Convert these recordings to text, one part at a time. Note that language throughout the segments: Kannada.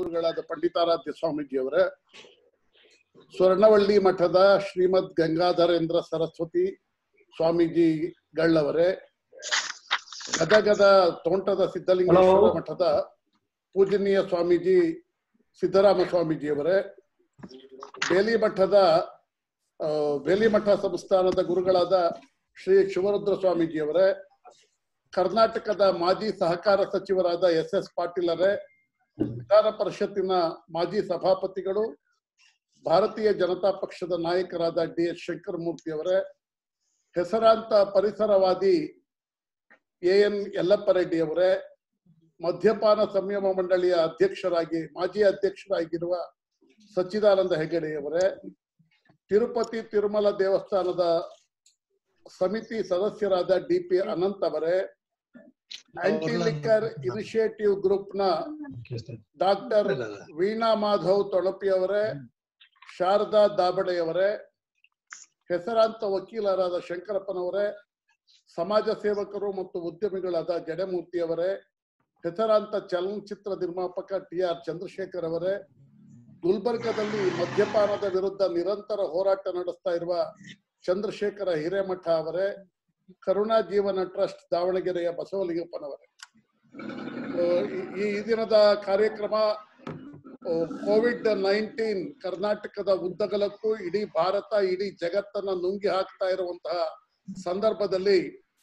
ಗುರುಗಳಾದ ಪಂಡಿತಾರಾಧ್ಯ ಸ್ವಾಮೀಜಿಯವರೇ ಸ್ವರ್ಣವಳ್ಳಿ ಮಠದ ಶ್ರೀಮದ್ ಗಂಗಾಧರೇಂದ್ರ ಸರಸ್ವತಿ ಸ್ವಾಮೀಜಿಗಳವರೇ ಗದಗದ ತೋಂಟದ ಸಿದ್ಧಲಿಂಗೇಶ್ವರ Hello. ಮಠದ ಪೂಜನೀಯ ಸ್ವಾಮೀಜಿ ಸಿದ್ದರಾಮ ಸ್ವಾಮೀಜಿಯವರೇ ಬೇಲಿ ಮಠದ ಆ, ಬೇಲಿ ಮಠ ಸಂಸ್ಥಾನದ ಗುರುಗಳಾದ ಶ್ರೀ ಶಿವರುದ್ರ ಸ್ವಾಮೀಜಿಯವರೇ ಕರ್ನಾಟಕದ ಮಾಜಿ ಸಹಕಾರ ಸಚಿವರಾದ ಎಸ್ ಎಸ್ ಪಾಟೀಲರೇ ವಿಧಾನ ಪರಿಷತ್ತಿನ ಮಾಜಿ ಸಭಾಪತಿಗಳು ಭಾರತೀಯ ಜನತಾ ಪಕ್ಷದ ನಾಯಕರಾದ ಡಿ ಎಸ್ ಶಂಕರಮೂರ್ತಿ ಅವರೇ ಹೆಸರಾಂತ ಪರಿಸರವಾದಿ ಎ ಎನ್ ಯಲ್ಲಪ್ಪ ರೆಡ್ಡಿ ಅವರೇ ಮದ್ಯಪಾನ ಸಂಯಮ ಮಂಡಳಿಯ ಅಧ್ಯಕ್ಷರಾಗಿ ಮಾಜಿ ಅಧ್ಯಕ್ಷರಾಗಿರುವ ಸಚ್ಚಿದಾನಂದ ಹೆಗಡೆಯವರೇ ತಿರುಪತಿ ತಿರುಮಲ ದೇವಸ್ಥಾನದ ಸಮಿತಿ ಸದಸ್ಯರಾದ ಡಿ ಪಿ ಅನಂತ್ ಅವರೇ ಆಂಟಿ ಲಿಕ್ಕರ್ ಇನಿಷಿಯೇಟಿವ್ ಗ್ರೂಪ್ನ ಡಾಕ್ಟರ್ ವೀಣಾ ಮಾಧವ್ ತೊಳಪಿ ಅವರೇ ಶಾರದಾ ದಾಬಡೆಯವರೇ ಹೆಸರಾಂತ ವಕೀಲರಾದ ಶಂಕರಪ್ಪನವರೇ ಸಮಾಜ ಸೇವಕರು ಮತ್ತು ಉದ್ಯಮಿಗಳಾದ ಜಡಮೂರ್ತಿ ಅವರೇ ಹೆಸರಾಂತ ಚಲನಚಿತ್ರ ನಿರ್ಮಾಪಕ ಟಿ ಆರ್ ಚಂದ್ರಶೇಖರ್ ಅವರೇ ಗುಲ್ಬರ್ಗದಲ್ಲಿ ಮದ್ಯಪಾನದ ವಿರುದ್ಧ ನಿರಂತರ ಹೋರಾಟ ನಡೆಸ್ತಾ ಇರುವ ಚಂದ್ರಶೇಖರ ಹಿರೇಮಠ ಅವರೇ ಕರುಣಾ ಜೀವನ ಟ್ರಸ್ಟ್ ದಾವಣಗೆರೆಯ ಬಸವಲಿಂಗಪ್ಪನವರೇ ಆ, ಈ- ಈ ಈ ದಿನದ ಕಾರ್ಯಕ್ರಮ ಕೋವಿಡ್ ನೈನ್ಟೀನ್ ಕರ್ನಾಟಕದ ಉದ್ದಗಲಕ್ಕೂ ಇಡೀ ಭಾರತ ಇಡೀ ಜಗತ್ತನ್ನ ನುಂಗಿ ಹಾಕ್ತಾ ಇರುವಂತಹ ಸಂದರ್ಭದಲ್ಲಿ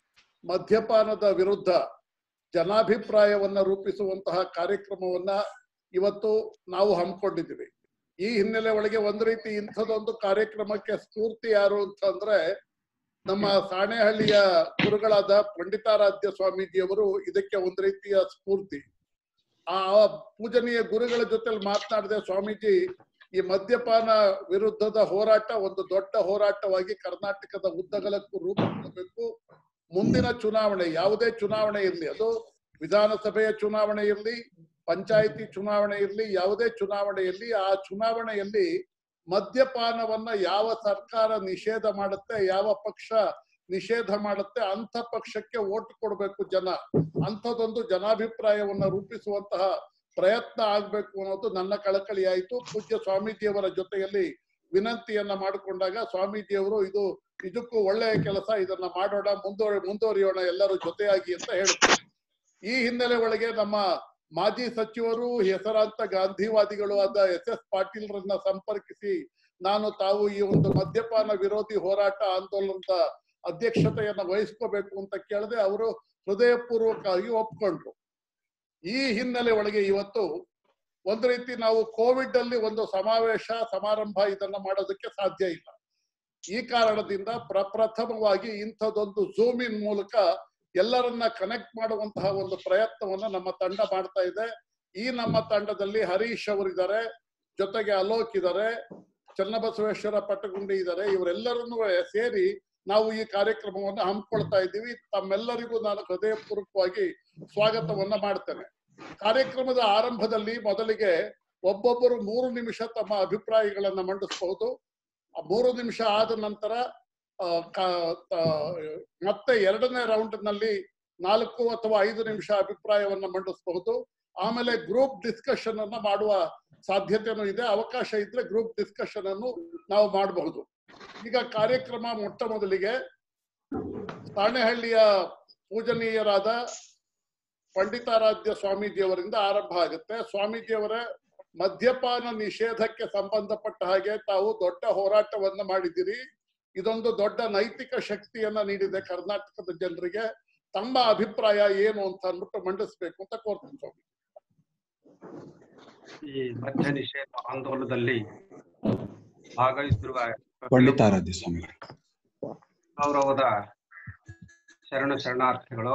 ಮದ್ಯಪಾನದ ವಿರುದ್ಧ ಜನಾಭಿಪ್ರಾಯವನ್ನ ರೂಪಿಸುವಂತಹ ಕಾರ್ಯಕ್ರಮವನ್ನ ಇವತ್ತು ನಾವು ಹಮ್ಮಿಕೊಂಡಿದ್ದೀವಿ ಈ ಹಿನ್ನೆಲೆ ಒಳಗೆ ಒಂದ್ ರೀತಿ ಇಂಥದೊಂದು ಕಾರ್ಯಕ್ರಮಕ್ಕೆ ಸ್ಫೂರ್ತಿ ಯಾರು ಅಂತಂದ್ರೆ ನಮ್ಮ ಸಾಣೆಹಳ್ಳಿಯ ಗುರುಗಳಾದ ಪಂಡಿತಾರಾಧ್ಯ ಸ್ವಾಮೀಜಿಯವರು ಇದಕ್ಕೆ ಒಂದ್ ರೀತಿಯ ಸ್ಫೂರ್ತಿ ಆ ಪೂಜನೀಯ ಗುರುಗಳ ಜೊತೆಲಿ ಮಾತನಾಡಿದೆ ಸ್ವಾಮೀಜಿ ಈ ಮದ್ಯಪಾನ ವಿರುದ್ಧದ ಹೋರಾಟ ಒಂದು ದೊಡ್ಡ ಹೋರಾಟವಾಗಿ ಕರ್ನಾಟಕದ ಉದ್ದಗಲಕ್ಕೂ ರೂಪುಗೊಳ್ಳಬೇಕು ಮುಂದಿನ ಚುನಾವಣೆ ಯಾವುದೇ ಚುನಾವಣೆ ಇರಲಿ ಅದು ವಿಧಾನಸಭೆಯ ಚುನಾವಣೆ ಇರಲಿ ಪಂಚಾಯಿತಿ ಚುನಾವಣೆ ಇರಲಿ ಯಾವುದೇ ಚುನಾವಣೆ ಇರಲಿ ಆ ಚುನಾವಣೆಯಲ್ಲಿ ಮದ್ಯಪಾನವನ್ನ ಯಾವ ಸರ್ಕಾರ ನಿಷೇಧ ಮಾಡುತ್ತೆ ಯಾವ ಪಕ್ಷ ನಿಷೇಧ ಮಾಡುತ್ತೆ ಅಂತ ಪಕ್ಷಕ್ಕೆ ಓಟ್ ಕೊಡ್ಬೇಕು ಜನ ಅಂಥದ್ದೊಂದು ಜನಾಭಿಪ್ರಾಯವನ್ನ ರೂಪಿಸುವಂತಹ ಪ್ರಯತ್ನ ಆಗ್ಬೇಕು ಅನ್ನೋದು ನನ್ನ ಕಳಕಳಿ ಆಯಿತು ಪೂಜ್ಯ ಸ್ವಾಮೀಜಿಯವರ ಜೊತೆಯಲ್ಲಿ ವಿನಂತಿಯನ್ನ ಮಾಡಿಕೊಂಡಾಗ ಸ್ವಾಮೀಜಿಯವರು ಇದು ಇದಕ್ಕೂ ಒಳ್ಳೆಯ ಕೆಲಸ ಇದನ್ನ ಮಾಡೋಣ ಮುಂದುವರಿ ಮುಂದುವರಿಯೋಣ ಎಲ್ಲರೂ ಜೊತೆಯಾಗಿ ಅಂತ ಹೇಳ್ತಾರೆ ಈ ಹಿನ್ನೆಲೆ ಒಳಗೆ ನಮ್ಮ ಮಾಜಿ ಸಚಿವರು ಹೆಸರಾಂತ ಗಾಂಧಿವಾದಿಗಳು ಆದ ಎಸ್ ಎಸ್ ಪಾಟೀಲ್ರನ್ನ ಸಂಪರ್ಕಿಸಿ ನಾನು ತಾವು ಈ ಒಂದು ಮದ್ಯಪಾನ ವಿರೋಧಿ ಹೋರಾಟ ಆಂದೋಲನದ ಅಧ್ಯಕ್ಷತೆಯನ್ನ ವಹಿಸ್ಕೋಬೇಕು ಅಂತ ಕೇಳಿದೆ ಅವರು ಹೃದಯಪೂರ್ವಕವಾಗಿ ಒಪ್ಕೊಂಡ್ರು ಈ ಹಿನ್ನೆಲೆ ಒಳಗೆ ಇವತ್ತು ಒಂದು ರೀತಿ ನಾವು ಕೋವಿಡ್ ಅಲ್ಲಿ ಒಂದು ಸಮಾವೇಶ ಸಮಾರಂಭ ಇದನ್ನ ಮಾಡೋದಕ್ಕೆ ಸಾಧ್ಯ ಇಲ್ಲ ಈ ಕಾರಣದಿಂದ ಪ್ರಪ್ರಥಮವಾಗಿ ಇಂಥದ್ದೊಂದು ಝೂಮ್ ಇನ್ ಮೂಲಕ ಎಲ್ಲರನ್ನ ಕನೆಕ್ಟ್ ಮಾಡುವಂತಹ ಒಂದು ಪ್ರಯತ್ನವನ್ನ ನಮ್ಮ ತಂಡ ಮಾಡ್ತಾ ಇದೆ ಈ ನಮ್ಮ ತಂಡದಲ್ಲಿ ಹರೀಶ್ ಅವರಿದ್ದಾರೆ ಜೊತೆಗೆ ಅಲೋಕ್ ಇದ್ದಾರೆ ಚನ್ನಬಸವೇಶ್ವರ ಪಟ್ಟಗುಂಡಿ ಇದ್ದಾರೆ ಇವರೆಲ್ಲರನ್ನೂ ಸೇರಿ ನಾವು ಈ ಕಾರ್ಯಕ್ರಮವನ್ನು ಹಮ್ಮಿಕೊಳ್ತಾ ಇದ್ದೀವಿ ತಮ್ಮೆಲ್ಲರಿಗೂ ನಾನು ಹೃದಯಪೂರ್ವಕವಾಗಿ ಸ್ವಾಗತವನ್ನ ಮಾಡ್ತೇನೆ ಕಾರ್ಯಕ್ರಮದ ಆರಂಭದಲ್ಲಿ ಮೊದಲಿಗೆ ಒಬ್ಬೊಬ್ಬರು ಮೂರು ನಿಮಿಷ ತಮ್ಮ ಅಭಿಪ್ರಾಯಗಳನ್ನ ಮಂಡಿಸಬಹುದು ಆ ಮೂರು ನಿಮಿಷ ಆದ ನಂತರ ಆ, ಕ- ತ- ಮತ್ತೆ ಎರಡನೇ ರೌಂಡ್ ನಲ್ಲಿ ನಾಲ್ಕು ಅಥವಾ ಐದು ನಿಮಿಷ ಅಭಿಪ್ರಾಯವನ್ನ ಮಂಡಿಸಬಹುದು ಆಮೇಲೆ ಗ್ರೂಪ್ ಡಿಸ್ಕಷನ್ ಅನ್ನ ಮಾಡುವ ಸಾಧ್ಯತೆನೂ ಇದೆ ಅವಕಾಶ ಇದ್ರೆ ಗ್ರೂಪ್ ಡಿಸ್ಕಷನ್ ಅನ್ನು ನಾವು ಮಾಡಬಹುದು ಈಗ ಕಾರ್ಯಕ್ರಮ ಮೊಟ್ಟ ಮೊದಲಿಗೆ ಸಾಣೆಹಳ್ಳಿಯ ಪೂಜನೀಯರಾದ ಪಂಡಿತಾರಾಧ್ಯ ಸ್ವಾಮೀಜಿಯವರಿಂದ ಆರಂಭ ಆಗುತ್ತೆ ಸ್ವಾಮೀಜಿಯವರ ಮದ್ಯಪಾನ ನಿಷೇಧಕ್ಕೆ ಸಂಬಂಧಪಟ್ಟ ಹಾಗೆ ತಾವು ದೊಡ್ಡ ಹೋರಾಟವನ್ನ ಮಾಡಿದಿರಿ ಇದೊಂದು ದೊಡ್ಡ ನೈತಿಕ ಶಕ್ತಿಯನ್ನ ನೀಡಿದೆ ಕರ್ನಾಟಕದ ಜನರಿಗೆ ತಮ್ಮ ಅಭಿಪ್ರಾಯ ಏನು ಅಂತ ಅಂದ್ಬಿಟ್ಟು ಮಂಡಿಸ್ಬೇಕು ಅಂತ ಕೋರ್ತೀನಿ ಸ್ವಾಮಿ ಈ ಮದ್ಯ ನಿಷೇಧ ಆಂದೋಲನದಲ್ಲಿ ಭಾಗವಹಿಸಿರುವ ಪಂಡಿತಾರಾಧ್ಯ ಸ್ವಾಮಿಗಳು ಗೌರವದ ಶರಣ ಶರಣಾರ್ಥಿಗಳು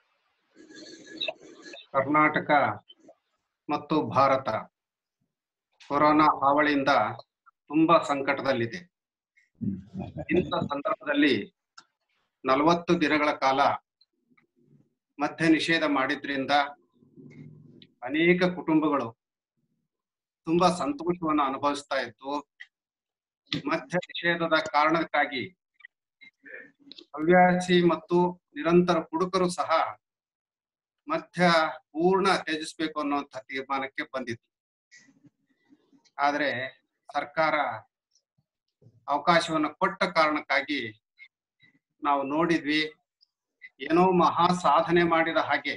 ಕರ್ನಾಟಕ ಮತ್ತು ಭಾರತ ಕೊರೋನಾ ಹಾವಳಿಯಿಂದ ತುಂಬಾ ಸಂಕಟದಲ್ಲಿದೆ ಇಂಥ ಸಂದರ್ಭದಲ್ಲಿ ನಲವತ್ತು ದಿನಗಳ ಕಾಲ ಮದ್ಯ ನಿಷೇಧ ಮಾಡಿದ್ರಿಂದ ಅನೇಕ ಕುಟುಂಬಗಳು ತುಂಬಾ ಸಂತೋಷವನ್ನು ಅನುಭವಿಸ್ತಾ ಇತ್ತು ಮದ್ಯ ನಿಷೇಧದ ಕಾರಣಕ್ಕಾಗಿ ಹವ್ಯಾಸಿ ಮತ್ತು ನಿರಂತರ ಕುಡುಕರು ಸಹ ಮದ್ಯ ಪೂರ್ಣ ತ್ಯಜಿಸ್ಬೇಕು ಅನ್ನುವಂಥ ತೀರ್ಮಾನಕ್ಕೆ ಬಂದಿತ್ತು ಆದ್ರೆ ಸರ್ಕಾರ ಅವಕಾಶವನ್ನು ಕೊಟ್ಟ ಕಾರಣಕ್ಕಾಗಿ ನಾವು ನೋಡಿದ್ವಿ ಏನೋ ಮಹಾ ಸಾಧನೆ ಮಾಡಿದ ಹಾಗೆ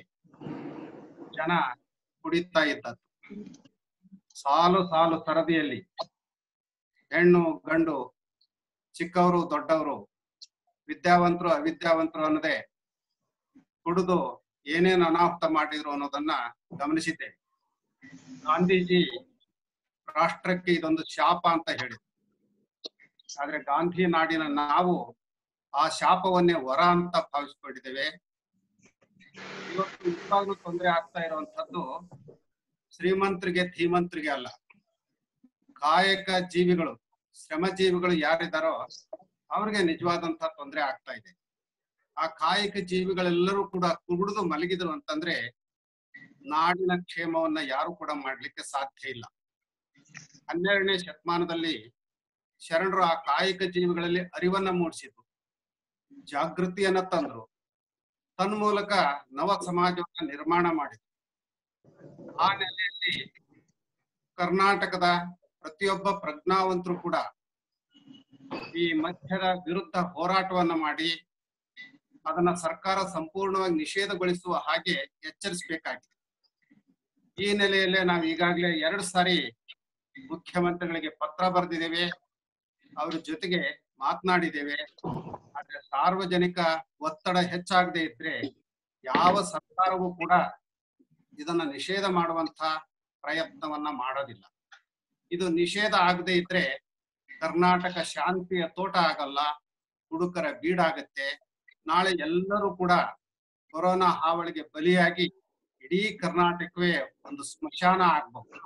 ಜನ ಕುಡಿತಾ ಇದ್ದದ್ದು ಸಾಲು ಸಾಲು ಸರದಿಯಲ್ಲಿ ಹೆಣ್ಣು ಗಂಡು ಚಿಕ್ಕವರು ದೊಡ್ಡವರು ವಿದ್ಯಾವಂತರು ಅವಿದ್ಯಾವಂತರು ಅನ್ನೋದೇ ಕುಡಿದು ಏನೇನು ಅನಾಹುತ ಮಾಡಿದ್ರು ಅನ್ನೋದನ್ನ ಗಮನಿಸಿದ್ದೇವೆ ಗಾಂಧೀಜಿ ರಾಷ್ಟ್ರಕ್ಕೆ ಇದೊಂದು ಶಾಪ ಅಂತ ಹೇಳಿದ್ರು ಆದ್ರೆ ಗಾಂಧಿ ನಾಡಿನ ನಾವು ಆ ಶಾಪವನ್ನೇ ವರ ಅಂತ ಭಾವಿಸ್ಕೊಂಡಿದ್ದೇವೆ ಇವತ್ತು ನಿಜವಾಗ್ಲೂ ತೊಂದರೆ ಆಗ್ತಾ ಇರುವಂತದ್ದು ಶ್ರೀಮಂತರಿಗೆ ಧೀಮಂತರಿಗೆ ಅಲ್ಲ ಕಾಯಕ ಜೀವಿಗಳು ಶ್ರಮ ಜೀವಿಗಳು ಯಾರಿದ್ದಾರೋ ಅವ್ರಿಗೆ ನಿಜವಾದಂತ ತೊಂದರೆ ಆಗ್ತಾ ಇದೆ ಆ ಕಾಯಕ ಜೀವಿಗಳೆಲ್ಲರೂ ಕೂಡ ಕುಡಿದು ಮಲಗಿದ್ರು ಅಂತಂದ್ರೆ ನಾಡಿನ ಕ್ಷೇಮವನ್ನ ಯಾರು ಕೂಡ ಮಾಡ್ಲಿಕ್ಕೆ ಸಾಧ್ಯ ಇಲ್ಲ ಹನ್ನೆರಡನೇ ಶತಮಾನದಲ್ಲಿ ಶರಣರು ಆ ಕಾಯಕ ಜೀವಿಗಳಲ್ಲಿ ಅರಿವನ್ನ ಮೂಡಿಸಿದ್ರು ಜಾಗೃತಿಯನ್ನ ತಂದ್ರು ತನ್ಮೂಲಕ ನವ ಸಮಾಜವನ್ನ ನಿರ್ಮಾಣ ಮಾಡಿದ್ರು ಆ ನೆಲೆಯಲ್ಲಿ ಕರ್ನಾಟಕದ ಪ್ರತಿಯೊಬ್ಬ ಪ್ರಜ್ಞಾವಂತರು ಕೂಡ ಈ ಮದ್ಯದ ವಿರುದ್ಧ ಹೋರಾಟವನ್ನ ಮಾಡಿ ಅದನ್ನ ಸರ್ಕಾರ ಸಂಪೂರ್ಣವಾಗಿ ನಿಷೇಧಗೊಳಿಸುವ ಹಾಗೆ ಎಚ್ಚರಿಸಬೇಕಾಗಿದೆ ಈ ನೆಲೆಯಲ್ಲೇ ನಾವು ಈಗಾಗಲೇ ಎರಡು ಸಾರಿ ಮುಖ್ಯಮಂತ್ರಿಗಳಿಗೆ ಪತ್ರ ಬರೆದಿದ್ದೇವೆ ಅವ್ರ ಜೊತೆಗೆ ಮಾತನಾಡಿದ್ದೇವೆ ಆದ್ರೆ ಸಾರ್ವಜನಿಕ ಒತ್ತಡ ಹೆಚ್ಚಾಗದೆ ಇದ್ರೆ ಯಾವ ಸರ್ಕಾರವೂ ಕೂಡ ಇದನ್ನ ನಿಷೇಧ ಮಾಡುವಂತ ಪ್ರಯತ್ನವನ್ನ ಮಾಡೋದಿಲ್ಲ ಇದು ನಿಷೇಧ ಆಗದೆ ಇದ್ರೆ ಕರ್ನಾಟಕ ಶಾಂತಿಯ ತೋಟ ಆಗಲ್ಲ ಹುಡುಕರ ಬೀಡಾಗತ್ತೆ ನಾಳೆ ಎಲ್ಲರೂ ಕೂಡ ಕೊರೋನಾ ಹಾವಳಿಗೆ ಬಲಿಯಾಗಿ ಇಡೀ ಕರ್ನಾಟಕವೇ ಒಂದು ಸ್ಮಶಾನ ಆಗ್ಬಹುದು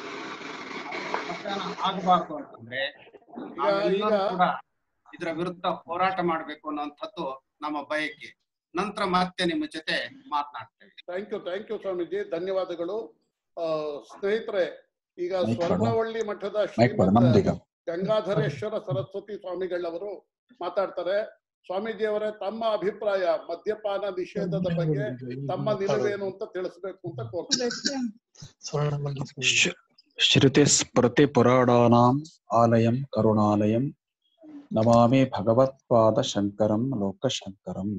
ಸ್ಮಶಾನ ಆಗಬಾರ್ದು ಅಂತಂದ್ರೆ ನಾವೆಲ್ಲರೂ ಕೂಡ ಇದರ ವಿರುದ್ಧ ಹೋರಾಟ ಮಾಡ್ಬೇಕು ಅನ್ನುವಂಥದ್ದು ನಮ್ಮ ಬಯಕೆ ನಂತರ ಮತ್ತೆ ನಿಮ್ಮ ಜೊತೆ ಮಾತನಾಡ್ತೇವೆ thank you thank you Swamiji ಧನ್ಯವಾದಗಳು ಆ, ಸ್ನೇಹಿತರೆ ಈಗ ಮೈಕ್ ಕೊಡು. ಸ್ವರ್ಣವಳ್ಳಿ ಮಠದ ಮೈಕ್ ಕೊಡು ಶ್ರೀಮಂತ ನಮ್ದೀಗ ಗಂಗಾಧರೇಶ್ವರ ಸರಸ್ವತಿ ಸ್ವಾಮಿಗಳವರು ಮಾತಾಡ್ತಾರೆ ಸ್ವಾಮೀಜಿ ಅವರೇ ತಮ್ಮ ಅಭಿಪ್ರಾಯ ಮದ್ಯಪಾನ ನಿಷೇಧದ ಬಗ್ಗೆ ತಮ್ಮ ನಿಲುವೇನು ಅಂತ ತಿಳಿಸ್ಬೇಕು ಅಂತ ಕೋರ್ತೀನಿ ಶ್- ಶ್ರುತಿ ಸ್ಮೃತಿ ಪುರಾಣಾನಾಂ ಆಲಯಂ ಕರುಣಾಲಯಂ ನಮಾಮಿ ಭಗವತ್ಪಾದ ಶಂಕರಂ ಲೋಕಶಂಕರಂ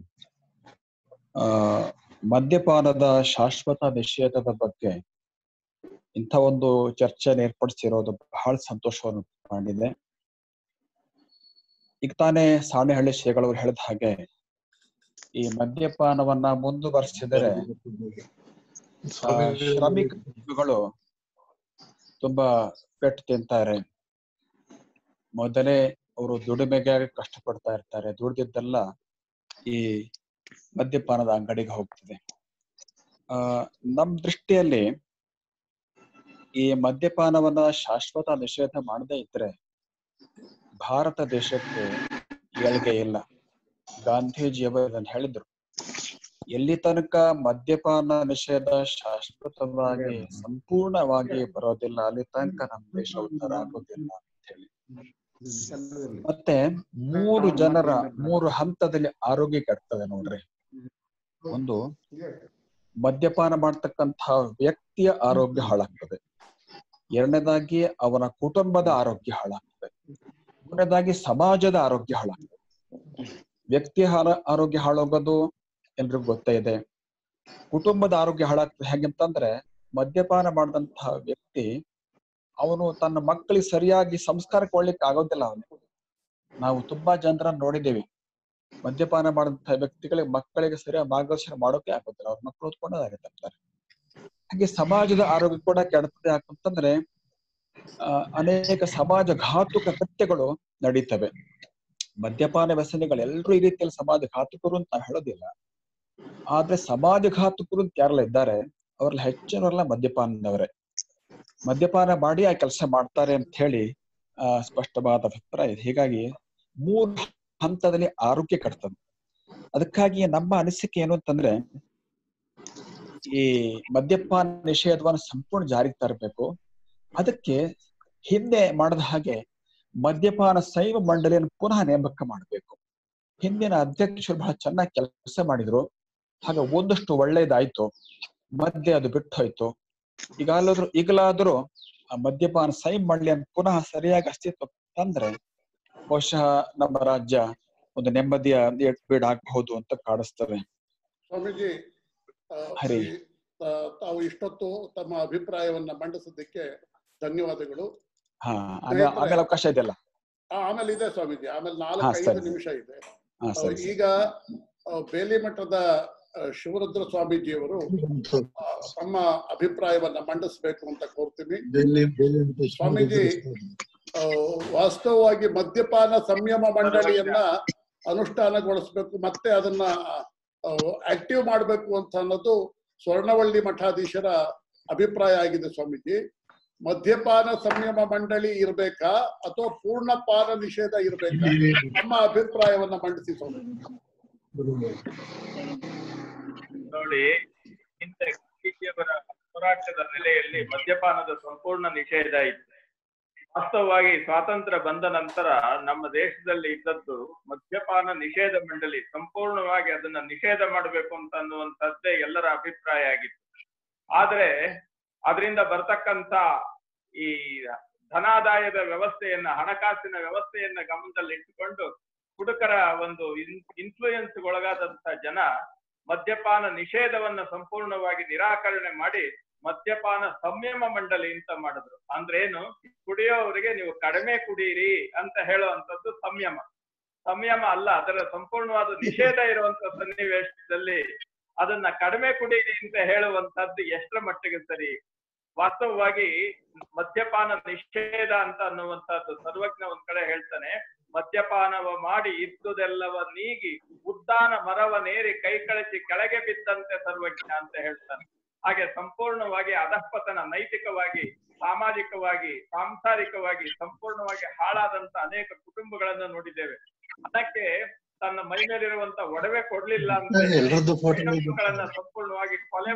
ಆ ಮದ್ಯಪಾನದ ಶಾಶ್ವತ ನಿಷೇಧದ ಬಗ್ಗೆ ಇಂಥ ಒಂದು ಚರ್ಚೆಯನ್ನು ಏರ್ಪಡಿಸಿರೋದು ಬಹಳ ಸಂತೋಷವನ್ನು ಮಾಡಿದೆ ಈಗ ತಾನೇ ಸಾಣೆಹಳ್ಳಿ ಶ್ರೀಗಳವರು ಹೇಳಿದ ಹಾಗೆ ಈ ಮದ್ಯಪಾನವನ್ನ ಮುಂದುವರಿಸಿದರೆ ಆ, ಶ್ರಮಿಕ ಜೀವಿಗಳು ತುಂಬಾ ಪೆಟ್ಟು ತಿಂತಾರೆ ಮೊದಲೇ ಅವರು ದುಡಿಮೆಗೆ ಕಷ್ಟಪಡ್ತಾ ಇರ್ತಾರೆ ದುಡ್ದಿದ್ದೆಲ್ಲ ಈ ಮದ್ಯಪಾನದ ಅಂಗಡಿಗೆ ಹೋಗ್ತದೆ ಆ ನಮ್ ದೃಷ್ಟಿಯಲ್ಲಿ ಈ ಮದ್ಯಪಾನವನ್ನ ಶಾಶ್ವತ ನಿಷೇಧ ಮಾಡದೇ ಇದ್ರೆ ಭಾರತ ದೇಶಕ್ಕೆ ಏಳ್ಗೆ ಇಲ್ಲ ಗಾಂಧೀಜಿಯವರು ಇದನ್ನ ಹೇಳಿದ್ರು ಎಲ್ಲಿ ತನಕ ಮದ್ಯಪಾನ ನಿಷೇಧ ಶಾಶ್ವತವಾಗಿ ಸಂಪೂರ್ಣವಾಗಿ ಬರೋದಿಲ್ಲ ಅಲ್ಲಿ ತನಕ ನಮ್ಮ ದೇಶ ಉದ್ಧಾರ ಆಗೋದಿಲ್ಲ ಅಂತ ಹೇಳಿ ಮತ್ತೆ ಮೂರು ಜನರ ಮೂರು ಹಂತದಲ್ಲಿ ಆರೋಗ್ಯ ಕೆಡ್ತದೆ ನೋಡ್ರಿ ಒಂದು ಮದ್ಯಪಾನ ಮಾಡ್ತಕ್ಕಂತಹ ವ್ಯಕ್ತಿಯ ಆರೋಗ್ಯ ಹಾಳಾಗ್ತದೆ ಎರಡನೇದಾಗಿ ಅವನ ಕುಟುಂಬದ ಆರೋಗ್ಯ ಹಾಳಾಗ್ತದೆ ಮೂರನೇದಾಗಿ ಸಮಾಜದ ಆರೋಗ್ಯ ಹಾಳಾಗ್ತದೆ ವ್ಯಕ್ತಿಯ ಹಾಳ ಆರೋಗ್ಯ ಹಾಳಾಗೋದು ಎಲ್ರಿಗೂ ಗೊತ್ತೇ ಇದೆ ಕುಟುಂಬದ ಆರೋಗ್ಯ ಹಾಳಾಗ್ತದೆ ಹೇಗಂತಂದ್ರೆ ಮದ್ಯಪಾನ ಮಾಡಿದಂತಹ ವ್ಯಕ್ತಿ ಅವನು ತನ್ನ ಮಕ್ಕಳಿಗೆ ಸರಿಯಾಗಿ ಸಂಸ್ಕಾರ ಕೊಡ್ಲಿಕ್ಕೆ ಆಗೋದಿಲ್ಲ ಅವನಿಗೆ ನಾವು ತುಂಬಾ ಜನರನ್ನ ನೋಡಿದ್ದೇವೆ ಮದ್ಯಪಾನ ಮಾಡಿದಂತಹ ವ್ಯಕ್ತಿಗಳಿಗೆ ಮಕ್ಕಳಿಗೆ ಸರಿಯಾಗಿ ಮಾರ್ಗದರ್ಶನ ಮಾಡೋಕೆ ಆಗೋದಿಲ್ಲ ಅವ್ರ ಮಕ್ಕಳು ಓದ್ಕೊಂಡೋದಾಗಿರ್ತಾರೆ ಹಾಗೆ ಸಮಾಜದ ಆರೋಗ್ಯ ಕೂಡ ಕೆಡ್ತದೆ ಯಾಕಂತಂದ್ರೆ ಆ, ಅನೇಕ ಸಮಾಜ ಘಾತುಕ ಕೃತ್ಯಗಳು ನಡೀತವೆ ಮದ್ಯಪಾನ ವ್ಯಸನಿಗಳು ಎಲ್ಲರೂ ಈ ರೀತಿಯಲ್ಲಿ ಸಮಾಜ ಘಾತುಕರು ಅಂತ ನಾವು ಹೇಳೋದಿಲ್ಲ ಆದ್ರೆ ಸಮಾಜ ಘಾತುಕರು ಅಂತ ಯಾರೆಲ್ಲ ಇದ್ದಾರೆ ಅವ್ರಲ್ಲಿ ಹೆಚ್ಚಿನವರೆಲ್ಲ ಮದ್ಯಪಾನದವರೇ ಮದ್ಯಪಾನ ಮಾಡಿ ಆ ಕೆಲಸ ಮಾಡ್ತಾರೆ ಅಂತ ಹೇಳಿ ಆ ಸ್ಪಷ್ಟವಾದ ಅಭಿಪ್ರಾಯ ಇದೆ ಹೀಗಾಗಿ ಮೂರು ಹಂತದಲ್ಲಿ ಆರೋಗ್ಯ ಕಟ್ತದೆ ಅದಕ್ಕಾಗಿ ನಮ್ಮ ಅನಿಸಿಕೆ ಏನು ಅಂತಂದ್ರೆ ಈ ಮದ್ಯಪಾನ ನಿಷೇಧವನ್ನು ಸಂಪೂರ್ಣ ಜಾರಿಗೆ ತರಬೇಕು ಅದಕ್ಕೆ ಹಿಂದೆ ಮಾಡದ ಹಾಗೆ ಮದ್ಯಪಾನ ಸೈವ ಮಂಡಳಿಯನ್ನು ಪುನಃ ನೇಮಕ ಮಾಡಬೇಕು ಹಿಂದಿನ ಅಧ್ಯಕ್ಷರು ಬಹಳ ಚೆನ್ನಾಗಿ ಕೆಲಸ ಮಾಡಿದ್ರು ಹಾಗೆ ಒಂದಷ್ಟು ಒಳ್ಳೇದಾಯ್ತು ಮಧ್ಯೆ ಅದು ಬಿಟ್ಟು ಹೋಯ್ತು ಈಗಾಲಾದ್ರೂ ಈಗಲಾದ್ರೂ ಆ ಮದ್ಯಪಾನ ಸೈ ಮಳ್ಳಿ ಅಂತ ಪುನಃ ಸರಿಯಾಗಿ ಅಸ್ತಿತ್ವ ತಂದ್ರೆ ಬಹುಶಃ ನಮ್ಮ ರಾಜ್ಯ ಒಂದು ನೆಮ್ಮದಿಯ ಬೀಡ್ ಆಗ್ಬಹುದು ಅಂತ ಕಾಣಿಸ್ತವೆ ಸ್ವಾಮೀಜಿ ಆ, ಹರಿ. ಈ, ಆ, ತಾವು ಇಷ್ಟೊತ್ತು ತಮ್ಮ ಅಭಿಪ್ರಾಯವನ್ನ ಮಂಡಿಸಿದ್ದಕ್ಕೆ ಧನ್ಯವಾದಗಳು ಹಾ ಆಮೇಲೆ ಆಮೇಲೆ ಅವಕಾಶ ಇದೆಯಲ್ಲ ಆ, ಆಮೇಲೆ ಇದೆ ಸ್ವಾಮೀಜಿ ಆಮೇಲೆ ನಾಲ್ಕು ಹಾ, ಐದು ಸರಿ. ನಿಮಿಷ ಇದೆ ಹಾ ಆ, ಸರಿ ಸರಿ. ಈಗ ಆ, ಬೇಲಿ ಮಠದ ಆ, ಶಿವರುದ್ರ ಸ್ವಾಮೀಜಿಯವರು ಆ, ತಮ್ಮ ಅಭಿಪ್ರಾಯವನ್ನ ಮಂಡಿಸ್ಬೇಕು ಅಂತ ಕೋರ್ತೀನಿ ಸ್ವಾಮೀಜಿ ಆ, ವಾಸ್ತವವಾಗಿ ಮದ್ಯಪಾನ ಸಂಯಮ ಮಂಡಳಿಯನ್ನ ಅನುಷ್ಠಾನಗೊಳಿಸ್ಬೇಕು ಮತ್ತೆ ಅದನ್ನ ಆಕ್ಟಿವ್ ಮಾಡಬೇಕು ಅಂತ ಅನ್ನೋದು ಸ್ವರ್ಣವಳ್ಳಿ ಮಠಾಧೀಶರ ಅಭಿಪ್ರಾಯ ಆಗಿದೆ ಸ್ವಾಮೀಜಿ ಮದ್ಯಪಾನ ಸಂಯಮ ಮಂಡಳಿ ಇರ್ಬೇಕಾ ಅಥವಾ ಪೂರ್ಣ ಪಾನ ನಿಷೇಧ ಇರ್ಬೇಕಾ ನಮ್ಮ ಅಭಿಪ್ರಾಯವನ್ನ ಮಂಡಿಸಿ ಸ್ವಾಮೀಜಿ ನೋಡಿ ಇಂಥ ಗಾಂಧೀಜಿಯವರ ಹೋರಾಟದ ನೆಲೆಯಲ್ಲಿ ಮದ್ಯಪಾನದ ಸಂಪೂರ್ಣ ನಿಷೇಧ ಇತ್ತು ವಾಸ್ತವವಾಗಿ ಸ್ವಾತಂತ್ರ್ಯ ಬಂದ ನಂತರ ನಮ್ಮ ದೇಶದಲ್ಲಿ ಇದ್ದದ್ದು ಮದ್ಯಪಾನ ನಿಷೇಧ ಮಂಡಳಿ ಸಂಪೂರ್ಣವಾಗಿ ಅದನ್ನ ನಿಷೇಧ ಮಾಡಬೇಕು ಅಂತ ಅನ್ನುವಂಥದ್ದೇ ಎಲ್ಲರ ಅಭಿಪ್ರಾಯ ಆಗಿತ್ತು ಆದ್ರೆ ಅದರಿಂದ ಬರ್ತಕ್ಕಂತ ಈ ಧನಾದಾಯದ ವ್ಯವಸ್ಥೆಯನ್ನ ಹಣಕಾಸಿನ ವ್ಯವಸ್ಥೆಯನ್ನ ಗಮನದಲ್ಲಿ ಇಟ್ಟುಕೊಂಡು ಹುಡುಕರ ಒಂದು ಇನ್ಫ್ಲೂಯೆನ್ಸ್ ಒಳಗಾದಂತ ಜನ ಮದ್ಯಪಾನ ನಿಷೇಧವನ್ನ ಸಂಪೂರ್ಣವಾಗಿ ನಿರಾಕರಣೆ ಮಾಡಿ ಮದ್ಯಪಾನ ಸಂಯಮ ಮಂಡಳಿ ಅಂತ ಮಾಡಿದ್ರು ಅಂದ್ರೆ ಏನು ಕುಡಿಯೋವರಿಗೆ ನೀವು ಕಡಿಮೆ ಕುಡೀರಿ ಅಂತ ಹೇಳುವಂತದ್ದು ಸಂಯಮ ಸಂಯಮ ಅಲ್ಲ ಅದರ ಸಂಪೂರ್ಣವಾದ ನಿಷೇಧ ಇರುವಂತ ಸನ್ನಿವೇಶದಲ್ಲಿ ಅದನ್ನ ಕಡಿಮೆ ಕುಡೀರಿ ಅಂತ ಹೇಳುವಂತದ್ದು ಎಷ್ಟರ ಮಟ್ಟಿಗೆ ಸರಿ ವಾಸ್ತವವಾಗಿ ಮದ್ಯಪಾನ ನಿಷೇಧ ಅಂತ ಅನ್ನುವಂಥದ್ದು ಸರ್ವಜ್ಞ ಒಂದ್ ಕಡೆ ಹೇಳ್ತಾನೆ ಮದ್ಯಪಾನವ ಮಾಡಿ ಇದ್ದುದೆಲ್ಲವ ನೀಗಿ ಉದ್ದಾನ ಮರವನೇರಿ ಕೈ ಕಳಚಿ ಕೆಳಗೆ ಬಿದ್ದಂತೆ ಸರ್ವಜ್ಞ ಅಂತ ಹೇಳ್ತಾನೆ ಹಾಗೆ ಸಂಪೂರ್ಣವಾಗಿ ಅಧಃಪತನ ನೈತಿಕವಾಗಿ ಸಾಮಾಜಿಕವಾಗಿ ಸಾಂಸಾರಿಕವಾಗಿ ಸಂಪೂರ್ಣವಾಗಿ ಹಾಳಾದಂತ ಅನೇಕ ಕುಟುಂಬಗಳನ್ನ ನೋಡಿದ್ದೇವೆ ಅದಕ್ಕೆ ತನ್ನ ಮೈ ಮೇಲಿರುವಂತ ಒಡವೆ ಕೊಡ್ಲಿಲ್ಲ ಅಂತ ಎಲ್ರದ್ದು photo ಹೆಣ್ಣುಮಕ್ಕಳನ್ನ ಸಂಪೂರ್ಣವಾಗಿ ಕೊಲೆ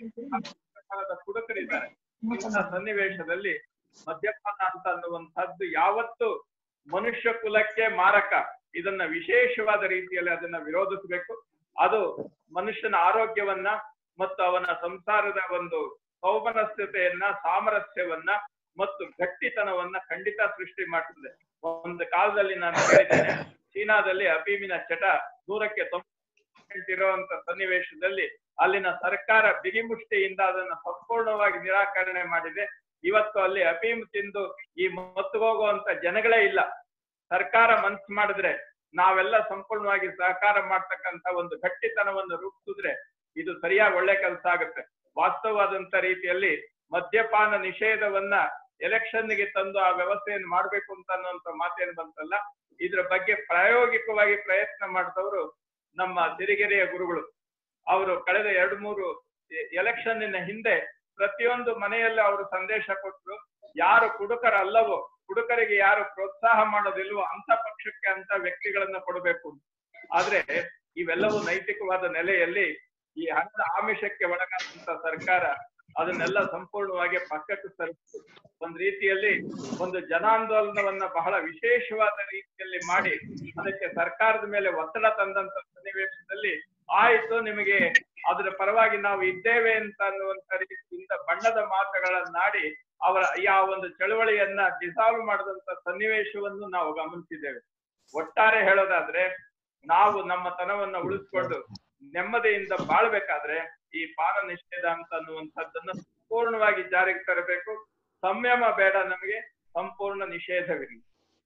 ಮಾಡಿ ಕುಡುಕರಿದ್ದಾರೆ ಇಂತಹ ಸನ್ನಿವೇಶದಲ್ಲಿ ಮದ್ಯಪಾನ ಅಂತ ಅನ್ನುವಂಥದ್ದು ಯಾವತ್ತು ಮನುಷ್ಯ ಕುಲಕ್ಕೆ ಮಾರಕ ಇದನ್ನ ವಿಶೇಷವಾದ ರೀತಿಯಲ್ಲಿ ಅದನ್ನ ವಿರೋಧಿಸಬೇಕು ಅದು ಮನುಷ್ಯನ ಆರೋಗ್ಯವನ್ನ ಮತ್ತು ಅವನ ಸಂಸಾರದ ಒಂದು ಸೌಮನಸ್ಯತೆಯನ್ನ ಸಾಮರಸ್ಯವನ್ನ ಮತ್ತು ಗಟ್ಟಿತನವನ್ನ ಖಂಡಿತ ಸೃಷ್ಟಿ ಮಾಡ್ತದೆ ಒಂದು ಕಾಲದಲ್ಲಿ ನಾನು ಹೇಳಿದ್ದೇನೆ ಚೀನಾದಲ್ಲಿ ಅಫೀಮಿನ ಚಟ ನೂರಕ್ಕೆ ತೊಂಬತ್ತು ಇರುವಂತ ಸನ್ನಿವೇಶದಲ್ಲಿ ಅಲ್ಲಿನ ಸರ್ಕಾರ ಬಿಗಿಮುಷ್ಟಿಯಿಂದ ಅದನ್ನ ಸಂಪೂರ್ಣವಾಗಿ ನಿರಾಕರಣೆ ಮಾಡಿದೆ ಇವತ್ತು ಅಲ್ಲಿ ಅಫೀಮ್ ತಿಂದು ಈ ಮತ್ತು ಹೋಗುವಂತ ಜನಗಳೇ ಇಲ್ಲ ಸರ್ಕಾರ ಮನ್ಸು ಮಾಡಿದ್ರೆ ನಾವೆಲ್ಲ ಸಂಪೂರ್ಣವಾಗಿ ಸಹಕಾರ ಮಾಡ್ತಕ್ಕಂತ ಒಂದು ಗಟ್ಟಿತನವನ್ನು ರೂಪಿಸಿದ್ರೆ ಇದು ಸರಿಯಾಗಿ ಒಳ್ಳೆ ಕೆಲಸ ಆಗುತ್ತೆ ವಾಸ್ತವವಾದಂತ ರೀತಿಯಲ್ಲಿ ಮದ್ಯಪಾನ ನಿಷೇಧವನ್ನ ಎಲೆಕ್ಷನ್ಗೆ ತಂದು ಆ ವ್ಯವಸ್ಥೆಯನ್ನು ಮಾಡ್ಬೇಕು ಅಂತ ಅನ್ನುವಂತ ಮಾತೇನು ಬಂತಲ್ಲ ಇದ್ರ ಬಗ್ಗೆ ಪ್ರಾಯೋಗಿಕವಾಗಿ ಪ್ರಯತ್ನ ಮಾಡಿದವರು ನಮ್ಮ ಸಿರಿಗೆರೆಯ ಗುರುಗಳು ಅವರು ಕಳೆದ ಎರಡು ಮೂರು ಎಲೆಕ್ಷನ್ನಿನ ಹಿಂದೆ ಪ್ರತಿಯೊಂದು ಮನೆಯಲ್ಲಿ ಅವರು ಸಂದೇಶ ಕೊಟ್ಟರು ಯಾರು ಕುಡುಕರಲ್ಲವೋ ಕುಡುಕರಿಗೆ ಯಾರು ಪ್ರೋತ್ಸಾಹ ಮಾಡೋದಿಲ್ವೋ ಅಂತ ಪಕ್ಷಕ್ಕೆ ಅಂತ ವ್ಯಕ್ತಿಗಳನ್ನ ಕೊಡಬೇಕು ಆದ್ರೆ ಇವೆಲ್ಲವೂ ನೈತಿಕವಾದ ನೆಲೆಯಲ್ಲಿ ಈ ಹಣದ ಆಮಿಷಕ್ಕೆ ಒಳಗಾದಂತ ಸರ್ಕಾರ ಅದನ್ನೆಲ್ಲ ಸಂಪೂರ್ಣವಾಗಿ ಪಕ್ಕಕ್ಕೆ ಸರಿಸಿತು ಒಂದ್ ರೀತಿಯಲ್ಲಿ ಒಂದು ಜನಾಂದೋಲನವನ್ನ ಬಹಳ ವಿಶೇಷವಾದ ರೀತಿಯಲ್ಲಿ ಮಾಡಿ ಅದಕ್ಕೆ ಸರ್ಕಾರದ ಮೇಲೆ ಒತ್ತಡ ತಂದಂತ ಸನ್ನಿವೇಶದಲ್ಲಿ ಆಯ್ತು ನಿಮಗೆ ಅದರ ಪರವಾಗಿ ನಾವು ಇದ್ದೇವೆ ಅಂತ ಅನ್ನುವಂತ ರೀತಿಯಿಂದ ಬಣ್ಣದ ಮಾತುಗಳನ್ನಾಡಿ ಅವರ ಯಾವ ಒಂದು ಚಳವಳಿಯನ್ನ ಡಿಸಾಲ್ವ್ ಮಾಡಿದಂತ ಸನ್ನಿವೇಶವನ್ನು ನಾವು ಗಮನಿಸಿದ್ದೇವೆ ಒಟ್ಟಾರೆ ಹೇಳೋದಾದ್ರೆ ನಾವು ನಮ್ಮ ತನವನ್ನ ಉಳಿಸ್ಕೊಂಡು ನೆಮ್ಮದಿಯಿಂದ ಬಾಳ್ಬೇಕಾದ್ರೆ ಈ ಪಾನ ನಿಷೇಧ ಅಂತ ಅನ್ನುವಂಥದ್ದನ್ನ ಸಂಪೂರ್ಣವಾಗಿ ಜಾರಿಗೆ ತರಬೇಕು ಸಂಯಮ ಬೇಡ ನಮಗೆ ಸಂಪೂರ್ಣ ನಿಷೇಧವಿರಲಿ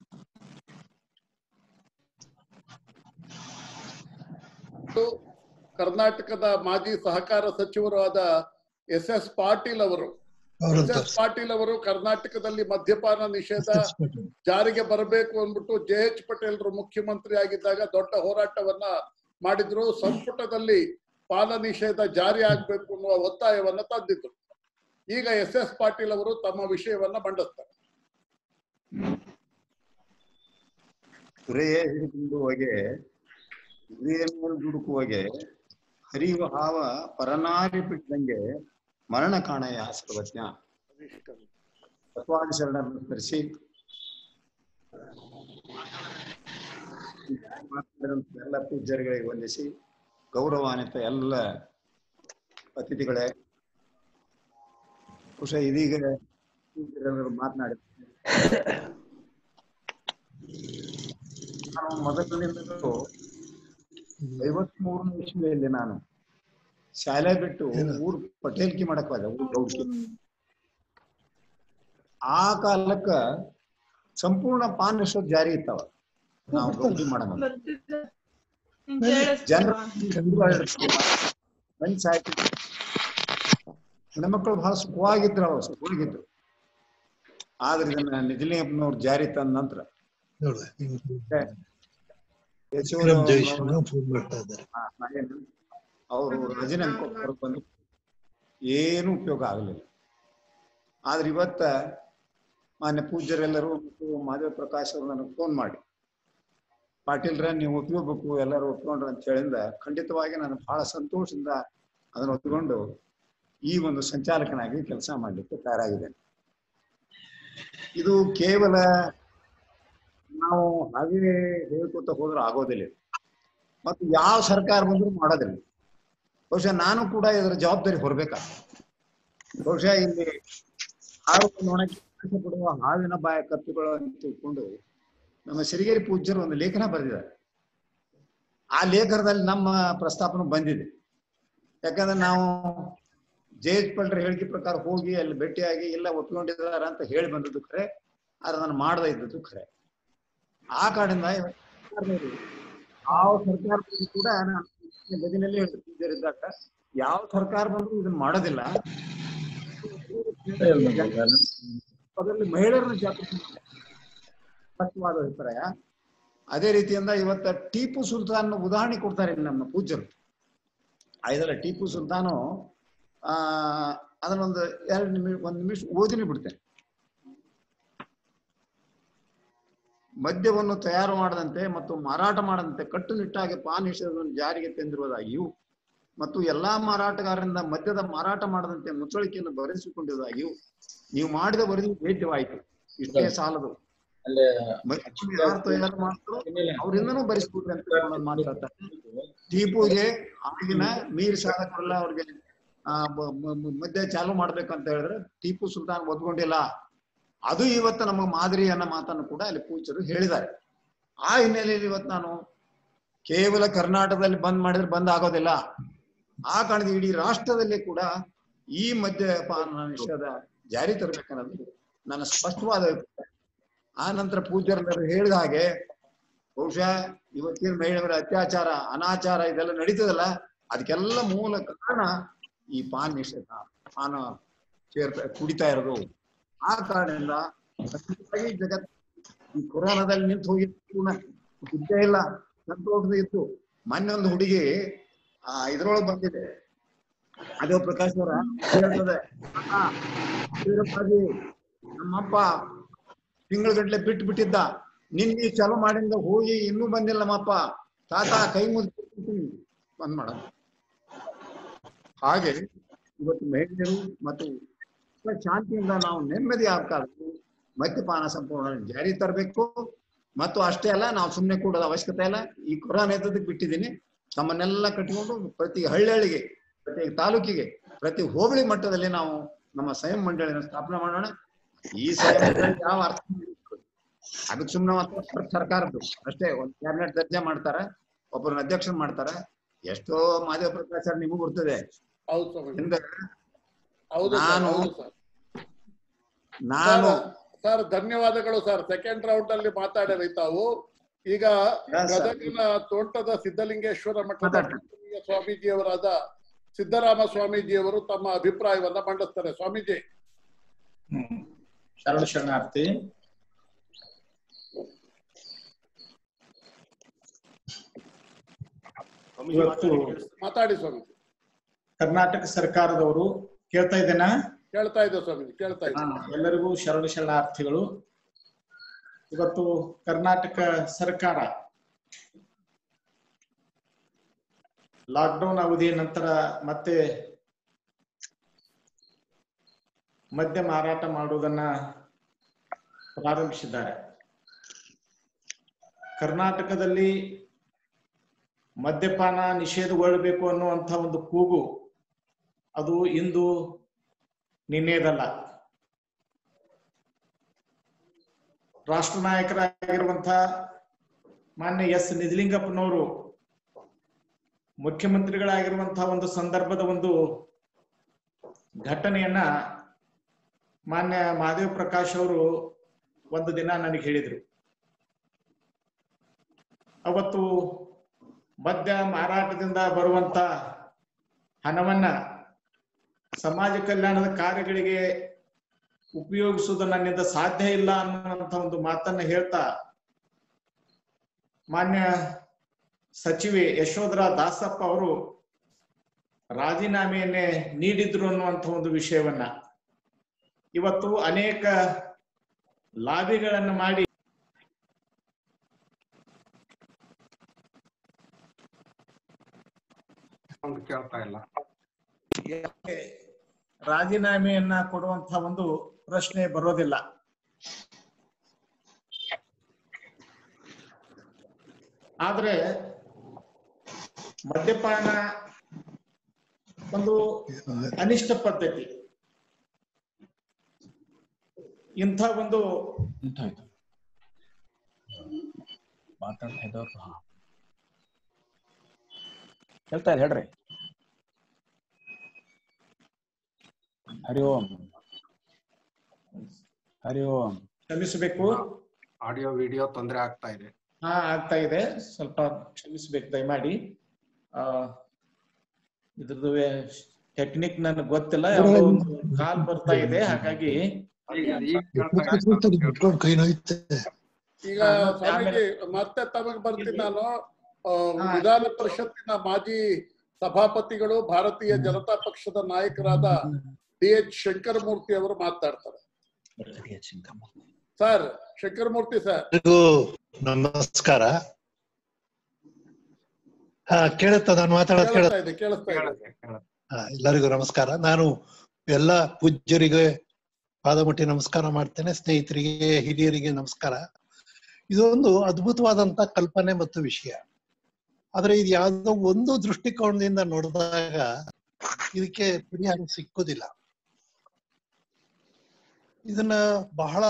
ಮತ್ತು ಕರ್ನಾಟಕದ ಮಾಜಿ ಸಹಕಾರ ಸಚಿವರು ಆದ ಎಸ್ ಎಸ್ ಪಾಟೀಲ್ ಅವರು ಎಸ್ ಎಸ್ ಪಾಟೀಲ್ ಅವರು ಕರ್ನಾಟಕದಲ್ಲಿ ಮದ್ಯಪಾನ ನಿಷೇಧ ಜಾರಿಗೆ ಬರಬೇಕು ಅಂದ್ಬಿಟ್ಟು ಜೆ ಎಚ್ ಪಟೇಲ್ರು ಮುಖ್ಯಮಂತ್ರಿ ಆಗಿದ್ದಾಗ ದೊಡ್ಡ ಹೋರಾಟವನ್ನ ಮಾಡಿದ್ರು ಸಂಪುಟದಲ್ಲಿ ಪಾನ ನಿಷೇಧ ಜಾರಿ ಆಗ್ಬೇಕು ಅನ್ನುವ ಒತ್ತಾಯವನ್ನ ತಂದಿದ್ರು ಈಗ ಎಸ್ ಎಸ್ ಪಾಟೀಲ್ ಅವರು ತಮ್ಮ ವಿಷಯವನ್ನ ಮಂಡಿಸ್ತಾರೆ ಕುರೆಯೇ ಹಿಡಿದುಕೊಂಡು ಹೋಗೆ ಕುರಿಯ ಮೇಲೆ ದುಡುಕುವಾಗೆ ಹರಿಯುವ ಹಾವ ಪರನಾರಿ ಬಿಟ್ಟಂಗೆ ಮರಣ ಕಾಣಯ ಸರ್ವಜ್ಞ ತತ್ವಾದಿ ಶರಣರನ್ನು ಸ್ಮರಿಸಿ ಮಾತನಾಡಿದಂತ ಎಲ್ಲ ಪೂಜ್ಯರುಗಳಿಗೆ ವಂದಿಸಿ ಗೌರವಾನ್ವಿತ ಎಲ್ಲ ಅತಿಥಿಗಳೇ ಬಹುಶಃ ಇದೀಗ ಪೂಜ್ಯರೆಲ್ಲರೂ ಮಾತನಾಡಿ ನಾನು ಮೊದಲಿನಿಂದಲೂ ಐವತ್ಮೂರನೇ ಇಸ್ವಿಯಲ್ಲಿ ನಾನು ಶಾಲೆ ಬಿಟ್ಟು ಊರ್ ಪಟೇಲ್ಕಿ ಮಾಡಕ್ ಹೋದೆ ಊರ್ ಗೌಡ್ಕಿ ಆ ಕಾಲಕ್ಕ ಸಂಪೂರ್ಣ ಪಾನ್ ನಿಷೇಧ ಜಾರಿ ಇತ್ತವ ನಾವು ಗೌಡಿ ಮಾಡೋಣ ಜನರು ಮನ್ಸ್ ಆಯ್ತು ಹೆಣ್ಮಕ್ಳು ಬಹಳ ಸುಖವಾಗಿದ್ರು ಅವ ಸುಖವಾಗಿದ್ರು ಆದ್ರೆ ಇದನ್ನ ನಿಜಲಿಂಗಪ್ಪನವ್ರು ಜಾರಿ ತಂದ ನಂತರ ಫೋನ್ ಮಾಡ್ತಾ ಇದ್ದಾರೆ ಅವರು ರಾಜೀನಾಮೆ ಕೊಟ್ಟು ಬಂದು ಏನು ಉಪಯೋಗ ಆಗಲಿಲ್ಲ ಆದ್ರೆ ಇವತ್ತ ಮಾನ್ಯ ಪೂಜ್ಯರೆಲ್ಲರೂ ಮತ್ತು ಮಾಧವ ಪ್ರಕಾಶ್ ಅವರು ನನಗೆ ಫೋನ್ ಮಾಡಿ ಪಾಟೀಲ್ರ ನೀವು ಒಪ್ಕೋಬೇಕು ಎಲ್ಲರೂ ಒಪ್ಕೊಂಡ್ರು ಅಂತ ಹೇಳಿಂದ ಖಂಡಿತವಾಗಿ ನಾನು ಬಹಳ ಸಂತೋಷದಿಂದ ಅದನ್ನು ಒಪ್ಪಿಕೊಂಡು ಈ ಒಂದು ಸಂಚಾಲಕನಾಗಿ ಕೆಲಸ ಮಾಡಲಿಕ್ಕೆ ತಯಾರಾಗಿದ್ದೇನೆ ಇದು ಕೇವಲ ನಾವು ಹಾಗೆ ಹೇಳ್ಕೊತ ಹೋದ್ರೆ ಆಗೋದಿಲ್ಲ ಇದು. ಮತ್ತು ಯಾವ ಸರ್ಕಾರ ಬಂದರೂ ಮಾಡೋದಿಲ್ಲ ಬಹುಶಃ ನಾನು ಕೂಡ ಇದರ ಜವಾಬ್ದಾರಿ ಹೊರಬೇಕಾಗ್ತದೆ ಬಹುಶಃ ಇಲ್ಲಿ ಹಾವು ನೋಡಕ್ಕೆ ಆಸೆ ಪಡುವ ಹಾವಿನ ಬಾಯ ಕತ್ತುಗಳು ಅಂತ ತಿಳ್ಕೊಂಡು ನಮ್ಮ ಸಿರಿಗೇರಿ ಪೂಜ್ಯರು ಒಂದು ಲೇಖನ ಬರೆದಿದ್ದಾರೆ ಆ ಲೇಖನದಲ್ಲಿ ನಮ್ಮ ಪ್ರಸ್ತಾಪನೆ ಬಂದಿದೆ ಯಾಕಂದ್ರೆ ನಾವು ಜೆ ಎಚ್ ಪಲ್ರ ಹೇಳಿಕೆ ಪ್ರಕಾರ ಹೋಗಿ ಅಲ್ಲಿ ಭೇಟಿಯಾಗಿ ಇಲ್ಲ ಒಪ್ಕೊಂಡಿದ್ದಾರೆ ಅಂತ ಹೇಳಿ ಬಂದದ್ದು ಖರೆ ಆದ್ರೆ ನಾನು ಮಾಡದೇ ಇದ್ದದ್ದು ಖರೆ ಆ ಕಾರಣದಿಂದ ಸರ್ಕಾರದವರು ಯಾವ ಸರ್ಕಾರ ಬಂದ್ರು ಕೂಡ ನಾನು ಗದಿನಲ್ಲಿ ಹೇಳ್ತಿದ್ದಾಗ ಯಾವ ಸರ್ಕಾರ ಬಂದ್ರು ಇದನ್ನ ಮಾಡೋದಿಲ್ಲ ಅದರಲ್ಲಿ ಮಹಿಳೆಯರನ್ನ ಜಾಗೃತಿ ಮಾಡ್ತಾರೆ. ಸ್ಪಷ್ಟವಾದ ಅಭಿಪ್ರಾಯ ಅದೇ ರೀತಿಯಿಂದ ಇವತ್ತ ಟಿಪ್ಪು ಸುಲ್ತಾನ್ ಉದಾಹರಣೆ ಕೊಡ್ತಾರೆ ಇಲ್ಲಿ ನಮ್ಮ ಪೂಜ್ಯರು ಇದಲ್ಲ ಟಿಪ್ಪು ಸುಲ್ತಾನು ಆ ಅದನ್ನೊಂದು ಎರಡು ನಿಮಿಷ ಒಂದ್ ನಿಮಿಷ ಓದಿನಿ ಬಿಡ್ತೇನೆ ಮದ್ಯವನ್ನು ತಯಾರು ಮಾಡದಂತೆ ಮತ್ತು ಮಾರಾಟ ಮಾಡದಂತೆ ಕಟ್ಟುನಿಟ್ಟಾಗಿ ಪಾನ್ ನಿಷೇಧವನ್ನು ಜಾರಿಗೆ ತಂದಿರುವುದಾಗಿಯೂ ಮತ್ತು ಎಲ್ಲಾ ಮಾರಾಟಗಾರರಿಂದ ಮದ್ಯದ ಮಾರಾಟ ಮಾಡದಂತೆ ಮುಚ್ಚಳಿಕೆಯನ್ನು ಬರೆಸಿಕೊಂಡಿರುವುದಾಗಿಯೂ ನೀವು ಮಾಡಿದ ವರದಿ ವೇದ್ಯವಾಯಿತು ಇಷ್ಟೇ ಸಾಲದು ಮದ್ಯ ಯಾರು ತಯಾರು ಮಾಡ್ತಾರೋ ಅವರಿಂದನೂ ಬರೆಸ್ಬಿಟ್ರಿ ಅಂತ ಅನ್ನೋದು ಮಾತಾಡ್ತಾರೆ ಟಿಪ್ಪುಗೆ ಆಗಿನ ಮೀರ್ ಸಾಧಕರೆಲ್ಲ ಅವ್ರಿಗೆ ಆ, ಮ- ಮ- ಮ- ಮದ್ಯ ಚಾಲು ಮಾಡ್ಬೇಕಂತ ಹೇಳಿದ್ರೆ ಟಿಪ್ಪು ಸುಲ್ತಾನ್ ಒದ್ಕೊಂಡಿಲ್ಲ ಅದು ಇವತ್ತು ನಮ್ಮ ಮಾದರಿ ಅನ್ನೋ ಮಾತನ್ನು ಕೂಡ ಅಲ್ಲಿ ಪೂಜ್ಯರು ಹೇಳಿದ್ದಾರೆ ಆ ಹಿನ್ನೆಲೆಯಲ್ಲಿ ಇವತ್ತು ನಾನು ಕೇವಲ ಕರ್ನಾಟಕದಲ್ಲಿ ಬಂದ್ ಮಾಡಿದ್ರೆ ಬಂದ್ ಆಗೋದಿಲ್ಲ ಆ ಕಾರಣದ ಇಡೀ ರಾಷ್ಟ್ರದಲ್ಲಿ ಕೂಡ ಈ ಮದ್ಯಪಾನ ನಿಷೇಧ ಜಾರಿ ತರಬೇಕನ್ನೋದು ನನ್ನ ಸ್ಪಷ್ಟವಾದ ಅಭಿಪ್ರಾಯ ಆ ನಂತರ ಪೂಜ್ಯರೆಲ್ಲರೂ ಹೇಳಿದ ಹಾಗೆ ಬಹುಶಃ ಇವತ್ತಿನ ಮಹಿಳೆಯರ ಅತ್ಯಾಚಾರ ಅನಾಚಾರ ಇದೆಲ್ಲ ನಡೀತದಲ್ಲ ಅದಕ್ಕೆಲ್ಲ ಮೂಲ ಕಾರಣ ಈ ಪಾನ್ ನಿಷೇಧ ಪಾನ ಸೇರ್ತಾ ಕುಡಿತಾ ಇರೋದು ಆ ಕಾರಣದಿಂದ ಖಂಡಿತವಾಗಿ ಜಗತ್ ಈ ಕೊರೋನಾದಲ್ಲಿ ನಿಂತು ಹೋಗಿದ್ದು ಇದ್ದೇ ಇಲ್ಲ ಸಂತೋಷದ ಇತ್ತು ಮೊನ್ನೆ ಒಂದು ಹುಡುಗಿ ಆ ಇದ್ರೊಳಗೆ ಬಂದಿದೆ ಅದು ಪ್ರಕಾಶ್ ಅವರ ಹೇಳ್ತದೆ ಅಕ್ಕ, ವೀರಪ್ಪಾಜಿ, ನಮ್ಮಪ್ಪ ತಿಂಗಳ ಗಂಟ್ಲೆ ಬಿಟ್ಟು ಬಿಟ್ಟಿದ್ದ ನಿನ್ನೆ ಚಾಲು ಮಾಡಿಂದ ಹೋಗಿ ಇನ್ನೂ ಬಂದಿಲ್ಲ ನಮ್ಮಪ್ಪ ತಾತ ಕೈ ಮುಗಿದು ಬಂದ್ ಮಾಡ ಹಾಗೆ ಇವತ್ತು ಮಹಿಳೆಯರು ಮತ್ತು ಶಾಂತಿಯಿಂದ ನಾವು ನೆಮ್ಮದಿ ಆಗ್ಬೇಕಾದ್ರೆ ಮದ್ಯಪಾನ ಸಂಪೂರ್ಣ ಜಾರಿ ತರಬೇಕು ಮತ್ತು ಅಷ್ಟೇ ಅಲ್ಲ ನಾವು ಸುಮ್ಮನೆ ಕೂಡೋದ ಅವಶ್ಯಕತೆ ಇಲ್ಲ ಈ ಕೊರೋನಾ ಇದ್ದದಕ್ಕೆ ಬಿಟ್ಟಿದ್ದೀನಿ ತಮ್ಮನ್ನೆಲ್ಲ ಕಟ್ಟಿಕೊಂಡು ಪ್ರತಿ ಹಳ್ಳಿಗೆ ಪ್ರತಿ ತಾಲೂಕಿಗೆ ಪ್ರತಿ ಹೋಬಳಿ ಮಟ್ಟದಲ್ಲಿ ನಾವು ನಮ್ಮ ಸ್ವಯಂ ಮಂಡಳಿನ ಸ್ಥಾಪನೆ ಮಾಡೋಣ ಈ ಸ್ವಯಂ ಮಂಡಳಿ ಯಾವ ಅರ್ಥ ಅದಕ್ಕೆ ಸುಮ್ಮನೆ ಮಾತ್ರ ಸರ್ಕಾರದ್ದು ಅಷ್ಟೇ ಒಂದು ಕ್ಯಾಬಿನೆಟ್ ದರ್ಜೆ ಮಾಡ್ತಾರ ಒಬ್ಬರನ್ನ ಅಧ್ಯಕ್ಷ ಮಾಡ್ತಾರ ಎಷ್ಟೋ ಮಾದೇವ ಪ್ರಕಾಶ್ ನಿಮಗೂ ಬರ್ತದೆ ಹೌದು ಸ್ವಾಮೀಜಿ ಹಿಂದೆ ಹೌದು ಸರ್, ನಾನು- ಹೌದು ಸರ್. ನಾನು ಸರ್, ಸರ್ ಧನ್ಯವಾದಗಳು ಸರ್ ಸೆಕೆಂಡ್ ರೌಂಡ್ ಅಲ್ಲಿ ಮಾತಾಡಿರಿ ತಾವು ಈಗ Yes, sir. ಗದಗಿನ ತೋಟದ ಸಿದ್ದಲಿಂಗೇಶ್ವರ ಮಠದ ಮಾತಾಡ್ತೀನಿ. ಪೂಜ್ಯ ಸ್ವಾಮೀಜಿಯವರಾದ ಸಿದ್ದರಾಮ ಸ್ವಾಮೀಜಿಯವರು ತಮ್ಮ ಅಭಿಪ್ರಾಯವನ್ನ ಮಂಡಿಸ್ತಾರೆ ಸ್ವಾಮೀಜಿ ಶರಣ ಶರಣಾರ್ಥಿ ಇವತ್ತು ಮಾತಾಡಿ ಸ್ವಾಮೀಜಿ ಕರ್ನಾಟಕ ಸರ್ಕಾರದವರು ಕೇಳ್ತಾ ಇದ್ದೇನಾ ಕೇಳ್ತಾ ಇದ್ದೆ ಸ್ವಾಮೀಜಿ ಕೇಳ್ತಾ ಇದ್ದೆ ಎಲ್ಲರಿಗೂ ಶರಣ ಶರಣಾರ್ಥಿಗಳು ಇವತ್ತು ಕರ್ನಾಟಕ ಸರ್ಕಾರ ಲಾಕ್ಡೌನ್ ಅವಧಿಯ ನಂತರ ಮತ್ತೆ ಮದ್ಯ ಮಾರಾಟ ಮಾಡುವುದನ್ನ ಪ್ರಾರಂಭಿಸಿದ್ದಾರೆ ಕರ್ನಾಟಕದಲ್ಲಿ ಮದ್ಯಪಾನ ನಿಷೇಧಗೊಳ್ಳಬೇಕು ಅನ್ನುವಂಥ ಒಂದು ಕೂಗು ಅದು ಇಂದು ನಿನ್ನೆದಲ್ಲ ರಾಷ್ಟ್ರ ನಾಯಕರಾಗಿರುವಂತ ಮಾನ್ಯ ಎಸ್ ನಿಜಲಿಂಗಪ್ಪನವರು ಮುಖ್ಯಮಂತ್ರಿಗಳಾಗಿರುವಂತಹ ಒಂದು ಸಂದರ್ಭದ ಒಂದು ಘಟನೆಯನ್ನ ಮಾನ್ಯ ಮಹಾದೇವ್ ಪ್ರಕಾಶ್ ಅವರು ಒಂದು ದಿನ ನನಗೆ ಹೇಳಿದ್ರು ಅವತ್ತು ಮದ್ಯ ಮಾರಾಟದಿಂದ ಬರುವಂತ ಹಣವನ್ನ ಸಮಾಜ ಕಲ್ಯಾಣದ ಕಾರ್ಯಗಳಿಗೆ ಉಪಯೋಗಿಸುವುದು ನನ್ನಿಂದ ಸಾಧ್ಯ ಇಲ್ಲ ಅನ್ನುವಂತ ಒಂದು ಮಾತನ್ನ ಹೇಳ್ತಾ ಮಾನ್ಯ ಸಚಿವೆ ಯಶೋಧರಾ ದಾಸಪ್ಪ ಅವರು ರಾಜೀನಾಮೆಯನ್ನೇ ನೀಡಿದ್ರು ಅನ್ನುವಂಥ ಒಂದು ವಿಷಯವನ್ನ ಇವತ್ತು ಅನೇಕ ಲಾಬಿಗಳನ್ನು ಮಾಡಿ ಒಂದು ಕೇಳ್ತಾ ಇಲ್ಲ ಯಾಕೆ ರಾಜೀನಾಮೆಯನ್ನ ಕೊಡುವಂತಹ ಒಂದು ಪ್ರಶ್ನೆ ಬರೋದಿಲ್ಲ ಆದ್ರೆ ಮದ್ಯಪಾನ ಒಂದು ಅನಿಷ್ಟ ಪದ್ಧತಿ ಇಂಥ ಒಂದು ಎಂತಾಯ್ತು ಮಾತಾಡ್ತಾ ಇದ್ದವ್ರು ಹಾ ಹೇಳ್ತಾ ಇರಿ ಹೇಳ್ರಿ ಹರಿ ಓಂ ಹರಿ ಓಂ ಕ್ಷಮಿಸಬೇಕು ಆಡಿಯೋ ವಿಡಿಯೋ ತೊಂದರೆ ಆಗ್ತಾ ಇದೆ ಹಾ ಆಗ್ತಾ ಇದೆ ಸ್ವಲ್ಪ ಕ್ಷಮಿಸ್ಬೇಕು ದಯಮಾಡಿ ಆ ಇದ್ರದ್ದು ಟೆಕ್ನಿಕ್ ನನಗೆ ಗೊತ್ತಿಲ್ಲ ಯಾವುದೋ ಒಂದು ಕಾಲ್ ಬರ್ತಾ ಇದೆ ಹಾಗಾಗಿ ಈಗ ಈಗ ಕೇಳ್ತಾ ಇದೆ ಸ್ವಲ್ಪ ಕೇಳ್ತಾ ಇದೆ. ಕೈ ನೋಯುತ್ತೆ ಈಗ ಹಾ, ಮತ್ತೆ ಸ್ವಾಮೀಜಿ ಆಮೇಲೆ- ಮತ್ತೆ ತಮಗೆ ಬರ್ತೀನಿ ನಾನು ಆ, ಹಾ. ವಿಧಾನ ಪರಿಷತ್ತಿನ ಮಾಜಿ ಸಭಾಪತಿಗಳು ಭಾರತೀಯ ಜನತಾ ಪಕ್ಷದ ನಾಯಕರಾದ ಡಿ ಎಚ್ ಶಂಕರಮೂರ್ತಿ ಅವರು ಮಾತಾಡ್ತಾರೆ ಸರ್ ಶಂಕರಮೂರ್ತಿ ಸರ್ ಎಲ್ರಿಗೂ ನಮಸ್ಕಾರ ಹಾ ಕೇಳುತ್ತಾ ನಾನು ಮಾತಾಡೋದು ಕೇಳ ಕೇಳಿಸ್ತಾ ಇದೆ ಕೇಳಿಸ್ತಾ ಇದೆ ಕೇಳುತ್ತೆ, ಕೇಳುತ್ತೆ. ಎಲ್ಲರಿಗೂ ನಮಸ್ಕಾರ ನಾನು ಎಲ್ಲ ಪೂಜ್ಯರಿಗೆ ಪಾದಮುಟ್ಟಿ ನಮಸ್ಕಾರ ಮಾಡ್ತೇನೆ ಸ್ನೇಹಿತರಿಗೆ ಹಿರಿಯರಿಗೆ ನಮಸ್ಕಾರ ಇದೊಂದು ಅದ್ಭುತವಾದಂತ ಕಲ್ಪನೆ ಮತ್ತು ವಿಷಯ ಆದ್ರೆ ಇದು ಯಾವುದೋ ಒಂದು ದೃಷ್ಟಿಕೋನದಿಂದ ನೋಡಿದಾಗ ಇದಕ್ಕೆ ಪರಿಹಾರ ಸಿಕ್ಕೋದಿಲ್ಲ ಇದನ್ನ ಬಹಳ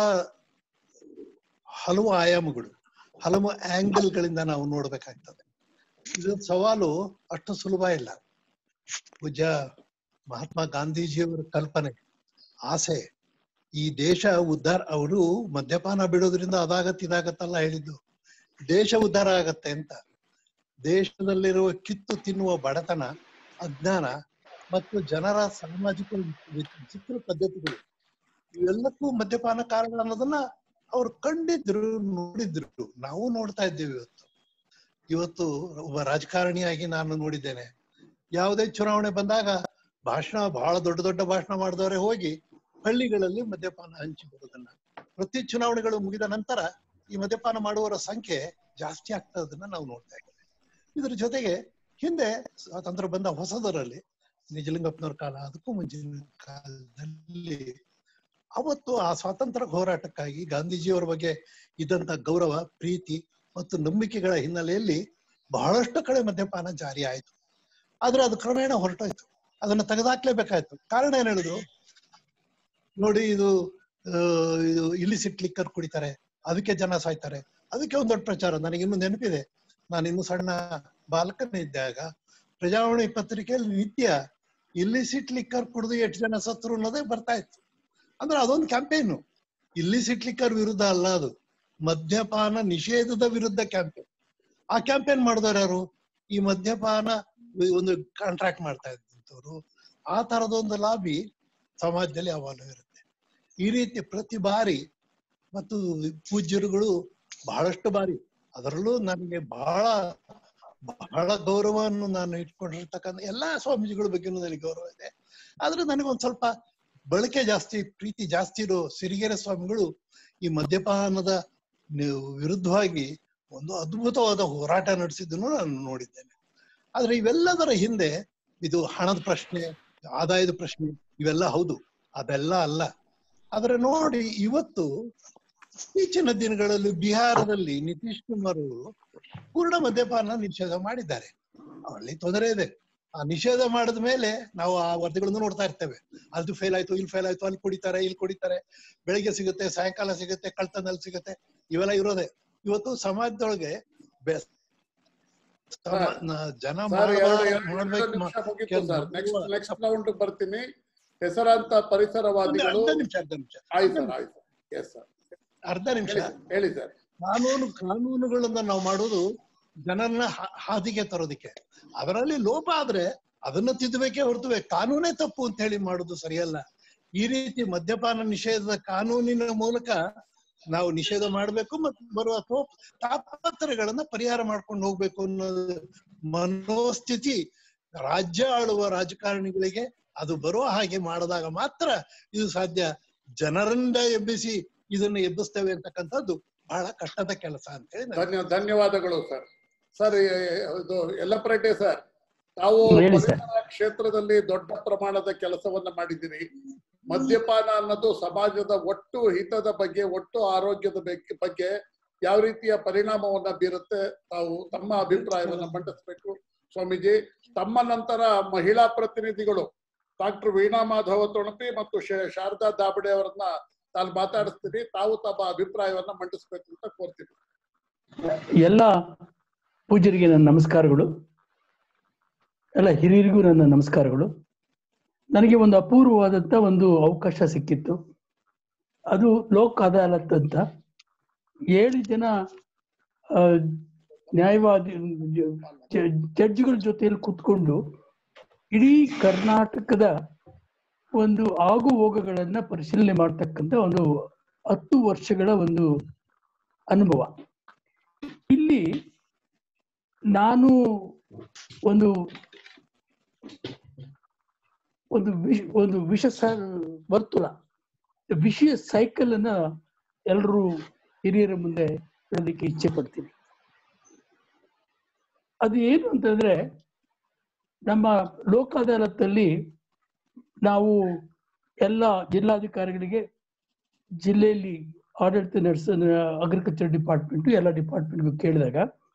ಹಲವು ಆಯಾಮಗಳು ಹಲವು ಆಂಗಲ್ ಗಳಿಂದ ನಾವು ನೋಡ್ಬೇಕಾಗ್ತದೆ ಇದು ಸವಾಲು ಅಷ್ಟು ಸುಲಭ ಇಲ್ಲ ಪೂಜ್ಯ ಮಹಾತ್ಮ ಗಾಂಧೀಜಿಯವರ ಕಲ್ಪನೆ ಆಸೆ ಈ ದೇಶ ಉದ್ಧಾರ ಅವರು ಮದ್ಯಪಾನ ಬಿಡೋದ್ರಿಂದ ಅದಾಗತ್ತೆ ಇದಾಗತ್ತಲ್ಲ ಹೇಳಿದ್ದು ದೇಶ ಉದ್ಧಾರ ಆಗತ್ತೆ ಅಂತ ದೇಶದಲ್ಲಿರುವ ಕಿತ್ತು ತಿನ್ನುವ ಬಡತನ ಅಜ್ಞಾನ ಮತ್ತು ಜನರ ಸಾಮಾಜಿಕ ವಿಚಿತ್ರ ಪದ್ಧತಿಗಳು ಇವೆಲ್ಲಕ್ಕೂ ಮದ್ಯಪಾನ ಕಾರಣ ಅನ್ನೋದನ್ನ ಅವ್ರು ಕಂಡಿದ್ರು ನೋಡಿದ್ರು ನಾವು ನೋಡ್ತಾ ಇದ್ದೇವೆ ಇವತ್ತು ಇವತ್ತು ಒಬ್ಬ ರಾಜಕಾರಣಿಯಾಗಿ ನಾನು ನೋಡಿದ್ದೇನೆ ಯಾವುದೇ ಚುನಾವಣೆ ಬಂದಾಗ ಭಾಷಣ ಬಹಳ ದೊಡ್ಡ ದೊಡ್ಡ ಭಾಷಣ ಮಾಡಿದವರೇ ಹೋಗಿ ಹಳ್ಳಿಗಳಲ್ಲಿ ಮದ್ಯಪಾನ ಹಂಚಿ ಬರೋದನ್ನ ಪ್ರತಿ ಚುನಾವಣೆಗಳು ಮುಗಿದ ನಂತರ ಈ ಮದ್ಯಪಾನ ಮಾಡುವವರ ಸಂಖ್ಯೆ ಜಾಸ್ತಿ ಆಗ್ತದನ್ನ ನಾವು ನೋಡ್ತಾ ಇದ್ದೇವೆ ಇದ್ರ ಜೊತೆಗೆ ಹಿಂದೆ ಸ್ವಾತಂತ್ರ್ಯ ಬಂದ ಹೊಸದರಲ್ಲಿ ನಿಜಲಿಂಗಪ್ಪನವ್ರ ಕಾಲ ಅದಕ್ಕೂ ಮುಂಚಿನ ಕಾಲದಲ್ಲಿ ಅವತ್ತು ಆ ಸ್ವಾತಂತ್ರ್ಯ ಹೋರಾಟಕ್ಕಾಗಿ ಗಾಂಧೀಜಿಯವರ ಬಗ್ಗೆ ಇದ್ದಂತ ಗೌರವ ಪ್ರೀತಿ ಮತ್ತು ನಂಬಿಕೆಗಳ ಹಿನ್ನೆಲೆಯಲ್ಲಿ ಬಹಳಷ್ಟು ಕಡೆ ಮದ್ಯಪಾನ ಜಾರಿ ಆಯ್ತು ಆದ್ರೆ ಅದು ಕ್ರಮೇಣ ಹೊರಟೋಯ್ತು ಅದನ್ನ ತೆಗೆದಾಕ್ಲೇಬೇಕಾಯ್ತು ಕಾರಣ ಏನ್ ಹೇಳಿದ್ರು ನೋಡಿ ಇದು ಆ, ಇದು ಇಲಿಸಿಟ್ ಲಿಕ್ಕರ್ ಕುಡಿತಾರೆ ಅದಕ್ಕೆ ಜನ ಸಾಯ್ತಾರೆ ಅದಕ್ಕೆ ಒಂದ್ ದೊಡ್ಡ ಪ್ರಚಾರ ನನಗೆ ಇನ್ನು ನೆನಪಿದೆ ನಾನು ಇನ್ನು ಸಣ್ಣ ಬಾಲಕನಿದ್ದಾಗ ಪ್ರಜಾವಾಣಿ ಪತ್ರಿಕೆಯಲ್ಲಿ ನಿತ್ಯ ಇಲ್ಲಿಸಿಟ್ ಲಿಕ್ಕರ್ ಕುಡಿದು ಎಷ್ಟು ಜನ ಸತ್ರು ಅನ್ನೋದೇ ಬರ್ತಾ ಇತ್ತು ಅಂದ್ರೆ ಅದೊಂದು ಕ್ಯಾಂಪೇನು ಇಲ್ಲಿಸಿಟ್ ಲಿಕ್ಕರ್ ವಿರುದ್ಧ ಅಲ್ಲ ಅದು ಮದ್ಯಪಾನ ನಿಷೇಧದ ವಿರುದ್ಧ ಕ್ಯಾಂಪೇನ್ ಆ ಕ್ಯಾಂಪೇನ್ ಮಾಡಿದವರು ಯಾರು ಈ ಮದ್ಯಪಾನ ಒಂದು ಕಾಂಟ್ರಾಕ್ಟ್ ಮಾಡ್ತಾ ಇದ್ದಂಥವ್ರು ಆ ತರದೊಂದು ಲಾಬಿ ಸಮಾಜದಲ್ಲಿ ಯಾವಾಗಲೂ ಇರುತ್ತೆ ಈ ರೀತಿ ಪ್ರತಿ ಬಾರಿ ಮತ್ತು ಪೂಜ್ಯರುಗಳು ಬಹಳಷ್ಟು ಬಾರಿ ಅದರಲ್ಲೂ ನನಗೆ ಬಹಳ ಬಹಳ ಗೌರವವನ್ನು ನಾನು ಇಟ್ಕೊಂಡಿರ್ತಕ್ಕಂಥ ಎಲ್ಲಾ ಸ್ವಾಮೀಜಿಗಳ ಬಗ್ಗೆನೂ ನನಗೆ ಗೌರವ ಇದೆ ಆದ್ರೆ ನನಗೊಂದ್ ಸ್ವಲ್ಪ ಬಳಕೆ ಜಾಸ್ತಿ ಪ್ರೀತಿ ಜಾಸ್ತಿ ಇರೋ ಸಿರಿಗೆರೆ ಸ್ವಾಮಿಗಳು ಈ ಮದ್ಯಪಾನದ ನಿ- ವಿರುದ್ಧವಾಗಿ ಒಂದು ಅದ್ಭುತವಾದ ಹೋರಾಟ ನಡೆಸಿದ್ದನ್ನು ನಾನು ನೋಡಿದ್ದೇನೆ ಆದ್ರೆ ಇವೆಲ್ಲದರ ಹಿಂದೆ ಇದು ಹಣದ ಪ್ರಶ್ನೆ ಆದಾಯದ ಪ್ರಶ್ನೆ ಇವೆಲ್ಲ ಹೌದು ಅದೆಲ್ಲ ಅಲ್ಲ ಆದ್ರೆ ನೋಡಿ ಇವತ್ತು ಇತ್ತೀಚಿನ ದಿನಗಳಲ್ಲಿ ಬಿಹಾರದಲ್ಲಿ ನಿತೀಶ್ ಕುಮಾರ್ ಅವರು ಪೂರ್ಣ ಮದ್ಯಪಾನ ನಿಷೇಧ ಮಾಡಿದ್ದಾರೆ ಅಲ್ಲಿ ತೊಂದರೆ ಇದೆ ಆ ನಿಷೇಧ ಮಾಡಿದ ಮೇಲೆ ನಾವು ಆ ವರದಿಗಳನ್ನು ನೋಡ್ತಾ ಇರ್ತೇವೆ ಅದು ಫೇಲ್ ಆಯ್ತು ಇಲ್ಲಿ ಫೇಲ್ ಆಯ್ತು ಅಲ್ಲಿ ಕುಡಿತಾರೆ ಇಲ್ಲಿ ಕುಡಿತಾರೆ ಬೆಳಿಗ್ಗೆ ಸಿಗುತ್ತೆ ಸಾಯಂಕಾಲ ಸಿಗುತ್ತೆ ಕಳ್ತನಲ್ಲಿ ಸಿಗುತ್ತೆ ಇವೆಲ್ಲ ಇರೋದೇ ಇವತ್ತು ಸಮಾಜದೊಳಗೆ ಬೆ- ಸಮ- ನ- ಜನ ಸರ್ ಮಾಡಬಾರ್ದು, ಎರಡು ಎರಡು ನೋಡ್ಬೇಕು ನಿಮಿಷ ಮ- ಮುಗೀತು ಕೆಲ್ಸ ಸರ್ ನೆಕ್ಸ್ಟ್ ಮಾಡುವ- ನೆಕ್ಸ್ಟ್ ರೌಂಡ್ ಬರ್ತೀನಿ ಹೆಸರಾಂತ ಪರಿಸರವಾದಿಗಳು ಅರ್ಧ ನಿಮಿಷ ಅರ್ಧ ನಿಮಿಷ ಆಯ್ತು ಸರ್ ಆಯ್ತು ಎಸ್ ಸರ್ ಅರ್ಧ ನಿಮಿಷ ಹೇಳಿ ಹೇಳಿ ಸರ್ ಕಾನೂನು ಕಾನೂನುಗಳನ್ನ ನಾವು ಮಾಡೋದು ಜನರನ್ನ ಹಾ- ಹಾದಿಗೆ ತರೋದಿಕ್ಕೆ ಅದರಲ್ಲಿ ಲೋಪ ಆದ್ರೆ ಅದನ್ನ ತಿದ್ದಬೇಕೇ ಹೊರತು ಕಾನೂನೇ ತಪ್ಪು ಅಂತ ಹೇಳಿ ಮಾಡೋದು ಸರಿಯಲ್ಲ ಈ ರೀತಿ ಮದ್ಯಪಾನ ನಿಷೇಧದ ಕಾನೂನಿನ ಮೂಲಕ ನಾವು ನಿಷೇಧ ಮಾಡಬೇಕು ಮತ್ತು ಬರುವ ತೋಪ್ ತಾಪತ್ರಗಳನ್ನ ಪರಿಹಾರ ಮಾಡ್ಕೊಂಡು ಹೋಗ್ಬೇಕು ಅನ್ನೋ ಮನೋಸ್ಥಿತಿ ರಾಜ್ಯ ಆಳುವ ರಾಜಕಾರಣಿಗಳಿಗೆ ಅದು ಬರುವ ಹಾಗೆ ಮಾಡಿದಾಗ ಮಾತ್ರ ಇದು ಸಾಧ್ಯ ಜನರಿಂದ ಎಬ್ಬಿಸಿ ಇದನ್ನ ಎಬ್ಬಿಸ್ತೇವೆ ಅಂತಕ್ಕಂಥದ್ದು ಬಹಳ ಕಷ್ಟದ ಕೆಲಸ ಅಂತ ಹೇಳಿ ನಾನು ಧನ್ಯ ಧನ್ಯವಾದಗಳು ಸರ್ ಸರ್ ಇದು ಯಲ್ಲಪ್ರಟೆ ಸರ್ ತಾವು ಹೇಳಿ ಸರ್. ಪರಿಸರ ಕ್ಷೇತ್ರದಲ್ಲಿ ದೊಡ್ಡ ಪ್ರಮಾಣದ ಕೆಲಸವನ್ನ ಮಾಡಿದ್ದೀರಿ ಮದ್ಯಪಾನ ಅನ್ನೋದು ಸಮಾಜದ ಒಟ್ಟು ಹಿತದ ಬಗ್ಗೆ ಒಟ್ಟು ಆರೋಗ್ಯದ ಬಗ್ಗೆ ಬಗ್ಗೆ ಯಾವ ರೀತಿಯ ಪರಿಣಾಮವನ್ನ ಬೀರುತ್ತೆ ತಾವು ತಮ್ಮ ಅಭಿಪ್ರಾಯವನ್ನ ಮಂಡಿಸ್ಬೇಕು ಸ್ವಾಮೀಜಿ ತಮ್ಮ ನಂತರ ಮಹಿಳಾ ಪ್ರತಿನಿಧಿಗಳು ಡಾಕ್ಟರ್ ವೀಣಾ ಮಾಧವ ತೊಣಪಿ ಮತ್ತು ಶೇ- ಶಾರದಾ ದಾಬಡೆ ಅವರನ್ನ ನಾನು ಮಾತಾಡಿಸ್ತೀನಿ ತಾವು ತಮ್ಮ ಅಭಿಪ್ರಾಯವನ್ನ ಮಂಡಿಸ್ಬೇಕು ಅಂತ ಕೋರ್ತೀನಿ ಎಲ್ಲ ಪೂಜ್ಯರಿಗೆ ನನ್ನ ನಮಸ್ಕಾರಗಳು ಎಲ್ಲ ಹಿರಿಯರಿಗೂ ನನ್ನ ನಮಸ್ಕಾರಗಳು ನನಗೆ ಒಂದು ಅಪೂರ್ವವಾದಂಥ ಒಂದು ಅವಕಾಶ ಸಿಕ್ಕಿತ್ತು ಅದು ಲೋಕ್ ಅದಾಲತ್ ಅಂತ ಏಳು ಜನ ಆ, ನ್ಯಾಯವಾದಿ ಜ- ಜಡ್ಜ್ಗಳ ಜೊತೆಯಲ್ಲಿ ಕೂತ್ಕೊಂಡು ಇಡೀ ಕರ್ನಾಟಕದ ಒಂದು ಆಗು ಹೋಗುಗಳನ್ನ ಪರಿಶೀಲನೆ ಮಾಡ್ತಕ್ಕಂಥ ಒಂದು ಹತ್ತು ವರ್ಷಗಳ ಒಂದು ಅನುಭವ ಇಲ್ಲಿ ನಾನು ಒಂದು ಒಂದು ವಿಷ ಒಂದು ವಿಷ ಸ- ವರ್ತುಲ ವಿಷಯ ಸೈಕಲ್ ಅನ್ನ ಎಲ್ಲರೂ ಹಿರಿಯರ ಮುಂದೆ ಹೇಳಲಿಕ್ಕೆ ಇಚ್ಛೆ ಪಡ್ತೀನಿ ಅದು ಏನು ಅಂತಂದ್ರೆ ನಮ್ಮ ಲೋಕ ಅದಾಲತ್ತಲ್ಲಿ ನಾವು ಎಲ್ಲ ಜಿಲ್ಲಾಧಿಕಾರಿಗಳಿಗೆ ಜಿಲ್ಲೆಯಲ್ಲಿ ಆಡಳಿತ ನಡೆಸ ಅಗ್ರಿಕಲ್ಚರ್ ಡಿಪಾರ್ಟ್ಮೆಂಟ್ ಎಲ್ಲ ಡಿಪಾರ್ಟ್ಮೆಂಟ್ಗೂ ಕೇಳಿದಾಗ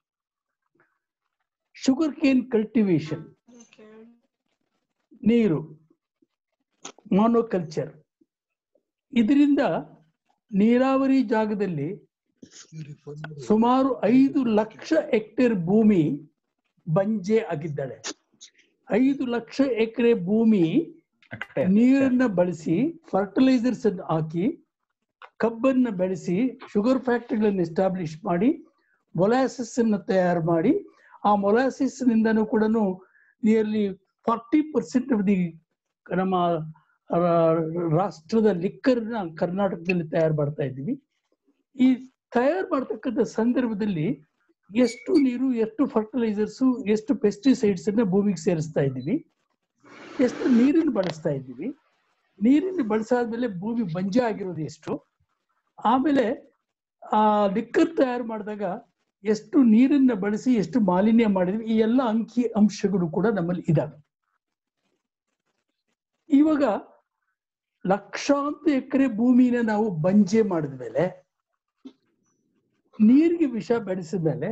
ಶುಗರ್ ಕೇನ್ ಕಲ್ಟಿವೇಶನ್ ನೀರು ಮಾನೋಕಲ್ಚರ್ ಇದರಿಂದ ನೀರಾವರಿ ಜಾಗದಲ್ಲಿ ಸುಮಾರು ಐದು ಲಕ್ಷ ಹೆಕ್ಟೇರ್ ಭೂಮಿ ಬಂಜೆ ಆಗಿದ್ದಾಳೆ ಐದು ಲಕ್ಷ ಎಕರೆ ಭೂಮಿ ನೀರನ್ನ ಬಳಸಿ ಫರ್ಟಿಲೈಸರ್ಸ್ ಅನ್ನು ಹಾಕಿ ಕಬ್ಬನ್ನ ಬೆಳೆಸಿ ಶುಗರ್ ಫ್ಯಾಕ್ಟರಿಗಳನ್ನು ಎಸ್ಟಾಬ್ಲಿಷ್ ಮಾಡಿ ಮೊಲಾಸಿಸ್ ಅನ್ನು ತಯಾರು ಮಾಡಿ ಆ ಮೊಲಾಸಿಸ್ ನಿಂದನೂ ಕೂಡ nearly forty percent of the ನಮ್ಮ ರಾ- ರಾಷ್ಟ್ರದ ಲಿಕ್ಕರ್ನ ಕರ್ನಾಟಕದಲ್ಲಿ ತಯಾರು ಮಾಡ್ತಾ ಇದ್ದೀವಿ ಈ ತಯಾರು ಮಾಡ್ತಕ್ಕಂಥ ಸಂದರ್ಭದಲ್ಲಿ ಎಷ್ಟು ನೀರು ಎಷ್ಟು ಫರ್ಟಿಲೈಸರ್ಸ್ ಎಷ್ಟು ಪೆಸ್ಟಿಸೈಡ್ಸ್ ಅನ್ನ ಭೂಮಿಗೆ ಸೇರಿಸ್ತಾ ಇದ್ದೀವಿ ಎಷ್ಟು ನೀರನ್ನು ಬಳಸ್ತಾ ಇದ್ದೀವಿ ನೀರನ್ನು ಬಳಸಾದ್ಮೇಲೆ ಭೂಮಿ ಬಂಜೆ ಆಗಿರೋದು ಎಷ್ಟು ಆಮೇಲೆ ಆ ಲಿಕ್ಕರ್ ತಯಾರು ಮಾಡಿದಾಗ ಎಷ್ಟು ನೀರನ್ನ ಬಳಸಿ ಎಷ್ಟು ಮಾಲಿನ್ಯ ಮಾಡಿದ್ವಿ ಈ ಎಲ್ಲ ಅಂಕಿ ಅಂಶಗಳು ಕೂಡ ನಮ್ಮಲ್ಲಿ ಇದಾವೆ ಇವಾಗ ಲಕ್ಷಾಂತರ ಎಕರೆ ಭೂಮಿನ ನಾವು ಬಂಜೆ ಮಾಡಿದ್ಮೇಲೆ ನೀರಿಗೆ ವಿಷ ಬೆಳೆಸಿದ ಮೇಲೆ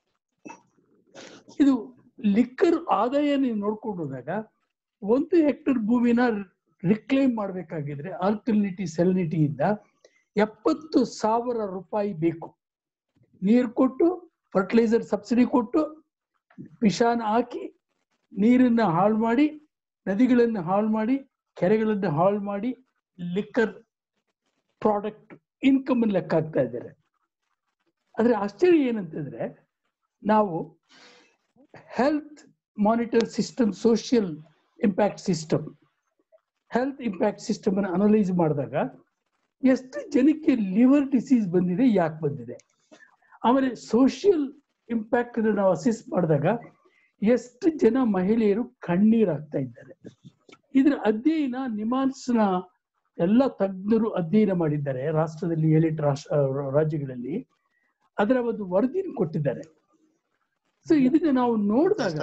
ಇದು ಲಿಕ್ಕರ್ ಆದಾಯ ನೀವು ನೋಡ್ಕೊಂಡು ಹೋದಾಗ ಒಂದು ಹೆಕ್ಟರ್ ಭೂಮಿನ ರಿಕ್ಲೈಮ್ ಮಾಡ್ಬೇಕಾಗಿದ್ರೆ ಆಲ್ಕಲಿನಿಟಿ ಸೆಲಿನಿಟಿ ಇಂದ ಎಪ್ಪತ್ತು ಸಾವಿರ ರೂಪಾಯಿ ಬೇಕು ನೀರು ಕೊಟ್ಟು ಫರ್ಟಿಲೈಸರ್ ಸಬ್ಸಿಡಿ ಕೊಟ್ಟು ವಿಷಾನ ಹಾಕಿ ನೀರನ್ನ ಹಾಳು ಮಾಡಿ ನದಿಗಳನ್ನು ಹಾಳು ಮಾಡಿ ಕೆರೆಗಳನ್ನು ಹಾಳು ಮಾಡಿ ಲಿಕ್ಕರ್ ಪ್ರಾಡಕ್ಟ್ ಇನ್ಕಮ್ ಲೆಕ್ಕ ಹಾಕ್ತಾ ಇದ್ದಾರೆ ಆದ್ರೆ ಆಶ್ಚರ್ಯ ಏನಂತಂದ್ರೆ ನಾವು health monitor system social impact system health impact system ಅನ್ನು ಅನಲೈಸ್ ಮಾಡಿದಾಗ ಎಷ್ಟು ಜನಕ್ಕೆ ಲಿವರ್ ಡಿಸೀಸ್ ಬಂದಿದೆ ಯಾಕೆ ಬಂದಿದೆ ಆಮೇಲೆ ಸೋಷಿಯಲ್ ಇಂಪ್ಯಾಕ್ಟ್ ನಾವು ಅಸೆಸ್ ಮಾಡಿದಾಗ ಎಷ್ಟು ಜನ ಮಹಿಳೆಯರು ಕಣ್ಣೀರಾಗ್ತಾ ಇದ್ದಾರೆ ಇದ್ರ ಅಧ್ಯಯನ ನಿಮಾನ್ಸ್ನ ಎಲ್ಲ ತಜ್ಞರು ಅಧ್ಯಯನ ಮಾಡಿದ್ದಾರೆ ರಾಷ್ಟ್ರದಲ್ಲಿ ಏಳೆಂಟು ರಾಷ್ಟ್ರ ರಾಜ್ಯಗಳಲ್ಲಿ ಅದರ ಒಂದು ವರದಿನ ಕೊಟ್ಟಿದ್ದಾರೆ ಸೊ ಇದನ್ನ ನಾವು ನೋಡಿದಾಗ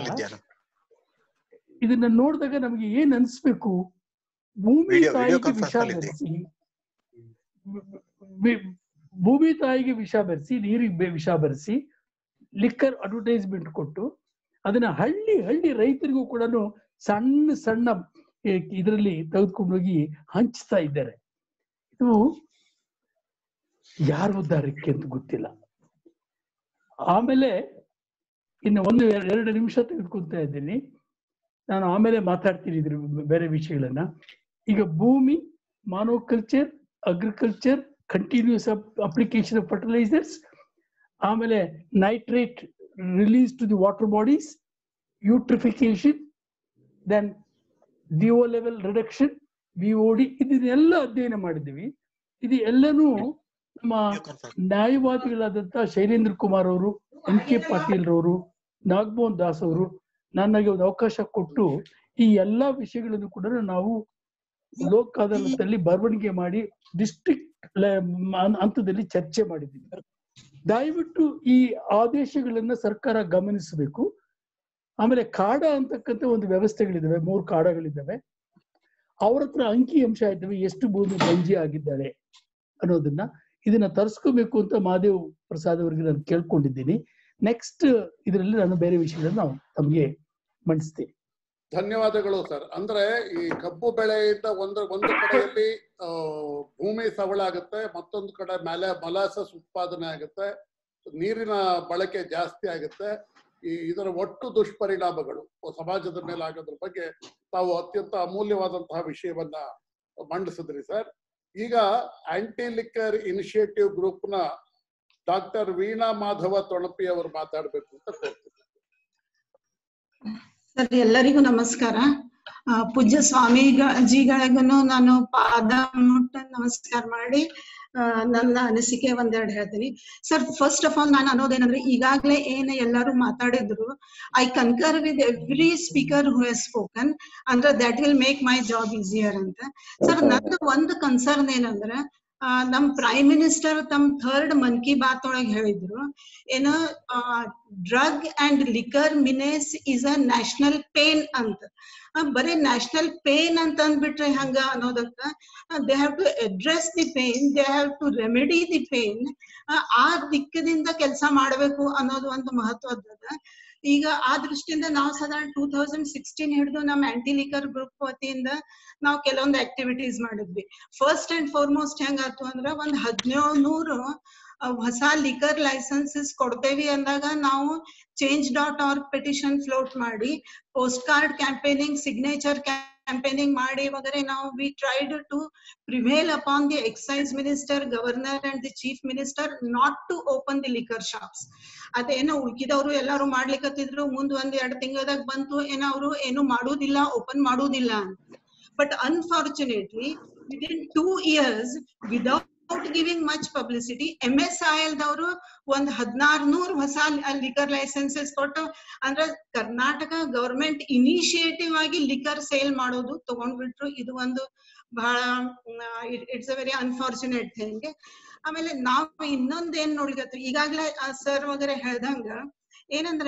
ಇದನ್ನ ನೋಡಿದಾಗ ನಮಗೆ ಏನ್ ಅನ್ಸ್ಬೇಕು ಭೂಮಿ ವಿಡಿಯೋ- ವಿಡಿಯೋ ತಾಯಿಗೆ ಕಾನ್ಫರೆನ್ಸ್ ವಿಷ ಅಲ್ಲಿ ಇದೆ. ಬೆರೆಸಿ ವಿ- ಭೂಮಿ ತಾಯಿಗೆ ವಿಷ ಬೆರೆಸಿ ನೀರಿಗೆ ಬೆ- ವಿಷ ಬೆರೆಸಿ ಲಿಕ್ಕರ್ ಅಡ್ವರ್ಟೈಸ್ಮೆಂಟ್ ಕೊಟ್ಟು ಅದನ್ನ ಹಳ್ಳಿ ಹಳ್ಳಿ ರೈತರಿಗೂ ಕೂಡ ಸಣ್ಣ ಸಣ್ಣ ಇದರಲ್ಲಿ ತೆಗೆದುಕೊಂಡು ಹೋಗಿ ಹಂಚ್ತಾ ಇದ್ದಾರೆ ಇದು ಯಾರ ಉದ್ಧಾರಕ್ಕೆ ಅಂತ ಗೊತ್ತಿಲ್ಲ ಆಮೇಲೆ ಇನ್ನು ಒಂದು ಎರ- ಎರಡು ನಿಮಿಷ ತೆಗೆದುಕೊಳ್ತಾ ಇದ್ದೀನಿ ನಾನು ಆಮೇಲೆ ಮಾತಾಡ್ತೀನಿ ಇದ್ರ ಬೇರೆ ವಿಷಯಗಳನ್ನ ಈಗ ಭೂಮಿ monoculture agriculture continuous application of fertilisers ಆಮೇಲೆ nitrate release to the water bodies eutrophication then DO level reduction BOD ಇದನ್ನೆಲ್ಲ ಅಧ್ಯಯನ ಮಾಡಿದ್ದೀವಿ ಇದು ಎಲ್ಲನೂ ನಮ್ಮ ನ್ಯಾಯವಾದಿಗಳಾದಂತ ಶೈಲೇಂದ್ರ ಕುಮಾರ್ ಅವರು ಎಂ ಕೆ ಪಾಟೀಲ್ ರವರು ನಾಗಮೋಹನ್ ದಾಸ್ ಅವರು ನನಗೆ ಒಂದು ಅವಕಾಶ ಕೊಟ್ಟು ಈ ಎಲ್ಲಾ ವಿಷಯಗಳನ್ನು ಕೂಡ ನಾವು ಲೋಕ್ ಅದಾಲತಲ್ಲಿ ಬರವಣಿಗೆ ಮಾಡಿ ಡಿಸ್ಟ್ರಿಕ್ಟ್ ಹಂತದಲ್ಲಿ ಚರ್ಚೆ ಮಾಡಿದ್ದೀವಿ ದಯವಿಟ್ಟು ಈ ಆದೇಶಗಳನ್ನ ಸರ್ಕಾರ ಗಮನಿಸಬೇಕು ಆಮೇಲೆ ಕಾಡ ಅಂತಕ್ಕಂಥ ಒಂದು ವ್ಯವಸ್ಥೆಗಳಿದಾವೆ ಮೂರು ಕಾಡಗಳಿದ್ದಾವೆ ಅವ್ರ ಹತ್ರ ಅಂಕಿ ಅಂಶ ಇದ್ದಾವೆ ಎಷ್ಟು ಭೂಮಿ ಬಂಜಿ ಆಗಿದ್ದಾರೆ ಅನ್ನೋದನ್ನ ಇದನ್ನ ತರಿಸ್ಕೋಬೇಕು ಅಂತ ಮಹಾದೇವ್ ಪ್ರಸಾದ್ ಅವರಿಗೆ ನಾನು ಕೇಳ್ಕೊಂಡಿದ್ದೀನಿ ನೆಕ್ಸ್ಟ್ ಇದರಲ್ಲಿ ನಾನು ಬೇರೆ ವಿಷಯಗಳನ್ನ ನಾವು ತಮಗೆ ಮಂಡಿಸ್ತೀನಿ ಧನ್ಯವಾದಗಳು ಸರ್ ಅಂದ್ರೆ ಈ ಕಬ್ಬು ಬೆಳೆಯಿಂದ ಒಂದು ಒಂದು ಕಡೆಯಲ್ಲಿ ಆ, ಭೂಮಿ ಸವಳ ಆಗುತ್ತೆ ಮತ್ತೊಂದು ಕಡೆ ಮೇಲೆ ಮಲಾಸಸ್ ಉತ್ಪಾದನೆ ಆಗುತ್ತೆ ನೀರಿನ ಬಳಕೆ ಜಾಸ್ತಿ ಆಗುತ್ತೆ ಈ ಇದರ ಒಟ್ಟು ದುಷ್ಪರಿಣಾಮಗಳು ಸಮಾಜದ ಮೇಲೆ ಆಗೋದ್ರ ಬಗ್ಗೆ ತಾವು ಅತ್ಯಂತ ಅಮೂಲ್ಯವಾದಂತಹ ವಿಷಯವನ್ನ ಮಂಡಿಸಿದ್ರಿ ಸರ್ ಈಗ ಆಂಟಿ ಲಿಕ್ಕರ್ ಇನಿಷಿಯೇಟಿವ್ ಗ್ರೂಪ್ನ ಡಾಕ್ಟರ್ ವೀಣಾ ಮಾಧವ ತೊಣಪಿ ಅವರು ಮಾತಾಡ್ಬೇಕು ಅಂತ ಕೋರ್ತೀನಿ ಸರ್ ಎಲ್ಲರಿಗೂ ನಮಸ್ಕಾರ ಆ, ಪೂಜ್ಯ ಸ್ವಾಮಿಜಿಗಳಿಗೂ ನಾನು ಪಾದ ಮುಟ್ಟ ನಮಸ್ಕಾರ ಮಾಡಿ ಆ, ನನ್ನ ಅನಿಸಿಕೆ ಒಂದೆರಡು ಹೇಳ್ತೀನಿ ಸರ್ ಫಸ್ಟ್ ಆಫ್ ಆಲ್ ನಾನು ಅನ್ನೋದೇನಂದ್ರೆ ಈಗಾಗಲೇ ಏನ್ ಎಲ್ಲರೂ ಮಾತಾಡಿದ್ರು I concur with every speaker who has spoken ಅಂದ್ರೆ that will make my job easier ಅಂತ ಸರ್ ನಂದು ಒಂದು ಕನ್ಸರ್ನ್ ಏನಂದ್ರೆ ಆ, ನಮ್ ಪ್ರೈಮ್ ಮಿನಿಸ್ಟರ್ ತಮ್ ಥರ್ಡ್ ಮನ್ ಕಿ ಬಾತ್ ಒಳಗೆ ಹೇಳಿದ್ರು ಏನು drug and liquor menace is a national pain ಅಂತ ಆ, ಬರೀ ನ್ಯಾಷನಲ್ ಪೇನ್ ಅಂತ ಅಂದ್ಬಿಟ್ರೆ ಹಂಗ ಅನ್ನೋದಕ್ಕ they have to address the pain they have to remedy the pain ಆ ದಿಕ್ಕದಿಂದ ಕೆಲಸ ಮಾಡಬೇಕು ಅನ್ನೋದು ಒಂದು ಮಹತ್ವದ ಈಗ ಆ ದೃಷ್ಟಿಯಿಂದ ನಾವು ಸಾಧಾರಣ ಟೂ ತೌಸಂಡ್ ಸಿಕ್ಸ್ಟೀನ್ ಹಿಡಿದು ನಮ್ಮ ಆಂಟಿ ಲಿಕರ್ ಗ್ರೂಪ್ ವತಿಯಿಂದ ನಾವು ಕೆಲವೊಂದು ಆಕ್ಟಿವಿಟೀಸ್ ಮಾಡಿದ್ವಿ ಫಸ್ಟ್ ಅಂಡ್ ಫಾರ್ಮೋಸ್ಟ್ ಹೆಂಗಾತು ಅಂದ್ರೆ ಒಂದ್ ಹದಿನೇಳು ನೂರು ಹೊಸ ಲಿಕರ್ ಲೈಸೆನ್ಸಸ್ ಕೊಡ್ತೇವಿ ಅಂದಾಗ ನಾವು change dot org petition float ಮಾಡಿ post card campaigning signature campaigning ಮಾಡಿ ವಗರೆ ನಾವು we tried to prevail upon the excise minister governor and the chief minister not to open the liquor shops ಅದೇನೋ ಉಳ್ಕಿದವರು ಎಲ್ಲಾರು ಮಾಡ್ಲಿಕ್ಕತ್ತಿದ್ರು ಮುಂದ್ ಒಂದ್ ಎರಡ್ ತಿಂಗಳದಾಗ ಬಂತು ಏನೋ ಅವರು ಏನು ಮಾಡುದಿಲ್ಲ ಓಪನ್ ಮಾಡುದಿಲ್ಲ ಅಂತ but unfortunately within two years without giving much publicity M S IL ದವರು ಒಂದ್ ಹದಿನಾರು ನೂರು ಹೊಸ ಲಿಕರ್ ಲೈಸೆನ್ಸಸ್ ಕೊಟ್ಟು ಅಂದ್ರೆ ಕರ್ನಾಟಕ ಗವರ್ಮೆಂಟ್ ಇನಿಷಿಯೇಟಿವ್ ಆಗಿ ಲಿಕರ್ ಸೇಲ್ ಮಾಡೋದು ತಗೊಂಡ್ಬಿಟ್ರು ಇದು ಒಂದು ಬಹಳ it's a very unfortunate thing ಆಮೇಲೆ ನಾವು ಇನ್ನೊಂದ್ ಏನ್ ನೋಡ್ಲಿಕತ್ವಿ ಈಗಾಗ್ಲೇ ಸರ್ ವಗರೆ ಹೇಳ್ದಂಗ ಏನಂದ್ರ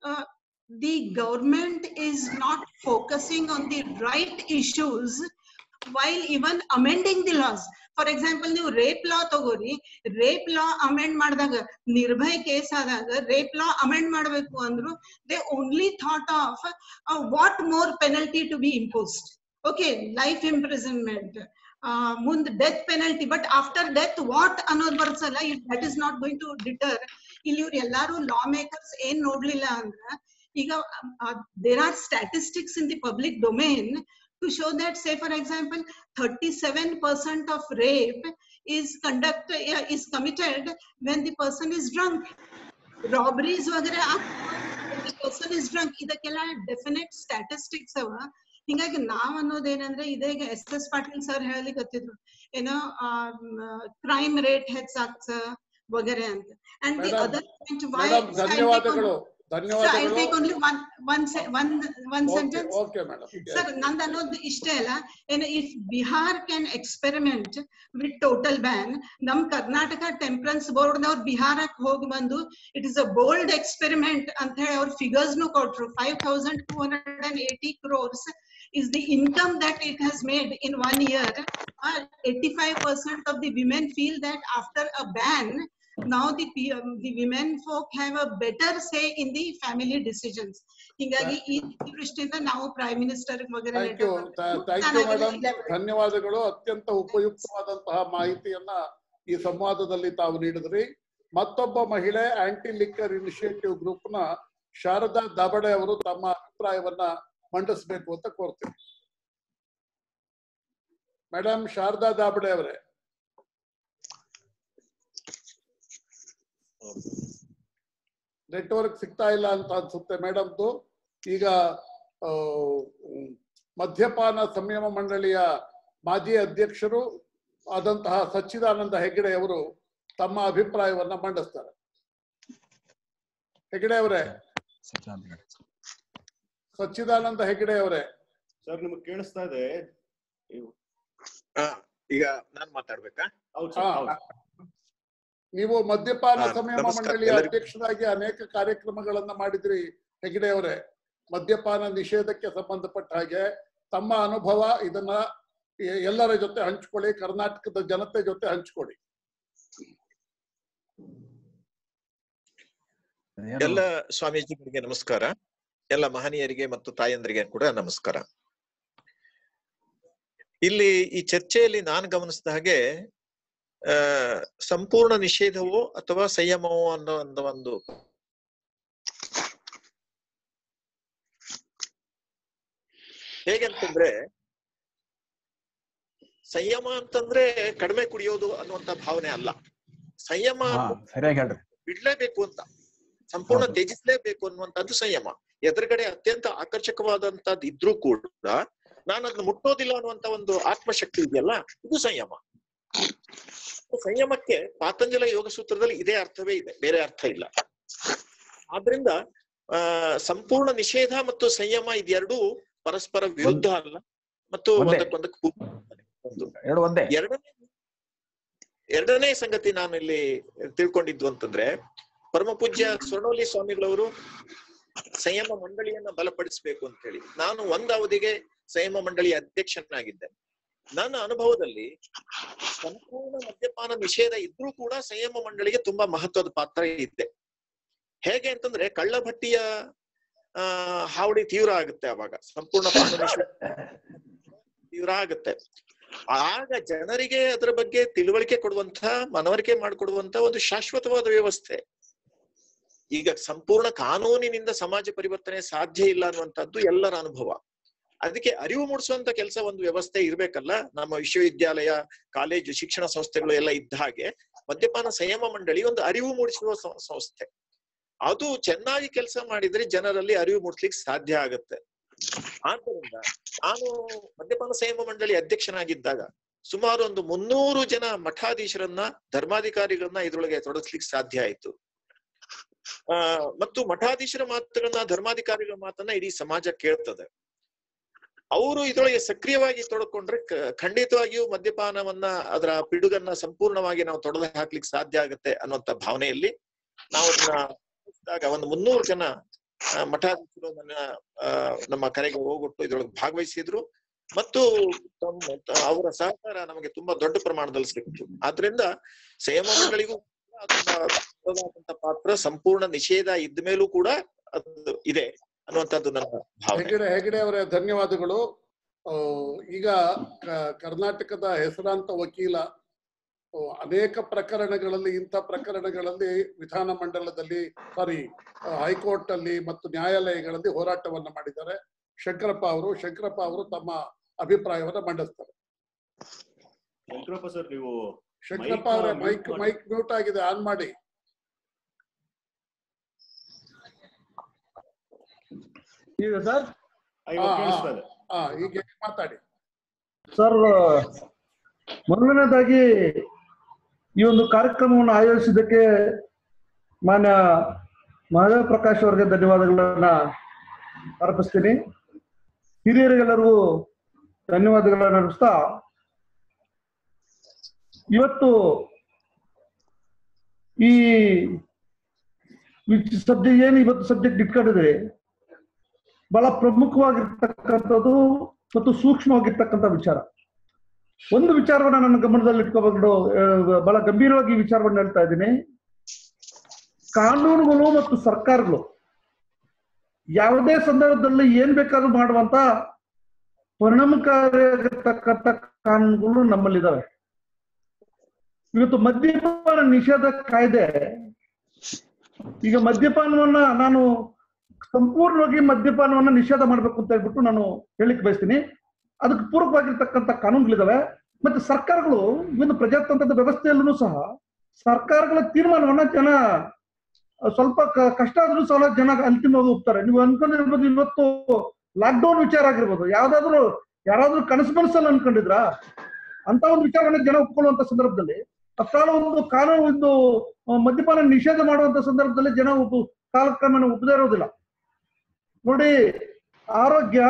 the government is not focusing on the right issues while even amending the laws. For example ನೀವು ರೇಪ್ ಲಾ ತಗೋರಿ ರೇಪ್ ಲಾ ಅಮೆಂಡ್ ಮಾಡಿದಾಗ ನಿರ್ಭಯ ಕೇಸ್ ಆದಾಗ ರೇಪ್ ಲಾ ಅಮೆಂಡ್ ಮಾಡಬೇಕು ಅಂದ್ರು they only thought of what more penalty to be imposed okay life imprisonment ಮುಂದ್ death penalty but after death what ಅನ್ನೋದು ಬರ್ತಲ್ಲ that is not going to deter ಇಲ್ಲಿ ಇವ್ರು ಎಲ್ಲಾರು ಲಾ ಮೇಕರ್ಸ್ ಏನ್ ನೋಡ್ಲಿಲ್ಲ ಅಂದ್ರ ಈಗ there are statistics in the public domain to show that say for example 37% of rape is conduct uh, is committed when the person is drunk robberies ವಗರೆ the person is drunk ಇದಕ್ಕೆಲ್ಲ ಡೆಫಿನೆಟ್ ಸ್ಟ್ಯಾಟಿಸ್ಟಿಕ್ಸ್ ಅವ ಹಿಂಗಾಗಿ ನಾವ್ ಅನ್ನೋದೇನಂದ್ರೆ ಇದೇ ಈಗ ಎಸ್ ಎಸ್ ಪಾಟೀಲ್ ಸರ್ ಹೇಳಿಕತ್ತಿದ್ರು ಏನೋ ಕ್ರೈಮ್ ರೇಟ್ ಹೆಚ್ಚಾಗ್ತ ವಗರೆ ಅಂತ and the other point why ಧನ್ಯವಾದಗಳು I'll ಧನ್ಯವಾದಗಳು take only one one se- one one sentence. Okay madam sir ನಂದು ಅನ್ನೋದು ಇಷ್ಟೇ ಅಲ್ಲ ಏನು if Bihar can experiment with total ban ನಮ್ ಕರ್ನಾಟಕ ಟೆಂಪರೆನ್ಸ್ ಬೋರ್ಡ್ ನವ್ರು ಬಿಹಾರಕ್ಕೆ ಹೋಗಿ ಬಂದು it is a bold experiment ಅಂತ ಹೇಳಿ ಅವ್ರ ಫಿಗರ್ಸ್ ನು ಕೊಟ್ರು five thousand two hundred and eighty crores is the income that it has made in one year. Uh, 85% of the women feel that after a ban, now the pe- um, the women folk have a better say in the family decisions ಹಿಂಗಾಗಿ ಈ ದೃಷ್ಟಿಯಿಂದ ನಾವು ಪ್ರೈಮ್ ಮಿನಿಸ್ಟರ್ ವಗैरह thank you thank you madam ಧನ್ಯವಾದಗಳು ಅತ್ಯಂತ ಉಪಯುಕ್ತವಾದಂತಹ ಮಾಹಿತಿಯನ್ನ ಈ ಸಂವಾದದಲ್ಲಿ ತಾವು ನೀಡಿದ್ರಿ ಮತ್ತೊಬ್ಬ ಮಹಿಳೆ ಆಂಟಿ ಲಿಕ್ಕರ್ ಇನಿಷಿಯೇಟಿವ್ ಗ್ರೂಪ್ ನ ಶಾರದಾ ದಾಬಡೆ ಅವರು ತಮ್ಮ ಅಭಿಪ್ರಾಯವನ್ನ ಮಂಡಿಸಬೇಕು ಅಂತ ಕೋರ್ತೀನಿ ಮೇಡಮ್ ಶಾರದಾ ದಾಬಡೆ ಅವರೇ ನೆಟ್ವರ್ಕ್ ಸಿಗ್ತಾ ಇಲ್ಲ ಅಂತ ಅನ್ಸುತ್ತೆ ಮೇಡಮ್ದು ಈಗ ಆ, ಉಮ್, ಮದ್ಯಪಾನ ಸಂಯಮ ಮಂಡಳಿಯ ಮಾಜಿ ಅಧ್ಯಕ್ಷರು ಆದಂತಹ ಸಚ್ಚಿದಾನಂದ ಹೆಗಡೆ ಅವರು ತಮ್ಮ ಅಭಿಪ್ರಾಯವನ್ನ ಮಂಡಿಸ್ತಾರೆ ಹೆಗಡೆ ಅವರೇ ಸಚ್ಚಿದಾನಂದ ಹೆಗಡೆ ಅವರೇ ಸರ್ ನಿಮಗೆ ಕೇಳಿಸ್ತಾ ಇದೆ ಆ, ಈಗ ನಾನ್ ಮಾತಾಡ್ಬೇಕಾ ಹೌದು ಹಾ. ಸರ್ ಹೌದು ನೀವು ಮದ್ಯಪಾನ ಹಾ, ಸಂಯಮ ನಮಸ್ಕಾರ ಮಂಡಳಿಯ ಎಲ್ಲರಿಗೂ. ಅಧ್ಯಕ್ಷರಾಗಿ ಅನೇಕ ಕಾರ್ಯಕ್ರಮಗಳನ್ನ ಮಾಡಿದ್ರಿ ಹೆಗಡೆ ಅವರೇ ಮದ್ಯಪಾನ ನಿಷೇಧಕ್ಕೆ ಸಂಬಂಧಪಟ್ಟ ಹಾಗೆ ತಮ್ಮ ಅನುಭವ ಇದನ್ನ ಎ- ಎಲ್ಲರ ಜೊತೆ ಹಂಚ್ಕೊಳ್ಳಿ ಕರ್ನಾಟಕದ ಜನತೆ ಜೊತೆ ಹಂಚ್ಕೊಳ್ಳಿ ಎಲ್ಲ ಸ್ವಾಮೀಜಿಗಳಿಗೆ ನಮಸ್ಕಾರ ಎಲ್ಲ ಮಹನೀಯರಿಗೆ ಮತ್ತು ತಾಯಂದ್ರಿಗೆ ಕೂಡ ನಮಸ್ಕಾರ ಇಲ್ಲಿ ಈ ಚರ್ಚೆಯಲ್ಲಿ ನಾನು ಗಮನಿಸಿದ ಹಾಗೆ ಆ ಸಂಪೂರ್ಣ ನಿಷೇಧವೋ ಅಥವಾ ಸಂಯಮವೋ ಅನ್ನೋ ಅನ್ನೋ ಒಂದು ಹೇಗಂತಂದ್ರೆ ಸಂಯಮ ಅಂತಂದ್ರೆ ಕಡಿಮೆ ಕುಡಿಯೋದು ಅನ್ನುವಂತ ಭಾವನೆ ಅಲ್ಲ ಸಂಯಮ ಹಾ ಸರಿಯಾಗಿ ಹೇಳ್ರಿ ಬಿಡ್ಲೇಬೇಕು ಅಂತ ಸಂಪೂರ್ಣ ಹೌದು. ತ್ಯಜಿಸ್ಲೇಬೇಕು ಅನ್ನುವಂಥದ್ದು ಸಂಯಮ ಎದುರುಗಡೆ ಅತ್ಯಂತ ಆಕರ್ಷಕವಾದಂತದ್ದು ಇದ್ರೂ ಕೂಡ ನಾನು ಅದನ್ನ ಮುಟ್ಟೋದಿಲ್ಲ ಅನ್ನುವಂತ ಒಂದು ಆತ್ಮಶಕ್ತಿ ಇದೆಯಲ್ಲ ಇದು ಸಂಯಮ ಸಂಯಮಕ್ಕೆ ಪಾತಂಜಲ ಯೋಗ ಸೂತ್ರದಲ್ಲಿ ಇದೇ ಅರ್ಥವೇ ಇದೆ ಬೇರೆ ಅರ್ಥ ಇಲ್ಲ ಆದ್ರಿಂದ ಆ ಸಂಪೂರ್ಣ ನಿಷೇಧ ಮತ್ತು ಸಂಯಮ ಇದೆರಡೂ ಪರಸ್ಪರ ವಿರುದ್ಧ ಅಲ್ಲ ಮತ್ತು ಒಂದೇ. ಒಂದಕ್ಕೊಂದಕ್ಕೆ ಪೂರಕ ಒಂದು ಎರಡು ಒಂದೇ ಎರಡನೇ ಎರಡನೇ ಸಂಗತಿ ನಾನು ಇಲ್ಲಿ ತಿಳ್ಕೊಂಡಿದ್ದು ಅಂತಂದ್ರೆ ಪರಮ ಪೂಜ್ಯ ಸ್ವರ್ಣೋಲಿ ಸ್ವಾಮಿಗಳವರು ಸಂಯಮ ಮಂಡಳಿಯನ್ನ ಬಲಪಡಿಸಬೇಕು ಅಂತ ಹೇಳಿ ನಾನು ಒಂದ್ ಅವಧಿಗೆ ಸಂಯಮ ಮಂಡಳಿಯ ಅಧ್ಯಕ್ಷನಾಗಿದ್ದೆ ನನ್ನ ಅನುಭವದಲ್ಲಿ ಸಂಪೂರ್ಣ ಮದ್ಯಪಾನ ನಿಷೇಧ ಇದ್ರೂ ಕೂಡ ಸಂಯಮ ಮಂಡಳಿಗೆ ತುಂಬಾ ಮಹತ್ವದ ಪಾತ್ರ ಇದೆ ಹೇಗೆ ಅಂತಂದ್ರೆ ಕಳ್ಳಭಟ್ಟಿಯ ಆ ಹಾವಳಿ ತೀವ್ರ ಆಗುತ್ತೆ ಅವಾಗ ಸಂಪೂರ್ಣ ಪಾನ ನಿಷೇಧ ತೀವ್ರ ಆಗುತ್ತೆ ಆಗ ಜನರಿಗೆ ಅದರ ಬಗ್ಗೆ ತಿಳುವಳಿಕೆ ಕೊಡುವಂತ ಮನವರಿಕೆ ಮಾಡಿಕೊಡುವಂತ ಒಂದು ಶಾಶ್ವತವಾದ ವ್ಯವಸ್ಥೆ ಈಗ ಸಂಪೂರ್ಣ ಕಾನೂನಿನಿಂದ ಸಮಾಜ ಪರಿವರ್ತನೆ ಸಾಧ್ಯ ಇಲ್ಲ ಅನ್ನುವಂಥದ್ದು ಎಲ್ಲರ ಅನುಭವ ಅದಕ್ಕೆ ಅರಿವು ಮೂಡಿಸುವಂತ ಕೆಲಸ ಒಂದು ವ್ಯವಸ್ಥೆ ಇರ್ಬೇಕಲ್ಲ ನಮ್ಮ ವಿಶ್ವವಿದ್ಯಾಲಯ ಕಾಲೇಜು ಶಿಕ್ಷಣ ಸಂಸ್ಥೆಗಳು ಎಲ್ಲ ಇದ್ದ ಹಾಗೆ ಮದ್ಯಪಾನ ಸಂಯಮ ಮಂಡಳಿ ಒಂದು ಅರಿವು ಮೂಡಿಸುವ ಸಂ- ಸಂಸ್ಥೆ ಅದು ಚೆನ್ನಾಗಿ ಕೆಲಸ ಮಾಡಿದ್ರೆ ಜನರಲ್ಲಿ ಅರಿವು ಮೂಡಿಸ್ಲಿಕ್ಕೆ ಸಾಧ್ಯ ಆಗತ್ತೆ ಆದ್ದರಿಂದ ನಾನು ಮದ್ಯಪಾನ ಸಂಯಮ ಮಂಡಳಿ ಅಧ್ಯಕ್ಷನಾಗಿದ್ದಾಗ ಸುಮಾರು ಒಂದು ಮುನ್ನೂರು ಜನ ಮಠಾಧೀಶರನ್ನ ಧರ್ಮಾಧಿಕಾರಿಗಳನ್ನ ಇದ್ರೊಳಗೆ ತೊಡಗಿಸ್ಲಿಕ್ಕೆ ಸಾಧ್ಯ ಆಯ್ತು ಆ ಮತ್ತು ಮಠಾಧೀಶರ ಮಾತುಗಳನ್ನ ಧರ್ಮಾಧಿಕಾರಿಗಳ ಮಾತನ್ನ ಇಡೀ ಸಮಾಜ ಕೇಳ್ತದೆ ಅವರು ಇದ್ರೊಳಗೆ ಸಕ್ರಿಯವಾಗಿ ತೊಡಕೊಂಡ್ರೆ ಕ- ಖಂಡಿತವಾಗಿಯೂ ಮದ್ಯಪಾನವನ್ನ ಅದರ ಪಿಡುಗನ್ನ ಸಂಪೂರ್ಣವಾಗಿ ನಾವು ತೊಡೆದು ಹಾಕ್ಲಿಕ್ಕೆ ಸಾಧ್ಯ ಆಗುತ್ತೆ ಅನ್ನುವಂತ ಭಾವನೆಯಲ್ಲಿ ನಾವು ಅದನ್ನ ನಡೆಸಿದಾಗ ಒಂದು ಮುನ್ನೂರು ಜನ ಆ, ಮಠಾಧೀಶರು ನನ್ನ ಆ, ನಮ್ಮ ಕರೆಗೆ ಹೋಗೊಟ್ಟು ಇದ್ರೊಳಗೆ ಭಾಗವಹಿಸಿದ್ರು ಮತ್ತು ತಮ್ಮ ತ- ಅವರ ಸಹಕಾರ ನಮಗೆ ತುಂಬಾ ದೊಡ್ಡ ಪ್ರಮಾಣದಲ್ಲಿ ಸಿಕ್ತು ಆದ್ರಿಂದ ಸಂಯಮ ಮಂಡಳಿಗೂ ಕೂಡ ಅದನ್ನ ದೊಡ್ಡದಾದಂತ ಪಾತ್ರ ಸಂಪೂರ್ಣ ನಿಷೇಧ ಇದ್ದ ಮೇಲೂ ಕೂಡ ಅದು ಇದೆ ಅನ್ನುವಂಥದ್ದು ನನ್ನ ಭಾವನೆ ಹೆಗಡೆ ಹೆಗಡೆ ಅವರೇ ಧನ್ಯವಾದಗಳು ಆ, ಈಗ ಕ- ಕರ್ನಾಟಕದ ಹೆಸರಾಂತ ವಕೀಲ ಆ, ಅನೇಕ ಪ್ರಕರಣಗಳಲ್ಲಿ ಇಂಥ ಪ್ರಕರಣಗಳಲ್ಲಿ ವಿಧಾನ ಮಂಡಲದಲ್ಲಿ ಸಾರಿ ಹೈಕೋರ್ಟ್ ಅಲ್ಲಿ ಮತ್ತು ನ್ಯಾಯಾಲಯಗಳಲ್ಲಿ ಹೋರಾಟವನ್ನ ಮಾಡಿದ್ದಾರೆ ಶಂಕರಪ್ಪ ಅವರು ಶಂಕರಪ್ಪ ಅವರು ತಮ್ಮ ಅಭಿಪ್ರಾಯವನ್ನ ಮಂಡಿಸ್ತಾರೆ ಶಂಕರಪ್ಪ ಸರ್ ನೀವು ಶಂಕರಪ್ಪ ಅವರೇ ಮೈಕ್ ಮೈಕ್ ಮ್ಯೂಟ್ ಆಗಿದೆ ಆನ್ ಮಾಡಿ ಈಗ ಸರ್ ಆ, ಇವಾಗ ಕೇಳಿಸ್ತಾ ಇದೆ ಹಾ ಈಗ ಮಾತಾಡಿ ಸರ್ ಮೊದಲನೇದಾಗಿ ಈ ಒಂದು ಕಾರ್ಯಕ್ರಮವನ್ನು ಆಯೋಜಿಸಿದ್ದಕ್ಕೆ ಮಾನ್ಯ ಮಹಾದೇವ ಪ್ರಕಾಶ್ ಅವರಿಗೆ ಧನ್ಯವಾದಗಳನ್ನ ಅರ್ಪಿಸ್ತೀನಿ ಹಿರಿಯರಿಗೆಲ್ಲರಿಗೂ ಧನ್ಯವಾದಗಳನ್ನ ಅರ್ಪಿಸ್ತಾ ಇವತ್ತು ಈ ಸಬ್ಜೆಕ್ಟ್ ಏನು ಇವತ್ತು ಸಬ್ಜೆಕ್ಟ್ ಇಟ್ಕೊಂಡಿದ್ರೆ ಬಹಳ ಪ್ರಮುಖವಾಗಿರ್ತಕ್ಕಂಥದ್ದು ಮತ್ತು ಸೂಕ್ಷ್ಮವಾಗಿರ್ತಕ್ಕಂಥ ವಿಚಾರ ಒಂದು ವಿಚಾರವನ್ನ ನನ್ನ ಗಮನದಲ್ಲಿ ಇಟ್ಕೊಂಡು ಆ, ಬಹಳ ಗಂಭೀರವಾಗಿ ಈ ವಿಚಾರವನ್ನು ಹೇಳ್ತಾ ಇದ್ದೀನಿ ಕಾನೂನುಗಳು ಮತ್ತು ಸರ್ಕಾರಗಳು ಯಾವುದೇ ಸಂದರ್ಭದಲ್ಲಿ ಏನ್ ಬೇಕಾದ್ರೂ ಮಾಡುವಂತ ಪರಿಣಾಮಕಾರಿಯಾಗಿರ್ತಕ್ಕಂಥ ಕಾನೂನುಗಳು ನಮ್ಮಲ್ಲಿದ್ದಾವೆ ಇವತ್ತು ಮದ್ಯಪಾನ ನಿಷೇಧ ಕಾಯ್ದೆ ಈಗ ಮದ್ಯಪಾನವನ್ನ ನಾನು ಸಂಪೂರ್ಣವಾಗಿ ಮದ್ಯಪಾನವನ್ನ ನಿಷೇಧ ಮಾಡ್ಬೇಕು ಅಂತ ಹೇಳ್ಬಿಟ್ಟು ನಾನು ಹೇಳಿಕ್ ಬಯಸ್ತೀನಿ ಅದಕ್ಕೆ ಪೂರಕವಾಗಿರ್ತಕ್ಕಂಥ ಕಾನೂನುಗಳಿದಾವೆ ಮತ್ತೆ ಸರ್ಕಾರಗಳು ಒಂದು ಪ್ರಜಾತಂತ್ರದ ವ್ಯವಸ್ಥೆಯಲ್ಲೂ ಸಹ ಸರ್ಕಾರಗಳ ತೀರ್ಮಾನವನ್ನ ಜನ ಸ್ವಲ್ಪ ಕ- ಕಷ್ಟ ಆದ್ರೂ ಸಹ ಜನ ಅಂತಿಮವಾಗಿ ಹೋಗ್ತಾರೆ ನೀವು ಅನ್ಕೊಂಡಿರ್ಬೋದು ಇವತ್ತು ಲಾಕ್ಡೌನ್ ವಿಚಾರ ಆಗಿರ್ಬೋದು ಯಾವ್ದಾದ್ರು ಯಾರಾದ್ರೂ ಕನಸು ಮನಸ್ಸಲ್ಲಿ ಅನ್ಕೊಂಡಿದ್ರಾ ಅಂತ ಒಂದು ವಿಚಾರವನ್ನ ಜನ ಒಪ್ಕೊಳ್ಳುವಂತ ಸಂದರ್ಭದಲ್ಲಿ ಅಷ್ಟಾಲ ಒಂದು ಕಾನೂನು ಒಂದು ಆ, ಮದ್ಯಪಾನ ನಿಷೇಧ ಮಾಡುವಂತ ಸಂದರ್ಭದಲ್ಲಿ ಜನ ಒಪ್ಪು ಕಾಲಕ್ರಮೇಣ ಒಪ್ಪದೇ ಇರೋದಿಲ್ಲ ನೋಡಿ ಆರೋಗ್ಯ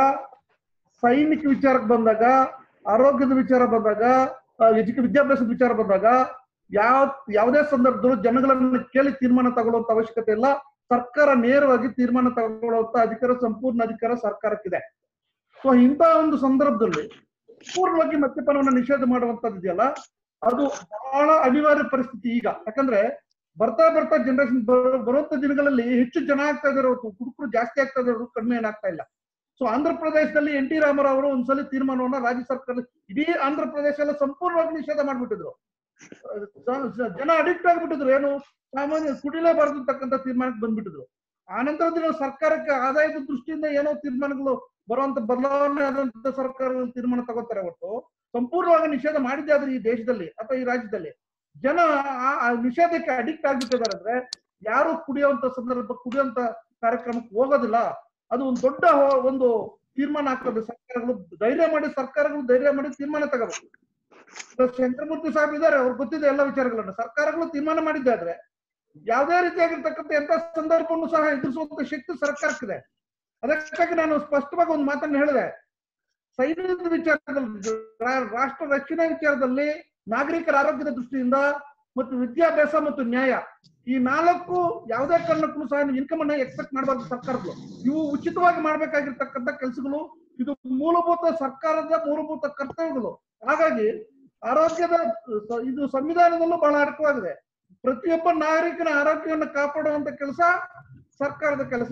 ಸೈನಿಕ ವಿಚಾರಕ್ಕೆ ಬಂದಾಗ ಆರೋಗ್ಯದ ವಿಚಾರ ಬಂದಾಗ ಎಜುಕೆ ವಿದ್ಯಾಭ್ಯಾಸದ ವಿಚಾರ ಬಂದಾಗ ಯಾವ ಯಾವುದೇ ಸಂದರ್ಭದಲ್ಲೂ ಜನಗಳನ್ನ ಕೇಳಿ ತೀರ್ಮಾನ ತಗೊಳ್ಳುವಂತ ಅವಶ್ಯಕತೆ ಇಲ್ಲ ಸರ್ಕಾರ ನೇರವಾಗಿ ತೀರ್ಮಾನ ತಗೊಳ್ಳುವಂತ ಅಧಿಕಾರ ಸಂಪೂರ್ಣ ಅಧಿಕಾರ ಸರ್ಕಾರಕ್ಕಿದೆ ಸೊ ಇಂಥ ಒಂದು ಸಂದರ್ಭದಲ್ಲಿ ಪೂರ್ಣವಾಗಿ ಮದ್ಯಪಾನವನ್ನ ನಿಷೇಧ ಮಾಡುವಂತದ್ದು ಇದೆಯಲ್ಲ ಅದು ಬಹಳ ಅನಿವಾರ್ಯ ಪರಿಸ್ಥಿತಿ ಈಗ ಯಾಕಂದ್ರೆ ಬರ್ತಾ ಬರ್ತಾ ಜನರೇಷನ್ ಬರುವಂತ ದಿನಗಳಲ್ಲಿ ಹೆಚ್ಚು ಜನ ಆಗ್ತಾ ಇದಾರೆ ಹೊರತು ಹುಡುಗರು ಜಾಸ್ತಿ ಆಗ್ತಾ ಇದಾರೆ ಹೊರತು ಕಡಿಮೆ ಏನಾಗ್ತಾ ಇಲ್ಲ ಸೊ ಆಂಧ್ರ ಪ್ರದೇಶದಲ್ಲಿ ಎನ್ ಟಿ ರಾಮರಾವ್ ಅವರು ಒಂದ್ಸಲಿ ತೀರ್ಮಾನವನ್ನ ರಾಜ್ಯ ಸರ್ಕಾರ ಇಡೀ ಆಂಧ್ರ ಪ್ರದೇಶ ಎಲ್ಲ ಸಂಪೂರ್ಣವಾಗಿ ನಿಷೇಧ ಮಾಡ್ಬಿಟ್ಟಿದ್ರು ಅಹ್ ಸ- ಜನ ಅಡಿಕ್ಟ್ ಆಗ್ಬಿಟ್ಟಿದ್ರು ಏನು ಸಾಮಾನ್ಯ ಕುಡಿಲೇಬಾರದು ಅಂತಕ್ಕಂಥ ತೀರ್ಮಾನಕ್ಕೆ ಬಂದ್ಬಿಟ್ಟಿದ್ರು ಆನಂತರ ದಿನ ಸರ್ಕಾರಕ್ಕೆ ಆದಾಯದ ದೃಷ್ಟಿಯಿಂದ ಏನೋ ತೀರ್ಮಾನಗಳು ಬರುವಂತ ಬದಲಾವಣೆ ಆದಂತ ಸರ್ಕಾರ ತೀರ್ಮಾನ ತಗೋತಾರೆ ಹೊರತು ಸಂಪೂರ್ಣವಾಗಿ ನಿಷೇಧ ಮಾಡಿದ್ದೆ ಆದ್ರೆ ಈ ದೇಶದಲ್ಲಿ ಅಥವಾ ಈ ರಾಜ್ಯದಲ್ಲಿ ಜನ ಆ- ಆ ನಿಷೇಧಕ್ಕೆ ಅಡಿಕ್ಟ್ ಆಗ್ಬಿಟ್ಟಿದ್ದಾರೆ ಅಂದ್ರೆ ಯಾರು ಕುಡಿಯುವಂತ ಸಂದರ್ಭ ಕುಡಿಯುವಂತ ಕಾರ್ಯಕ್ರಮಕ್ಕೆ ಹೋಗೋದಿಲ್ಲ ಅದು ಒಂದು ದೊಡ್ಡ ಹೋ- ಒಂದು ತೀರ್ಮಾನ ಆಗ್ತದೆ ಸರ್ಕಾರಗಳು ಧೈರ್ಯ ಮಾಡಿ ಸರ್ಕಾರಗಳು ಧೈರ್ಯ ಮಾಡಿ ತೀರ್ಮಾನ ತಗೋಬೇಕು ಇವತ್ತು ಶಂಕರಮೂರ್ತಿ ಸಾಹೇಬ್ ಇದ್ದಾರೆ ಅವ್ರಿಗೆ ಗೊತ್ತಿದೆ ಎಲ್ಲ ವಿಚಾರಗಳನ್ನ ಸರ್ಕಾರಗಳು ತೀರ್ಮಾನ ಮಾಡಿದ್ದಾದ್ರೆ ಯಾವುದೇ ರೀತಿಯಾಗಿರ್ತಕ್ಕಂಥ ಎಂತ ಸಂದರ್ಭವನ್ನು ಸಹ ಎದುರಿಸುವಂತ ಶಕ್ತಿ ಸರ್ಕಾರಕ್ಕಿದೆ ಅದಕ್ಕಾಗಿ ನಾನು ಸ್ಪಷ್ಟವಾಗಿ ಒಂದು ಮಾತನ್ನು ಹೇಳಿದೆ ಸೈನ್ಯದ ವಿಚಾರದಲ್ಲಿ ರಾ- ರಾಷ್ಟ್ರ ರಕ್ಷಣೆ ವಿಚಾರದಲ್ಲಿ ನಾಗರಿಕರ ಆರೋಗ್ಯದ ದೃಷ್ಟಿಯಿಂದ ಮತ್ತು ವಿದ್ಯಾಭ್ಯಾಸ ಮತ್ತು ನ್ಯಾಯ ಈ ನಾಲ್ಕು ಯಾವುದೇ ಕಾರಣಕ್ಕೂ ಸಹ ಇನ್ಕಮ್ ಅನ್ನ ಎಕ್ಸ್ಪೆಕ್ಟ್ ಮಾಡಬಾರ್ದು ಸರ್ಕಾರಗಳು ಇವು ಉಚಿತವಾಗಿ ಮಾಡ್ಬೇಕಾಗಿರ್ತಕ್ಕಂಥ ಕೆಲಸಗಳು ಇದು ಮೂಲಭೂತ ಸರ್ಕಾರದ ಮೂಲಭೂತ ಕರ್ತವ್ಯಗಳು ಹಾಗಾಗಿ ಆರೋಗ್ಯದ ಸ- ಇದು ಸಂವಿಧಾನದಲ್ಲೂ ಬಹಳ ಅಡಕವಾಗಿದೆ ಪ್ರತಿಯೊಬ್ಬ ನಾಗರಿಕನ ಆರೋಗ್ಯವನ್ನು ಕಾಪಾಡುವಂತ ಕೆಲಸ ಸರ್ಕಾರದ ಕೆಲಸ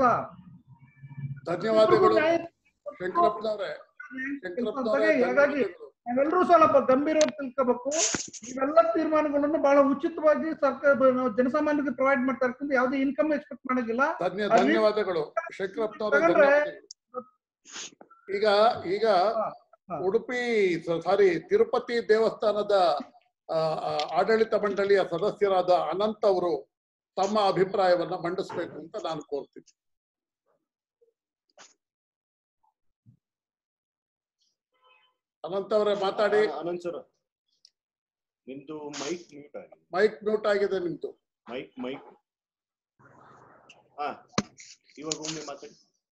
ಧನ್ಯವಾದಗಳು ನ್ಯಾಯ ಶಂಕರಪ್ಪನವರೇ ಶಂಕರಪ್ಪನವರೇ ಹಾಗಾಗಿ ನಾವೆಲ್ಲರೂ ಸ್ವಲ್ಪ ಗಂಭೀರವಾಗಿ ತಿಳ್ಕೋಬೇಕು ಇವೆಲ್ಲ ತೀರ್ಮಾನಗಳನ್ನು ಬಹಳ ಉಚಿತವಾಗಿ ಸರ್ಕಾರ ನಾವು ಜನಸಾಮಾನ್ಯರಿಗೆ ಪ್ರೊವೈಡ್ ಮಾಡ್ತಾ ಇರ್ತಕ್ಕಂಥ ಯಾವುದೇ ಇನ್ಕಮ್ ಎಕ್ಸ್ಪೆಕ್ಟ್ ಮಾಡಂಗಿಲ್ಲ ಧನ್ಯ ಅಲ್ಲಿ ಧನ್ಯವಾದಗಳು ಶಂಕರಪ್ಪನವರೇ ತಗೊಂಡ್ರೆ ಧನ್ಯವಾದಗಳು ಈಗ ಈಗ ಉಡುಪಿ ಸಾರಿ ತಿರುಪತಿ ದೇವಸ್ಥಾನದ ಆ, ಆ, ಆಡಳಿತ ಮಂಡಳಿಯ ಸದಸ್ಯರಾದ ಅನಂತ್ ಅವರು ತಮ್ಮ ಅಭಿಪ್ರಾಯವನ್ನ ಮಂಡಿಸ್ಬೇಕು ಅಂತ ನಾನು ಕೋರ್ತೀನಿ ಅನಂತ್ ಅವರೇ ಮಾತಾಡಿ ಅನಂತ್ ಸರ್ ನಿಮ್ದು ಮೈಕ್ ಮ್ಯೂಟ್ ಆಗಿದೆ ಮೈಕ್ ಮ್ಯೂಟ್ ಆಗಿದೆ ನಿಮ್ದು ಮೈಕ್ ಮೈಕ್ ಹಾ ಇವಾಗ ಒಮ್ಮೆ ಮಾತಾಡಿ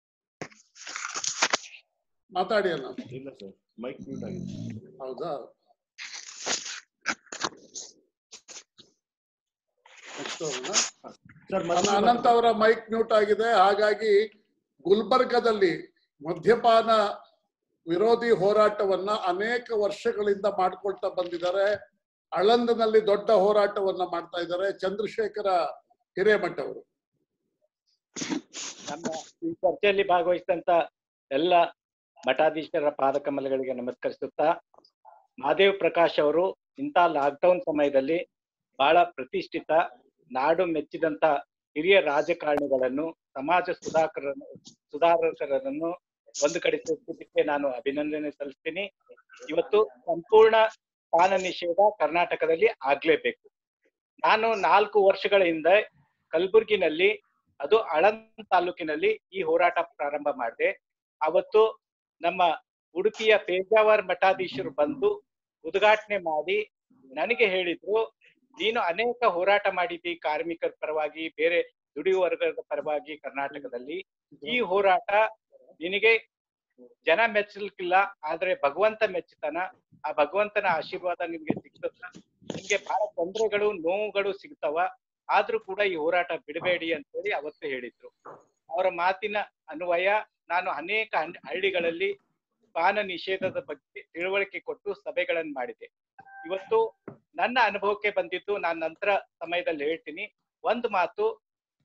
ಮಾತಾಡಿ ಅಲ್ಲ ಇಲ್ಲ ಸರ್ ಮೈಕ್ ಮ್ಯೂಟ್ ಆಗಿದೆ ಹೌದಾ Next ಅವ್ರನ್ನ? ಸರ್ ಅನ- ಅನಂತ್ ಅವರ ಮೈಕ್ ಮ್ಯೂಟ್ ಆಗಿದೆ ಹಾಗಾಗಿ ಗುಲ್ಬರ್ಗದಲ್ಲಿ ಮದ್ಯಪಾನ ವಿರೋಧಿ ಹೋರಾಟವನ್ನ ಅನೇಕ ವರ್ಷಗಳಿಂದ ಮಾಡ್ಕೊಳ್ತಾ ಬಂದಿದ್ದಾರೆ ಆಳಂದನಲ್ಲಿ ದೊಡ್ಡ ಹೋರಾಟವನ್ನ ಮಾಡ್ತಾ ಇದ್ದಾರೆ ಚಂದ್ರಶೇಖರ ಹಿರೇಮಠ ಅವರು ನಮ್ಮ ಈ ಚರ್ಚೆಯಲ್ಲಿ ಭಾಗವಹಿಸಿದಂತ ಎಲ್ಲ ಮಠಾಧೀಶರ ಪಾದಕಮಲಗಳಿಗೆ ನಮಸ್ಕರಿಸುತ್ತಾ ಮಹಾದೇವ್ ಪ್ರಕಾಶ್ ಅವರು ಇಂಥ ಲಾಕ್ಡೌನ್ ಸಮಯದಲ್ಲಿ ಬಹಳ ಪ್ರತಿಷ್ಠಿತ ನಾಡು ಮೆಚ್ಚಿದಂತ ಹಿರಿಯ ರಾಜಕಾರಣಿಗಳನ್ನು ಸಮಾಜ ಸುಧಾಕರನ್ನು ಸುಧಾರಕರನ್ನು ಒಂದು ಕಡೆ ಸೇರಿಸಿದ್ದಕ್ಕೆ ನಾನು ಅಭಿನಂದನೆ ಸಲ್ಲಿಸ್ತೀನಿ ಇವತ್ತು ಸಂಪೂರ್ಣ ಪಾನ ನಿಷೇಧ ಕರ್ನಾಟಕದಲ್ಲಿ ಆಗ್ಲೇಬೇಕು ನಾನು ನಾಲ್ಕು ವರ್ಷಗಳ ಹಿಂದೆ ಕಲಬುರ್ಗಿನಲ್ಲಿ ಅದು ಆಳಂದ್ ತಾಲೂಕಿನಲ್ಲಿ ಈ ಹೋರಾಟ ಪ್ರಾರಂಭ ಮಾಡಿದೆ ಅವತ್ತು ನಮ್ಮ ಉಡುಪಿಯ ಪೇಜಾವರ್ ಮಠಾಧೀಶರು ಬಂದು ಉದ್ಘಾಟನೆ ಮಾಡಿ ನನಗೆ ಹೇಳಿದ್ರು ನೀನು ಅನೇಕ ಹೋರಾಟ ಮಾಡಿದ್ದಿ ಕಾರ್ಮಿಕರ ಪರವಾಗಿ ಬೇರೆ ದುಡಿಯುವ ವರ್ಗದ ಪರವಾಗಿ ಕರ್ನಾಟಕದಲ್ಲಿ ಈ ಹೋರಾಟ ನಿನಗೆ ಜನ ಮೆಚ್ಚಲಿಕ್ಕಿಲ್ಲ ಆದ್ರೆ ಭಗವಂತ ಮೆಚ್ಚುತ್ತಾನ ಆ ಭಗವಂತನ ಆಶೀರ್ವಾದ ನಿಮ್ಗೆ ಸಿಗ್ತದ ನಿಮ್ಗೆ ಬಹಳ ತೊಂದರೆಗಳು ನೋವುಗಳು ಸಿಗ್ತಾವ ಆದ್ರೂ ಕೂಡ ಈ ಹೋರಾಟ ಬಿಡಬೇಡಿ ಅಂತ ಹೇಳಿ ಅವತ್ತು ಹೇಳಿದ್ರು ಅವರ ಮಾತಿನ ಅನ್ವಯ ನಾನು ಅನೇಕ ಹಣ್- ಹಳ್ಳಿಗಳಲ್ಲಿ ಪಾನ ನಿಷೇಧದ ಬಗ್ಗೆ ತಿಳುವಳಿಕೆ ಕೊಟ್ಟು ಸಭೆಗಳನ್ನು ಮಾಡಿದೆ ಇವತ್ತು ನನ್ನ ಅನುಭವಕ್ಕೆ ಬಂದಿದ್ದು ನಾನು ನಂತರ ಸಮಯದಲ್ಲಿ ಹೇಳ್ತೀನಿ ಒಂದು ಮಾತು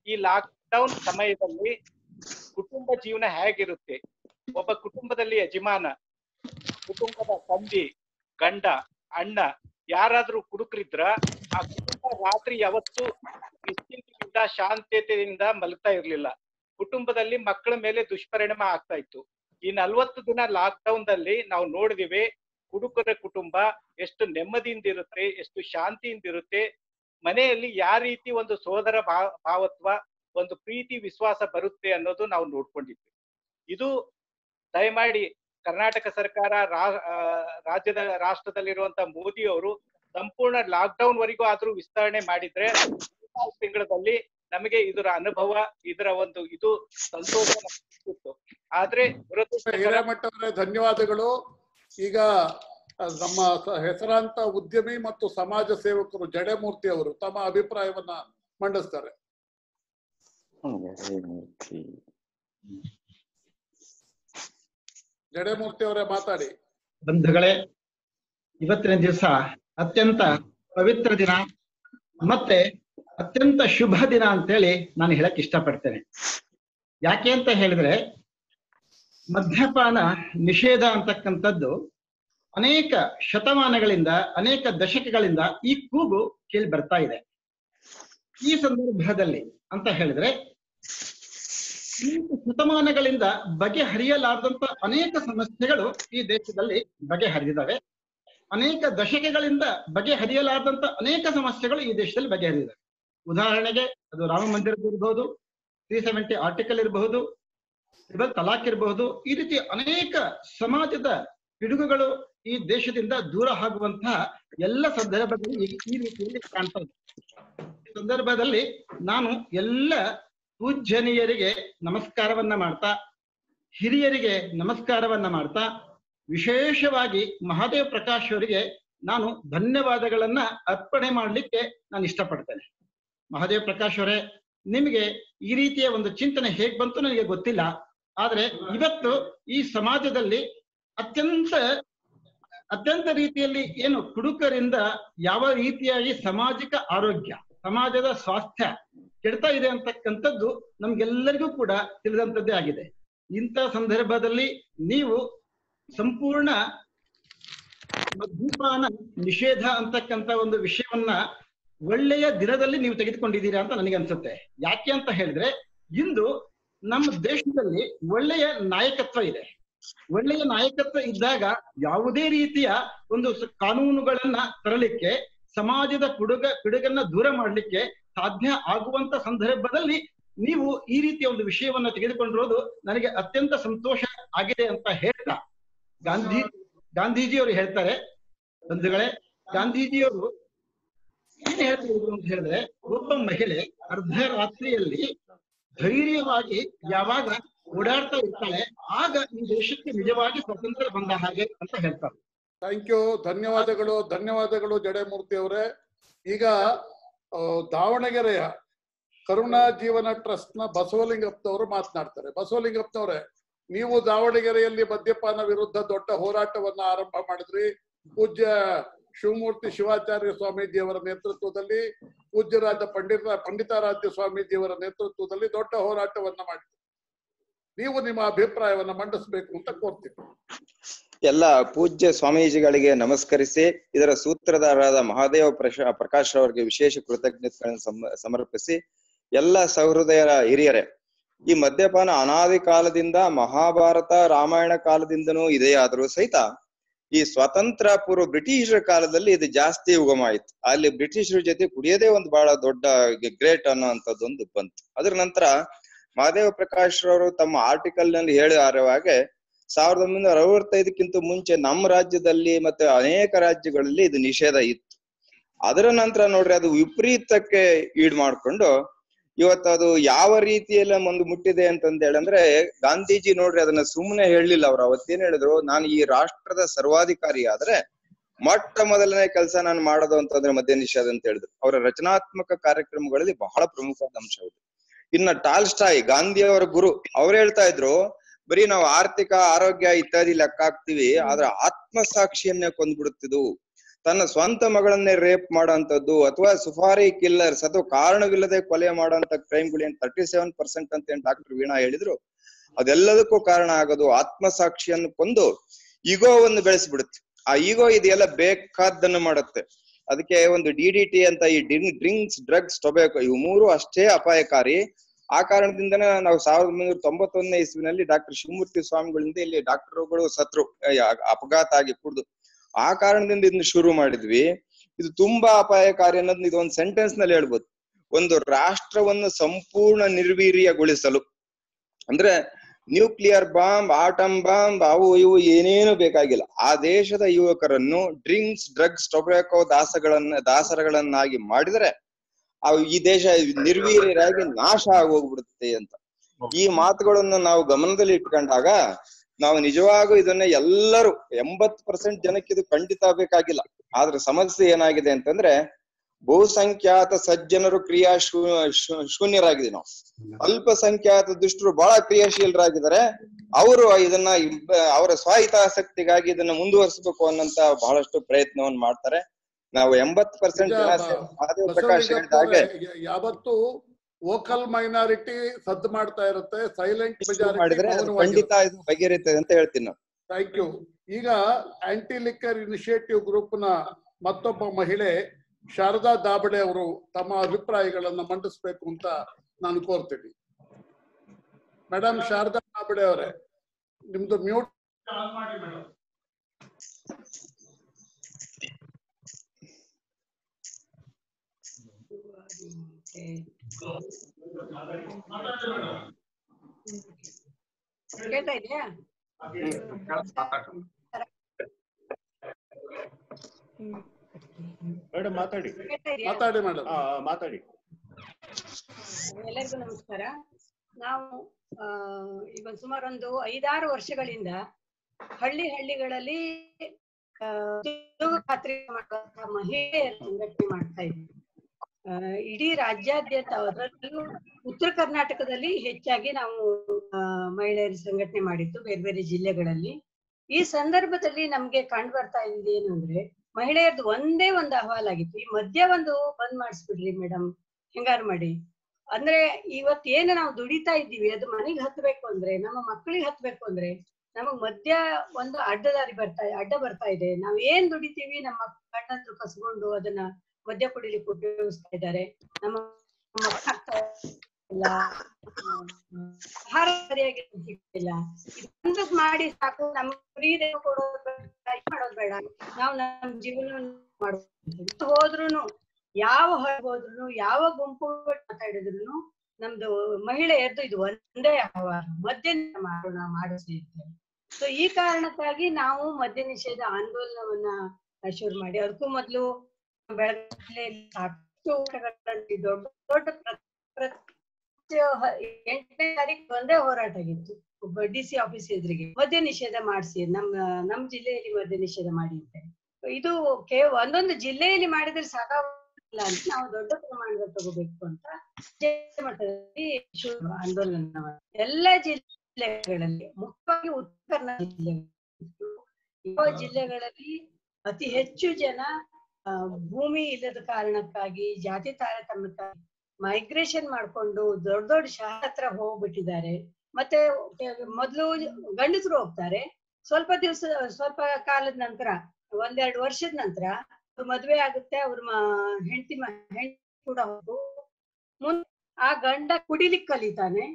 ಈ ಲಾಕ್ ಡೌನ್ ಸಮಯದಲ್ಲಿ ಕುಟುಂಬ ಜೀವನ ಹೇಗಿರುತ್ತೆ ಒಬ್ಬ ಕುಟುಂಬದಲ್ಲಿ ಯಜಮಾನ ಕುಟುಂಬದ ತಂದೆ ಗಂಡ ಅಣ್ಣ ಯಾರಾದ್ರೂ ಕುಡುಕರಿದ್ರ ಆ ಕುಟುಂಬ ರಾತ್ರಿ ಯಾವತ್ತು ನಿಶ್ಚಿಂತೆಯಿಂದ ಶಾಂತತೆಯಿಂದ ಮಲಗ್ತಾ ಇರ್ಲಿಲ್ಲ ಕುಟುಂಬದಲ್ಲಿ ಮಕ್ಕಳ ಮೇಲೆ ದುಷ್ಪರಿಣಾಮ ಆಗ್ತಾ ಇತ್ತು ಈ ನಲ್ವತ್ತು ದಿನ ಲಾಕ್ ಡೌನ್ ದಲ್ಲಿ ನಾವು ನೋಡಿದಿವಿ ಕುಡುಕರ ಕುಟುಂಬ ಎಷ್ಟು ನೆಮ್ಮದಿಯಿಂದ ಇರುತ್ತೆ ಎಷ್ಟು ಶಾಂತಿಯಿಂದ ಇರುತ್ತೆ ಮನೆಯಲ್ಲಿ ಯಾವ ರೀತಿ ಒಂದು ಸೋದರ ಭಾವ ಭಾವತ್ವ ಒಂದು ಪ್ರೀತಿ ವಿಶ್ವಾಸ ಬರುತ್ತೆ ಅನ್ನೋದು ನಾವು ನೋಡ್ಕೊಂಡಿದ್ವಿ ಇದು ದಯಮಾಡಿ ಕರ್ನಾಟಕ ಸರ್ಕಾರ ರಾ- ಆ, ರಾಜ್ಯದ ರಾಷ್ಟ್ರದಲ್ಲಿರುವಂತ ಮೋದಿ ಅವರು ಸಂಪೂರ್ಣ ಲಾಕ್ ಡೌನ್ ವರೆಗೂ ಆದ್ರೂ ವಿಸ್ತರಣೆ ಮಾಡಿದ್ರೆ ಮೂರ್ನಾಲ್ಕು ತಿಂಗಳಲ್ಲಿ ನಮಗೆ ಇದರ ಅನುಭವ ಇದರ ಒಂದು ಇದು ಸಂತೋಷ ನಮ್ಗೆ ಸಿಕ್ಕಿತ್ತು. ಆದ್ರೆ ದುರದೃಷ್ಟಕರ ಹಿರೇಮಠ ಅವರೇ ಧನ್ಯವಾದಗಳು ಈಗ ಆ, ನಮ್ಮ ಸ- ಹೆಸರಾಂತ ಉದ್ಯಮಿ ಮತ್ತು ಸಮಾಜ ಸೇವಕರು ಜಡೆಮೂರ್ತಿ ಅವರು ತಮ್ಮ ಅಭಿಪ್ರಾಯವನ್ನ ಮಂಡಿಸ್ತಾರೆ ಜಡೆಮೂರ್ತಿ ಅವರೇ ಮಾತಾಡಿ ಬಂಧುಗಳೇ ಇವತ್ತಿನ ದಿವಸ ಅತ್ಯಂತ ಪವಿತ್ರ ದಿನ ಮತ್ತೆ ಅತ್ಯಂತ ಶುಭ ದಿನ ಅಂತೇಳಿ ನಾನು ಹೇಳಕ್ ಇಷ್ಟಪಡ್ತೇನೆ ಯಾಕೆ ಅಂತ ಹೇಳಿದ್ರೆ ಮದ್ಯಪಾನ ನಿಷೇಧ ಅಂತಕ್ಕಂಥದ್ದು ಅನೇಕ ಶತಮಾನಗಳಿಂದ ಅನೇಕ ದಶಕಗಳಿಂದ ಈ ಕೂಗು ಕೇಳಿ ಬರ್ತಾ ಇದೆ ಈ ಸಂದರ್ಭದಲ್ಲಿ ಅಂತ ಹೇಳಿದ್ರೆ ಅನೇಕ ಶತಮಾನಗಳಿಂದ ಬಗೆಹರಿಯಲಾರದಂತ ಅನೇಕ ಸಮಸ್ಯೆಗಳು ಈ ದೇಶದಲ್ಲಿ ಬಗೆಹರಿದಿದ್ದಾವೆ ಅನೇಕ ದಶಕಗಳಿಂದ ಬಗೆಹರಿಯಲಾರದಂತ ಅನೇಕ ಸಮಸ್ಯೆಗಳು ಈ ದೇಶದಲ್ಲಿ ಬಗೆಹರಿದಿವೆ ಉದಾಹರಣೆಗೆ ಅದು ರಾಮ ಮಂದಿರದ ಇರಬಹುದು ತ್ರೀ ಸೆವೆಂಟಿ ಆರ್ಟಿಕಲ್ ಇರಬಹುದು ಟ್ರಿಬಲ್ ತಲಾಕ್ ಇರಬಹುದು ಈ ರೀತಿ ಅನೇಕ ಸಮಾಜದ ಪಿಡುಗುಗಳು ಈ ದೇಶದಿಂದ ದೂರ ಆಗುವಂತಹ ಎಲ್ಲ ಸಂದರ್ಭದಲ್ಲಿ ಈ- ಈ ರೀತಿಯಲ್ಲಿ ಕಾಣ್ತಾ ಇದೆ ಈ ಸಂದರ್ಭದಲ್ಲಿ ನಾನು ಎಲ್ಲ ಪೂಜ್ಯನೀಯರಿಗೆ ನಮಸ್ಕಾರವನ್ನ ಮಾಡ್ತಾ ಹಿರಿಯರಿಗೆ ನಮಸ್ಕಾರವನ್ನ ಮಾಡ್ತಾ ವಿಶೇಷವಾಗಿ ಮಹಾದೇವ್ ಪ್ರಕಾಶ್ ಅವರಿಗೆ ನಾನು ಧನ್ಯವಾದಗಳನ್ನ ಅರ್ಪಣೆ ಮಾಡ್ಲಿಕ್ಕೆ ನಾನು ಇಷ್ಟಪಡ್ತೇನೆ ಮಹಾದೇವ್ ಪ್ರಕಾಶ್ ಅವರೇ ನಿಮಗೆ ಈ ರೀತಿಯ ಒಂದು ಚಿಂತನೆ ಹೇಗ್ ಬಂತು ನನಗೆ ಗೊತ್ತಿಲ್ಲ ಆದ್ರೆ ಇವತ್ತು ಈ ಸಮಾಜದಲ್ಲಿ ಅತ್ಯಂತ ಅತ್ಯಂತ ರೀತಿಯಲ್ಲಿ ಏನು ಕುಡುಕರಿಂದ ಯಾವ ರೀತಿಯಾಗಿ ಸಾಮಾಜಿಕ ಆರೋಗ್ಯ ಸಮಾಜದ ಸ್ವಾಸ್ಥ್ಯ ಕೆಡ್ತಾ ಇದೆ ಅಂತಕ್ಕಂಥದ್ದು ನಮ್ಗೆಲ್ಲರಿಗೂ ಕೂಡ ತಿಳಿದಂತದ್ದೇ ಆಗಿದೆ ಇಂಥ ಸಂದರ್ಭದಲ್ಲಿ ನೀವು ಸಂಪೂರ್ಣ ಮದ್ಯಪಾನ ನಿಷೇಧ ಅಂತಕ್ಕಂಥ ಒಂದು ವಿಷಯವನ್ನ ಒಳ್ಳೆಯ ದಿನದಲ್ಲಿ ನೀವು ತೆಗೆದುಕೊಂಡಿದ್ದೀರಾ ಅಂತ ನನಗೆ ಅನ್ಸುತ್ತೆ ಯಾಕೆ ಅಂತ ಹೇಳಿದ್ರೆ ಇಂದು ನಮ್ಮ ದೇಶದಲ್ಲಿ ಒಳ್ಳೆಯ ನಾಯಕತ್ವ ಇದೆ ಒಳ್ಳೆಯ ನಾಯಕತ್ವ ಇದ್ದಾಗ ಯಾವುದೇ ರೀತಿಯ ಒಂದು ಸ- ಕಾನೂನುಗಳನ್ನ ತರಲಿಕ್ಕೆ ಸಮಾಜದ ಕುಡುಗ ಪಿಡುಗನ್ನ ದೂರ ಮಾಡ್ಲಿಕ್ಕೆ ಸಾಧ್ಯ ಆಗುವಂತ ಸಂದರ್ಭದಲ್ಲಿ ನೀವು ಈ ರೀತಿಯ ಒಂದು ವಿಷಯವನ್ನ ತೆಗೆದುಕೊಂಡಿರೋದು ನನಗೆ ಅತ್ಯಂತ ಸಂತೋಷ ಆಗಿದೆ ಅಂತ ಹೇಳ್ತಾ ಗಾಂಧಿ ಗಾಂಧೀಜಿಯವರು ಹೇಳ್ತಾರೆ ಬಂಧುಗಳೇ ಗಾಂಧೀಜಿಯವರು ಏನ್ ಹೇಳ್ತಿದ್ರು ಅಂತ ಹೇಳಿದ್ರೆ ಒಬ್ಬ ಮಹಿಳೆ ಅರ್ಧ ರಾತ್ರಿಯಲ್ಲಿ ಧೈರ್ಯವಾಗಿ ಯಾವಾಗ ಓಡಾಡ್ತಾ ಇರ್ತಾಳೆ ಆಗ ಈ ದೇಶಕ್ಕೆ ನಿಜವಾಗಿ ಸ್ವಾತಂತ್ರ್ಯ ಬಂದ ಹಾಗೆ ಅಂತ ಹೇಳ್ತಾರೆ ಥ್ಯಾಂಕ್ ಯು ಧನ್ಯವಾದಗಳು ಧನ್ಯವಾದಗಳು ಜಡೆಮೂರ್ತಿ ಅವರೇ ಈಗ ಆ, ದಾವಣಗೆರೆಯ ಕರುಣಾ ಜೀವನ ಟ್ರಸ್ಟ್ ನ ಬಸವಲಿಂಗಪ್ಪನವರು ಮಾತನಾಡ್ತಾರೆ ಬಸವಲಿಂಗಪ್ಪನವರೇ ನೀವು ದಾವಣಗೆರೆಯಲ್ಲಿ ಮದ್ಯಪಾನ ವಿರುದ್ಧ ದೊಡ್ಡ ಹೋರಾಟವನ್ನ ಆರಂಭ ಮಾಡಿದ್ರಿ ಪೂಜ್ಯ ಶಿವಮೂರ್ತಿ ಶಿವಾಚಾರ್ಯ ಸ್ವಾಮೀಜಿಯವರ ನೇತೃತ್ವದಲ್ಲಿ ಪೂಜ್ಯರಾದ ಪಂಡಿತ ಪಂಡಿತಾರಾಧ್ಯ ಸ್ವಾಮೀಜಿಯವರ ನೇತೃತ್ವದಲ್ಲಿ ದೊಡ್ಡ ಹೋರಾಟವನ್ನ ಮಾಡಿದ್ರಿ ನೀವು ನಿಮ್ಮ ಅಭಿಪ್ರಾಯವನ್ನ ಮಂಡಿಸ್ಬೇಕು ಅಂತ ಕೋರ್ತೀನಿ ಎಲ್ಲ ಪೂಜ್ಯ ಸ್ವಾಮೀಜಿಗಳಿಗೆ ನಮಸ್ಕರಿಸಿ ಇದರ ಸೂತ್ರಧಾರರಾದ ಮಹಾದೇವ ಪ್ರಶ ಪ್ರಕಾಶ್ ಅವರಿಗೆ ವಿಶೇಷ ಕೃತಜ್ಞತೆಗಳನ್ನು ಸಮ ಸಮರ್ಪಿಸಿ ಎಲ್ಲ ಸಹೃದಯರ ಹಿರಿಯರೇ ಈ ಮದ್ಯಪಾನ ಅನಾದಿ ಕಾಲದಿಂದ ಮಹಾಭಾರತ ರಾಮಾಯಣ ಕಾಲದಿಂದನೂ ಇದೆಯಾದರೂ ಸಹಿತ ಈ ಸ್ವಾತಂತ್ರ್ಯ ಪೂರ್ವ ಬ್ರಿಟಿಷರ ಕಾಲದಲ್ಲಿ ಇದು ಜಾಸ್ತಿ ಉಗಮಾಯಿತು ಅಲ್ಲಿ ಬ್ರಿಟಿಷರ ಜೊತೆ ಕುಡಿಯೋದೇ ಒಂದು ಬಹಳ ದೊಡ್ಡ ಗ್ರೇಟ್ ಅನ್ನೋಂಥದ್ದೊಂದು ಬಂತು ಅದ್ರ ನಂತರ ಮಹಾದೇವ ಪ್ರಕಾಶ್ ರವರು ತಮ್ಮ ಆರ್ಟಿಕಲ್ ನಲ್ಲಿ ಹೇಳಿರುವ ಹಾಗೆ ಸಾವಿರದ ಒಂಬೈನೂರ ಅರವತ್ತೈದಕ್ಕಿಂತ ಮುಂಚೆ ನಮ್ಮ ರಾಜ್ಯದಲ್ಲಿ ಮತ್ತೆ ಅನೇಕ ರಾಜ್ಯಗಳಲ್ಲಿ ಇದು ನಿಷೇಧ ಇತ್ತು ಅದರ ನಂತರ ನೋಡ್ರಿ ಅದು ವಿಪರೀತಕ್ಕೆ ಈಡ್ ಮಾಡ್ಕೊಂಡು ಇವತ್ತು ಅದು ಯಾವ ರೀತಿಯಲ್ಲಿ ಒಂದು ಮುಟ್ಟಿದೆ ಅಂತಂದ ಹೇಳಂದ್ರೆ ಗಾಂಧೀಜಿ ನೋಡ್ರಿ ಅದನ್ನ ಸುಮ್ಮನೆ ಹೇಳಲಿಲ್ಲ ಅವ್ರು ಅವತ್ತೇನ್ ಹೇಳಿದ್ರು ನಾನು ಈ ರಾಷ್ಟ್ರದ ಸರ್ವಾಧಿಕಾರಿ ಆದ್ರೆ ಮೊಟ್ಟ ಮೊದಲನೇ ಕೆಲಸ ನಾನು ಮಾಡೋದು ಅಂತಂದ್ರೆ ಮದ್ಯ ನಿಷೇಧ ಅಂತ ಹೇಳಿದ್ರು ಅವರ ರಚನಾತ್ಮಕ ಕಾರ್ಯಕ್ರಮಗಳಲ್ಲಿ ಬಹಳ ಪ್ರಮುಖವಾದ ಅಂಶ ಇದು ಇನ್ನ ಟಾಲ್ಸ್ಟಾಯ್ ಗಾಂಧಿ ಅವರ ಗುರು ಅವ್ರು ಹೇಳ್ತಾ ಇದ್ರು ಬರೀ ನಾವು ಆರ್ಥಿಕ ಆರೋಗ್ಯ ಇತ್ಯಾದಿ ಲೆಕ್ಕ ಹಾಕ್ತಿವಿ ಆದ್ರೆ ಆತ್ಮಸಾಕ್ಷಿಯನ್ನೇ ಕೊಂದ್ಬಿಡುತ್ತಿದ್ದು ತನ್ನ ಸ್ವಂತ ಮಗಳನ್ನೇ ರೇಪ್ ಮಾಡೋಂಥದ್ದು ಅಥವಾ ಸುಫಾರಿ ಕಿಲ್ಲರ್ಸ್ ಅಥವಾ ಕಾರಣವಿಲ್ಲದೆ ಕೊಲೆ ಮಾಡೋಂಥ ಕ್ರೈಮ್ಗಳು ಏನ್ ತರ್ಟಿ ಸೆವೆನ್ ಪರ್ಸೆಂಟ್ ಅಂತ ಏನ್ ಡಾಕ್ಟರ್ ವೀಣಾ ಹೇಳಿದ್ರು ಅದೆಲ್ಲದಕ್ಕೂ ಕಾರಣ ಆಗೋದು ಆತ್ಮಸಾಕ್ಷಿಯನ್ನು ಕೊಂದು ಈಗೋವನ್ನು ಬೆಳೆಸ್ಬಿಡುತ್ತೆ ಆ ಈಗೋ ಇದೆಲ್ಲ ಬೇಕಾದ್ದನ್ನು ಮಾಡುತ್ತೆ ಅದಕ್ಕೆ ಒಂದು ಡಿ ಡಿ ಟಿ ಅಂತ ಈ ಡ್ರಿಂಕ್ಸ್ ಡ್ರಗ್ಸ್ ಟೊಬ್ಯಾಕೊ ಇವು ಮೂರು ಅಷ್ಟೇ ಅಪಾಯಕಾರಿ ಆ ಕಾರಣದಿಂದನೇ ನಾವು ಸಾವಿರದ ಒಂಬೈನೂರ ತೊಂಬತ್ತೊಂದನೇ ಇಸ್ವಿನಲ್ಲಿ ಡಾಕ್ಟರ್ ಶಿವಮೂರ್ತಿ ಸ್ವಾಮಿಗಳಿಂದ ಇಲ್ಲಿ ಡಾಕ್ಟರ್ಗಳು ಸತ್ರು ಅಹ್ ಅಪಘಾತ ಆಗಿ ಕುಡ್ದು ಆ ಕಾರಣದಿಂದ ಇದನ್ನ ಶುರು ಮಾಡಿದ್ವಿ ಇದು ತುಂಬಾ ಅಪಾಯಕಾರಿ ಅನ್ನೋದನ್ನ ಇದು ಒಂದು ಸೆಂಟೆನ್ಸ್ ನಲ್ಲಿ ಹೇಳ್ಬೋದು ಒಂದು ರಾಷ್ಟ್ರವನ್ನು ಸಂಪೂರ್ಣ ನಿರ್ವೀರ್ಯಗೊಳಿಸಲು ಅಂದ್ರೆ ನ್ಯೂಕ್ಲಿಯರ್ ಬಾಂಬ್ ಆಟಮ್ ಬಾಂಬ್ ಅವು ಇವು ಏನೇನು ಬೇಕಾಗಿಲ್ಲ ಆ ದೇಶದ ಯುವಕರನ್ನು ಡ್ರಿಂಕ್ಸ್ ಡ್ರಗ್ಸ್ ಟೊಬ್ಯಾಕೋ ದಾಸಗಳನ್ನ ದಾಸರಗಳನ್ನಾಗಿ ಮಾಡಿದರೆ ಅವು ಈ ದೇಶ ನಿರ್ವೀರ್ಯರಾಗಿ ನಾಶ ಆಗೋಗ್ಬಿಡುತ್ತೆ ಅಂತ ಈ ಮಾತುಗಳನ್ನು ನಾವು ಗಮನದಲ್ಲಿ ಇಟ್ಕೊಂಡಾಗ ನಾವು ನಿಜವಾಗೂ ಇದನ್ನ ಎಲ್ಲರೂ ಎಂಬತ್ ಪರ್ಸೆಂಟ್ ಜನಕ್ಕೆ ಇದು ಖಂಡಿತ ಬೇಕಾಗಿಲ್ಲ ಆದ್ರೆ ಸಮಸ್ಯೆ ಏನಾಗಿದೆ ಅಂತಂದ್ರೆ ಬಹುಸಂಖ್ಯಾತ ಸಜ್ಜನರು ಕ್ರಿಯಾ ಶೂನ್ಯರಾಗಿದೆ ನಾವು ಅಲ್ಪಸಂಖ್ಯಾತ ದುಷ್ಟರು ಬಹಳ ಕ್ರಿಯಾಶೀಲರಾಗಿದ್ದಾರೆ ಅವರು ಇದನ್ನ ಇಬ್ಬ- ಅವರ ಸ್ವಾಹಿತಾಸಕ್ತಿಗಾಗಿ ಇದನ್ನ ಮುಂದುವರಿಸಬೇಕು ಅನ್ನಂತ ಬಹಳಷ್ಟು ಪ್ರಯತ್ನವನ್ನು ಮಾಡ್ತಾರೆ ನಾವು ಎಂಬತ್ ಪರ್ಸೆಂಟ್ ಜನ ಸೇರಿ ಮಹಾದೇವ ಪ್ರಕಾಶ್ ಹೇಳಿದ ಹಾಗೆ ಯಾವತ್ತು ವೋಕಲ್ ಮೈನಾರಿಟಿ ಸದ್ದು ಮಾಡ್ತಾ ಇರುತ್ತೆ ಸೈಲೆಂಟ್ ಶುರು ಮಾಡಿದ್ರೆ ಅದು ಖಂಡಿತ ಇದು ಬಗೆಹರಿತದೆ ಅಂತ ಹೇಳ್ತೀನಿ ನಾನು ಥ್ಯಾಂಕ್ ಯು ಈಗ ಆಂಟಿ ಲಿಕ್ಕರ್ ಇನಿಷಿಯೇಟಿವ್ ಗ್ರೂಪ್ ನ ಮತ್ತೊಬ್ಬ ಮಹಿಳೆ ಶಾರದಾ ದಾಬಡೆ ಅವರು ತಮ್ಮ ಅಭಿಪ್ರಾಯಗಳನ್ನ ಮಂಡಿಸ್ಬೇಕು ಅಂತ ನಾನು ಕೋರ್ತೀನಿ ಮೇಡಮ್ ಶಾರದಾ ದಾಬಡೆ ಅವರೇ ನಿಮ್ದು ಮ್ಯೂಟ್ ಕೇಳ್ತಾ ಇದೆಯಾ ಮೇಡಮ್ ಮಾತಾಡಿ ಕೇಳ್ತಾ ಇದೆಯಾ ಮಾತಾಡಿ ಮೇಡಮ್ ಆ, ಮಾತಾಡಿ ಎಲ್ಲರಿಗೂ ನಮಸ್ಕಾರ ನಾವು ಆ, ಈಗ ಸುಮಾರು ಒಂದು ಐದಾರು ವರ್ಷಗಳಿಂದ ಹಳ್ಳಿ ಹಳ್ಳಿಗಳಲ್ಲಿ ಆ, ಉದ್ಯೋಗ ಖಾತ್ರಿ ಮಾಡುವಂತಹ ಮಹಿಳೆಯರ ಸಂಘಟನೆ ಮಾಡ್ತಾ ಇದ್ದೀವಿ ಆ, ಇಡೀ ರಾಜ್ಯಾದ್ಯಂತ ಅದರಲ್ಲೂ ಉತ್ತರ ಕರ್ನಾಟಕದಲ್ಲಿ ಹೆಚ್ಚಾಗಿ ನಾವು ಆ, ಮಹಿಳೆಯರ ಸಂಘಟನೆ ಮಾಡಿದ್ದು ಬೇರೆ ಬೇರೆ ಜಿಲ್ಲೆಗಳಲ್ಲಿ ಈ ಸಂದರ್ಭದಲ್ಲಿ ನಮ್ಗೆ ಕಂಡು ಬರ್ತಾ ಇದ್ದು ಏನು ಅಂದ್ರೆ ಮಹಿಳೆಯರದು ಒಂದೇ ಒಂದು ಅಹವಾಲಾಗಿತ್ತು ಈ ಮದ್ಯ ಒಂದು ಬಂದ್ ಮಾಡಿಸ್ಬಿಡ್ರಿ ಮೇಡಮ್ ಹೆಂಗಾರು ಮಾಡಿ ಅಂದ್ರೆ ಇವತ್ ಏನು ನಾವು ದುಡಿತಾ ಇದ್ದೀವಿ ಅದು ಮನೆಗೆ ಹತ್ಬೇಕು ಅಂದ್ರೆ ನಮ್ಮ ಮಕ್ಕಳಿಗೆ ಹತ್ಬೇಕು ಅಂದ್ರೆ ನಮಗ್ ಮದ್ಯ ಒಂದು ಅಡ್ಡದಾರಿ ಬರ್ತಾ ಅಡ್ಡ ಬರ್ತಾ ಇದೆ ನಾವ್ ಏನ್ ದುಡಿತೀವಿ ನಮ್ಮ ಗಂಡಂದ್ರು ಕಸ್ಕೊಂಡು ಅದನ್ನ ಮದ್ಯ ಕುಡಿಲಿಕ್ಕೆ ಉಪಯೋಗಿಸ್ತಾ ಇದ್ದಾರೆ ನಮ್ಮ ಮಕ್ಕಳು ಆಗ್ತಾ ಇಲ್ಲ ಆಹಾರ ಸರಿಯಾಗಿ ಸಿಗ್ತಿಲ್ಲ ಇದೊಂದು ಮಾಡಿ ಸಾಕು ನಮ್ಗೆ ಫ್ರೀ ಕೊಡೋದು ಬೇಡ ಇದ್ ಮಾಡೋದು ಬೇಡ ನಾವು ನಮ್ಮ ಜೀವನ ಮಾಡ್ಬೋದು ಹೋದ್ರುನು ಯಾವ ಹೊರಗೆ ಹೋದ್ರು ಯಾವ ಗುಂಪು ಮಾತಾಡಿದ್ರು ನಮ್ದು ಮಹಿಳೆಯರ್ದು ಇದು ಒಂದೇ ಆಹ್ವಾನ ಮದ್ಯ ನಿಷೇಧ ಮಾಡೋಣ ಮಾಡಿಸಿ ಅಂತೇಳಿ ಸೊ ಈ ಕಾರಣಕ್ಕಾಗಿ ನಾವು ಮದ್ಯ ನಿಷೇಧ ಆಂದೋಲನವನ್ನ ಶುರು ಮಾಡಿ ಅದಕ್ಕೂ ಮೊದಲು ಬೆಳಗ್ಗೆ ಸಾಕಷ್ಟು ಹೋರಾಟಗಳಲ್ಲಿ ದೊಡ್ಡ ದೊಡ್ಡ ಪ್ರ- ಪ್ರತಿ ಹ- ಎಂಟನೇ ತಾರೀಕು ಒಂದೇ ಹೋರಾಟ ಆಗಿತ್ತು ಒಬ್ಬ ಡಿ ಸಿ ಆಫೀಸ್ ಎದುರಿಗೆ ಮದ್ಯ ನಿಷೇಧ ಮಾಡಿಸಿ ನಮ್ಮ ನಮ್ಮ ಜಿಲ್ಲೆಯಲ್ಲಿ ಮದ್ಯ ನಿಷೇಧ ಮಾಡಿ ಅಂತ ಇದು ಕೇವ ಒಂದೊಂದು ಜಿಲ್ಲೆಯಲ್ಲಿ ಮಾಡಿದ್ರೆ ಸಾಕಾಗಿಲ್ಲ ಅಂತ ನಾವು ದೊಡ್ಡ ಪ್ರಮಾಣದಲ್ಲಿ ತಗೋಬೇಕು ಅಂತ ಜಿಲ್ಲೆ ಮಟ್ಟದಲ್ಲಿ ಶುರು ಆಂದೋಲನ ಮಾಡಿ. ಎಲ್ಲ ಜಿಲ್ಲೆಗಳಲ್ಲಿ ಮುಖ್ಯವಾಗಿ ಉತ್ತರ ಕರ್ನಾಟಕ ಜಿಲ್ಲೆ ಯಾವ ಜಿಲ್ಲೆಗಳಲ್ಲಿ ಅತಿ ಹೆಚ್ಚು ಜನ ಆ, ಭೂಮಿ ಇಲ್ಲದ ಕಾರಣಕ್ಕಾಗಿ ಜಾತಿ ತಾರತಮ್ಯಕ್ಕಾಗಿ ಮೈಗ್ರೇಷನ್ ಮಾಡ್ಕೊಂಡು ದೊಡ್ಡ ದೊಡ್ಡ ಶಹರ ಹತ್ರ ಹೋಗ್ಬಿಟ್ಟಿದ್ದಾರೆ ಮತ್ತೆ ಮೊದಲು ಗಂಡಸರು ಹೋಗ್ತಾರೆ ಸ್ವಲ್ಪ ದಿವಸ ಸ್ವಲ್ಪ ಕಾಲದ ನಂತರ ಒಂದೆರಡು ವರ್ಷದ ನಂತರ ಅವ್ರ ಮದ್ವೆ ಆಗುತ್ತೆ ಅವ್ರ ಹೆಂಡತಿ ಹೆಂಡತಿ ಕೂಡ ಹೋಗು ಮುಂದೆ ಆ ಗಂಡ ಕುಡಿಲಿಕ್ ಕಲಿತಾನೆ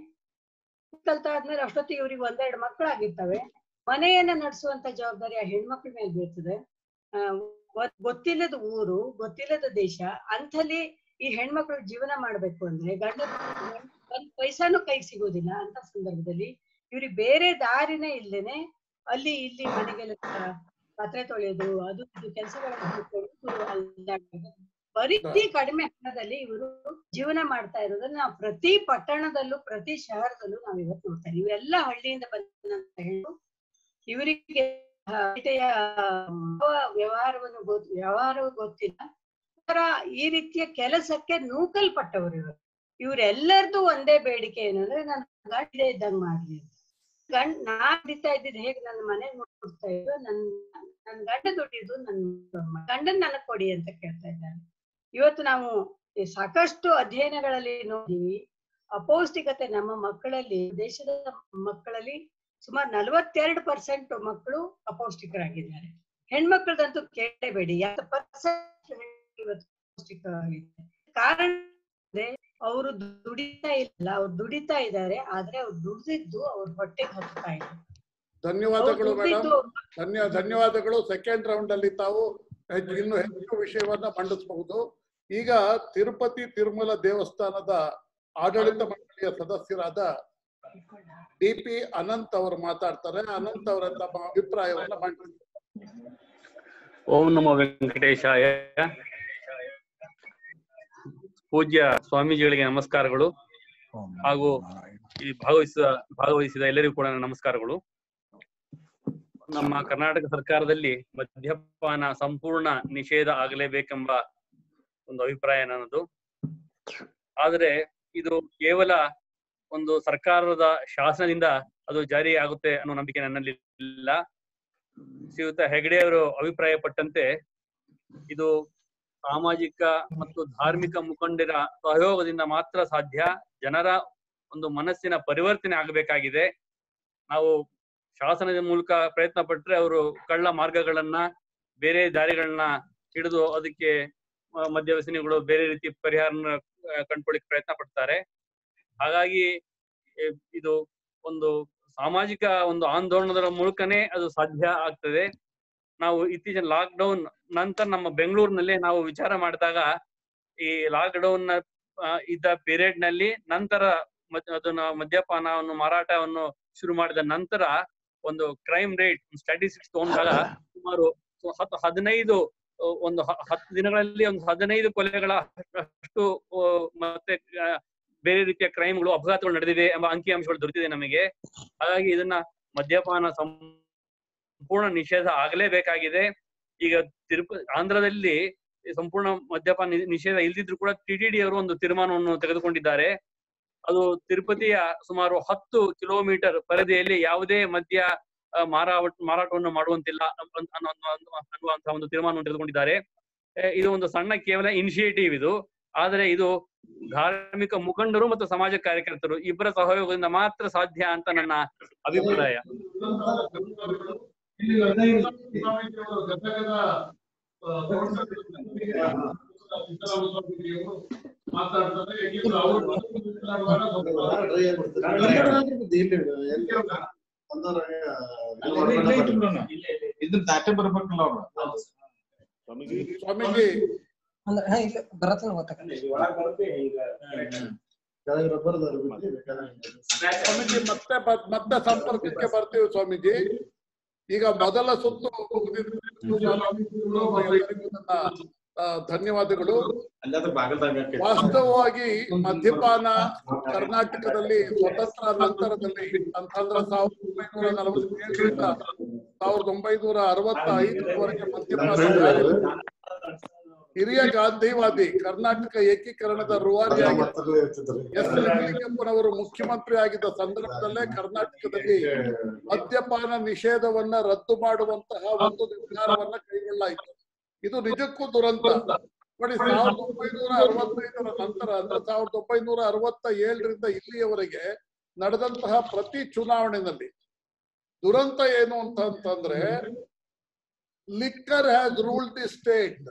ಕಲ್ತಾ ಆದ್ಮೇಲೆ ಅಷ್ಟೊತ್ತಿಗೆ ಇವ್ರಿಗೆ ಒಂದೆರಡು ಮಕ್ಕಳಾಗಿರ್ತವೆ ಮನೆಯನ್ನ ನಡೆಸುವಂತ ಜವಾಬ್ದಾರಿ ಆ ಹೆಣ್ಮಕ್ಳ ಮೇಲೆ ಬೀಳ್ತದೆ ಆ, ಗೊತ್- ಗೊತ್ತಿಲ್ಲದ ಊರು ಗೊತ್ತಿಲ್ಲದ ದೇಶ ಅಂಥಲ್ಲಿ ಈ ಹೆಣ್ಮಕ್ಳು ಜೀವನ ಮಾಡ್ಬೇಕು ಅಂದ್ರೆ ಗಂಡ ಒಂದ್ ಪೈಸಾನು ಕೈಗೆ ಸಿಗೋದಿಲ್ಲ ಅಂತ ಸಂದರ್ಭದಲ್ಲಿ ಇವ್ರಿಗೆ ಬೇರೆ ದಾರಿನೇ ಇಲ್ದೇನೆ ಅಲ್ಲಿ ಇಲ್ಲಿ ಮನೆಗೆಲ್ಲ ಪಾತ್ರೆ ತೊಳೆಯೋದು ಅದು ಇದು ಕೆಲಸಗಳನ್ನು ಬರೀ ಕಡಿಮೆ ಹಣದಲ್ಲಿ ಇವರು ಜೀವನ ಮಾಡ್ತಾ ಇರೋದನ್ನ ನಾವು ಪ್ರತಿ ಪಟ್ಟಣದಲ್ಲೂ ಪ್ರತಿ ಶಹರದಲ್ಲೂ ನಾವು ಇವತ್ತು ನೋಡ್ತಾ ಇದ್ದೀವಿ ಇವೆಲ್ಲ ಹಳ್ಳಿಯಿಂದ ಬಂದಂತ ಹೆಣ್ಣು ಇವರಿಗೆ ರೈತೆಯ ಯಾವ ವ್ಯವಹಾರವನ್ನು ಗೊತ್ತು ವ್ಯವಹಾರವೂ ಗೊತ್ತಿಲ್ಲ ಅವರ ಈ ರೀತಿಯ ಕೆಲಸಕ್ಕೆ ನೂಕಲ್ಪಟ್ಟವರು ಇವರು ಇವರೆಲ್ಲರದು ಒಂದೇ ಬೇಡಿಕೆ ಏನು ಅಂದ್ರೆ ನಾನು ಗಂಡ ಇದ್ದಂಗ್ ಮಾಡ್ಲಿ ಅಂತ ಗಂಡ್ ನಾನ್ ದುಡಿತಾ ಇದ್ದಿದ್ದು ಹೇಗೆ ನನ್ನ ಮನೆ ನೋಡ್ತಾ ಇದ್ದು ನನ್ ನನ್ ಗಂಡ ದುಡ್ಡಿದ್ದು ನನ್ ಗಂಡನ್ ನನಗ್ ಕೊಡಿ ಅಂತ ಕೇಳ್ತಾ ಇದ್ದಾರೆ ಇವತ್ತು ನಾವು ಈ ಸಾಕಷ್ಟು ಅಧ್ಯಯನಗಳಲ್ಲಿ ನೋಡಿದೀವಿ ಅಪೌಷ್ಟಿಕತೆ ನಮ್ಮ ಮಕ್ಕಳಲ್ಲಿ ದೇಶದ ಮಕ್ಕಳಲ್ಲಿ ಸುಮಾರು ನಲವತ್ತೆರಡು ಪರ್ಸೆಂಟ್ ಮಕ್ಕಳು ಅಪೌಷ್ಟಿಕರಾಗಿದ್ದಾರೆ ಹೆಣ್ಮಕ್ಳದಂತೂ ಕೇಳಬೇಡಿ ಯಾವ ಪರ್ಸೆಂಟ್ ಇವತ್ತು ಅಪೌಷ್ಟಿಕರಾಗಿದೆ ಕಾರಣ ಅಂದ್ರೆ ಅವರು ದುಡಿತಾ ಇಲ್ಲ ಅವ್ರು ದುಡಿತಾ ಇದ್ದಾರೆ ಆದ್ರೆ ಅವ್ರು ದುಡಿದಿದ್ದು ಅವ್ರ ಹೊಟ್ಟೆಗೆ ಹತ್ತಾ ಇಲ್ಲ ಧನ್ಯವಾದಗಳು ಅವ್ರು ಮೇಡಮ್ ದುಡ್ದಿದ್ದು ಧನ್ಯ ಧನ್ಯವಾದಗಳು ಸೆಕೆಂಡ್ ರೌಂಡ್ ಅಲ್ಲಿ ತಾವು ಹೆಚ್ಚು ಇನ್ನು ಹೆಚ್ಚು ವಿಷಯವನ್ನ ಮಂಡಿಸಬಹುದು ಈಗ ತಿರುಪತಿ ತಿರುಮಲ ದೇವಸ್ಥಾನದ ಆಡಳಿತ ಮಂಡಳಿಯ ಸದಸ್ಯರಾದ ಡಿ ಪಿ ಅನಂತ್ ಅವರು ಮಾತಾಡ್ತಾರೆ ಅನಂತ್ ಅವರ ತಮ್ಮ ಅಭಿಪ್ರಾಯವನ್ನ ಮಂಡಿಸ್ತಾರೆ ಓಂ ನಮೋ ವೆಂಕಟೇಶಾಯ ಪೂಜ್ಯ ಸ್ವಾಮೀಜಿಗಳಿಗೆ ನಮಸ್ಕಾರಗಳು ಹಾಗೂ ಈ ಭಾಗವಹಿಸಿದ ಭಾಗವಹಿಸಿದ ಎಲ್ಲರಿಗೂ ಕೂಡ ನನ್ನ ನಮಸ್ಕಾರಗಳು ನಮ್ಮ ಕರ್ನಾಟಕ ಸರ್ಕಾರದಲ್ಲಿ ಮದ್ಯಪಾನ ಸಂಪೂರ್ಣ ನಿಷೇಧ ಆಗಲೇಬೇಕೆಂಬ ಒಂದು ಅಭಿಪ್ರಾಯ ನನ್ನದು ಆದರೆ ಇದು ಕೇವಲ ಒಂದು ಸರ್ಕಾರದ ಶಾಸನದಿಂದ ಅದು ಜಾರಿ ಆಗುತ್ತೆ ಅನ್ನೋ ನಂಬಿಕೆ ನನ್ನಲ್ಲಿ ಇಲ್ಲ ಶ್ರೀಯುತ ಹೆಗಡೆ ಅವರು ಅಭಿಪ್ರಾಯ ಪಟ್ಟಂತೆ ಇದು ಸಾಮಾಜಿಕ ಮತ್ತು ಧಾರ್ಮಿಕ ಮುಖಂಡರ ಸಹಯೋಗದಿಂದ ಮಾತ್ರ ಸಾಧ್ಯ ಜನರ ಒಂದು ಮನಸ್ಸಿನ ಪರಿವರ್ತನೆ ಆಗಬೇಕಾಗಿದೆ ನಾವು ಶಾಸನದ ಮೂಲಕ ಪ್ರಯತ್ನ ಪಟ್ರೆ ಅವರು ಕಳ್ಳ ಮಾರ್ಗಗಳನ್ನ ಬೇರೆ ದಾರಿಗಳನ್ನ ಹಿಡಿದು ಅದಕ್ಕೆ ಆ, ಮದ್ಯ ವ್ಯಸನಿಗಳು ಬೇರೆ ರೀತಿ ಪರಿಹಾರನ ಆ, ಕಂಡುಕೊಳ್ಳಿಕ್ಕೆ ಪ್ರಯತ್ನ ಪಡ್ತಾರೆ ಹಾಗಾಗಿ ಎ, ಇದು ಒಂದು ಸಾಮಾಜಿಕ ಒಂದು ಆಂದೋಲನದ ಮೂಲಕನೇ ಅದು ಸಾಧ್ಯ ಆಗ್ತದೆ ನಾವು ಇತ್ತೀಚಿನ ಲಾಕ್ ಡೌನ್ ನಂತರ ನಮ್ಮ ಬೆಂಗಳೂರಿನಲ್ಲೇ ನಾವು ವಿಚಾರ ಮಾಡಿದಾಗ ಈ ಲಾಕ್ ಡೌನ್ ಇದ್ದ ಪೀರಿಯಡ್ ನಲ್ಲಿ ನಂತರ ಮದ್- ಅದನ್ನ ಮದ್ಯಪಾನವನ್ನು ಮಾರಾಟವನ್ನು ಶುರು ಮಾಡಿದ ನಂತರ ಒಂದು ಕ್ರೈಮ್ ರೇಟ್ ಸ್ಟಾಟಿಸ್ಟಿಕ್ಸ್ ತಗೊಂಡಾಗ ಸುಮಾರು ಸು- ಹತ್ತು ಹದಿನೈದು ಅಹ್, ಒಂದು ಹ- ಹತ್ತು ದಿನಗಳಲ್ಲಿ ಒಂದು ಹದಿನೈದು ಕೊಲೆಗಳ ಅಷ್ಟು ಅಹ್, ಮತ್ತೆ ಅಹ್, ಬೇರೆ ರೀತಿಯ ಕ್ರೈಮ್ಗಳು ಅಪಘಾತಗಳು ನಡೆದಿದೆ ಎಂಬ ಅಂಕಿಅಂಶಗಳು ದೊರೆತಿದೆ ನಮಗೆ ಹಾಗಾಗಿ ಇದನ್ನ ಮದ್ಯಪಾನ ಸಂಪೂರ್ಣ ನಿಷೇಧ ಆಗಲೇಬೇಕಾಗಿದೆ ಈಗ ತಿರುಪ ಆಂಧ್ರದಲ್ಲಿ ಸಂಪೂರ್ಣ ಮದ್ಯಪಾನ ನಿ- ನಿಷೇಧ ಇಲ್ದಿದ್ರು ಕೂಡ ಟಿಟಿಡಿ ಅವರು ಒಂದು ತೀರ್ಮಾನವನ್ನು ತೆಗೆದುಕೊಂಡಿದ್ದಾರೆ ಅದು ತಿರುಪತಿಯ ಸುಮಾರು ಹತ್ತು ಕಿಲೋಮೀಟರ್ ಪರಿಧಿಯಲ್ಲಿ ಯಾವುದೇ ಮದ್ಯ ಆ, ಮಾರಾಟ ಮಾರಾಟವನ್ನು ಮಾಡುವಂತಿಲ್ಲ ಅನ್- ಅನ್- ಅನ್ನೋ- ಅನ್ನೋ- ಅನ್ನುವಂತಹ ಒಂದು ತೀರ್ಮಾನವನ್ನು ತೆಗೆದುಕೊಂಡಿದ್ದಾರೆ ಎ, ಇದು ಒಂದು ಸಣ್ಣ ಕೇವಲ ಇನಿಷಿಯೇಟಿವ್ ಇದು ಆದರೆ ಇದು ಧಾರ್ಮಿಕ ಮುಖಂಡರು ಮತ್ತು ಸಮಾಜ ಕಾರ್ಯಕರ್ತರು ಇಬ್ಬರ ಸಹಯೋಗದಿಂದ ಮಾತ್ರ ಸಾಧ್ಯ ಅಂತ ನನ್ನ ಅಭಿಪ್ರಾಯ ಇದನ್ನ ದಾಟೆ ಬರ್ಬೇಕಲ್ಲ ಅವ್ರು ಸ್ವಾಮೀಜಿ ಸ್ವಾಮೀಜಿ ಮತ್ತೆ ಬ- ಮತ್ತೆ ಸಂಪರ್ಕಕ್ಕೆ ಬರ್ತೀವಿ ಸ್ವಾಮೀಜಿ ಈಗ ಮೊದಲ ಸುತ್ತು ಮುಗಿದಿದೆ. ಎಲ್ಲರಿಗೂ ನನ್ನ, ಆ, ಧನ್ಯವಾದಗಳು ಅಲ್ಲಾದ್ರೆ ಬಾಗಲ್ದಾಗ ವಾಸ್ತವವಾಗಿ ಮದ್ಯಪಾನ ಕರ್ನಾಟಕದಲ್ಲಿ ಸ್ವತಂತ್ರ ನಂತರದಲ್ಲಿ ಅಂತಂದ್ರೆ ಸಾವಿರದ ಒಂಬೈನೂರ ನಲವತ್ತೇಳರಿಂದ ಸಾವಿರದ ಒಂಬೈನೂರ ಅರವತ್ತೈದರವರೆಗೆ ಮದ್ಯಪಾನ ಜಾರಿಯಲ್ಲಿತ್ತು. ಹಿರಿಯ ಗಾಂಧಿವಾದಿ ಕರ್ನಾಟಕ ಏಕೀಕರಣದ ರೂವಾರಿಯಾಗಿ ಎಸ್ ಲಿಂಗಪ್ಪನವರು ಮುಖ್ಯಮಂತ್ರಿ ಆಗಿದ್ದ ಸಂದರ್ಭದಲ್ಲೇ ಕರ್ನಾಟಕದಲ್ಲಿ ಮದ್ಯಪಾನ ನಿಷೇಧವನ್ನ ರದ್ದು ಮಾಡುವಂತಹ ಒಂದು ನಿರ್ಧಾರವನ್ನ ಕೈಗೊಳ್ಳಲಾಯಿತು ಇದು ನಿಜಕ್ಕೂ ದುರಂತ ನೋಡಿ ಸಾವಿರದ ಒಂಬೈನೂರ ಅರವತ್ತೈದರ ನಂತರ ಅಂದ್ರೆ ಸಾವಿರದ ಒಂಬೈನೂರ ಅರವತ್ತ ಏಳರಿಂದ ಇಲ್ಲಿಯವರೆಗೆ ನಡೆದಂತಹ ಪ್ರತಿ ಚುನಾವಣೆಯಲ್ಲಿ ದುರಂತ ಏನು ಅಂತ ಅಂತಂದ್ರೆ liquor has ruled the state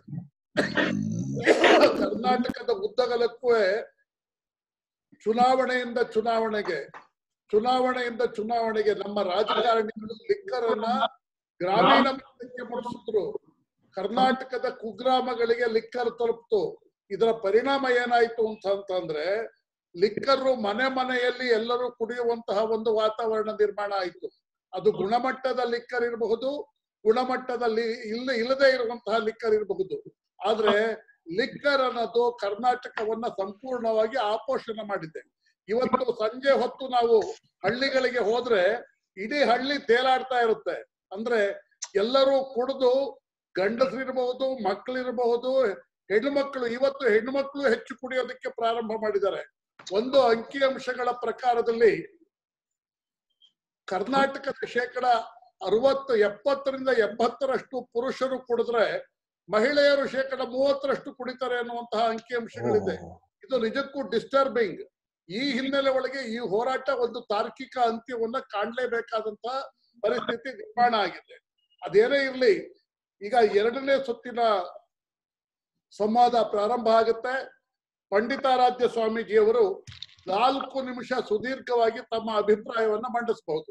ಕರ್ನಾಟಕದ ಉದ್ದಗಲಕ್ಕೂ ಚುನಾವಣೆಯಿಂದ ಚುನಾವಣೆಗೆ ಚುನಾವಣೆಯಿಂದ ಚುನಾವಣೆಗೆ ನಮ್ಮ ರಾಜಕಾರಣಿಗಳು ಲಿಕ್ಕರ್ ಅನ್ನ ಗ್ರಾಮೀಣ ಮಟ್ಟಕ್ಕೆ ಮುಟ್ಟಿಸಿದ್ರು ಕರ್ನಾಟಕದ ಕುಗ್ರಾಮಗಳಿಗೆ ಲಿಕ್ಕರ್ ತಲುಪ್ತು ಇದರ ಪರಿಣಾಮ ಏನಾಯ್ತು ಅಂತ ಅಂತಂದ್ರೆ ಲಿಕ್ಕರು ಮನೆ ಮನೆಯಲ್ಲಿ ಎಲ್ಲರೂ ಕುಡಿಯುವಂತಹ ಒಂದು ವಾತಾವರಣ ನಿರ್ಮಾಣ ಆಯ್ತು ಅದು ಗುಣಮಟ್ಟದ ಲಿಕ್ಕರ್ ಇರಬಹುದು ಗುಣಮಟ್ಟದಲ್ಲಿ ಇಲ್ಲ ಇಲ್ಲದೆ ಇರುವಂತಹ ಲಿಕ್ಕರ್ ಇರಬಹುದು ಆದ್ರೆ ಲಿಕ್ಕರ್ ಅನ್ನೋದು ಕರ್ನಾಟಕವನ್ನ ಸಂಪೂರ್ಣವಾಗಿ ಆಪೋಷಣ ಮಾಡಿದೆ ಇವತ್ತು ಸಂಜೆ ಹೊತ್ತು ನಾವು ಹಳ್ಳಿಗಳಿಗೆ ಹೋದ್ರೆ ಇಡೀ ಹಳ್ಳಿ ತೇಲಾಡ್ತಾ ಇರುತ್ತೆ ಅಂದ್ರೆ ಎಲ್ಲರೂ ಕುಡಿದು ಗಂಡಸರಿರಬಹುದು ಮಕ್ಕಳಿರಬಹುದು ಹೆಣ್ಮಕ್ಳು ಇವತ್ತು ಹೆಣ್ಮಕ್ಳು ಹೆಚ್ಚು ಕುಡಿಯೋದಕ್ಕೆ ಪ್ರಾರಂಭ ಮಾಡಿದ್ದಾರೆ ಒಂದು ಅಂಕಿಅಂಶಗಳ ಪ್ರಕಾರದಲ್ಲಿ ಕರ್ನಾಟಕದ ಶೇಕಡ ಅರವತ್ತು ಎಪ್ಪತ್ತರಿಂದ ಎಪ್ಪತ್ತರಷ್ಟು ಪುರುಷರು ಕುಡಿದ್ರೆ ಮಹಿಳೆಯರು ಶೇಕಡ ಮೂವತ್ತರಷ್ಟು ಕುಡಿತಾರೆ ಅನ್ನುವಂತಹ ಅಂಕಿಅಂಶಗಳಿದೆ ಇದು ನಿಜಕ್ಕೂ ಡಿಸ್ಟರ್ಬಿಂಗ್ ಈ ಹಿನ್ನೆಲೆ ಒಳಗೆ ಈ ಹೋರಾಟ ಒಂದು ತಾರ್ಕಿಕ ಅಂತ್ಯವನ್ನ ಕಾಣಲೇಬೇಕಾದಂತಹ ಪರಿಸ್ಥಿತಿ ನಿರ್ಮಾಣ ಆಗಿದೆ ಅದೇನೇ ಇರಲಿ ಈಗ ಎರಡನೇ ಸುತ್ತಿನ ಸಂವಾದ ಪ್ರಾರಂಭ ಆಗುತ್ತೆ ಪಂಡಿತಾರಾಧ್ಯ ಸ್ವಾಮೀಜಿಯವರು ನಾಲ್ಕು ನಿಮಿಷ ಸುದೀರ್ಘವಾಗಿ ತಮ್ಮ ಅಭಿಪ್ರಾಯವನ್ನ ಮಂಡಿಸಬಹುದು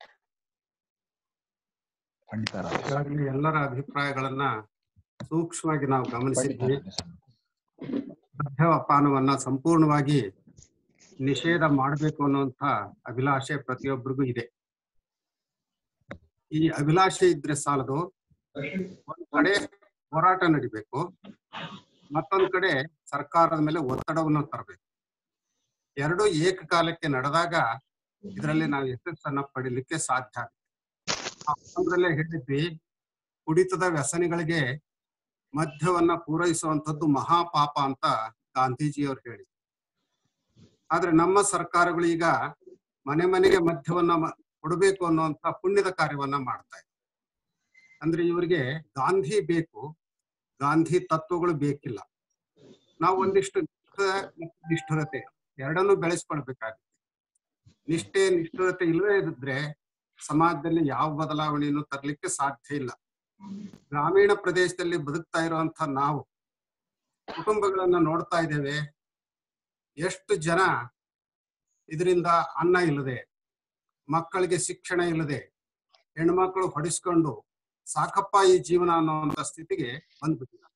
ಈಗಾಗಲೇ ಎಲ್ಲರ ಅಭಿಪ್ರಾಯಗಳನ್ನ ಸೂಕ್ಷ್ಮವಾಗಿ ನಾವು ಗಮನಿಸಿದ್ವಿ ಮದ್ಯಪಾನವನ್ನ ಸಂಪೂರ್ಣವಾಗಿ ನಿಷೇಧ ಮಾಡಬೇಕು ಅನ್ನುವಂತ ಅಭಿಲಾಷೆ ಪ್ರತಿಯೊಬ್ಬರಿಗೂ ಇದೆ ಈ ಅಭಿಲಾಷೆ ಇದ್ರೆ ಸಾಲದು ಒಂದ್ ಕಡೆ ಹೋರಾಟ ನಡಿಬೇಕು ಮತ್ತೊಂದ್ ಕಡೆ ಸರ್ಕಾರದ ಮೇಲೆ ಒತ್ತಡವನ್ನು ತರಬೇಕು ಎರಡು ಏಕಕಾಲಕ್ಕೆ ನಡೆದಾಗ ಇದರಲ್ಲಿ ನಾವು ಯಶಸ್ಸನ್ನ ಪಡಿಲಿಕ್ಕೆ ಸಾಧ್ಯ ಆಗುತ್ತೆ ಅದ್ರಲ್ಲೇ ಹೇಳಿದ್ವಿ ಕುಡಿತದ ವ್ಯಸನಿಗಳಿಗೆ ಮದ್ಯವನ್ನ ಪೂರೈಸುವಂತದ್ದು ಮಹಾಪಾಪ ಅಂತ ಗಾಂಧೀಜಿಯವರು ಹೇಳಿ ಆದ್ರೆ ನಮ್ಮ ಸರ್ಕಾರಗಳು ಈಗ ಮನೆ ಮನೆಗೆ ಮದ್ಯವನ್ನ ಮ- ಕೊಡಬೇಕು ಅನ್ನುವಂತ ಪುಣ್ಯದ ಕಾರ್ಯವನ್ನ ಮಾಡ್ತಾ ಇದೆ ಅಂದ್ರೆ ಇವರಿಗೆ ಗಾಂಧಿ ಬೇಕು ಗಾಂಧಿ ತತ್ವಗಳು ಬೇಕಿಲ್ಲ ನಾವು ಒಂದಿಷ್ಟು ನಿಷ್ಠೆ ಮತ್ತು ನಿಷ್ಠುರತೆ ಎರಡನ್ನೂ ಬೆಳೆಸ್ಕೊಳ್ಬೇಕಾಗುತ್ತೆ ನಿಷ್ಠೆ ನಿಷ್ಠುರತೆ ಇಲ್ಲದೇ ಇದ್ರೆ ಸಮಾಜದಲ್ಲಿ ಯಾವ ಬದಲಾವಣೆಯನ್ನು ತರಲಿಕ್ಕೆ ಸಾಧ್ಯ ಇಲ್ಲ ಗ್ರಾಮೀಣ ಪ್ರದೇಶದಲ್ಲಿ ಬದುಕ್ತಾ ಇರುವಂತ ನಾವು ಕುಟುಂಬಗಳನ್ನ ನೋಡ್ತಾ ಇದ್ದೇವೆ ಎಷ್ಟು ಜನ ಇದರಿಂದ ಅನ್ನ ಇಲ್ಲದೆ ಮಕ್ಕಳಿಗೆ ಶಿಕ್ಷಣ ಇಲ್ಲದೆ ಹೆಣ್ಮಕ್ಳು ಹೊಡಿಸ್ಕೊಂಡು ಸಾಕಪ್ಪ ಈ ಜೀವನ ಅನ್ನುವಂತ ಸ್ಥಿತಿಗೆ ಬಂದ್ಬಿಟ್ಟಿದ್ದಾರೆ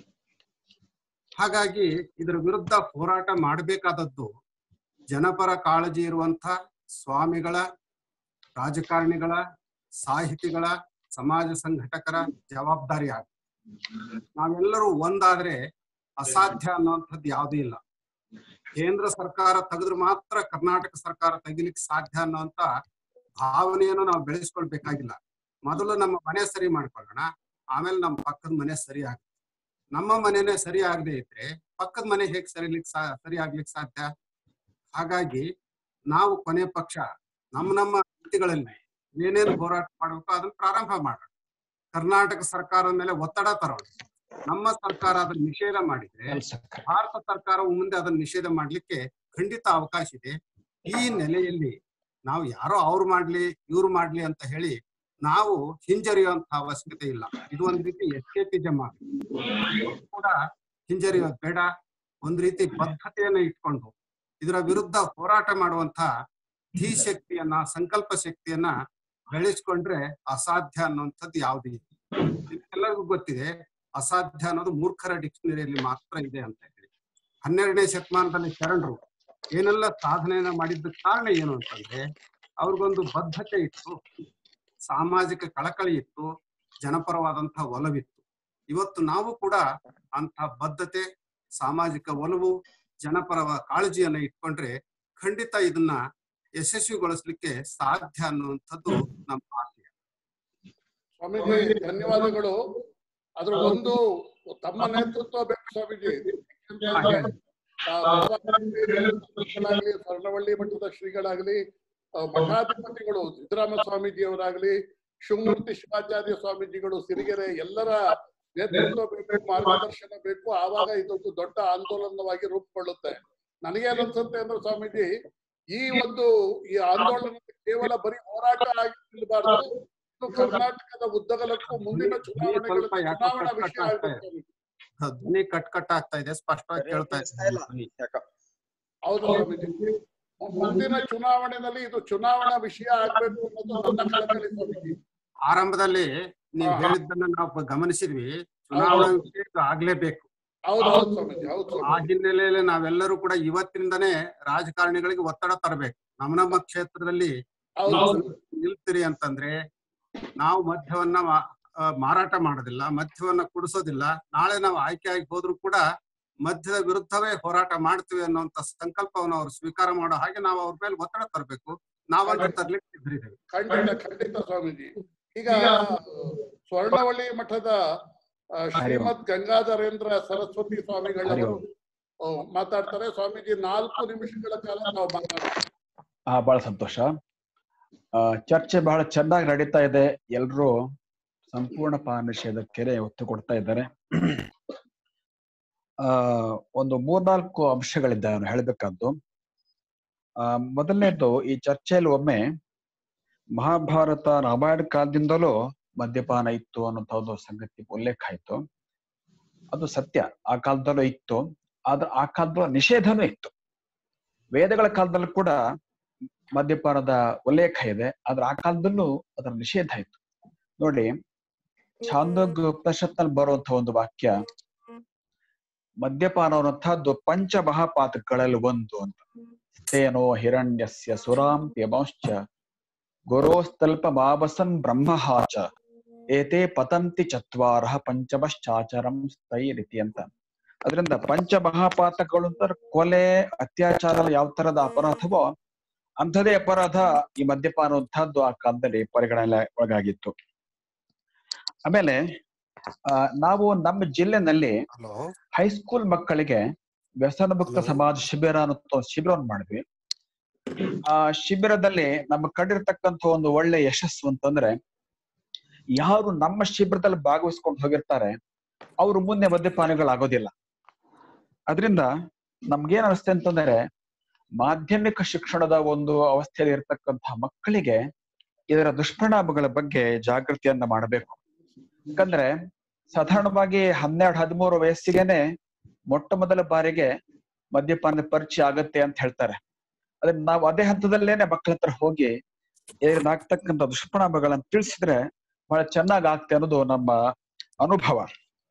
ಹಾಗಾಗಿ ಇದರ ವಿರುದ್ಧ ಹೋರಾಟ ಮಾಡಬೇಕಾದದ್ದು ಜನಪರ ಕಾಳಜಿ ಇರುವಂತ ಸ್ವಾಮಿಗಳ ರಾಜಕಾರಣಿಗಳ ಸಾಹಿತಿಗಳ ಸಮಾಜ ಸಂಘಟಕರ ಜವಾಬ್ದಾರಿ ಆಗ ನಾವೆಲ್ಲರೂ ಒಂದಾದ್ರೆ ಅಸಾಧ್ಯ ಅನ್ನುವಂಥದ್ದು ಯಾವುದೂ ಇಲ್ಲ ಕೇಂದ್ರ ಸರ್ಕಾರ ತೆಗೆದ್ರೆ ಮಾತ್ರ ಕರ್ನಾಟಕ ಸರ್ಕಾರ ತೆಗಿಲಿಕ್ಕೆ ಸಾಧ್ಯ ಅನ್ನುವಂತ ಭಾವನೆಯನ್ನು ನಾವು ಬೆಳೆಸ್ಕೊಳ್ಬೇಕಾಗಿಲ್ಲ ಮೊದಲು ನಮ್ಮ ಮನೆ ಸರಿ ಮಾಡ್ಕೊಳ್ಳೋಣ ಆಮೇಲೆ ನಮ್ಮ ಪಕ್ಕದ ಮನೆ ಸರಿ ಆಗುತ್ತೆ ನಮ್ಮ ಮನೆನೇ ಸರಿ ಆಗದೆ ಇದ್ರೆ ಪಕ್ಕದ ಮನೆ ಹೇಗೆ ಸರಿಲಿಕ್ಕೆ ಸಾ ಸರಿ ಆಗ್ಲಿಕ್ಕೆ ಸಾಧ್ಯ ಹಾಗಾಗಿ ನಾವು ಕೊನೆ ಪಕ್ಷ ನಮ್ಮ ನಮ್ಮ ರೀತಿಗಳಲ್ಲಿ ಏನೇನು ಹೋರಾಟ ಮಾಡಬೇಕು ಅದನ್ನ ಪ್ರಾರಂಭ ಮಾಡೋಣ ಕರ್ನಾಟಕ ಸರ್ಕಾರದ ಮೇಲೆ ಒತ್ತಡ ತರೋಣ ನಮ್ಮ ಸರ್ಕಾರ ಅದನ್ನ ನಿಷೇಧ ಮಾಡಿದ್ರೆ ಭಾರತ ಸರ್ಕಾರವು ಮುಂದೆ ಅದನ್ನ ನಿಷೇಧ ಮಾಡ್ಲಿಕ್ಕೆ ಖಂಡಿತ ಅವಕಾಶ ಇದೆ ಈ ನೆಲೆಯಲ್ಲಿ ನಾವು ಯಾರೋ ಅವ್ರು ಮಾಡ್ಲಿ ಇವ್ರು ಮಾಡ್ಲಿ ಅಂತ ಹೇಳಿ ನಾವು ಹಿಂಜರಿಯುವಂತ ಅವಶ್ಯಕತೆ ಇಲ್ಲ ಇದು ಒಂದ್ ರೀತಿ ಎಸ್ಕೇಪಿಸಮ್ ಕೂಡ ಹಿಂಜರಿಯೋದು ಬೇಡ ಒಂದ್ ರೀತಿ ಬದ್ಧತೆಯನ್ನ ಇಟ್ಕೊಂಡು ಇದರ ವಿರುದ್ಧ ಹೋರಾಟ ಮಾಡುವಂತ ಧೀ ಶಕ್ತಿಯನ್ನ ಸಂಕಲ್ಪ ಶಕ್ತಿಯನ್ನ ಬೆಳೆಸ್ಕೊಂಡ್ರೆ ಅಸಾಧ್ಯ ಅನ್ನುವಂಥದ್ದು ಯಾವ್ದು ಇಲ್ಲ ಎಲ್ಲರಿಗೂ ಗೊತ್ತಿದೆ ಅಸಾಧ್ಯ ಅನ್ನೋದು ಮೂರ್ಖರ ಡಿಕ್ಷನರಿಯಲ್ಲಿ ಮಾತ್ರ ಇದೆ ಅಂತ ಹೇಳಿ ಹನ್ನೆರಡನೇ ಶತಮಾನದಲ್ಲಿ ಶರಣರು ಏನೆಲ್ಲ ಸಾಧನೆಯನ್ನ ಮಾಡಿದ್ದ ಕಾರಣ ಏನು ಅಂತಂದ್ರೆ ಅವ್ರಿಗೊಂದು ಬದ್ಧತೆ ಇತ್ತು ಸಾಮಾಜಿಕ ಕಳಕಳಿ ಇತ್ತು ಜನಪರವಾದಂತಹ ಒಲವಿತ್ತು ಇವತ್ತು ನಾವು ಕೂಡ ಅಂತ ಬದ್ಧತೆ ಸಾಮಾಜಿಕ ಒಲವು ಜನಪರ ಕಾಳಜಿಯನ್ನ ಇಟ್ಕೊಂಡ್ರೆ ಖಂಡಿತ ಇದನ್ನ ಯಶಸ್ವಿಗೊಳಿಸ್ಲಿಕ್ಕೆ ಸಾಧ್ಯ ಅನ್ನುವಂಥದ್ದು ನಮ್ಮ ಆಶಯ ಸ್ವಾಮೀಜಿ ಧನ್ಯವಾದಗಳು ಅದ್ರ ಒಂದು ತಮ್ಮ ನೇತೃತ್ವ ಬೇಕು ಸ್ವಾಮೀಜಿ ಆ, ಶ್ರೀಗಳಾಗ್ಲಿ ಸ್ವರ್ಣವಳ್ಳಿ ಮಠದ ಶ್ರೀಗಳಾಗ್ಲಿ ಆ, ಮಠಾಧಿಪತಿಗಳು ಸಿದ್ದರಾಮ ಸ್ವಾಮೀಜಿಯವರಾಗ್ಲಿ ಶಿವಮೂರ್ತಿ ಶಿವಾಚಾರ್ಯ ಸ್ವಾಮೀಜಿಗಳು ಸಿರಿಗೆರೆ ಎಲ್ಲರ ನೇತೃತ್ವ ಬೇಕು ಮಾರ್ಗದರ್ಶನ ಬೇಕು ಆವಾಗ ಇದೊಂದು ದೊಡ್ಡ ಆಂದೋಲನವಾಗಿ ರೂಪುಗೊಳ್ಳುತ್ತೆ ನನಗೇನ್ ಅನ್ಸುತ್ತೆ ಅಂದ್ರೆ ಸ್ವಾಮೀಜಿ ಈ ಒಂದು ಈ ಆಂದೋಲನ ಕೇವಲ ಬರೀ ಹೋರಾಟ ಆಗಿ ನಿಲ್ಬಾರ್ದು ಇದು ಕರ್ನಾಟಕದ ಉದ್ದಗಲಕ್ಕೂ ಮುಂದಿನ ಚುನಾವಣೆಗಳ ಸ್ವಲ್ಪ ಯಾಕೋ ಚುನಾವಣಾ ಕಟ್ ವಿಷಯ ಕಟ್ ಆಗ್ತಾ ಆಗ್ಬೇಕು ಇದೆ ಧ್ವನಿ ಕಟ್ ಕಟ್ ಆಗ್ತಾ ಇದೆ ಸ್ಪಷ್ಟವಾಗಿ ಕೇಳ್ತಾ ಇದೆ ಧ್ವನಿ. ಹೌದು ಸ್ವಾಮೀಜಿ ಮುಂದಿನ ಚುನಾವಣೆಯಲ್ಲಿ ಇದು ಚುನಾವಣಾ ವಿಷಯ ಆಗ್ಬೇಕು ಅನ್ನೋದು ನನ್ನ ಕಳಕಳಿ ಸ್ವಾಮೀಜಿ ಆರಂಭದಲ್ಲಿ ನೀವು ಹಾ, ಹಾ. ಹೇಳಿದ್ದನ್ನ ನಾವು ಗಮನಿಸಿದ್ವಿ ಚುನಾವಣಾ ಹೌದು. ವಿಷಯ ಇದು ಆಗ್ಲೇಬೇಕು ಹೌದು ಹೌದು ಸ್ವಾಮೀಜಿ ಹೌದು ಆ ಸ್ವಾಮೀಜಿ ಹಿನ್ನೆಲೆಯಲ್ಲಿ ನಾವೆಲ್ಲರೂ ಕೂಡ ಇವತ್ತಿನಿಂದನೇ ರಾಜಕಾರಣಿಗಳಿಗೆ ಒತ್ತಡ ತರಬೇಕು ನಮ್ಮ ನಮ್ಮ ಕ್ಷೇತ್ರದಲ್ಲಿ ಹೌದು. ನೀವು ನಿಲ್ತೀರಿ ಅಂತಂದ್ರೆ ನಾವು ಮದ್ಯವನ್ನ ಮಾ- ಆ, ಮಾರಾಟ ಮಾಡೋದಿಲ್ಲ ಮದ್ಯವನ್ನ ಕುಡಿಸೋದಿಲ್ಲ ನಾಳೆ ನಾವು ಆಯ್ಕೆಯಾಗಿ ಹೋದ್ರು ಕೂಡ ಮದ್ಯದ ವಿರುದ್ಧವೇ ಹೋರಾಟ ಮಾಡ್ತೀವಿ ಅನ್ನುವಂತ ಸಂಕಲ್ಪವನ್ನು ಅವರು ಸ್ವೀಕಾರ ಮಾಡೋ ಹಾಗೆ ನಾವು ಅವ್ರ ಮೇಲೆ ಒತ್ತಡ ತರಬೇಕು ನಾವಂತೂ ತರ್ಲಿಕ್ಕೆ ಸಿದ್ಧರಿದ್ದೇವೆ ಖಂಡಿತ ಖಂಡಿತ ಸ್ವಾಮೀಜಿ ಈಗ ಸ್ವರ್ಣವಳ್ಳಿ ಮಠದ ಆ, ಶ್ರೀಮದ್ ಗಂಗಾಧರೇಂದ್ರ ಸರಸ್ವತಿ ಸ್ವಾಮಿಗಳವರು ಆ, ಮಾತಾಡ್ತಾರೆ ಸ್ವಾಮೀಜಿ ನಾಲ್ಕು ನಿಮಿಷಗಳ ಕಾಲ ನಾವು ಮಾತಾಡ್ತೀವಿ ಆ ಬಹಳ ಸಂತೋಷ ಆ, ಚರ್ಚೆ ಬಹಳ ಚೆನ್ನಾಗಿ ನಡೀತಾ ಇದೆ ಎಲ್ರೂ ಸಂಪೂರ್ಣ ಪಾನ ನಿಷೇಧಕ್ಕೆ ಒತ್ತು ಕೊಡ್ತಾ ಇದ್ದಾರೆ ಆ ಒಂದು ಮೂರ್ನಾಲ್ಕು ಅಂಶಗಳಿದ್ದಾವೆ ನಾನು ಹೇಳ್ಬೇಕಾದ್ದು ಆ ಮೊದಲನೇದು ಈ ಚರ್ಚೆಯಲ್ಲಿ ಒಮ್ಮೆ ಮಹಾಭಾರತ ರಾಮಾಯಣ ಕಾಲದಿಂದಲೂ ಮದ್ಯಪಾನ ಇತ್ತು ಅನ್ನೋಂಥ ಒಂದು ಸಂಗತಿ ಉಲ್ಲೇಖ ಆಯ್ತು ಅದು ಸತ್ಯ ಆ ಕಾಲದಲ್ಲೂ ಇತ್ತು ಆದ್ರೆ ಆ ಕಾಲದಲ್ಲೂ ನಿಷೇಧನೂ ಇತ್ತು ವೇದಗಳ ಕಾಲದಲ್ಲೂ ಕೂಡ ಮದ್ಯಪಾನದ ಉಲ್ಲೇಖ ಇದೆ ಆದ್ರೆ ಆ ಕಾಲದಲ್ಲೂ ಅದರ ನಿಷೇಧ ಇತ್ತು ನೋಡಿ ಛಾಂದೋಗ್ ಉಪನಿಷತ್ನಲ್ಲಿ ಬರುವಂತಹ ಒಂದು ವಾಕ್ಯ ಮದ್ಯಪಾನ ಅನ್ನುವಂಥದ್ದು ಪಂಚ ಮಹಾಪಾತಕಗಳಲ್ಲಿ ಒಂದು ಅಂತ ತೇನೋ ಹಿರಣ್ಯಸ್ಯ ಸುರಾಂ ತ್ಯಮಶ್ಚ ಗುರೋಸ್ತಲ್ಪ ಮಾವಸನ್ ಬ್ರಹ್ಮಹಾಚ ಏತೆ ಪತಂತಿ ಚತ್ವಾರ ಪಂಚಮಶ್ಚಾಚರಂ ಸ್ಥೈರಿತಿ ಅಂತ ಅದರಿಂದ ಪಂಚ ಮಹಾಪಾತಕಗಳು ಅಂತ ಕೊಲೆ ಅತ್ಯಾಚಾರ ಯಾವ ತರದ ಅಪರಾಧವೋ ಅಂಥದೇ ಅಪರಾಧ ಈ ಮದ್ಯಪಾನ ಅನ್ನುವಂಥದ್ದು ಆ ಕಾಲದಲ್ಲಿ ಪರಿಗಣನೆ ಒಳಗಾಗಿತ್ತು ಆಮೇಲೆ ಆ, ನಾವು ನಮ್ಮ ಜಿಲ್ಲೆನಲ್ಲಿ ಹೈಸ್ಕೂಲ್ ಮಕ್ಕಳಿಗೆ ವ್ಯಸನ ಮುಕ್ತ ಸಮಾಜ ಶಿಬಿರ ಅನ್ನೋ ಒಂದು ಶಿಬಿರವನ್ನು ಮಾಡಿದ್ವಿ ಆ ಶಿಬಿರದಲ್ಲಿ ನಮ್ಮ ಕಂಡಿರ್ತಕ್ಕಂಥ ಒಂದು ಒಳ್ಳೆ ಯಶಸ್ಸು ಅಂತಂದ್ರೆ ಯಾರು ನಮ್ಮ ಶಿಬಿರದಲ್ಲಿ ಭಾಗವಹಿಸ್ಕೊಂಡು ಹೋಗಿರ್ತಾರೆ ಅವರು ಮುಂದೆ ಮದ್ಯಪಾನಿಗಳಾಗೋದಿಲ್ಲ ಅದರಿಂದ ನಮ್ಗೇನ್ ಅನಿಸ್ತೆ ಅಂತಂದ್ರೆ ಮಾಧ್ಯಮಿಕ ಶಿಕ್ಷಣದ ಒಂದು ಅವಸ್ಥೆಯಲ್ಲಿ ಇರ್ತಕ್ಕಂತಹ ಮಕ್ಕಳಿಗೆ ಇದರ ದುಷ್ಪರಿಣಾಮಗಳ ಬಗ್ಗೆ ಜಾಗೃತಿಯನ್ನ ಮಾಡಬೇಕು ಯಾಕಂದ್ರೆ ಸಾಧಾರಣವಾಗಿ ಹನ್ನೆರಡು ಹದಿಮೂರು ವಯಸ್ಸಿಗೆನೆ ಮೊಟ್ಟ ಮೊದಲ ಬಾರಿಗೆ ಮದ್ಯಪಾನದ ಪರಿಚಯ ಆಗತ್ತೆ ಅಂತ ಹೇಳ್ತಾರೆ ಅದ್ರ ನಾವು ಅದೇ ಹಂತದಲ್ಲೇನೆ ಮಕ್ಕಳ ಹತ್ರ ಹೋಗಿ ಆಗ್ತಕ್ಕಂಥ ದುಷ್ಪರಿಣಾಮಗಳನ್ನ ತಿಳಿಸಿದ್ರೆ ಬಹಳ ಚೆನ್ನಾಗ್ ಆಗ್ತೆ ಅನ್ನೋದು ನಮ್ಮ ಅನುಭವ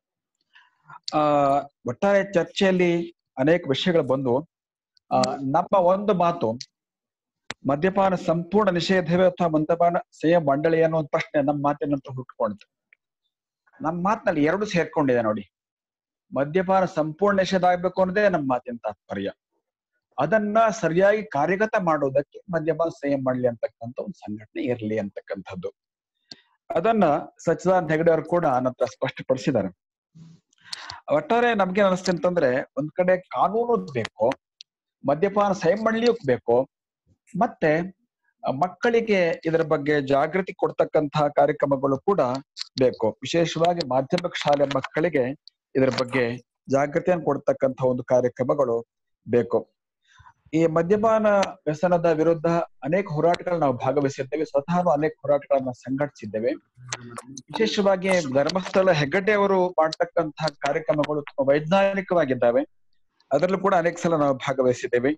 ಆ ಒಟ್ಟಾರೆ ಚರ್ಚೆಯಲ್ಲಿ ಅನೇಕ ವಿಷಯಗಳು ಬಂದು ಆ ನಮ್ಮ ಒಂದು ಮಾತು ಮದ್ಯಪಾನ ಸಂಪೂರ್ಣ ನಿಷೇಧವೇ ಅಥವಾ ಮದ್ಯಪಾನ ಸಂಯಮ ಮಂಡಳಿ ಅನ್ನೋ ಒಂದು ಪ್ರಶ್ನೆ ನಮ್ಮ ಮಾತಿನ ನಂತರ ಹುಟ್ಕೊಂಡಿತು ನಮ್ಮ ಮಾತಿನಲ್ಲಿ ಎರಡು ಸೇರ್ಕೊಂಡಿದೆ ನೋಡಿ ಮದ್ಯಪಾನ ಸಂಪೂರ್ಣ ನಿಷೇಧ ಆಗ್ಬೇಕು ಅನ್ನೋದೇ ನಮ್ಮ ಮಾತಿನ ತಾತ್ಪರ್ಯ ಅದನ್ನ ಸರಿಯಾಗಿ ಕಾರ್ಯಗತ ಮಾಡೋದಕ್ಕೆ ಮದ್ಯಪಾನ ಸಂಯಮ ಮಂಡಳಿ ಅಂತಕ್ಕಂಥ ಒಂದು ಸಂಘಟನೆ ಇರಲಿ ಅಂತಕ್ಕಂಥದ್ದು ಅದನ್ನ ಸಚ್ಚಿದಾನಂದ ಹೆಗಡೆ ಅವರು ಕೂಡ ನಂತರ ಸ್ಪಷ್ಟಪಡಿಸಿದ್ದಾರೆ ಒಟ್ಟಾರೆ ನಮ್ಗೆ ಅನಿಸ್ತೆ ಅಂತಂದ್ರೆ ಒಂದ್ ಕಡೆ ಕಾನೂನು ಬೇಕು ಮದ್ಯಪಾನ ಸಂಯಮ ಮಂಡಳಿಯೂ ಬೇಕು ಮತ್ತೆ ಆ, ಮಕ್ಕಳಿಗೆ ಇದರ ಬಗ್ಗೆ ಜಾಗೃತಿ ಕೊಡ್ತಕ್ಕಂತಹ ಕಾರ್ಯಕ್ರಮಗಳು ಕೂಡ ಬೇಕು ವಿಶೇಷವಾಗಿ ಮಾಧ್ಯಮಿಕ ಶಾಲೆ ಮಕ್ಕಳಿಗೆ ಇದರ ಬಗ್ಗೆ ಜಾಗೃತಿಯನ್ನು ಕೊಡ್ತಕ್ಕಂತಹ ಒಂದು ಕಾರ್ಯಕ್ರಮಗಳು ಬೇಕು ಈ ಮದ್ಯಪಾನ ವ್ಯಸನದ ವಿರುದ್ಧ ಅನೇಕ ಹೋರಾಟಗಳನ್ನ ನಾವು ಭಾಗವಹಿಸಿದ್ದೇವೆ ಸ್ವತಃ ಅನೇಕ ಹೋರಾಟಗಳನ್ನ ಸಂಘಟಿಸಿದ್ದೇವೆ ವಿಶೇಷವಾಗಿ ಧರ್ಮಸ್ಥಳ ಹೆಗ್ಗಡ್ಡೆ ಅವರು ಮಾಡ್ತಕ್ಕಂತಹ ಕಾರ್ಯಕ್ರಮಗಳು ತುಂಬಾ ವೈಜ್ಞಾನಿಕವಾಗಿದ್ದಾವೆ ಅದರಲ್ಲೂ ಕೂಡ ಅನೇಕ ಸಲ ನಾವು ಭಾಗವಹಿಸಿದ್ದೇವೆ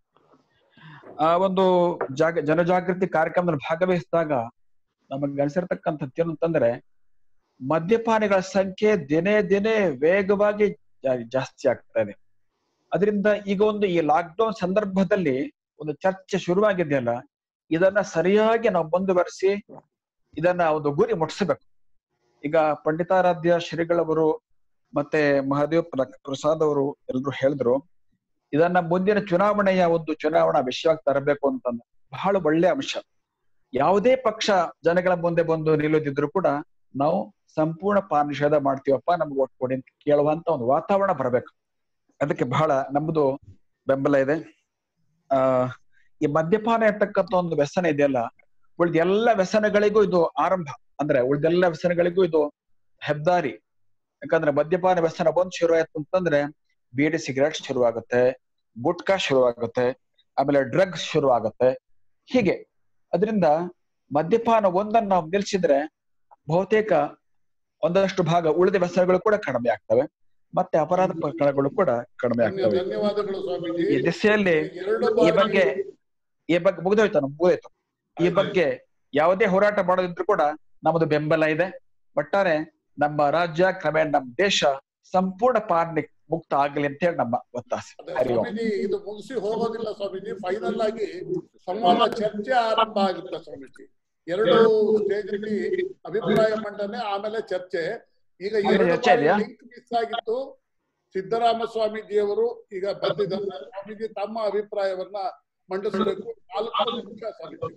ಆ ಒಂದು ಜಾಗ ಜನಜಾಗೃತಿ ಕಾರ್ಯಕ್ರಮದಲ್ಲಿ ಭಾಗವಹಿಸಿದಾಗ ನಮಗೆ ಅನಿಸಿರ್ತಕ್ಕಂಥದ್ದು ಏನು ಅಂತಂದ್ರೆ ಮದ್ಯಪಾನಿಗಳ ಸಂಖ್ಯೆ ದಿನೇ ದಿನೇ ವೇಗವಾಗಿ ಜಾ- ಜಾಸ್ತಿ ಆಗ್ತಾ ಇದೆ ಅದರಿಂದ ಈಗ ಒಂದು ಈ ಲಾಕ್ಡೌನ್ ಸಂದರ್ಭದಲ್ಲಿ ಒಂದು ಚರ್ಚೆ ಶುರುವಾಗಿದೆಯಲ್ಲ ಇದನ್ನ ಸರಿಯಾಗಿ ನಾವು ಮುಂದುವರಿಸಿ ಇದನ್ನ ಒಂದು ಗುರಿ ಮುಟ್ಟಿಸಬೇಕು ಈಗ ಪಂಡಿತಾರಾಧ್ಯ ಶ್ರೀಗಳವರು ಮತ್ತೆ ಮಹಾದೇವ್ ಪ್ರ- ಪ್ರಸಾದ್ ಅವರು ಎಲ್ರು ಹೇಳಿದ್ರು ಇದನ್ನ ಮುಂದಿನ ಚುನಾವಣೆಯ ಒಂದು ಚುನಾವಣಾ ವಿಷಯವಾಗಿ ತರಬೇಕು ಅಂತಂದು ಬಹಳ ಒಳ್ಳೆ ಅಂಶ ಯಾವುದೇ ಪಕ್ಷ ಜನಗಳ ಮುಂದೆ ಬಂದು ನಿಲ್ಲೋದಿದ್ರು ಕೂಡ ನಾವು ಸಂಪೂರ್ಣ ಪಾನ ನಿಷೇಧ ಮಾಡ್ತೀವಪ್ಪ ನಮ್ಗೆ ಒಟ್ಟು ಕೊಡಿ ಅಂತ ಕೇಳುವಂತ ಒಂದು ವಾತಾವರಣ ಬರಬೇಕು ಅದಕ್ಕೆ ಬಹಳ ನಮ್ದು ಬೆಂಬಲ ಇದೆ ಆ ಈ ಮದ್ಯಪಾನ ಇರ್ತಕ್ಕಂಥ ಒಂದು ವ್ಯಸನ ಇದೆಯಲ್ಲ ಉಳಿದ ಎಲ್ಲ ವ್ಯಸನಗಳಿಗೂ ಇದು ಆರಂಭ ಅಂದ್ರೆ ಉಳಿದೆಲ್ಲ ವ್ಯಸನಗಳಿಗೂ ಇದು ಹೆದ್ದಾರಿ ಯಾಕಂದ್ರೆ ಮದ್ಯಪಾನ ವ್ಯಸನ ಬಂದ್ ಶುರು ಆಯ್ತು ಅಂತಂದ್ರೆ ಬೀಡಿ ಸಿಗರೇಟ್ ಶುರುವಾಗುತ್ತೆ ಗುಟ್ಕಾ ಶುರುವಾಗುತ್ತೆ ಆಮೇಲೆ ಡ್ರಗ್ಸ್ ಶುರು ಆಗುತ್ತೆ ಹೀಗೆ ಅದರಿಂದ ಮದ್ಯಪಾನ ಒಂದನ್ನು ನಾವು ನಿಲ್ಸಿದ್ರೆ ಬಹುತೇಕ ಒಂದಷ್ಟು ಭಾಗ ಉಳಿದ ವ್ಯಸನಗಳು ಕೂಡ ಕಡಿಮೆ ಆಗ್ತವೆ ಮತ್ತೆ ಅಪರಾಧ ಪ್ರಕರಣಗಳು ಕೂಡ ಕಡಿಮೆ ಧನ್ಯ- ಆಗ್ತವೆ ಧನ್ಯವಾದಗಳು ಸ್ವಾಮೀಜಿ ಈ ದಿಸೆಯಲ್ಲಿ ಎರಡು ಈ ಬಾರಿ ಬಗ್ಗೆ ಈ ಬಗ್ಗೆ ಮುಗ್ದೋಯ್ತು ನಮ್ಗೆ ಮುಗ್ದೋಯ್ತು ಈ ಬಗ್ಗೆ ಯಾವುದೇ ಹೋರಾಟ ಮಾಡೋದಿದ್ರು ಕೂಡ ನಮ್ಮದು ಬೆಂಬಲ ಇದೆ ಒಟ್ಟಾರೆ ನಮ್ಮ ರಾಜ್ಯ ಕ್ರಮೇಣ ನಮ್ಮ ದೇಶ ಸಂಪೂರ್ಣ ಪಾರ್ನಿ ಮುಕ್ತ ಆಗಲಿ ಅಂತ ಹೇಳಿ ನಮ್ಮ ಒತ್ತಾಸೆ ಅದೇ ಹರಿ ಓಂ ಸ್ವಾಮೀಜಿ ಇದು ಮುಗಿಸಿ ಹೋಗೋದಿಲ್ಲ ಸ್ವಾಮೀಜಿ ಫೈನಲ್ ಆಗಿ ಸಂವಾದ ಚರ್ಚೆ ಆರಂಭ ಆಗುತ್ತೆ ಸ್ವಾಮೀಜಿ ಎರಡು ಸ್ಟೇಜ್ ಅಲ್ಲಿ ಅಭಿಪ್ರಾಯ ಮಂಡನೆ ಆಮೇಲೆ ಚರ್ಚೆ ಈಗ ಆಮೇಲೆ ಎರಡು ಚರ್ಚೆ ಬಾರಿ ಇದೆಯಾ? ಲಿಂಕ್ ಮಿಸ್ ಆಗಿತ್ತು ಸಿದ್ದರಾಮ ಸ್ವಾಮೀಜಿಯವರು ಈಗ ಬಂದಿದ್ದಾರೆ ಸ್ವಾಮೀಜಿ ತಮ್ಮ ಅಭಿಪ್ರಾಯವನ್ನ ಮಂಡಿಸಬೇಕು ನಾಲ್ಕು ನಿಮಿಷ ಸ್ವಾಮೀಜಿ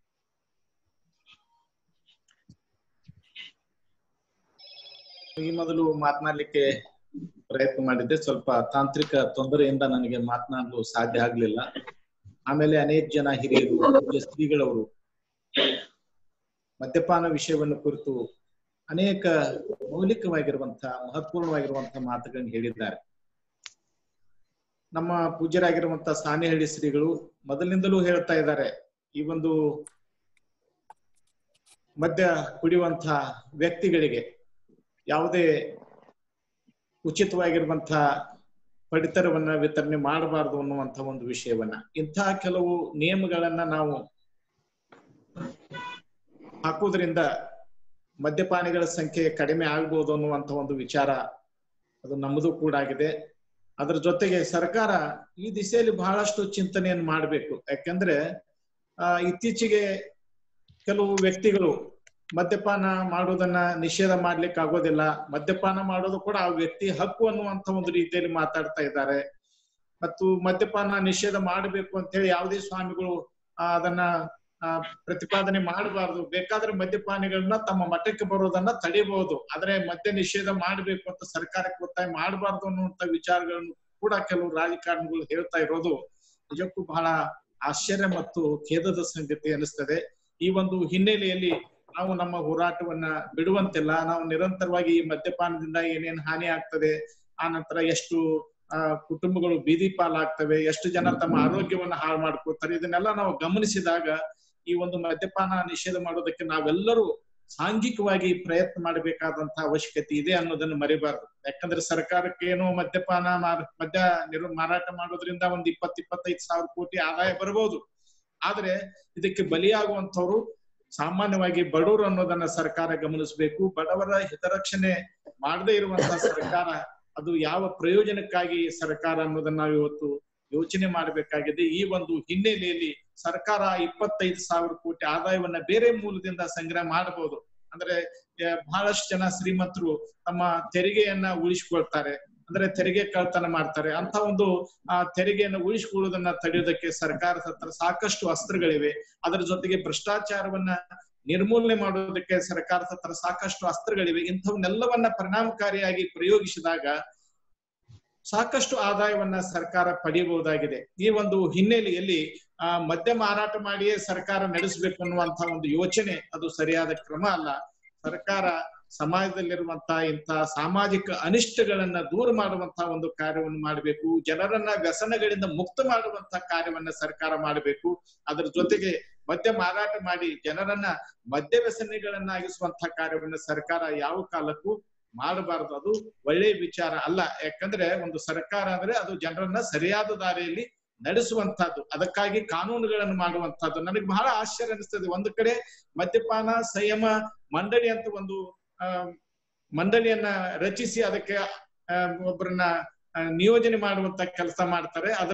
ಈ ಮೊದಲು ಮಾತನಾಡ್ಲಿಕ್ಕೆ ಪ್ರಯತ್ನ ಮಾಡಿದ್ದೆ ಸ್ವಲ್ಪ ತಾಂತ್ರಿಕ ತೊಂದರೆಯಿಂದ ನನಗೆ ಮಾತನಾಡಲು ಸಾಧ್ಯ ಆಗ್ಲಿಲ್ಲ ಆಮೇಲೆ ಅನೇಕ ಜನ ಹಿರಿಯರು ಪೂಜ್ಯ ಶ್ರೀಗಳವರು ಮದ್ಯಪಾನ ವಿಷಯವನ್ನು ಕುರಿತು ಅನೇಕ ಮೌಲಿಕವಾಗಿರುವಂತಹ ಮಹತ್ವಪೂರ್ಣವಾಗಿರುವಂತಹ ಮಾತುಗಳನ್ನು ಹೇಳಿದ್ದಾರೆ ನಮ್ಮ ಪೂಜ್ಯರಾಗಿರುವಂತಹ ಸಾನಿಹಳ್ಳಿ ಶ್ರೀಗಳು ಮೊದಲಿನಿಂದಲೂ ಹೇಳ್ತಾ ಇದ್ದಾರೆ ಈ ಒಂದು ಮದ್ಯ ಕುಡಿಯುವಂತಹ ವ್ಯಕ್ತಿಗಳಿಗೆ ಯಾವುದೇ ಉಚಿತವಾಗಿರುವಂತಹ ಪಡಿತರವನ್ನ ವಿತರಣೆ ಮಾಡಬಾರದು ಅನ್ನುವಂತ ಒಂದು ವಿಷಯವನ್ನ ಇಂತಹ ಕೆಲವು ನಿಯಮಗಳನ್ನ ನಾವು ಹಾಕುವುದರಿಂದ ಮದ್ಯಪಾನಿಗಳ ಸಂಖ್ಯೆ ಕಡಿಮೆ ಆಗ್ಬೋದು ಅನ್ನುವಂತ ಒಂದು ವಿಚಾರ ಅದು ನಮ್ಮದು ಕೂಡ ಆಗಿದೆ ಅದರ ಜೊತೆಗೆ ಸರ್ಕಾರ ಈ ದಿಸೆಯಲ್ಲಿ ಬಹಳಷ್ಟು ಚಿಂತನೆಯನ್ನು ಮಾಡಬೇಕು ಯಾಕಂದ್ರೆ ಆ ಇತ್ತೀಚೆಗೆ ಕೆಲವು ವ್ಯಕ್ತಿಗಳು ಮದ್ಯಪಾನ ಮಾಡೋದನ್ನ ನಿಷೇಧ ಮಾಡ್ಲಿಕ್ಕೆ ಆಗೋದಿಲ್ಲ ಮದ್ಯಪಾನ ಮಾಡೋದು ಕೂಡ ಆ ವ್ಯಕ್ತಿ ಹಕ್ಕು ಅನ್ನುವಂತ ಒಂದು ರೀತಿಯಲ್ಲಿ ಮಾತಾಡ್ತಾ ಇದ್ದಾರೆ ಮತ್ತು ಮದ್ಯಪಾನ ನಿಷೇಧ ಮಾಡಬೇಕು ಅಂತ ಹೇಳಿ ಯಾವುದೇ ಸ್ವಾಮಿಗಳು ಆ, ಅದನ್ನ ಆ, ಪ್ರತಿಪಾದನೆ ಮಾಡಬಾರದು ಬೇಕಾದ್ರೆ ಮದ್ಯಪಾನಿಗಳನ್ನ ತಮ್ಮ ಮಠಕ್ಕೆ ಬರೋದನ್ನ ತಡಿಬಹುದು ಆದ್ರೆ ಮದ್ಯ ನಿಷೇಧ ಮಾಡಬೇಕು ಅಂತ ಸರ್ಕಾರಕ್ಕೆ ಒತ್ತಾಯ ಮಾಡಬಾರ್ದು ಅನ್ನುವಂತ ವಿಚಾರಗಳನ್ನು ಕೂಡ ಕೆಲವು ರಾಜಕಾರಣಿಗಳು ಹೇಳ್ತಾ ಇರೋದು ನಿಜಕ್ಕೂ ಬಹಳ ಆಶ್ಚರ್ಯ ಮತ್ತು ಖೇದದ ಸಂಗತಿ ಅನಿಸ್ತದೆ ಈ ಒಂದು ಹಿನ್ನೆಲೆಯಲ್ಲಿ ನಾವು ನಮ್ಮ ಹೋರಾಟವನ್ನ ಬಿಡುವಂತಿಲ್ಲ ನಾವು ನಿರಂತರವಾಗಿ ಈ ಮದ್ಯಪಾನದಿಂದ ಏನೇನ್ ಹಾನಿ ಆಗ್ತದೆ ಆ ನಂತರ ಎಷ್ಟು ಆ ಕುಟುಂಬಗಳು ಬೀದಿ ಪಾಲಾಗ್ತವೆ ಎಷ್ಟು ಜನ ತಮ್ಮ ಆರೋಗ್ಯವನ್ನ ಹಾಳು ಮಾಡ್ಕೊಳ್ತಾರೆ ಇದನ್ನೆಲ್ಲ ನಾವು ಗಮನಿಸಿದಾಗ ಈ ಒಂದು ಮದ್ಯಪಾನ ನಿಷೇಧ ಮಾಡೋದಕ್ಕೆ ನಾವೆಲ್ಲರೂ ಸಾಂಘಿಕವಾಗಿ ಪ್ರಯತ್ನ ಮಾಡಬೇಕಾದಂತಹ ಅವಶ್ಯಕತೆ ಇದೆ ಅನ್ನೋದನ್ನು ಮರಿಬಾರ್ದು ಯಾಕಂದ್ರೆ ಸರ್ಕಾರಕ್ಕೆ ಏನೋ ಮದ್ಯಪಾನ ಮಾರ- ಮದ್ಯ ನಿರ್ ಮಾರಾಟ ಮಾಡೋದ್ರಿಂದ ಒಂದ್ ಇಪ್ಪತ್ ಇಪ್ಪತ್ತೈದು ಸಾವಿರ ಕೋಟಿ ಆದಾಯ ಬರಬಹುದು ಆದ್ರೆ ಇದಕ್ಕೆ ಬಲಿಯಾಗುವಂತವ್ರು ಸಾಮಾನ್ಯವಾಗಿ ಬಡವರು ಅನ್ನೋದನ್ನ ಸರ್ಕಾರ ಗಮನಿಸಬೇಕು ಬಡವರ ಹಿತರಕ್ಷಣೆ ಮಾಡದೇ ಇರುವಂತಹ ಸರ್ಕಾರ ಅದು ಯಾವ ಪ್ರಯೋಜನಕ್ಕಾಗಿ ಸರ್ಕಾರ ಅನ್ನೋದನ್ನ ನಾವು ಇವತ್ತು ಯೋಚನೆ ಮಾಡಬೇಕಾಗಿದೆ ಈ ಒಂದು ಹಿನ್ನೆಲೆಯಲ್ಲಿ ಸರ್ಕಾರ ಇಪ್ಪತ್ತೈದು ಸಾವಿರ ಕೋಟಿ ಆದಾಯವನ್ನ ಬೇರೆ ಮೂಲದಿಂದ ಸಂಗ್ರಹ ಮಾಡಬಹುದು ಅಂದ್ರೆ ಆ, ಬಹಳಷ್ಟು ಜನ ಶ್ರೀಮಂತರು ತಮ್ಮ ತೆರಿಗೆಯನ್ನ ಉಳಿಸ್ಕೊಳ್ತಾರೆ ಅಂದ್ರೆ ತೆರಿಗೆ ಕಳ್ತನ ಮಾಡ್ತಾರೆ ಅಂತ ಒಂದು ಆ ತೆರಿಗೆಯನ್ನು ಉಳಿಸಿಕೊಳ್ಳುವುದನ್ನ ತಡೆಯೋದಕ್ಕೆ ಸರ್ಕಾರದ ಹತ್ರ ಸಾಕಷ್ಟು ಅಸ್ತ್ರಗಳಿವೆ ಅದರ ಜೊತೆಗೆ ಭ್ರಷ್ಟಾಚಾರವನ್ನ ನಿರ್ಮೂಲನೆ ಮಾಡೋದಕ್ಕೆ ಸರ್ಕಾರದ ಹತ್ರ ಸಾಕಷ್ಟು ಅಸ್ತ್ರಗಳಿವೆ ಇಂಥವನ್ನೆಲ್ಲವನ್ನ ಪರಿಣಾಮಕಾರಿಯಾಗಿ ಪ್ರಯೋಗಿಸಿದಾಗ ಸಾಕಷ್ಟು ಆದಾಯವನ್ನ ಸರ್ಕಾರ ಪಡೆಯಬಹುದಾಗಿದೆ ಈ ಒಂದು ಹಿನ್ನೆಲೆಯಲ್ಲಿ ಆ ಮದ್ಯ ಮಾರಾಟ ಮಾಡಿಯೇ ಸರ್ಕಾರ ನಡೆಸಬೇಕು ಅನ್ನುವಂತ ಒಂದು ಯೋಚನೆ ಅದು ಸರಿಯಾದ ಕ್ರಮ ಅಲ್ಲ ಸರ್ಕಾರ ಸಮಾಜದಲ್ಲಿರುವಂತಹ ಇಂತಹ ಸಾಮಾಜಿಕ ಅನಿಷ್ಟಗಳನ್ನ ದೂರ ಮಾಡುವಂತಹ ಒಂದು ಕಾರ್ಯವನ್ನು ಮಾಡಬೇಕು ಜನರನ್ನ ವ್ಯಸನಗಳಿಂದ ಮುಕ್ತ ಮಾಡುವಂತಹ ಕಾರ್ಯವನ್ನ ಸರ್ಕಾರ ಮಾಡಬೇಕು ಅದರ ಜೊತೆಗೆ ಮದ್ಯ ಮಾರಾಟ ಮಾಡಿ ಜನರನ್ನ ಮದ್ಯ ವ್ಯಸನಿಗಳನ್ನಾಗಿಸುವಂತಹ ಕಾರ್ಯವನ್ನ ಸರ್ಕಾರ ಯಾವ ಕಾಲಕ್ಕೂ ಮಾಡಬಾರದು ಅದು ಒಳ್ಳೆಯ ವಿಚಾರ ಅಲ್ಲ ಯಾಕಂದ್ರೆ ಒಂದು ಸರ್ಕಾರ ಅಂದ್ರೆ ಅದು ಜನರನ್ನ ಸರಿಯಾದ ದಾರಿಯಲ್ಲಿ ನಡೆಸುವಂತಹದ್ದು ಅದಕ್ಕಾಗಿ ಕಾನೂನುಗಳನ್ನು ಮಾಡುವಂತಹದ್ದು ನನಗೆ ಬಹಳ ಆಶ್ಚರ್ಯ ಅನಿಸ್ತದೆ ಒಂದು ಕಡೆ ಮದ್ಯಪಾನ ಸಂಯಮ ಮಂಡಳಿ ಅಂತ ಒಂದು ಆ ಮಂಡಳಿಯನ್ನ ರಚಿಸಿ ಅದಕ್ಕೆ ಆ, ಒಬ್ಬರನ್ನ ಆ, ನಿಯೋಜನೆ ಮಾಡುವಂತ ಕೆಲಸ ಮಾಡ್ತಾರೆ ಅದ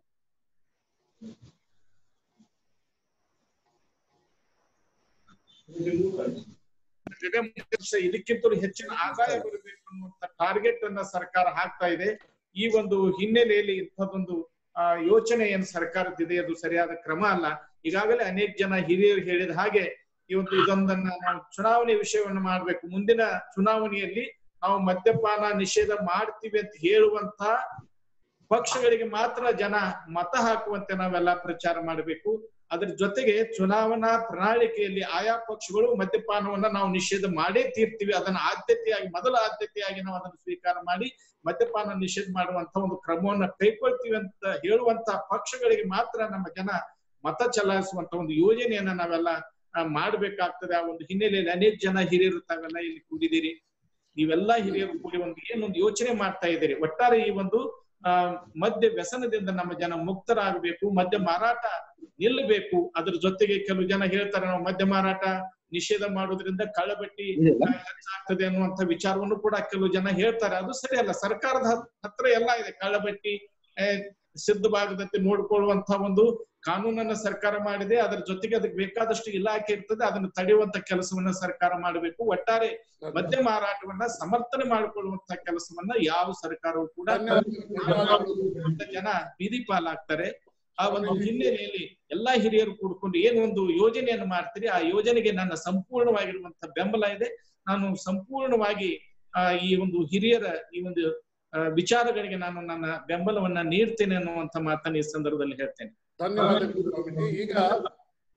ಇದಕ್ಕಿಂತಲೂ ಹೆಚ್ಚಿನ ಆದಾಯ ಬರಬೇಕು ಅನ್ನುವಂತ ಟಾರ್ಗೆಟ್ ಅನ್ನ ಸರ್ಕಾರ ಹಾಕ್ತಾ ಇದೆ ಈ ಒಂದು ಹಿನ್ನೆಲೆಯಲ್ಲಿ ಇಂಥದ್ದೊಂದು ಆ ಯೋಚನೆ ಏನ್ ಸರ್ಕಾರದಿದೆ ಅದು ಸರಿಯಾದ ಕ್ರಮ ಅಲ್ಲ ಈಗಾಗಲೇ ಅನೇಕ ಜನ ಹಿರಿಯರು ಹೇಳಿದ ಹಾಗೆ ಈ ಒಂದು ಇದೊಂದನ್ನ ನಾವು ಚುನಾವಣೆ ವಿಷಯವನ್ನು ಮಾಡ್ಬೇಕು ಮುಂದಿನ ಚುನಾವಣೆಯಲ್ಲಿ ನಾವು ಮದ್ಯಪಾನ ನಿಷೇಧ ಮಾಡ್ತೀವಿ ಅಂತ ಹೇಳುವಂತ ಪಕ್ಷಗಳಿಗೆ ಮಾತ್ರ ಜನ ಮತ ಹಾಕುವಂತೆ ನಾವೆಲ್ಲ ಪ್ರಚಾರ ಮಾಡಬೇಕು ಅದ್ರ ಜೊತೆಗೆ ಚುನಾವಣಾ ಪ್ರಣಾಳಿಕೆಯಲ್ಲಿ ಆಯಾ ಪಕ್ಷಗಳು ಮದ್ಯಪಾನವನ್ನ ನಾವು ನಿಷೇಧ ಮಾಡೇ ತೀರ್ತೀವಿ ಅದನ್ನ ಆದ್ಯತೆಯಾಗಿ ಮೊದಲ ಆದ್ಯತೆಯಾಗಿ ನಾವು ಅದನ್ನು ಸ್ವೀಕಾರ ಮಾಡಿ ಮದ್ಯಪಾನ ನಿಷೇಧ ಮಾಡುವಂತ ಒಂದು ಕ್ರಮವನ್ನ ಕೈಗೊಳ್ತೀವಿ ಅಂತ ಹೇಳುವಂತ ಪಕ್ಷಗಳಿಗೆ ಮಾತ್ರ ನಮ್ಮ ಜನ ಮತ ಚಲಾಯಿಸುವಂತ ಒಂದು ಯೋಜನೆಯನ್ನ ನಾವೆಲ್ಲ ಆ, ಮಾಡ್ಬೇಕಾಗ್ತದೆ ಆ ಒಂದು ಹಿನ್ನೆಲೆಯಲ್ಲಿ ಅನೇಕ ಜನ ಹಿರಿಯರು ತಾವೆಲ್ಲ ಇಲ್ಲಿ ಕೂಡಿದ್ದೀರಿ ನೀವೆಲ್ಲ ಹಿರಿಯರು ಕೂಡಿ ಒಂದು ಏನೊಂದು ಯೋಚನೆ ಮಾಡ್ತಾ ಇದ್ದೀರಿ ಒಟ್ಟಾರೆ ಈ ಒಂದು ಆ ಮದ್ಯ ವ್ಯಸನದಿಂದ ನಮ್ಮ ಜನ ಮುಕ್ತರಾಗಬೇಕು ಮದ್ಯ ಮಾರಾಟ ನಿಲ್ಲಬೇಕು ಅದ್ರ ಜೊತೆಗೆ ಕೆಲವು ಜನ ಹೇಳ್ತಾರೆ ನಾವು ಮದ್ಯ ಮಾರಾಟ ನಿಷೇಧ ಮಾಡೋದ್ರಿಂದ ಕಳ್ಳಬಟ್ಟಿ ಆ, ಹೆಚ್ಚಾಗ್ತದೆ ಅನ್ನುವಂತ ವಿಚಾರವನ್ನು ಕೂಡ ಕೆಲವು ಜನ ಹೇಳ್ತಾರೆ ಅದು ಸರಿ ಅಲ್ಲ ಸರ್ಕಾರದ ಹತ್- ಹತ್ರ ಎಲ್ಲ ಇದೆ ಕಳ್ಳಬಟ್ಟಿ ಆ, ಸಿದ್ಧವಾಗದಂತೆ ನೋಡ್ಕೊಳ್ಳುವಂತ ಒಂದು ಕಾನೂನನ್ನ ಸರ್ಕಾರ ಮಾಡಿದೆ ಅದರ ಜೊತೆಗೆ ಅದಕ್ಕೆ ಬೇಕಾದಷ್ಟು ಇಲಾಖೆ ಇರ್ತದೆ ಅದನ್ನು ತಡೆಯುವಂತ ಕೆಲಸವನ್ನ ಸರ್ಕಾರ ಮಾಡಬೇಕು ಒಟ್ಟಾರೆ ಮದ್ಯ ಮಾರಾಟವನ್ನ ಸಮರ್ಥನೆ ಮಾಡಿಕೊಳ್ಳುವಂತ ಕೆಲಸವನ್ನ ಯಾವ ಸರ್ಕಾರವು ಕೂಡ ಅಂತ ಜನ ಬೀದಿ ಪಾಲಾಗ್ತಾರೆ ಆ ಒಂದು ಹಿನ್ನೆಲೆಯಲ್ಲಿ ಎಲ್ಲಾ ಹಿರಿಯರು ಕೂಡ್ಕೊಂಡು ಏನು ಒಂದು ಯೋಜನೆಯನ್ನು ಮಾಡ್ತೀರಿ ಆ ಯೋಜನೆಗೆ ನನ್ನ ಸಂಪೂರ್ಣವಾಗಿರುವಂತ ಬೆಂಬಲ ಇದೆ ನಾನು ಸಂಪೂರ್ಣವಾಗಿ ಆ ಈ ಒಂದು ಹಿರಿಯರ ಈ ಒಂದು ಆ, ವಿಚಾರಗಳಿಗೆ ನಾನು ನನ್ನ ಬೆಂಬಲವನ್ನ ನೀಡ್ತೇನೆ ಅನ್ನುವಂತ ಮಾತನ್ನ ಈ ಸಂದರ್ಭದಲ್ಲಿ ಹೇಳ್ತೇನೆ ಧನ್ಯವಾದಗಳು ಸ್ವಾಮೀಜಿ ಈಗ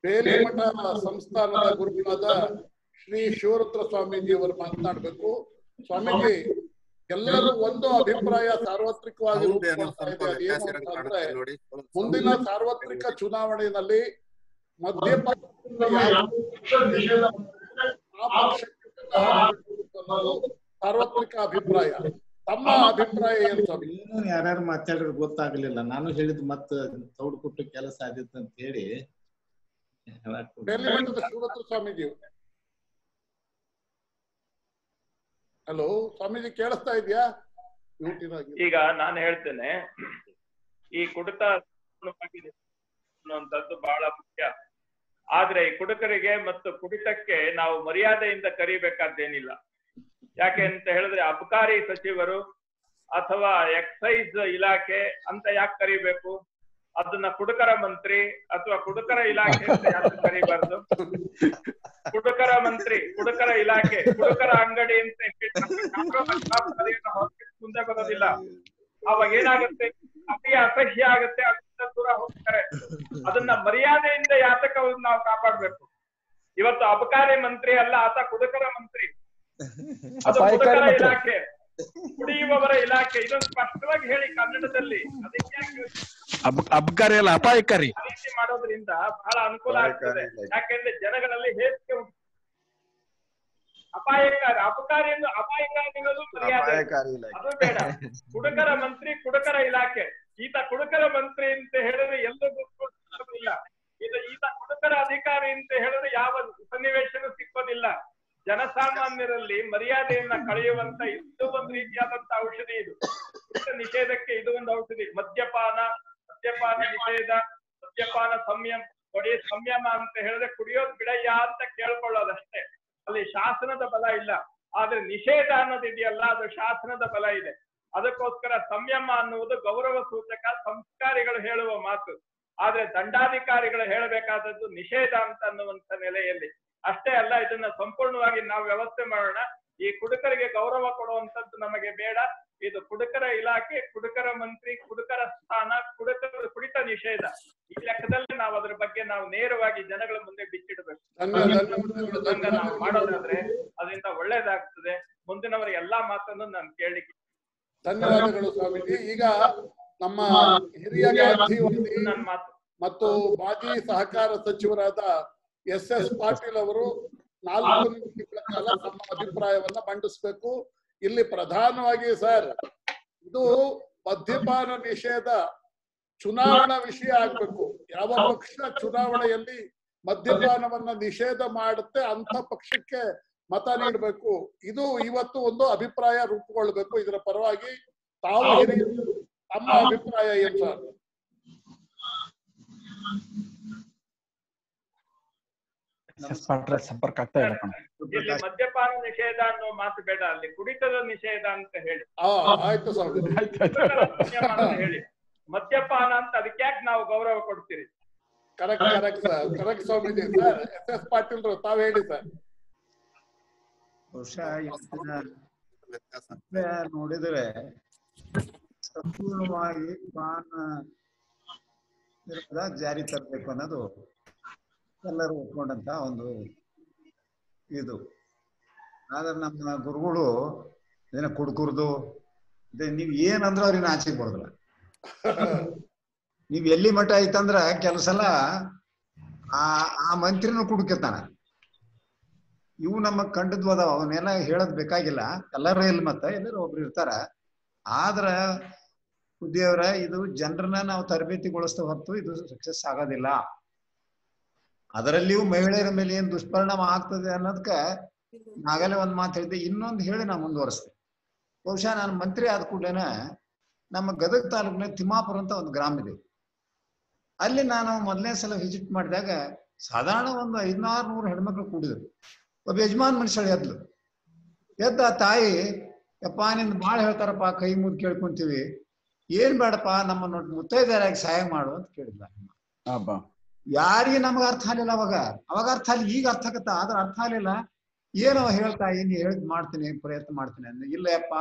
ಬೇಲಿ ಮಠ ಸಂಸ್ಥಾನದ ಗುರುಗಳಾದ ಶ್ರೀ ಶಿವರುದ್ರ ಸ್ವಾಮೀಜಿಯವರು ಮಾತನಾಡಬೇಕು ಸ್ವಾಮೀಜಿ ಎಲ್ಲರೂ ಒಂದು ಅಭಿಪ್ರಾಯ ಸಾರ್ವತ್ರಿಕವಾಗಿ Sound ಏನೋ ರೂಪುಗೊಳ್ತಾ ಇದೆ. ಸ್ವಲ್ಪ ಅದೇನು ವ್ಯತ್ಯಾಸ ಅಂತ ಕಾಣುತ್ತೆ ಅಂದ್ರೆ ನೋಡಿ ಸ್ವಲ್ಪ ಮುಂದಿನ ಸಾರ್ವತ್ರಿಕ ಚುನಾವಣೆಯಲ್ಲಿ ಮದ್ಯಪಾನ ಆ ಪಕ್ಷಕ್ಕೆ ಅನ್ನೋದು ಸಾರ್ವತ್ರಿಕ ಅಭಿಪ್ರಾಯ ತಮ್ಮ ಅಭಿಪ್ರಾಯ ಏನು ಸ್ವಾಮಿ ಏನು ಯಾರ್ಯಾರು ಮಾತಾಡಿದ್ರು ಗೊತ್ತಾಗ್ಲಿಲ್ಲ ನಾನು ಹೇಳಿದ್ ಮತ್ತ ತೌಡು ಕೊಟ್ಟು ಕೆಲಸ ಆದಿತ್ತು ಅಂತ ಹೇಳಿ ಹೇಳಕ್ ಹೋಗ್ಬೇಡ. ಬೇಲಿ ಮಠದ ಶಿವರುದ್ರ ಸ್ವಾಮೀಜಿ ಹಲೋ ಸ್ವಾಮೀಜಿ ಕೇಳಿಸ್ತಾ ಇದೆಯಾ ಈಗ ನಾನು ಹೇಳ್ತೇನೆ ಈ ಕುಡಿತ ಅನ್ನುವಂಥದ್ದು ಬಹಳ ಮುಖ್ಯ ಆದ್ರೆ ಈ ಕುಡುಕರಿಗೆ ಮತ್ತು ಕುಡಿತಕ್ಕೆ ನಾವು ಮರ್ಯಾದೆಯಿಂದ ಕರಿಬೇಕಾದ್ದೇನಿಲ್ಲ ಯಾಕೆ ಅಂತ ಹೇಳಿದ್ರೆ ಅಬಕಾರಿ ಸಚಿವರು ಅಥವಾ ಎಕ್ಸೈಸ್ ಇಲಾಖೆ ಅಂತ ಯಾಕೆ ಕರಿಬೇಕು ಅದನ್ನ ಕುಡುಕರ ಮಂತ್ರಿ ಅಥವಾ ಕುಡುಕರ ಇಲಾಖೆ ಅಂತ ಯಾಕೆ ಕರಿಬಾರ್ದು ಕುಡುಕರ ಮಂತ್ರಿ ಕುಡುಕರ ಇಲಾಖೆ ಕುಡುಕರ ಅಂಗಡಿ ಅಂತ ಹೇಳಿ ಅದನ್ನ ಹೊರಗೆ ಮುಂದೆ ಬರೋದಿಲ್ಲ ಅವಾಗ ಏನಾಗುತ್ತೆ ಅತಿ ಅಸಹ್ಯ ಆಗುತ್ತೆ ಅದರಿಂದ ದೂರ ಹೋಗ್ತಾರೆ ಅದನ್ನ ಮರ್ಯಾದೆಯಿಂದ ಯಾತಕ ಅವ್ರನ್ನ ನಾವು ಕಾಪಾಡ್ಬೇಕು ಇವತ್ತು ಅಬಕಾರಿ ಮಂತ್ರಿ ಅಲ್ಲ ಆತ ಕುಡುಕರ ಮಂತ್ರಿ ಅದು ಅಪಾಯಕಾರಿ ಕುಡುಕರ ಮಂತ್ರಿ. ಇಲಾಖೆ ಕುಡಿಯುವವರ ಇಲಾಖೆ ಇದನ್ನು ಸ್ಪಷ್ಟವಾಗಿ ಹೇಳಿ ಕನ್ನಡದಲ್ಲಿ ಅದಕ್ಕೆ ಯಾಕೆ ಅಬ್- ಅಬ್ಕಾರಿ ಅಲ್ಲ ಅಪಾಯಕಾರಿ ಆ ರೀತಿ ಮಾಡೋದ್ರಿಂದ ಬಹಳ ಅನುಕೂಲ ಆಗ್ತದೆ ಯಾಕೆಂದ್ರೆ ಜನಗಳಲ್ಲಿ ಹೇಸಿಗೆ ಉಂಟು ಅಪಾಯಕಾರಿ ಅಪಕಾರಿ ಎಂದು ಅಪಾಯಕಾರಿ ಅನ್ನೋದು ಮರ್ಯಾದೆ ಅಪಾಯಕಾರಿ ಇಲಾಖೆ. ಅದು ಬೇಡ ಕುಡುಕರ ಮಂತ್ರಿ ಕುಡುಕರ ಇಲಾಖೆ ಈತ ಕುಡುಕರ ಮಂತ್ರಿ ಅಂತ ಹೇಳಿದ್ರೆ ಎಲ್ಲದಕ್ಕೂ ಸಿಕ್ಕೋದಿಲ್ಲ ಇದು ಈತ ಕುಡುಕರ ಅಧಿಕಾರಿ ಅಂತ ಹೇಳಿದ್ರೆ ಯಾವ ಸನ್ನಿವೇಶನೂ ಸಿಕ್ಕೋದಿಲ್ಲ ಜನಸಾಮಾನ್ಯರಲ್ಲಿ ಮರ್ಯಾದೆಯನ್ನ ಕಳೆಯುವಂತ ಇದು ಒಂದು ರೀತಿಯಾದಂತ ಔಷಧಿ ಇದು ಕುಡಿತ ನಿಷೇಧಕ್ಕೆ ಇದು ಒಂದು ಔಷಧಿ ಮದ್ಯಪಾನ ಮದ್ಯಪಾನ ನಿಷೇಧ ಮದ್ಯಪಾನ ಸಂಯಮ ಕೊಡಿ ಸಂಯಮ ಅಂತ ಹೇಳಿದ್ರೆ ಕುಡಿಯೋದ್ ಬಿಡಯ್ಯ ಅಂತ ಕೇಳ್ಕೊಳ್ಳೋದಷ್ಟೇ ಅಲ್ಲಿ ಶಾಸನದ ಬಲ ಇಲ್ಲ ಆದ್ರೆ ನಿಷೇಧ ಅನ್ನೋದು ಇದೆಯಲ್ಲ ಅದು ಶಾಸನದ ಬಲ ಇದೆ ಅದಕ್ಕೋಸ್ಕರ ಸಂಯಮ ಅನ್ನುವುದು ಗೌರವ ಸೂಚಕ ಸಂಸ್ಕಾರಿಗಳು ಹೇಳುವ ಮಾತು ಆದ್ರೆ ದಂಡಾಧಿಕಾರಿಗಳು ಹೇಳಬೇಕಾದದ್ದು ನಿಷೇಧ ಅಂತ ಅನ್ನುವಂತ ನೆಲೆಯಲ್ಲಿ ಅಷ್ಟೇ ಅಲ್ಲ ಇದನ್ನ ಸಂಪೂರ್ಣವಾಗಿ ನಾವು ವ್ಯವಸ್ಥೆ ಮಾಡೋಣ ಈ ಕುಡುಕರಿಗೆ ಗೌರವ ಕೊಡುವಂತದ್ದು ನಮಗೆ ಬೇಡ ಇದು ಕುಡುಕರ ಇಲಾಖೆ ಕುಡುಕರ ಮಂತ್ರಿ ಕುಡುಕರ ಸ್ಥಾನ ಕುಡುಕರ ಕುಡಿತ ನಿಷೇಧ ಈ ಲೆಕ್ಕದಲ್ಲಿ ನಾವು ಅದ್ರ ಬಗ್ಗೆ ನಾವು ನೇರವಾಗಿ ಜನಗಳ ಮುಂದೆ ಬಿಚ್ಚಿಡಬೇಕು ಹಂಗ ನಾವು ಮಾಡೋದಾದ್ರೆ ಅದರಿಂದ ಒಳ್ಳೇದಾಗ್ತದೆ ಮುಂದಿನವರ ಎಲ್ಲಾ ಮಾತನ್ನು ನಾನು ಕೇಳಲಿಕ್ಕೆ ಧನ್ಯವಾದಗಳು ಸ್ವಾಮೀಜಿ ಈಗ ನಮ್ಮ ಹಿರಿಯ ಗಾಂಧಿವಾದಿ ಮತ್ತು ಮಾಜಿ ಸಹಕಾರ ಸಚಿವರಾದ ಎಸ್ ಎಸ್ ಪಾಟೀಲ್ ಅವರು ನಾಲ್ಕು ನಿಮಿಷಗಳ ಕಾಲ ತಮ್ಮ ಅಭಿಪ್ರಾಯವನ್ನ ಮಂಡಿಸ್ಬೇಕು ಇಲ್ಲಿ ಪ್ರಧಾನವಾಗಿ ಸರ್ ಇದು ಮದ್ಯಪಾನ ನಿಷೇಧ ಚುನಾವಣಾ ವಿಷಯ ಆಗ್ಬೇಕು ಯಾವ ಪಕ್ಷ ಚುನಾವಣೆಯಲ್ಲಿ ಮದ್ಯಪಾನವನ್ನ ನಿಷೇಧ ಮಾಡುತ್ತೆ ಅಂತ ಪಕ್ಷಕ್ಕೆ ಮತ ನೀಡಬೇಕು ಇದು ಇವತ್ತು ಒಂದು ಅಭಿಪ್ರಾಯ ರೂಪುಗೊಳ್ಬೇಕು ಇದರ ಪರವಾಗಿ ತಾವು ಹಿರಿಯರು ತಮ್ಮ ಅಭಿಪ್ರಾಯ ಏನು ಸರ್ ಪಾಟ್ರೆ ಸಂಪರ್ಕ ಆಗ್ತಾ ಇಲ್ಲ ಕಣ ಇಲ್ಲಿ ಮದ್ಯಪಾನ ನಿಷೇಧ ಅನ್ನೋ ಮಾತು ಬೇಡ ಅಲ್ಲಿ ಕುಡಿತದ ನಿಷೇಧ ಅಂತ ಹೇಳಿ ಆ ಆಯ್ತು ಸ್ವಾಮಿ ಕುಡುಕರ ಸಂಯಮ ಅಂತ ಹೇಳಿ ಮದ್ಯಪಾನ ಅಂತ ಅದಕ್ಕೆ ಯಾಕೆ ನಾವು ಗೌರವ ಕೊಡ್ತೀರಿ correct correct sir correct Swamiji sir S S Patil ತಾವ್ ಹೇಳಿ ಸರ್ ಬಹುಶಃ ಇವತ್ತಿನ ವಿಷಯ ನೋಡಿದರೆ ಸಂಪೂರ್ಣವಾಗಿ ಪಾನ ವಿರೋಧ ಜಾರಿ ತರಬೇಕು ಅನ್ನೋದು ಎಲ್ಲರೂ ಒಪ್ಕೊಂಡಂತ ಒಂದು ಇದು ಆದ್ರೆ ನಮ್ಮ ಗುರುಗಳು ಇದನ್ನ ಕುಡ್ಕುರ್ದು ಇದೆ ನೀವ್ ಏನಂದ್ರೆ ಅವ್ರಿಗೆ ಆಚೆಗೆ ಬರೋದಿಲ್ಲ ನೀವ್ ಎಲ್ಲಿ ಮಠ ಐತಂದ್ರ ಕೆಲವು ಸಲ ಆ ಆ ಮಂತ್ರಿನೂ ಕುಡ್ಕಿರ್ತಾನ ಇವು ನಮ್ಮ ಕಂಡದ್ವು ಅದಾವ ಅವನ್ನೆಲ್ಲ ಹೇಳೋದ್ ಬೇಕಾಗಿಲ್ಲ ಎಲ್ಲರೂ ಇಲ್ಲಿ ಮತ್ತ ಎಲ್ಲರೂ ಒಬ್ರು ಇರ್ತಾರ ಆದ್ರ ಬುದ್ಧಿಯವರ ಇದು ಜನರನ್ನ ನಾವು ತರಬೇತಿಗೊಳಿಸ್ತಾ ಹೊರತು ಇದು ಸಕ್ಸಸ್ ಆಗೋದಿಲ್ಲ ಅದರಲ್ಲಿಯೂ ಮಹಿಳೆಯರ ಮೇಲೆ ಏನ್ ದುಷ್ಪರಿಣಾಮ ಆಗ್ತದೆ ಅನ್ನೋದಕ್ಕ ನಾಗಲೇ ಒಂದ್ ಮಾತು ಹೇಳಿದ್ದೆ ಇನ್ನೊಂದು ಹೇಳಿ ನಾ ಮುಂದುವರಿಸ್ತೆ ಬಹುಶಃ ನಾನು ಮಂತ್ರಿ ಆದ ಕೂಡಲೇನ ನಮ್ಮ ಗದಗ ತಾಲೂಕಿನ ತಿಮ್ಮಾಪುರ ಅಂತ ಒಂದು ಗ್ರಾಮ ಇದೆ ಅಲ್ಲಿ ನಾನು ಮೊದಲನೇ ಸಲ ವಿಸಿಟ್ ಮಾಡಿದಾಗ ಸಾಧಾರಣ ಒಂದು ಐದ್ನಾರು ನೂರು ಹೆಣ್ಮಕ್ಳು ಕೂಡಿದ್ರು ಒಬ್ಬ ಯಜಮಾನ್ ಮನುಷ್ಯಳು ಎದ್ಲು ಎದ್ದ ಆ ತಾಯಿ ಯಪ್ಪ ನಿಂದು ಭಾಳ ಹೇಳ್ತಾರಪ್ಪ ಕೈ ಮುದ್ದು ಕೇಳ್ಕೊಂತೀವಿ ಏನ್ ಬೇಡಪ್ಪ ನಮ್ಮ ಮುತ್ತೈದೆಯರಾಗಿ ಸಹಾಯ ಮಾಡು ಅಂತ ಕೇಳಿದ್ಲ ಹಬ್ಬ ಯಾರಿಗೆ ನಮಗ ಅರ್ಥ ಆಗ್ಲಿಲ್ಲ ಅವಾಗ ಅವಾಗ ಅರ್ಥ ಆಗ್ಲಿ ಈಗ ಅರ್ಥ ಆಗತ್ತ ಆದ್ರ ಅರ್ಥ ಆಗ್ಲಿಲ್ಲ ಏನೋ ಹೇಳ್ತಾ ಏನ್ ಹೇಳಿದ್ ಮಾಡ್ತೀನಿ ಪ್ರಯತ್ನ ಮಾಡ್ತೀನಿ ಅಂದ ಇಲ್ಲ ಯಪ್ಪ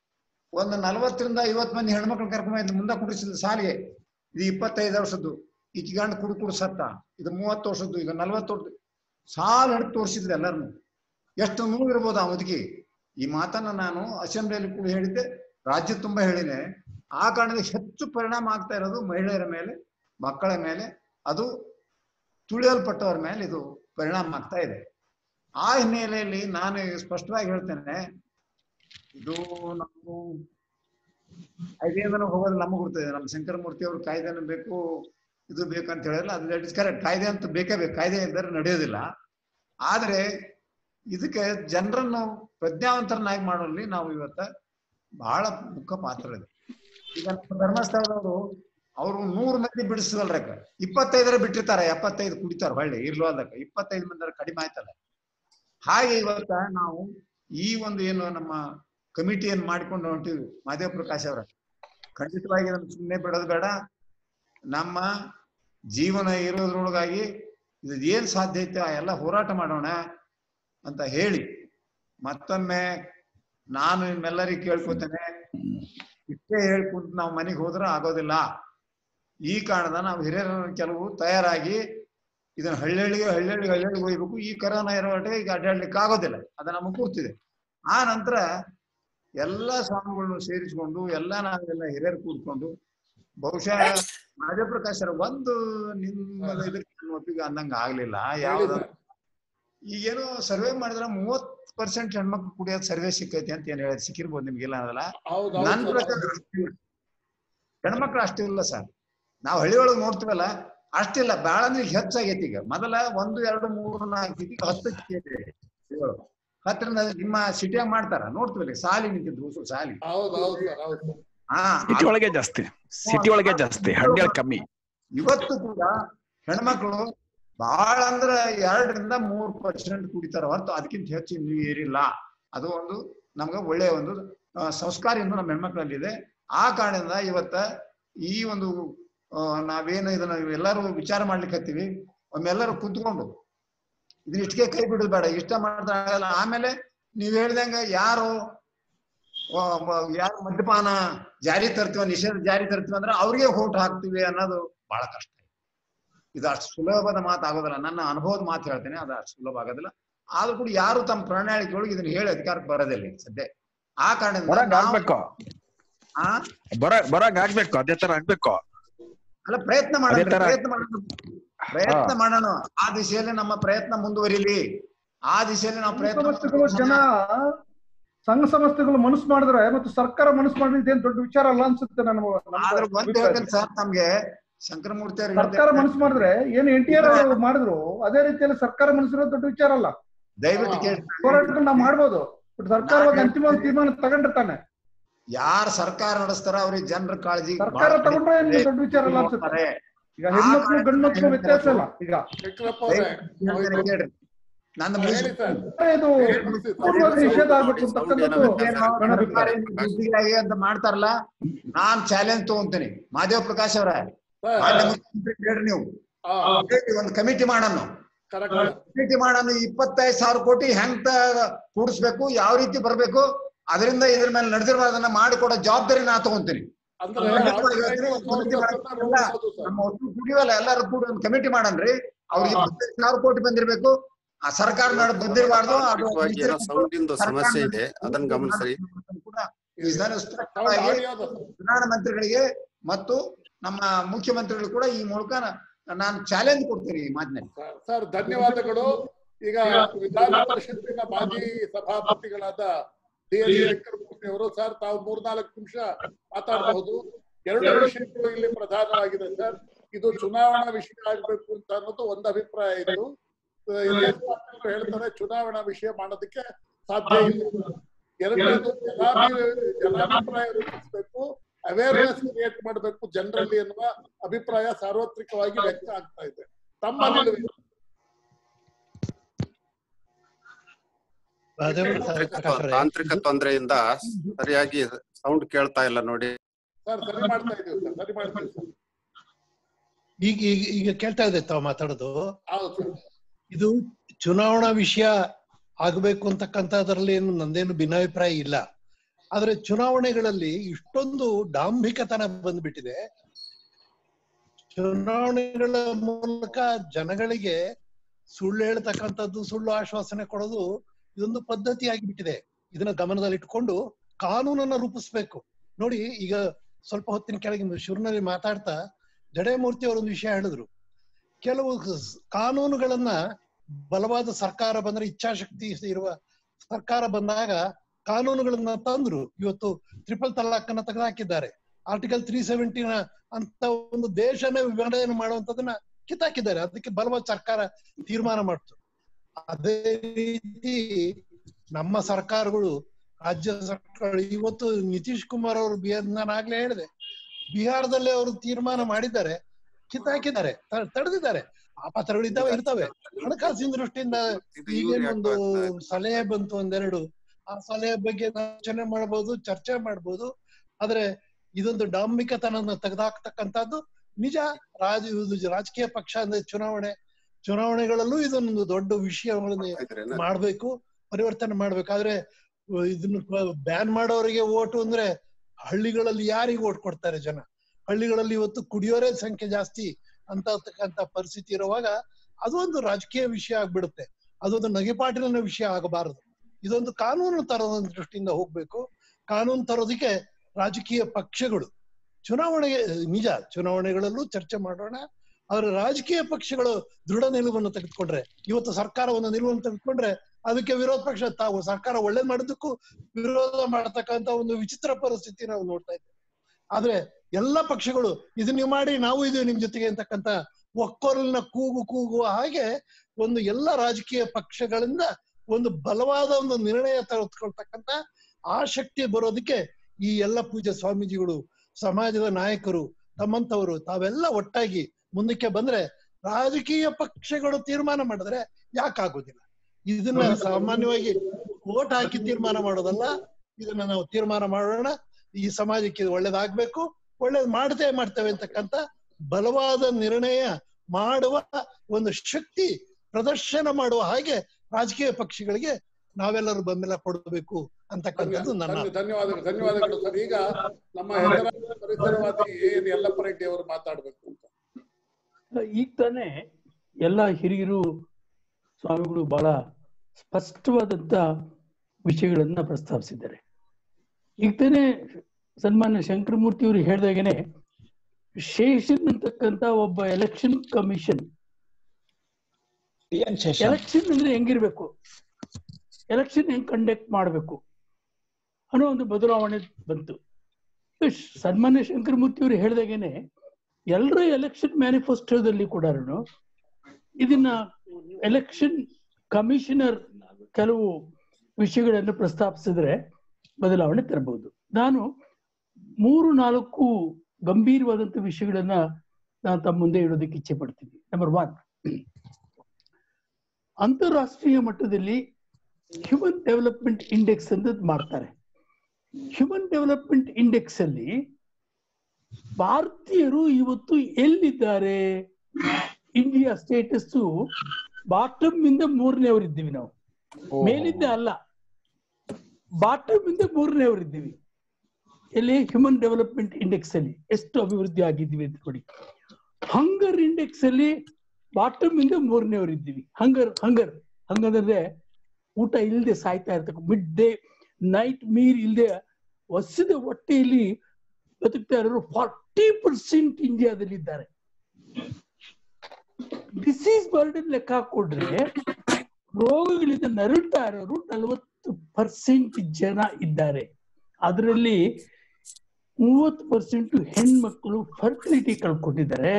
ಒಂದು ನಲವತ್ತರಿಂದ ಐವತ್ ಮಂದಿ ಹೆಣ್ಮಕ್ಳು ಕರ್ಕೊಂಡ್ ಬಂದು ಮುಂದೆ ಕುಡಿಸಿದ ಸಾಲಿಗೆ ಇದು ಇಪ್ಪತ್ತೈದು ವರ್ಷದ್ದು ಈಕಿ ಗಂಡ ಕುಡು ಕುಡು ಸತ್ತ ಇದು ಮೂವತ್ತು ವರ್ಷದ್ದು ಇದು ನಲ್ವತ್ತು ವರ್ಷ ಸಾಲು ಹಿಡಿದು ತೋರಿಸಿದ್ರು ಎಲ್ಲರನ್ನು ಎಷ್ಟು ನೋವು ಇರ್ಬೋದು ಆ ಮುದುಕಿ ಈ ಮಾತನ್ನ ನಾನು ಅಸೆಂಬ್ಲಿಯಲ್ಲಿ ಕೂಡ ಹೇಳಿದ್ದೆ ರಾಜ್ಯ ತುಂಬಾ ಹೇಳಿದೆ ಆ ಕಾರಣದಿಂದ ಹೆಚ್ಚು ಪರಿಣಾಮ ಆಗ್ತಾ ಇರೋದು ಮಹಿಳೆಯರ ಮೇಲೆ ಮಕ್ಕಳ ಮೇಲೆ ಅದು ತುಳಿಯಲ್ಪಟ್ಟವರ ಮೇಲೆ ಇದು ಪರಿಣಾಮ ಆಗ್ತಾ ಇದೆ ಆ ಹಿನ್ನೆಲೆಯಲ್ಲಿ ನಾನು ಸ್ಪಷ್ಟವಾಗಿ ಹೇಳ್ತೇನೆ ಇದು ನಾವು ಕಾಯ್ದೆಯಿಂದನೂ ಹೋಗೋದು ನಮಗೆ ಗೊತ್ತಿದೆ ನಮ್ಮ ಶಂಕರಮೂರ್ತಿ ಅವರು ಕಾಯ್ದೆನೂ ಬೇಕು ಇದು ಬೇಕು ಅಂತ ಹೇಳಿಲ್ಲ ಅದು ದಟ್ ಇಸ್ ಕರೆಕ್ಟ್ ಕಾಯ್ದೆ ಅಂತ ಬೇಕೇ ಬೇಕು ಕಾಯ್ದೆ ಇದ್ದರೆ ನಡೆಯೋದಿಲ್ಲ ಆದ್ರೆ ಇದಕ್ಕೆ ಜನರನ್ನು ಪ್ರಜ್ಞಾವಂತರನ್ನಾಗಿ ಮಾಡುವಲ್ಲಿ ನಾವು ಇವತ್ತ ಬಹಳ ಮುಖ್ಯ ಪಾತ್ರ ಇದೆ ಈಗ ನಮ್ಮ ಧರ್ಮಸ್ಥಳದವರು ಅವರು ನೂರು ಮಂದಿ ಬಿಡಿಸಲ್ರಕ್ಕ ಇಪ್ಪತ್ತೈದರ ಬಿಟ್ಟಿರ್ತಾರೆ ಎಪ್ಪತ್ತೈದು ಕುಡಿತಾರ ಹೊಳ್ಳಿ ಇರ್ಲೋ ಅದಕ್ಕ ಇಪ್ಪತ್ತೈದು ಮಂದಿ ಕಡಿಮೆ ಆಯ್ತಲ್ಲ ಹಾಗೆ ಇವತ್ತ ನಾವು ಈ ಒಂದು ಏನು ನಮ್ಮ ಕಮಿಟಿಯನ್ನು ಮಾಡಿಕೊಂಡು ಹೊಂಟಿವಿ ಮಾದೇವ ಪ್ರಕಾಶ್ ಅವರ ಖಂಡಿತವಾಗಿ ಇದನ್ನು ಸುಮ್ಮನೆ ಬಿಡೋದು ಬೇಡ ನಮ್ಮ ಜೀವನ ಇರೋದ್ರೊಳಗಾಗಿ ಇದು ಏನ್ ಸಾಧ್ಯ ಐತೆ ಆ ಎಲ್ಲ ಹೋರಾಟ ಮಾಡೋಣ ಅಂತ ಹೇಳಿ ಮತ್ತೊಮ್ಮೆ ನಾನು ನಿಮ್ಮೆಲ್ಲರಿಗೆ ಕೇಳ್ಕೊತೇನೆ ಇಷ್ಟೇ ಹೇಳ್ಕೊಂತ ನಾವು ಮನೆಗೆ ಹೋದ್ರೆ ಆಗೋದಿಲ್ಲ ಈ ಕಾರಣದ ನಾವು ಹಿರಿಯರ ಕೆಲವು ತಯಾರಾಗಿ ಇದನ್ನ ಹಳ್ಳಿಗೆ ಹಳ್ಳಿ ಹಳ್ಳಿಗೆ ಹೋಗ್ಬೇಕು ಈ ಕರೋನಾ ಇರೋಟೆ ಈಗ ಅಡ್ಡಾಡ್ಲಿಕ್ಕೆ ಆಗೋದಿಲ್ಲ ಅದು ನಮಗೆ ಕೂರ್ತಿದೆ ಆ ನಂತರ ಎಲ್ಲ ಸ್ವಾಮಿಗಳನ್ನು ಸೇರಿಸಿಕೊಂಡು ಎಲ್ಲ ನಾವೆಲ್ಲ ಹಿರಿಯರು ಕೂತ್ಕೊಂಡು ಬಹುಶಃ ರಾಜಪ್ರಕಾಶರ ಒಂದು ನಿಮ್ಮ ಇದಕ್ಕೆ ನಾನು ಒಪ್ಪಿಗೆ ಅಂದಂಗ ಆಗ್ಲಿಲ್ಲ ಯಾವ್ದು ಈಗೇನೋ ಸರ್ವೆ ಮಾಡಿದ್ರೆ ಮೂವತ್ ಪರ್ಸೆಂಟ್ ಹೆಣ್ಮಕ್ಳು ಕುಡಿಯೋದ್ ಸರ್ವೆ ಸಿಕ್ಕೈತಿ ಅಂತ ಏನ್ ಹೇಳಿದ್ ಸಿಕ್ಕಿರ್ಬೋದು ನಿಮ್ಗೆಲ್ಲ ಅದಲ್ಲ ಹೌದು, ಹೌದು ನನ್ ಸರ್, ಪ್ರಕಾರ ಅಷ್ಟಿಲ್ಲ. ಹೆಣ್ಮಕ್ಳು ಅಷ್ಟಿಲ್ಲ ಸರ್ ನಾವ್ ಹಳ್ಳಿ ಒಳಗ್ ನೋಡ್ತೀವಲ್ಲ ಅಷ್ಟಿಲ್ಲ ಬಾಳ ಅಂದ್ರೆ ಹೆಚ್ಚಾಗೈತಿ ಈಗ ಮೊದಲ ಒಂದು ಎರಡು ಮೂರು ನಾಲ್ಕು ಐತಿ, ಈಗ ಹತ್ತಕ್ಕೆ ಇದೆ ಹಳ್ಳಿಯೊಳಗ್. ಹತ್ತರಿಂದ ನಿಮ್ಮ ಸಿಟಿಯಾಗ ಮಾಡ್ತಾರ ನೋಡ್ತೀವಲ್ಲ ಸಾಲಿ ನಿಂತಿದ್ರು ಉಸುರು ಸಾಲಿ ಹೌದು ಹೌದು ಸರ್ ಹೌದು ಹಾ ಸಿಟಿ ಒಳಗೆ ಜಾಸ್ತಿ ಸಿಟಿ ಒಳಗೆ ಜಾಸ್ತಿ ಹಳ್ಳಿ ಕಮ್ಮಿ ಇವತ್ತು ಕೂಡ ಹೆಣ್ಮಕ್ಳು ಬಹಳ ಅಂದ್ರ ಎರಡರಿಂದ ಮೂರ್ ಪರ್ಸೆಂಟ್ ಕುಡಿತಾರ ಹೊರತು ಅದಕ್ಕಿಂತ ಹೆಚ್ಚು ಇನ್ನೂ ಏರಿಲ್ಲ ಅದು ಒಂದು ನಮ್ಗೆ ಒಳ್ಳೆಯ ಒಂದು ಆ, ಸಂಸ್ಕಾರ ಇನ್ನು ನಮ್ಮ ಹೆಣ್ಮಕ್ಳಲ್ಲಿ ಇದೆ ಆ ಕಾರಣದಿಂದ ಇವತ್ತ ಈ ಒಂದು ಆ, ನಾವೇನು ಇದನ್ನ ಎಲ್ಲರೂ ವಿಚಾರ ಮಾಡ್ಲಿಕ್ಕೆ ಹತ್ತೀವಿ ಒಮ್ಮೆಲ್ಲರೂ ಕುತ್ಕೊಂಡು ಇದನ್ನ ಇಷ್ಟಕ್ಕೆ ಕೈ ಬಿಡೋದು ಬೇಡ ಇಷ್ಟ ಮಾಡ್ತಾ ಆಗಲ್ಲ ಆಮೇಲೆ ನೀವ್ ಹೇಳ್ದಂಗ ಯಾರು ಆ, ಮ- ಯಾರು ಮದ್ಯಪಾನ ಜಾರಿ ತರ್ತೀವ ನಿಷೇಧ ಜಾರಿ ತರ್ತೀವಿ ಅಂದ್ರೆ ಅವ್ರಿಗೆ ಹೋಟ್ ಹಾಕ್ತಿವಿ ಅನ್ನೋದು ಬಹಳ ಕಷ್ಟ ಇದು ಅಷ್ಟು ಸುಲಭದ ಮಾತು ಆಗೋದಿಲ್ಲ ನನ್ನ ಅನುಭವದ ಮಾತು ಹೇಳ್ತೇನೆ ಅದು ಅಷ್ಟು ಸುಲಭ ಆಗೋದಿಲ್ಲ ಆದ್ರೂ ಕೂಡ ಯಾರು ತಮ್ಮ ಪ್ರಣಾಳಿಕೆ ಒಳಗೆ ಇದನ್ನ ಹೇಳಿ ಅಧಿಕಾರಕ್ಕೆ ಬರೋದಿಲ್ಲ ಈಗ ಸದ್ಯ ಆ ಕಾರಣದಿಂದ ಬರಂಗ್ ನಾವು- ಆಗ್ಬೇಕು ಆ ಬರ ಬರಂಗ್ ಆಗ್ಬೇಕು ಅದೇ ತರ ಆಗ್ಬೇಕು ಅಲ್ಲ ಪ್ರಯತ್ನ ಮಾಡೋಣ ಅದೇ ತರ- ಪ್ರಯತ್ನ ಮಾಡೋಣ ಪ್ರಯತ್ನ ಮಾಡೋಣ ಆ ದಿಶೆಯಲ್ಲಿ ನಮ್ಮ ಪ್ರಯತ್ನ ಮುಂದುವರಿಲಿ ಆ ದಿಶೆಯಲ್ಲಿ ನಾವು ಪ್ರಯತ್ನ ಸಂಸ್ಥೆಗಳು ಜನ ಸಂಘ ಸಂಸ್ಥೆಗಳು ಮನಸ್ಸು ಮಾಡಿದ್ರೆ ಮತ್ತು ಸರ್ಕಾರ ಮನಸ್ಸು ಮಾಡಿದ್ರೆ ಇದೇನ್ ದೊಡ್ಡ ವಿಚಾರ ಅಲ್ಲ ಅನ್ಸುತ್ತೆ ನನ್ನ ನನ್ನ ಆದ್ರೆ ಒಂದ್ ಅಭಿಪ್ರಾಯ. ಹೇಳ್ತೇನೆ ಸರ್ ತಮ್ಗೆ ಶಂಕರಮೂರ್ತಿ ಅವ್ರು ಸರ್ಕಾರ ಮನಸ್ಸು ಮಾಡಿದ್ರೆ ಏನು ಎನ್ ಟಿ ಆರ್ ಅವರು ಮಾಡಿದ್ರು ಅದೇ ರೀತಿಯಲ್ಲಿ ಸರ್ಕಾರ ಮನಸ್ಸಿರೋದು ದೊಡ್ಡ ವಿಚಾರ ಅಲ್ಲ ದಯವಿಟ್ಟು ಕೇಳಿ ಹೋರಾಟ ನಾವು ಮಾಡ್ಬೋದು ಬಟ್ ಸರ್ಕಾರ ಒಂದು ಅಂತಿಮ ಒಂದು ತೀರ್ಮಾನ ತಗೊಂಡಿರ್ತಾನೆ ಯಾರ ಸರ್ಕಾರ ನಡೆಸ್ತಾರ ಅವ್ರಿಗೆ ಜನರ ಕಾಳಜಿ ಸರ್ಕಾರ ಬಹಳ ತಗೊಂಡ್ರೆ ಏನು ಕಡಿಮೆ ದೊಡ್ಡ ವಿಚಾರ ಅಲ್ಲ ಅನ್ಸುತ್ತೆ ಮಾಡ್ತಾರೆ. ಈಗ ಹೆಣ್ಮಕ್ಳು ಗಂಡು ಮಕ್ಳು ವ್ಯತ್ಯಾಸ ಇಲ್ಲ ಈಗ ಹೇಳ್ತೇನೆ ಕೇಳ್ರಿ. ನಂದು ಮುಗಿಸಿ- ಇದು ಪೂರ್ವದ ನಿಷೇಧ ಆಗ್ಬೇಕು ಅಂತಕ್ಕಂಥದ್ದು ನನ್ನ ಅಭಿಪ್ರಾಯ. ಗುದ್ದಿಗಾಗಿ ಅಂತ ಮಾಡ್ತಾರಲ್ಲ ನಾನ್ ಚಾಲೆಂಜ್ ತಗೊಂತೀನಿ ಮಾದೇವ ಪ್ರಕಾಶ್ ಅವರ ಮಾನ್ಯ ಮುಖ್ಯಮಂತ್ರಿ ಹೇಳ್ರಿ ನೀವು ಹೇಳಿ ಒಂದು ಕಮಿಟಿ ಮಾಡೋಣ ಕಮಿಟಿ ಮಾಡೋಣ ಇಪ್ಪತ್ತೈದು ಸಾವಿರ ಕೋಟಿ ಹೆಂಗ್ ಕೂಡಿಸ್ಬೇಕು ಯಾವ ರೀತಿ ಬರ್ಬೇಕು ಅದರಿಂದ ಇದ್ರ ಮೇಲೆ ನಡೆದಿರಬಾರ್ದನ್ನ ಮಾಡಿಕೊಡೋ ಜವಾಬ್ದಾರಿ ನಾ ತಗೊಂತೀನಿ ಅಂದ್ರೆ ಎಲ್ಲ ನಮ್ಮ ಒಟ್ಟು ಕುಡಿಯವಲ್ಲ ಎಲ್ಲರೂ ಕೂಡ ಒಂದು ಕಮಿಟಿ ಮಾಡನ್ರಿ ಅವ್ರಿಗೆ ಇಪ್ಪತ್ತೈದು ಸಾವಿರ ಕೋಟಿ ಬಂದಿರ್ಬೇಕು ಆ ಸರ್ಕಾರ ಮಾಡಿ ಬಂದಿರಬಾರ್ದು ಅದು ತಾಂತ್ರಿಕವಾಗಿ ಏನೋ ಸೌಂಡ್ ಇಂದು ಸಮಸ್ಯೆ ಇದೆ ಅದನ್ನ ಗಮನಿಸಿ ಇದನ್ನು ಸ್ಪಷ್ಟವಾಗಿ ಪ್ರಧಾನಮಂತ್ರಿಗಳಿಗೆ ಮತ್ತು ನಮ್ಮ ಮುಖ್ಯಮಂತ್ರಿಗಳು ಕೂಡ ಈ ಮೂಲಕ ನಾ- ನಾನು ಚಾಲೆಂಜ್ ಕೊಡ್ತೀನಿ ಈ ಮಾತಿನಲ್ಲಿ ಸರ್ ಧನ್ಯವಾದಗಳು ಈಗ ವಿಧಾನ ಪರಿಷತ್ತಿನ ಮಾಜಿ ಸಭಾಪತಿಗಳಾದ ಡಿ ಎಸ್ ಶಂಕರಮೂರ್ತಿ ಅವರು ಸರ್ ತಾವು ಮೂರ್ನಾಲ್ಕು ನಿಮಿಷ ಮಾತಾಡಬಹುದು ಎರಡು ವಿಷಯಗಳು ಇಲ್ಲಿ ಪ್ರಧಾನವಾಗಿದೆ ಸರ್ ಇದು ಚುನಾವಣಾ ವಿಷಯ ಆಗ್ಬೇಕು ಅಂತ ಅನ್ನೋದು ಒಂದು ಅಭಿಪ್ರಾಯ ಇತ್ತು ಅಹ್ ಹಿರಿಯ ಸ್ವಾಮಿಗಳು ಹೇಳ್ತಾರೆ ಚುನಾವಣಾ ವಿಷಯ ಮಾಡೋದಕ್ಕೆ ಸಾಧ್ಯ ಇಲ್ಲ ಎರಡನೇದು ಜನಾಭಿ ಜನಾಭಿಪ್ರಾಯ ರೂಪಿಸಬೇಕು ಅವೇರ್ನೆಸ್ ಕ್ರಿಯೇಟ್ ಮಾಡಬೇಕು ಜನರಲ್ಲಿ ಎನ್ನುವ ಅಭಿಪ್ರಾಯ ಸಾರ್ವತ್ರಿಕವಾಗಿ ವ್ಯಕ್ತ ಆಗ್ತಾ ಇದೆ ತಮ್ಮ ನಿಲುವು ತಾಂತ್ರಿಕ ತಾಂತ್ರಿಕ ತೊಂದರೆಯಿಂದ ಸರಿಯಾಗಿ ಸೌಂಡ್ ಕೇಳ್ತಾ ಇಲ್ಲ ನೋಡಿ ಸರ್ ಸರಿ ಮಾಡ್ತಾ ಇದೀವಿ ಸರ್ ಸರಿ ಮಾಡ್ತೀವಿ ಸರ್ ಈಗ ಈಗ ಈಗ ಕೇಳ್ತಾ ಇದೆ ತಾವು ಮಾತಾಡೋದು ಹೌದು ಸರ್ ಇದು ಚುನಾವಣಾ ವಿಷಯ ಆಗಬೇಕು ಅಂತಕ್ಕಂಥದ್ರಲ್ಲಿ ಏನು ನಂದೇನು ಭಿನ್ನಾಭಿಪ್ರಾಯ ಇಲ್ಲ ಆದ್ರೆ ಚುನಾವಣೆಗಳಲ್ಲಿ ಇಷ್ಟೊಂದು ಡಾಂಭಿಕತನ ಬಂದ್ಬಿಟ್ಟಿದೆ ಚುನಾವಣೆಗಳ ಮೂಲಕ ಜನಗಳಿಗೆ ಸುಳ್ಳು ಹೇಳ್ತಕ್ಕಂಥದ್ದು ಸುಳ್ಳು ಆಶ್ವಾಸನೆ ಕೊಡೋದು ಇದೊಂದು ಪದ್ಧತಿ ಆಗಿಬಿಟ್ಟಿದೆ ಇದನ್ನ ಗಮನದಲ್ಲಿಟ್ಕೊಂಡು ಕಾನೂನನ್ನ ರೂಪಿಸ್ಬೇಕು ನೋಡಿ ಈಗ ಸ್ವಲ್ಪ ಹೊತ್ತಿನ ಕೆಳಗೆ ಶಿವನಲ್ಲಿ ಮಾತಾಡ್ತಾ ಜಡೇಮೂರ್ತಿ ಅವರೊಂದು ವಿಷಯ ಹೇಳಿದ್ರು ಕೆಲವು ಸ್- ಕಾನೂನುಗಳನ್ನ ಬಲವಾದ ಸರ್ಕಾರ ಬಂದ್ರೆ ಇಚ್ಛಾಶಕ್ತಿ ಇರುವ ಸರ್ಕಾರ ಬಂದಾಗ ಕಾನೂನುಗಳನ್ನ ತಂದ್ರು ಇವತ್ತು ಟ್ರಿಪಲ್ ತಲಾಖನ್ನ ತೆಗೆದುಹಾಕಿದ್ದಾರೆ ಆರ್ಟಿಕಲ್ ತ್ರೀ ಸೆವೆಂಟಿನ ಅಂತ ಒಂದು ದೇಶನೇ ವಿಭಜನೆ ಮಾಡುವಂತದನ್ನ ಕಿತ್ತಾಕಿದ್ದಾರೆ ಅದಕ್ಕೆ ಬಲವಾದ ಸರ್ಕಾರ ತೀರ್ಮಾನ ಮಾಡ್ತು ಅದೇ ರೀತಿ ನಮ್ಮ ಸರ್ಕಾರಗಳು ರಾಜ್ಯ ಸರ್ಕಾರ ಇವತ್ತು ನಿತೀಶ್ ಕುಮಾರ್ ಅವರು ಬಿಹಾರ್ ನಾನು ಆಗ್ಲೇ ಹೇಳಿದೆ ಬಿಹಾರದಲ್ಲಿ ಅವರು ತೀರ್ಮಾನ ಮಾಡಿದ್ದಾರೆ ಕಿತ್ತಾಕಿದ್ದಾರೆ ತ- ತಡೆದಿದ್ದಾರೆ ಆ ಪತ್ರಗಳಿದ್ದಾವೆ ಇರ್ತವೆ ಹಣಕಾಸಿನ ದೃಷ್ಟಿಯಿಂದ ಈಗೇನೊಂದು ಸಲಹೆ ಬಂತು ಒಂದೆರಡು ಆ ಸಲಹೆ ಬಗ್ಗೆ ನಾವು ಯೋಚನೆ ಮಾಡ್ಬೋದು ಚರ್ಚೆ ಮಾಡ್ಬೋದು ಆದ್ರೆ ಇದೊಂದು ಡಾಂಬಿಕತನನ್ನ ತೆಗೆದುಹಾಕ್ತಕ್ಕಂಥದ್ದು ನಿಜ ರಾಜ ಇದು ರಾಜಕೀಯ ಪಕ್ಷ ಅಂದ್ರೆ ಚುನಾವಣೆ ಚುನಾವಣೆಗಳಲ್ಲೂ ಇದೊಂದು ದೊಡ್ಡ ವಿಷಯಗಳನ್ನ ಮಾಡ್ಬೇಕು ಪರಿವರ್ತನೆ ಮಾಡ್ಬೇಕು ಆದ್ರೆ ಅಹ್ ಇದನ್ನ ಬ್ಯಾನ್ ಮಾಡೋರಿಗೆ ಓಟು ಅಂದ್ರೆ ಹಳ್ಳಿಗಳಲ್ಲಿ ಯಾರಿಗೆ ಓಟ್ ಕೊಡ್ತಾರೆ ಜನ ಹಳ್ಳಿಗಳಲ್ಲಿ ಇವತ್ತು ಕುಡಿಯೋರೇ ಸಂಖ್ಯೆ ಜಾಸ್ತಿ ಅಂತಕ್ಕಂತ ಪರಿಸ್ಥಿತಿ ಇರುವಾಗ ಅದು ಒಂದು ರಾಜಕೀಯ ವಿಷಯ ಆಗ್ಬಿಡುತ್ತೆ ಅದೊಂದು ನಗೆಪಾಟಿನ ವಿಷಯ ಆಗಬಾರದು ಇದೊಂದು ಕಾನೂನು ತರೋದ ದೃಷ್ಟಿಯಿಂದ ಹೋಗ್ಬೇಕು ಕಾನೂನು ತರೋದಕ್ಕೆ ರಾಜಕೀಯ ಪಕ್ಷಗಳು ಚುನಾವಣೆಗೆ ನಿಜ ಚುನಾವಣೆಗಳಲ್ಲೂ ಚರ್ಚೆ ಮಾಡೋಣ ಆದ್ರೆ ರಾಜಕೀಯ ಪಕ್ಷಗಳು ದೃಢ ನಿಲುವನ್ನು ತೆಗೆದುಕೊಂಡ್ರೆ ಇವತ್ತು ಸರ್ಕಾರ ಒಂದು ನಿಲುವನ್ನು ತೆಗೆದುಕೊಂಡ್ರೆ ಅದಕ್ಕೆ ವಿರೋಧ ಪಕ್ಷ ತಾವು ಸರ್ಕಾರ ಒಳ್ಳೇದ್ ಮಾಡೋದಕ್ಕೂ ವಿರೋಧ ಮಾಡತಕ್ಕಂತ ಒಂದು ವಿಚಿತ್ರ ಪರಿಸ್ಥಿತಿ ನಾವು ನೋಡ್ತಾ ಇದ್ದೇವೆ ಆದ್ರೆ ಎಲ್ಲ ಪಕ್ಷಗಳು ಇದು ನೀವು ಮಾಡಿ ನಾವು ಇದು ನಿಮ್ ಜೊತೆಗೆ ಅಂತಕ್ಕಂತ ಒಕ್ಕೊರಲಿನ ಕೂಗು ಕೂಗುವ ಹಾಗೆ ಒಂದು ಎಲ್ಲ ರಾಜಕೀಯ ಪಕ್ಷಗಳಿಂದ ಒಂದು ಬಲವಾದ ಒಂದು ನಿರ್ಣಯ ತೆಗೆದುಕೊಳ್ತಕ್ಕಂತ ಆಸಕ್ತಿ ಬರೋದಕ್ಕೆ ಈ ಎಲ್ಲ ಪೂಜೆ ಸ್ವಾಮೀಜಿಗಳು ಸಮಾಜದ ನಾಯಕರು ತಮ್ಮಂತವರು ತಾವೆಲ್ಲ ಒಟ್ಟಾಗಿ ಮುಂದಕ್ಕೆ ಬಂದ್ರೆ ರಾಜಕೀಯ ಪಕ್ಷಗಳು ತೀರ್ಮಾನ ಮಾಡಿದ್ರೆ ಯಾಕಾಗೋದಿಲ್ಲ ಇದನ್ನ ಸಾಮಾನ್ಯವಾಗಿ ಓಟ್ ಹಾಕಿ ತೀರ್ಮಾನ ಮಾಡೋದಲ್ಲ ಇದನ್ನ ನಾವು ತೀರ್ಮಾನ ಮಾಡೋಣ ಈ ಸಮಾಜಕ್ಕೆ ಇದು ಒಳ್ಳೇದಾಗ್ಬೇಕು ಒಳ್ಳೇದ್ ಮಾಡ್ತೇ ಮಾಡ್ತೇವೆ ಅಂತಕ್ಕಂತ ಬಲವಾದ ನಿರ್ಣಯ ಮಾಡುವ ಒಂದು ಶಕ್ತಿ ಪ್ರದರ್ಶನ ಮಾಡುವ ಹಾಗೆ ರಾಜಕೀಯ ಪಕ್ಷಗಳಿಗೆ ನಾವೆಲ್ಲರೂ ಬೆಂಬಲ ಕೊಡಬೇಕು ಅಂತಕ್ಕಂಥದ್ದು ನನ್ನ ಧನ್ಯ- ಧನ್ಯವಾದಗಳು ಧನ್ಯವಾದಗಳು ಸರ್ ಈಗ ನಮ್ಮ ಹೆಸರಾಂತ ಪರಿಸರವಾದಿ ಏನ್ ಯಲ್ಲಪ್ಪ ರೆಡ್ಡಿ ಅವರು ಮಾತಾಡ್ಬೇಕು ಅಂತ ಈಗ ತಾನೇ ಎಲ್ಲ ಹಿರಿಯರು ಸ್ವಾಮಿಗಳು ಬಹಳ ಸ್ಪಷ್ಟವಾದಂತ ವಿಷಯಗಳನ್ನ ಪ್ರಸ್ತಾಪಿಸಿದ್ದಾರೆ ಈಗ ತಾನೇ ಸನ್ಮಾನ್ಯ ಶಂಕರಮೂರ್ತಿ ಅವರು ಹೇಳ್ದಾಗೇನೆ ಶೇಷನ್ ಅಂತಕ್ಕಂತ ಒಬ್ಬ ಎಲೆಕ್ಷನ್ ಕಮಿಷನ್ ಎಲೆಕ್ಷನ್ ಅಂದ್ರೆ ಹೆಂಗಿರ್ಬೇಕು ಎಲೆಕ್ಷನ್ ಹೆಂಗ್ ಕಂಡಕ್ಟ್ ಮಾಡಬೇಕು ಅನ್ನೋ ಒಂದು ಬದಲಾವಣೆ ಬಂತು ಶ- ಸನ್ಮಾನ್ಯ ಶಂಕರಮೂರ್ತಿ ಅವರು ಹೇಳ್ದಾಗೇನೆ ಎಲ್ಲರ ಎಲೆಕ್ಷನ್ ಮ್ಯಾನಿಫೆಸ್ಟೋದಲ್ಲಿ ಕೂಡ ಇದನ್ನ ಎಲೆಕ್ಷನ್ ಕಮಿಷನರ್ ಕೆಲವು ವಿಷಯಗಳನ್ನು ಪ್ರಸ್ತಾಪಿಸಿದ್ರೆ ಬದಲಾವಣೆ ತರಬಹುದು ನಾನು ಮೂರು ನಾಲ್ಕು ಗಂಭೀರವಾದಂತ ವಿಷಯಗಳನ್ನ ನಾನು ತಮ್ಮ ಮುಂದೆ ಇಡೋದಕ್ಕೆ ಇಚ್ಛೆ ಪಡ್ತೀನಿ ನಂಬರ್ ಒನ್ ಅಂತಾರಾಷ್ಟ್ರೀಯ ಮಟ್ಟದಲ್ಲಿ ಹ್ಯೂಮನ್ ಡೆವಲಪ್ಮೆಂಟ್ ಇಂಡೆಕ್ಸ್ ಅಂತ ಮಾಡ್ತಾರೆ ಹ್ಯೂಮನ್ ಡೆವಲಪ್ಮೆಂಟ್ ಇಂಡೆಕ್ಸ್ ಅಲ್ಲಿ ಭಾರತೀಯರು ಇವತ್ತು ಎಲ್ಲಿದ್ದಾರೆ ಇಂಡಿಯಾ ಸ್ಟೇಟಸ್ ಬಾಟಮ್ ಇಂದ ಮೂರನೇವರಿದ್ದೀವಿ ನಾವು ಮೇಲಿಂದ ಅಲ್ಲ ಬಾಟಮ್ ಇಂದ ಮೂರನೇವರಿದ್ದೀವಿ ಎಲ್ಲಿ ಹ್ಯೂಮನ್ ಡೆವಲಪ್ಮೆಂಟ್ ಇಂಡೆಕ್ಸ್ ಅಲ್ಲಿ ಎಷ್ಟು ಅಭಿವೃದ್ಧಿ ಆಗಿದ್ದೀವಿ ಅಂತ ನೋಡಿ ಹಂಗರ್ ಇಂಡೆಕ್ಸ್ ಅಲ್ಲಿ ಬಾಟಮ್ ಇಂದ ಮೂರನೇವರಿದ್ದೀವಿ ಹಂಗರ್ ಹಂಗರ್ ಹಂಗಂದ್ರೆ ಊಟ ಇಲ್ಲದೆ ಸಾಯ್ತಾ ಇರ್ತಕ್ಕ ಮಿಡ್ ಡೇ ನೈಟ್ ಮೀರ್ ಇಲ್ಲದೆ ಹೊಸದ ಹೊಟ್ಟೆಯಲ್ಲಿ ಬದುಕ್ತಾ ಇರೋರು ಫಾರ್ಟಿ ಪರ್ಸೆಂಟ್ ಇಂಡಿಯಾದಲ್ಲಿ ಇದ್ದಾರೆ ಡಿಸೀಸ್ ಬರ್ಡನ್ ಲೆಕ್ಕ ಹಾಕೊಂಡ್ರೆ ರೋಗಗಳಿಂದ ನರಳ್ತಾ ಇರೋರು ನಲವತ್ತು ಪರ್ಸೆಂಟ್ ಜನ ಇದ್ದಾರೆ ಅದರಲ್ಲಿ ಮೂವತ್ತು ಪರ್ಸೆಂಟ್ ಹೆಣ್ಮಕ್ಳು ಫರ್ಟಿಲಿಟಿ ಕಳ್ಕೊಂಡಿದ್ದಾರೆ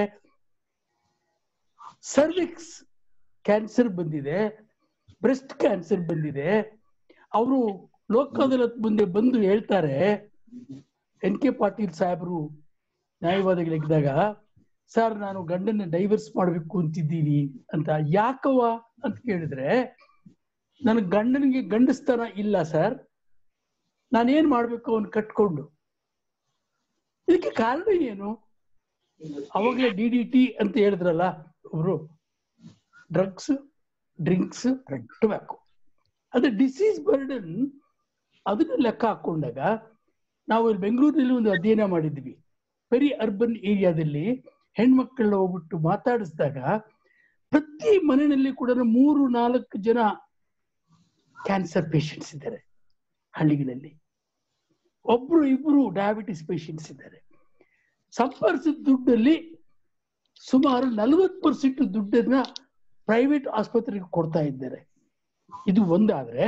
ಸರ್ವಿಕ್ಸ್ ಕ್ಯಾನ್ಸರ್ ಬಂದಿದೆ ಬ್ರೆಸ್ಟ್ ಕ್ಯಾನ್ಸರ್ ಬಂದಿದೆ ಅವರು ಲೋಕ ಅದಾಲತ್ ಮುಂದೆ ಬಂದು ಹೇಳ್ತಾರೆ ಎನ್ ಕೆ ಪಾಟೀಲ್ ಸಾಹೇಬರು ನ್ಯಾಯವಾದಿಗಳಿದ್ದಾಗ ಸರ್ ನಾನು ಗಂಡನ ಡೈವರ್ಸ್ ಮಾಡ್ಬೇಕು ಅಂತಿದ್ದೀನಿ ಅಂತ ಯಾಕವ ಅಂತ ಕೇಳಿದ್ರೆ ನನ್ನ ಗಂಡನಿಗೆ ಗಂಡಸ್ತನ ಇಲ್ಲ ಸರ್ ನಾನೇನ್ ಮಾಡ್ಬೇಕು ಅವನ್ ಕಟ್ಕೊಂಡು ಇದಕ್ಕೆ ಕಾರಣ ಏನು ಅವಾಗಲೇ ಡಿ ಡಿ ಟಿ ಅಂತ ಹೇಳಿದ್ರಲ್ಲ ಒಬ್ರು ಡ್ರಗ್ಸ್ ಡ್ರಿಂಕ್ಸ್ ಟೊಬ್ಯಾಕೋ ಅದೇ ಡಿಸೀಸ್ ಬರ್ಡನ್ ಅದನ್ನ ಲೆಕ್ಕ ಹಾಕೊಂಡಾಗ ನಾವು ಇಲ್ಲಿ ಬೆಂಗಳೂರಿನಲ್ಲಿ ಒಂದು ಅಧ್ಯಯನ ಮಾಡಿದ್ವಿ ವೆರಿ ಅರ್ಬನ್ ಏರಿಯಾದಲ್ಲಿ ಹೆಣ್ಮಕ್ಳನ್ನ ಹೋಗ್ಬಿಟ್ಟು ಮಾತಾಡಿಸಿದಾಗ ಪ್ರತಿ ಮನೆಯಲ್ಲಿ ಕೂಡ ಮೂರು ನಾಲ್ಕು ಜನ ಕ್ಯಾನ್ಸರ್ ಪೇಷಂಟ್ಸ್ ಇದ್ದಾರೆ ಹಳ್ಳಿಗಳಲ್ಲಿ ಒಬ್ರು ಇಬ್ರು ಡಯಾಬಿಟಿಸ್ ಪೇಷಂಟ್ಸ್ ಇದ್ದಾರೆ ಸಂಪರ್ಸಿದ ದುಡ್ಡಲ್ಲಿ ಸುಮಾರು ನಲವತ್ತು ಪರ್ಸೆಂಟ್ ದುಡ್ಡನ್ನ ಪ್ರೈವೇಟ್ ಆಸ್ಪತ್ರೆಗೆ ಕೊಡ್ತಾ ಇದ್ದಾರೆ ಇದು ಒಂದಾದ್ರೆ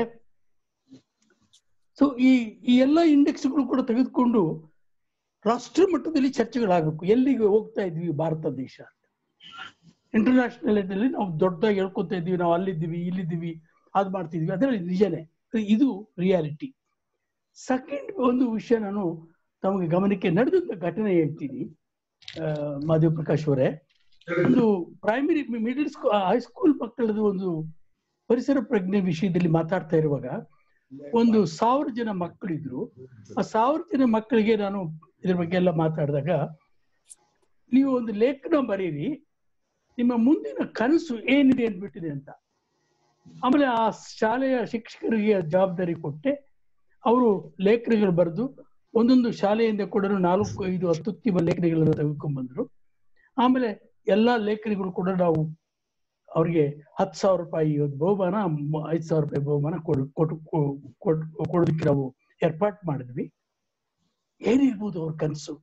ಸೊ ಈ ಈ ಎಲ್ಲ ಇಂಡೆಕ್ಸ್ಗಳು ಕೂಡ ತೆಗೆದುಕೊಂಡು ರಾಷ್ಟ್ರ ಮಟ್ಟದಲ್ಲಿ ಚರ್ಚೆಗಳಾಗಬೇಕು ಎಲ್ಲಿಗೆ ಹೋಗ್ತಾ ಇದ್ವಿ ಭಾರತ ದೇಶ ಇಂಟರ್ನ್ಯಾಷನಲ್ ಲೆವೆಲ್ ನಾವು ದೊಡ್ಡದಾಗಿ ಹೇಳ್ಕೊತಾ ಇದ್ವಿ ನಾವು ಅಲ್ಲಿದ್ದೀವಿ ಇಲ್ಲಿದ್ದೀವಿ ಅದ್ ಮಾಡ್ತಿದ್ವಿ ಅದರಲ್ಲಿ ನಿಜನೇ ಇದು ರಿಯಾಲಿಟಿ ಸೆಕೆಂಡ್ ಒಂದು ವಿಷಯ ನಾನು ತಮಗೆ ಗಮನಕ್ಕೆ ನಡೆದಂತ ಘಟನೆ ಹೇಳ್ತೀನಿ ಆ, ಮಾಧವ್ ಪ್ರಕಾಶ್ ಅವರೇ ಒಂದು ಪ್ರೈಮರಿ ಮಿಡಿಲ್ ಸ್ಕೂಲ್ ಹೈಸ್ಕೂಲ್ ಮಕ್ಕಳದು ಒಂದು ಪರಿಸರ ಪ್ರಜ್ಞೆ ವಿಷಯದಲ್ಲಿ ಮಾತಾಡ್ತಾ ಇರುವಾಗ ಒಂದು ಸಾವಿರ ಜನ ಮಕ್ಕಳಿದ್ರು ಆ ಸಾವಿರ ಜನ ಮಕ್ಕಳಿಗೆ ನಾನು ಇದ್ರ ಬಗ್ಗೆ ಎಲ್ಲ ಮಾತಾಡಿದಾಗ ನೀವು ಒಂದು ಲೇಖನ ಬರೀರಿ ನಿಮ್ಮ ಮುಂದಿನ ಕನಸು ಏನಿದೆ ಅಂದ್ಬಿಟ್ಟಿದೆ ಅಂತ ಆಮೇಲೆ ಆ ಶಾಲೆಯ ಶಿಕ್ಷಕರಿಗೆ ಜವಾಬ್ದಾರಿ ಕೊಟ್ಟೆ ಅವರು ಲೇಖನಗಳು ಬರೆದು ಒಂದೊಂದು ಶಾಲೆಯಿಂದ ಕೂಡ ನಾಲ್ಕು ಐದು ಅತ್ಯುತ್ತಮ ಲೇಖನಗಳನ್ನು ತೆಗೆದುಕೊಂಡ್ ಬಂದ್ರು ಆಮೇಲೆ ಎಲ್ಲಾ ಲೇಖನಿಗಳು ಕೂಡ ನಾವು ಅವ್ರಿಗೆ ಹತ್ತು ಸಾವಿರ ರೂಪಾಯಿ ಒಂದು ಬಹುಮಾನ ಮ- ಐದು ಸಾವಿರ ರೂಪಾಯಿ ಬಹುಮಾನ ಕೊಡು ಕೊಟ್ಟು ಕೊ- ಕೊಟ್- ಕೊಡೋದಕ್ಕೆ ನಾವು ಏರ್ಪಾಟ್ ಮಾಡಿದ್ವಿ ಏನಿರ್ಬೋದು ಅವ್ರ ಕನಸು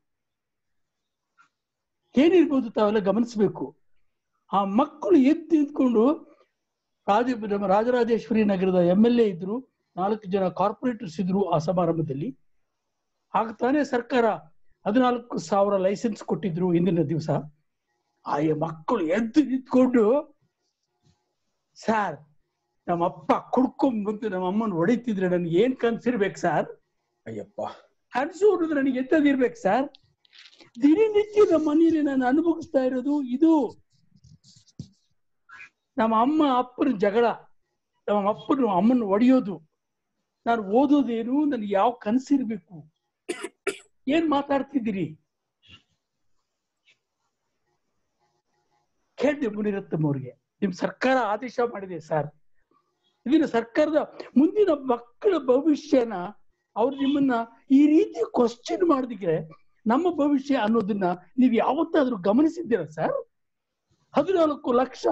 ಏನಿರ್ಬೋದು ತಾವೆಲ್ಲ ಗಮನಿಸ್ಬೇಕು ಆ ಮಕ್ಕಳು ಎದ್ದು ನಿಂತ್ಕೊಂಡು ರಾಜ ನಮ್ಮ ರಾಜರಾಜೇಶ್ವರಿ ನಗರದ ಎಂ ಎಲ್ ಎ ಇದ್ರು ನಾಲ್ಕು ಜನ ಕಾರ್ಪೊರೇಟರ್ಸ್ ಇದ್ರು ಆ ಸಮಾರಂಭದಲ್ಲಿ ಆಗ ತಾನೇ ಸರ್ಕಾರ ಹದಿನಾಲ್ಕು ಸಾವಿರ ಲೈಸೆನ್ಸ್ ಕೊಟ್ಟಿದ್ರು ಇಂದಿನ ದಿವಸ ಆ ಈ ಮಕ್ಕಳು ಎದ್ದು ನಿಂತ್ಕೊಂಡು ಸರ್ ನಮ್ಮ ಅಪ್ಪ ಕುಡ್ಕೊಂಡ್ ಬಂದು ನಮ್ಮ ಅಮ್ಮನ ಹೊಡಿತಿದ್ರೆ ನನ್ಗೆ ಏನ್ ಕನ್ಸಿರ್ಬೇಕು ಸರ್ ಅಯ್ಯಪ್ಪ ಕನ್ಸು ಅನ್ನೋದು ನನಗೆ ಎಂತದಿರ್ಬೇಕು ಸರ್ ದಿನನಿತ್ಯ ನಮ್ಮ ಮನೆಯಲ್ಲಿ ನಾನು ಅನುಭವಿಸ್ತಾ ಇರೋದು ಇದು ನಮ್ಮ ಅಮ್ಮ ಅಪ್ಪನ ಜಗಳ ನಮ್ಮ ಅಪ್ಪನ ಅಮ್ಮನ ಹೊಡೆಯೋದು ನಾನು ಓದೋದೇನು ನನಗೆ ಯಾವ ಕನಸಿರ್ಬೇಕು ಏನ್ ಮಾತಾಡ್ತಿದ್ದೀರಿ ಕೇಳಿದೆ ಮುನಿರತ್ನಂ ಅವ್ರಿಗೆ ನಿಮ್ ಸರ್ಕಾರ ಆದೇಶ ಮಾಡಿದೆ ಸರ್ ಇದನ್ನ ಸರ್ಕಾರದ ಮುಂದಿನ ಮಕ್ಕಳ ಭವಿಷ್ಯನ ಅವ್ರು ನಿಮ್ಮನ್ನ ಈ ರೀತಿ ಕ್ವಶನ್ ಮಾಡಿದ್ರೆ ನಮ್ಮ ಭವಿಷ್ಯ ಅನ್ನೋದನ್ನ ನೀವು ಯಾವತ್ತಾದ್ರೂ ಗಮನಿಸಿದ್ದೀರಾ ಸರ್ ಹದಿನಾಲ್ಕು ಲಕ್ಷ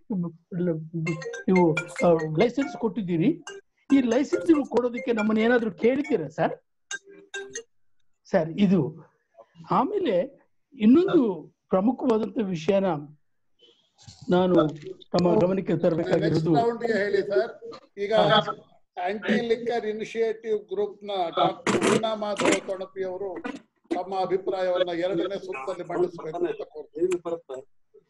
ನೀವು ಲೈಸೆನ್ಸ್ ಕೊಟ್ಟಿದ್ದೀರಿ ಈ ಲೈಸೆನ್ಸ್ ಕೊಡೋದಕ್ಕೆ ನಮ್ಮನ್ನ ಏನಾದ್ರೂ ಕೇಳಿದ್ದೀರಾ ಸರ್ ಸರ್ ಇದು ಆಮೇಲೆ ಇನ್ನೊಂದು ಪ್ರಮುಖವಾದಂತ ವಿಷಯನ ನಾನು ತಮ್ಮ ಗಮನಕ್ಕೆ ನೆಕ್ಸ್ಟ್ ತರಬೇಕಾಗಿರೋದು ರೌಂಡ್ಗೆ ಹೇಳಿ ಸರ್ ಈಗ ಆಂಟಿ ಲಿಕ್ಕರ್ ಇನಿಷಿಯೇಟಿವ್ ಗ್ರೂಪ್ ನ ಡಾಕ್ಟರ್ ವೀಣಾ ಮಾಧವ ತೊಣಪಿ ಅವರು ತಮ್ಮ ಅಭಿಪ್ರಾಯವನ್ನ ಎರಡನೇ ಸುತ್ತಲ್ಲಿ ಮಂಡಿಸಬೇಕು ಅಂತ ಕೋರ್ತೀನಿ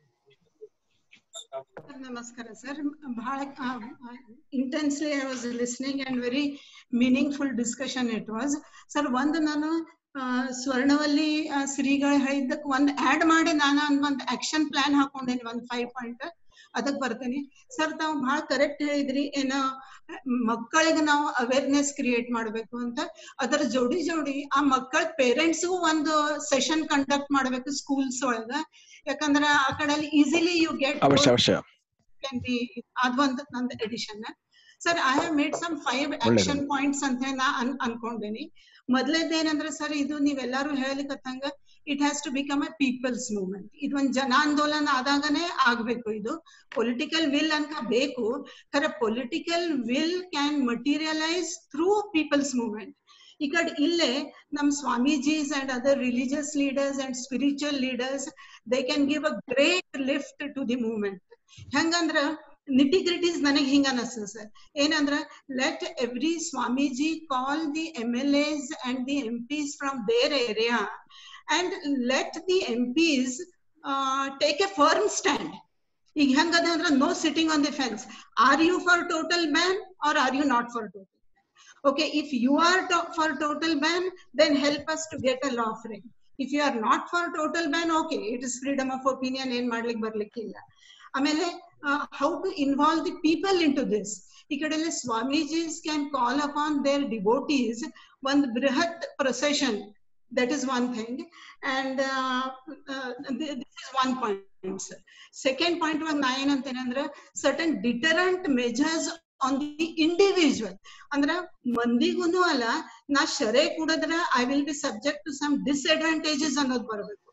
ನಮಸ್ಕಾರ ಸರ್ ಬಹಳ intensely I was listening and very meaningful discussion it was sir ಒಂದು ನಾನು ಆ, ಸ್ವರ್ಣವಲ್ಲಿ ಆ, ಶ್ರೀಗಳು ಹೇಳಿದ್ದಕ್ಕೆ ಒಂದ್ ಆಡ್ ಮಾಡಿ ನಾನು ಒಂದ್ ಒಂದ್ ಆಕ್ಷನ್ ಪ್ಲಾನ್ ಹಾಕೊಂಡೇನಿ ಒಂದ್ ಫೈವ್ ಪಾಯಿಂಟ್ ಅದಕ್ ಬರ್ತೇನೆ ಸರ್ ತಾವು ಬಹಳ ಕರೆಕ್ಟ್ ಹೇಳಿದ್ರಿ ಏನೋ ಮಕ್ಕಳಿಗೆ ನಾವು ಅವೇರ್ನೆಸ್ ಕ್ರಿಯೇಟ್ ಮಾಡ್ಬೇಕು ಅಂತ ಅದರ ಜೋಡಿ ಜೋಡಿ ಆ ಮಕ್ಕಳ ಪೇರೆಂಟ್ಸ್ಗೂ ಒಂದು ಸೆಷನ್ ಕಂಡಕ್ಟ್ ಮಾಡ್ಬೇಕು ಸ್ಕೂಲ್ಸ್ ಒಳಗ ಯಾಕಂದ್ರ ಆ ಕಡೆ ಈಸಿಲಿ ಯು ಗೆಟ್ ಅವಶ್ಯ ಅವಶ್ಯ can be ಅದೊಂದು ನಂದು addition sir I have made some five action points ಅಂತ ಹೇಳಿ ನಾ ಅನ್ ಅನ್ಕೊಂಡೇನಿ ಮೊದಲೇದೇನಂದ್ರೆ ಸರ್ ಇದು ನೀವೆಲ್ಲರೂ ಹೇಳಿಕತ್ತಂಗ it has to become a people's movement ಇದು ಒಂದು ಜನಾಂದೋಲನ ಆದಾಗನೇ ಆಗ್ಬೇಕು ಇದು ಪೊಲಿಟಿಕಲ್ ವಿಲ್ ಅಂತ ಬೇಕು ಖರೆ political will can materialise through people's movement ಈ ಕಡೆ ಇಲ್ಲೇ ನಮ್ Swamijis and other religious leaders and spiritual leaders they can give a great lift to the movement ಹೆಂಗಂದ್ರ ನಿಟಿ ಗ್ರಿಟೀಸ್ ನನಗೆ ಹಿಂಗ ಅನಸ್ತದ ಸರ್ ಏನಂದ್ರ let every Swamiji call the M L S and the M Ps from their area and let the M Ps take a firm stand ಈಗ ಹೆಂಗದ ಅಂದ್ರ no sitting on the fence are you for total ban or are you not for total okay if you are to- for total ban then help us to get a law frame if you are not for total ban okay it is freedom of opinion ಏನ್ ಮಾಡ್ಲಿಕ್ಕೆ ಬರ್ಲಿಕ್ಕಿಲ್ಲ ಆಮೇಲೆ how to involve the people into this ಈ ಕಡೆಯಲ್ಲಿ Swamijis can call upon their devotees ಒಂದು ಬೃಹತ್ procession that is one thing and this is one point second point ಒಳಗೆ ನಾ ಏನಂತೇನೆ ಅಂದ್ರೆ certain deterrent measures on the individual ಅಂದ್ರ ಮಂದಿಗೂನು ಅಲ್ಲ ನಾ ಶರೆ ಕುಡಿದ್ರ I will be subject to some disadvantages ಅನ್ನೋದು ಬರಬೇಕು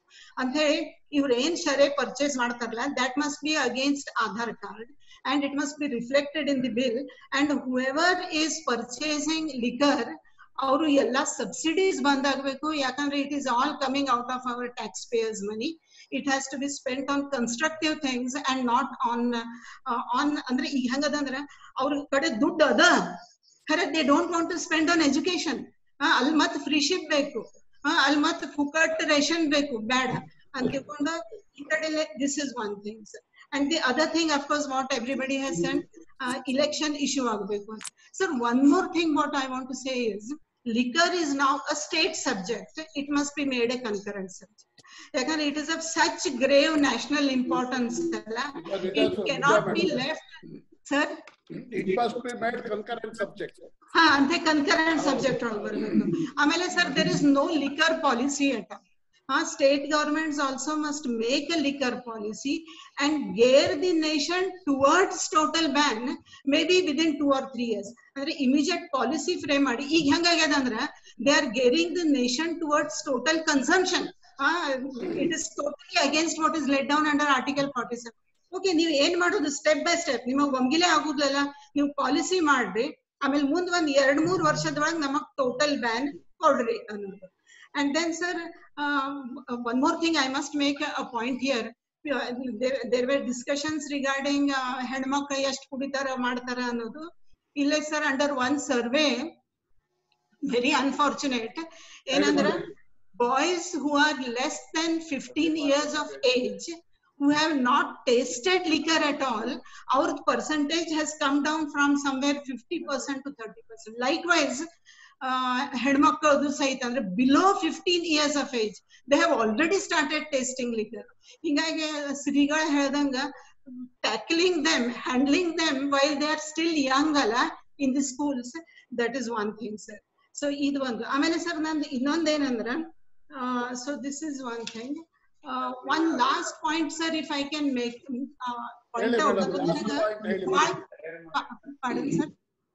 ಅಂತ ಹೇಳಿ ಇವ್ರು ಏನ್ ಸರಿ ಪರ್ಚೇಸ್ ಮಾಡ್ತಾರಲ್ಲ that must be against Aadhaar card and it must be reflected in the bill and whoever is purchasing liquor ಅವರು ಎಲ್ಲ ಸಬ್ಸಿಡೀಸ್ ಬಂದ್ ಆಗ್ಬೇಕು ಯಾಕಂದ್ರೆ it is all coming out of our tax payers money it has to be spent on constructive things and not on on ಅಂದ್ರೆ ಈಗ ಹೆಂಗದಂದ್ರ ಅವ್ರ ಕಡೆ ದುಡ್ಡು ಅದ ಖರೆ they don't want to spend on education ಅಲ್ಲಿ ಮತ್ ಫ್ರೀ ಶಿಪ್ ಬೇಕು ಅಲ್ಲಿ ಮತ್ ಫುಕಟ್ ರೇಷನ್ ಬೇಕು ಬೇಡ ಅಂತ ತಿಳ್ಕೊಂಡು ಈ ಕಡೆ this is one things and the other thing of course what everybody has said uh, election issue ಆಗಬೇಕು sir one more thing what i want to say is liquor is now a state subject it must be made a concurrent subject ಯಾಕಂದ್ರೆ it is of such grave national importance ಅಲ್ಲ it cannot be left sir it must be made concurrent subject ಹಾ ಅಂತೆ ಕನ್ಕರೆಂಟ್ ಸಬ್ಜೆಕ್ಟ್ ಒಳಗೆ ಬರ್ಬೇಕು ಆಮೇಲೆ sir there is no liquor policy at uh, state governments also must make a liquor policy and gear the nation towards total ban maybe within two or three years ಅಂದ್ರೆ ಇಮಿಡಿಯೇಟ್ ಪಾಲಿಸಿ ಫ್ರೇಮ್ ಮಾಡಿ ಈಗ ಹೆಂಗಾಗ್ಯದ ಅಂದ್ರ they are gearing the nation towards total consumption it is totally against what is let down under article forty seven okay ನೀವು ಏನ್ ಮಾಡೋದು ಸ್ಟೆಪ್ ಬೈ ಸ್ಟೆಪ್ ನಿಮಗ್ ಒಮ್ಗಿಲೆ ಆಗುದಿಲ್ಲ ನೀವು ಪಾಲಿಸಿ ಮಾಡ್ರಿ ಆಮೇಲೆ ಮುಂದ್ ಒಂದ್ ಎರಡ್ ಮೂರ್ ವರ್ಷದೊಳಗೆ ನಮಗ್ ಟೋಟಲ್ ಬ್ಯಾನ್ ಕೊಡ್ರಿ ಅನ್ನೋದು And then, sir, um, uh, one more thing I must make a, a point here. Uh, There, there were discussions regarding ಹೆಣ್ಮಕ್ಳು ಎಷ್ಟು ಕುಡಿತಾರ ಮಾಡ್ತಾರ ಅನ್ನೋದು ಇಲ್ಲ sir under one survey very unfortunate ಏನಂದ್ರ boys who are less than fifteen years of age who have not tasted liquor at all, our percentage has come down from somewhere 50% to 30%. Likewise, ಹೆಣ್ಮಕ್ಳದು ಸಹಿತ ಅಂದ್ರೆ below fifteen years of age they have already started tasting liquor ಹಿಂಗಾಗಿ ಶ್ರೀಗಳ ಹೇಳ್ದಂಗ tackling them handling them while they are still young ಅಲ್ಲ in the schools that is one thing sir so ಇದು ಒಂದು ಆಮೇಲೆ ಸರ್ ನಂದು ಇನ್ನೊಂದೇನಂದ್ರ so this is one thing one last point sir if I can make point out ಪಾಡಿನ್ ಸರ್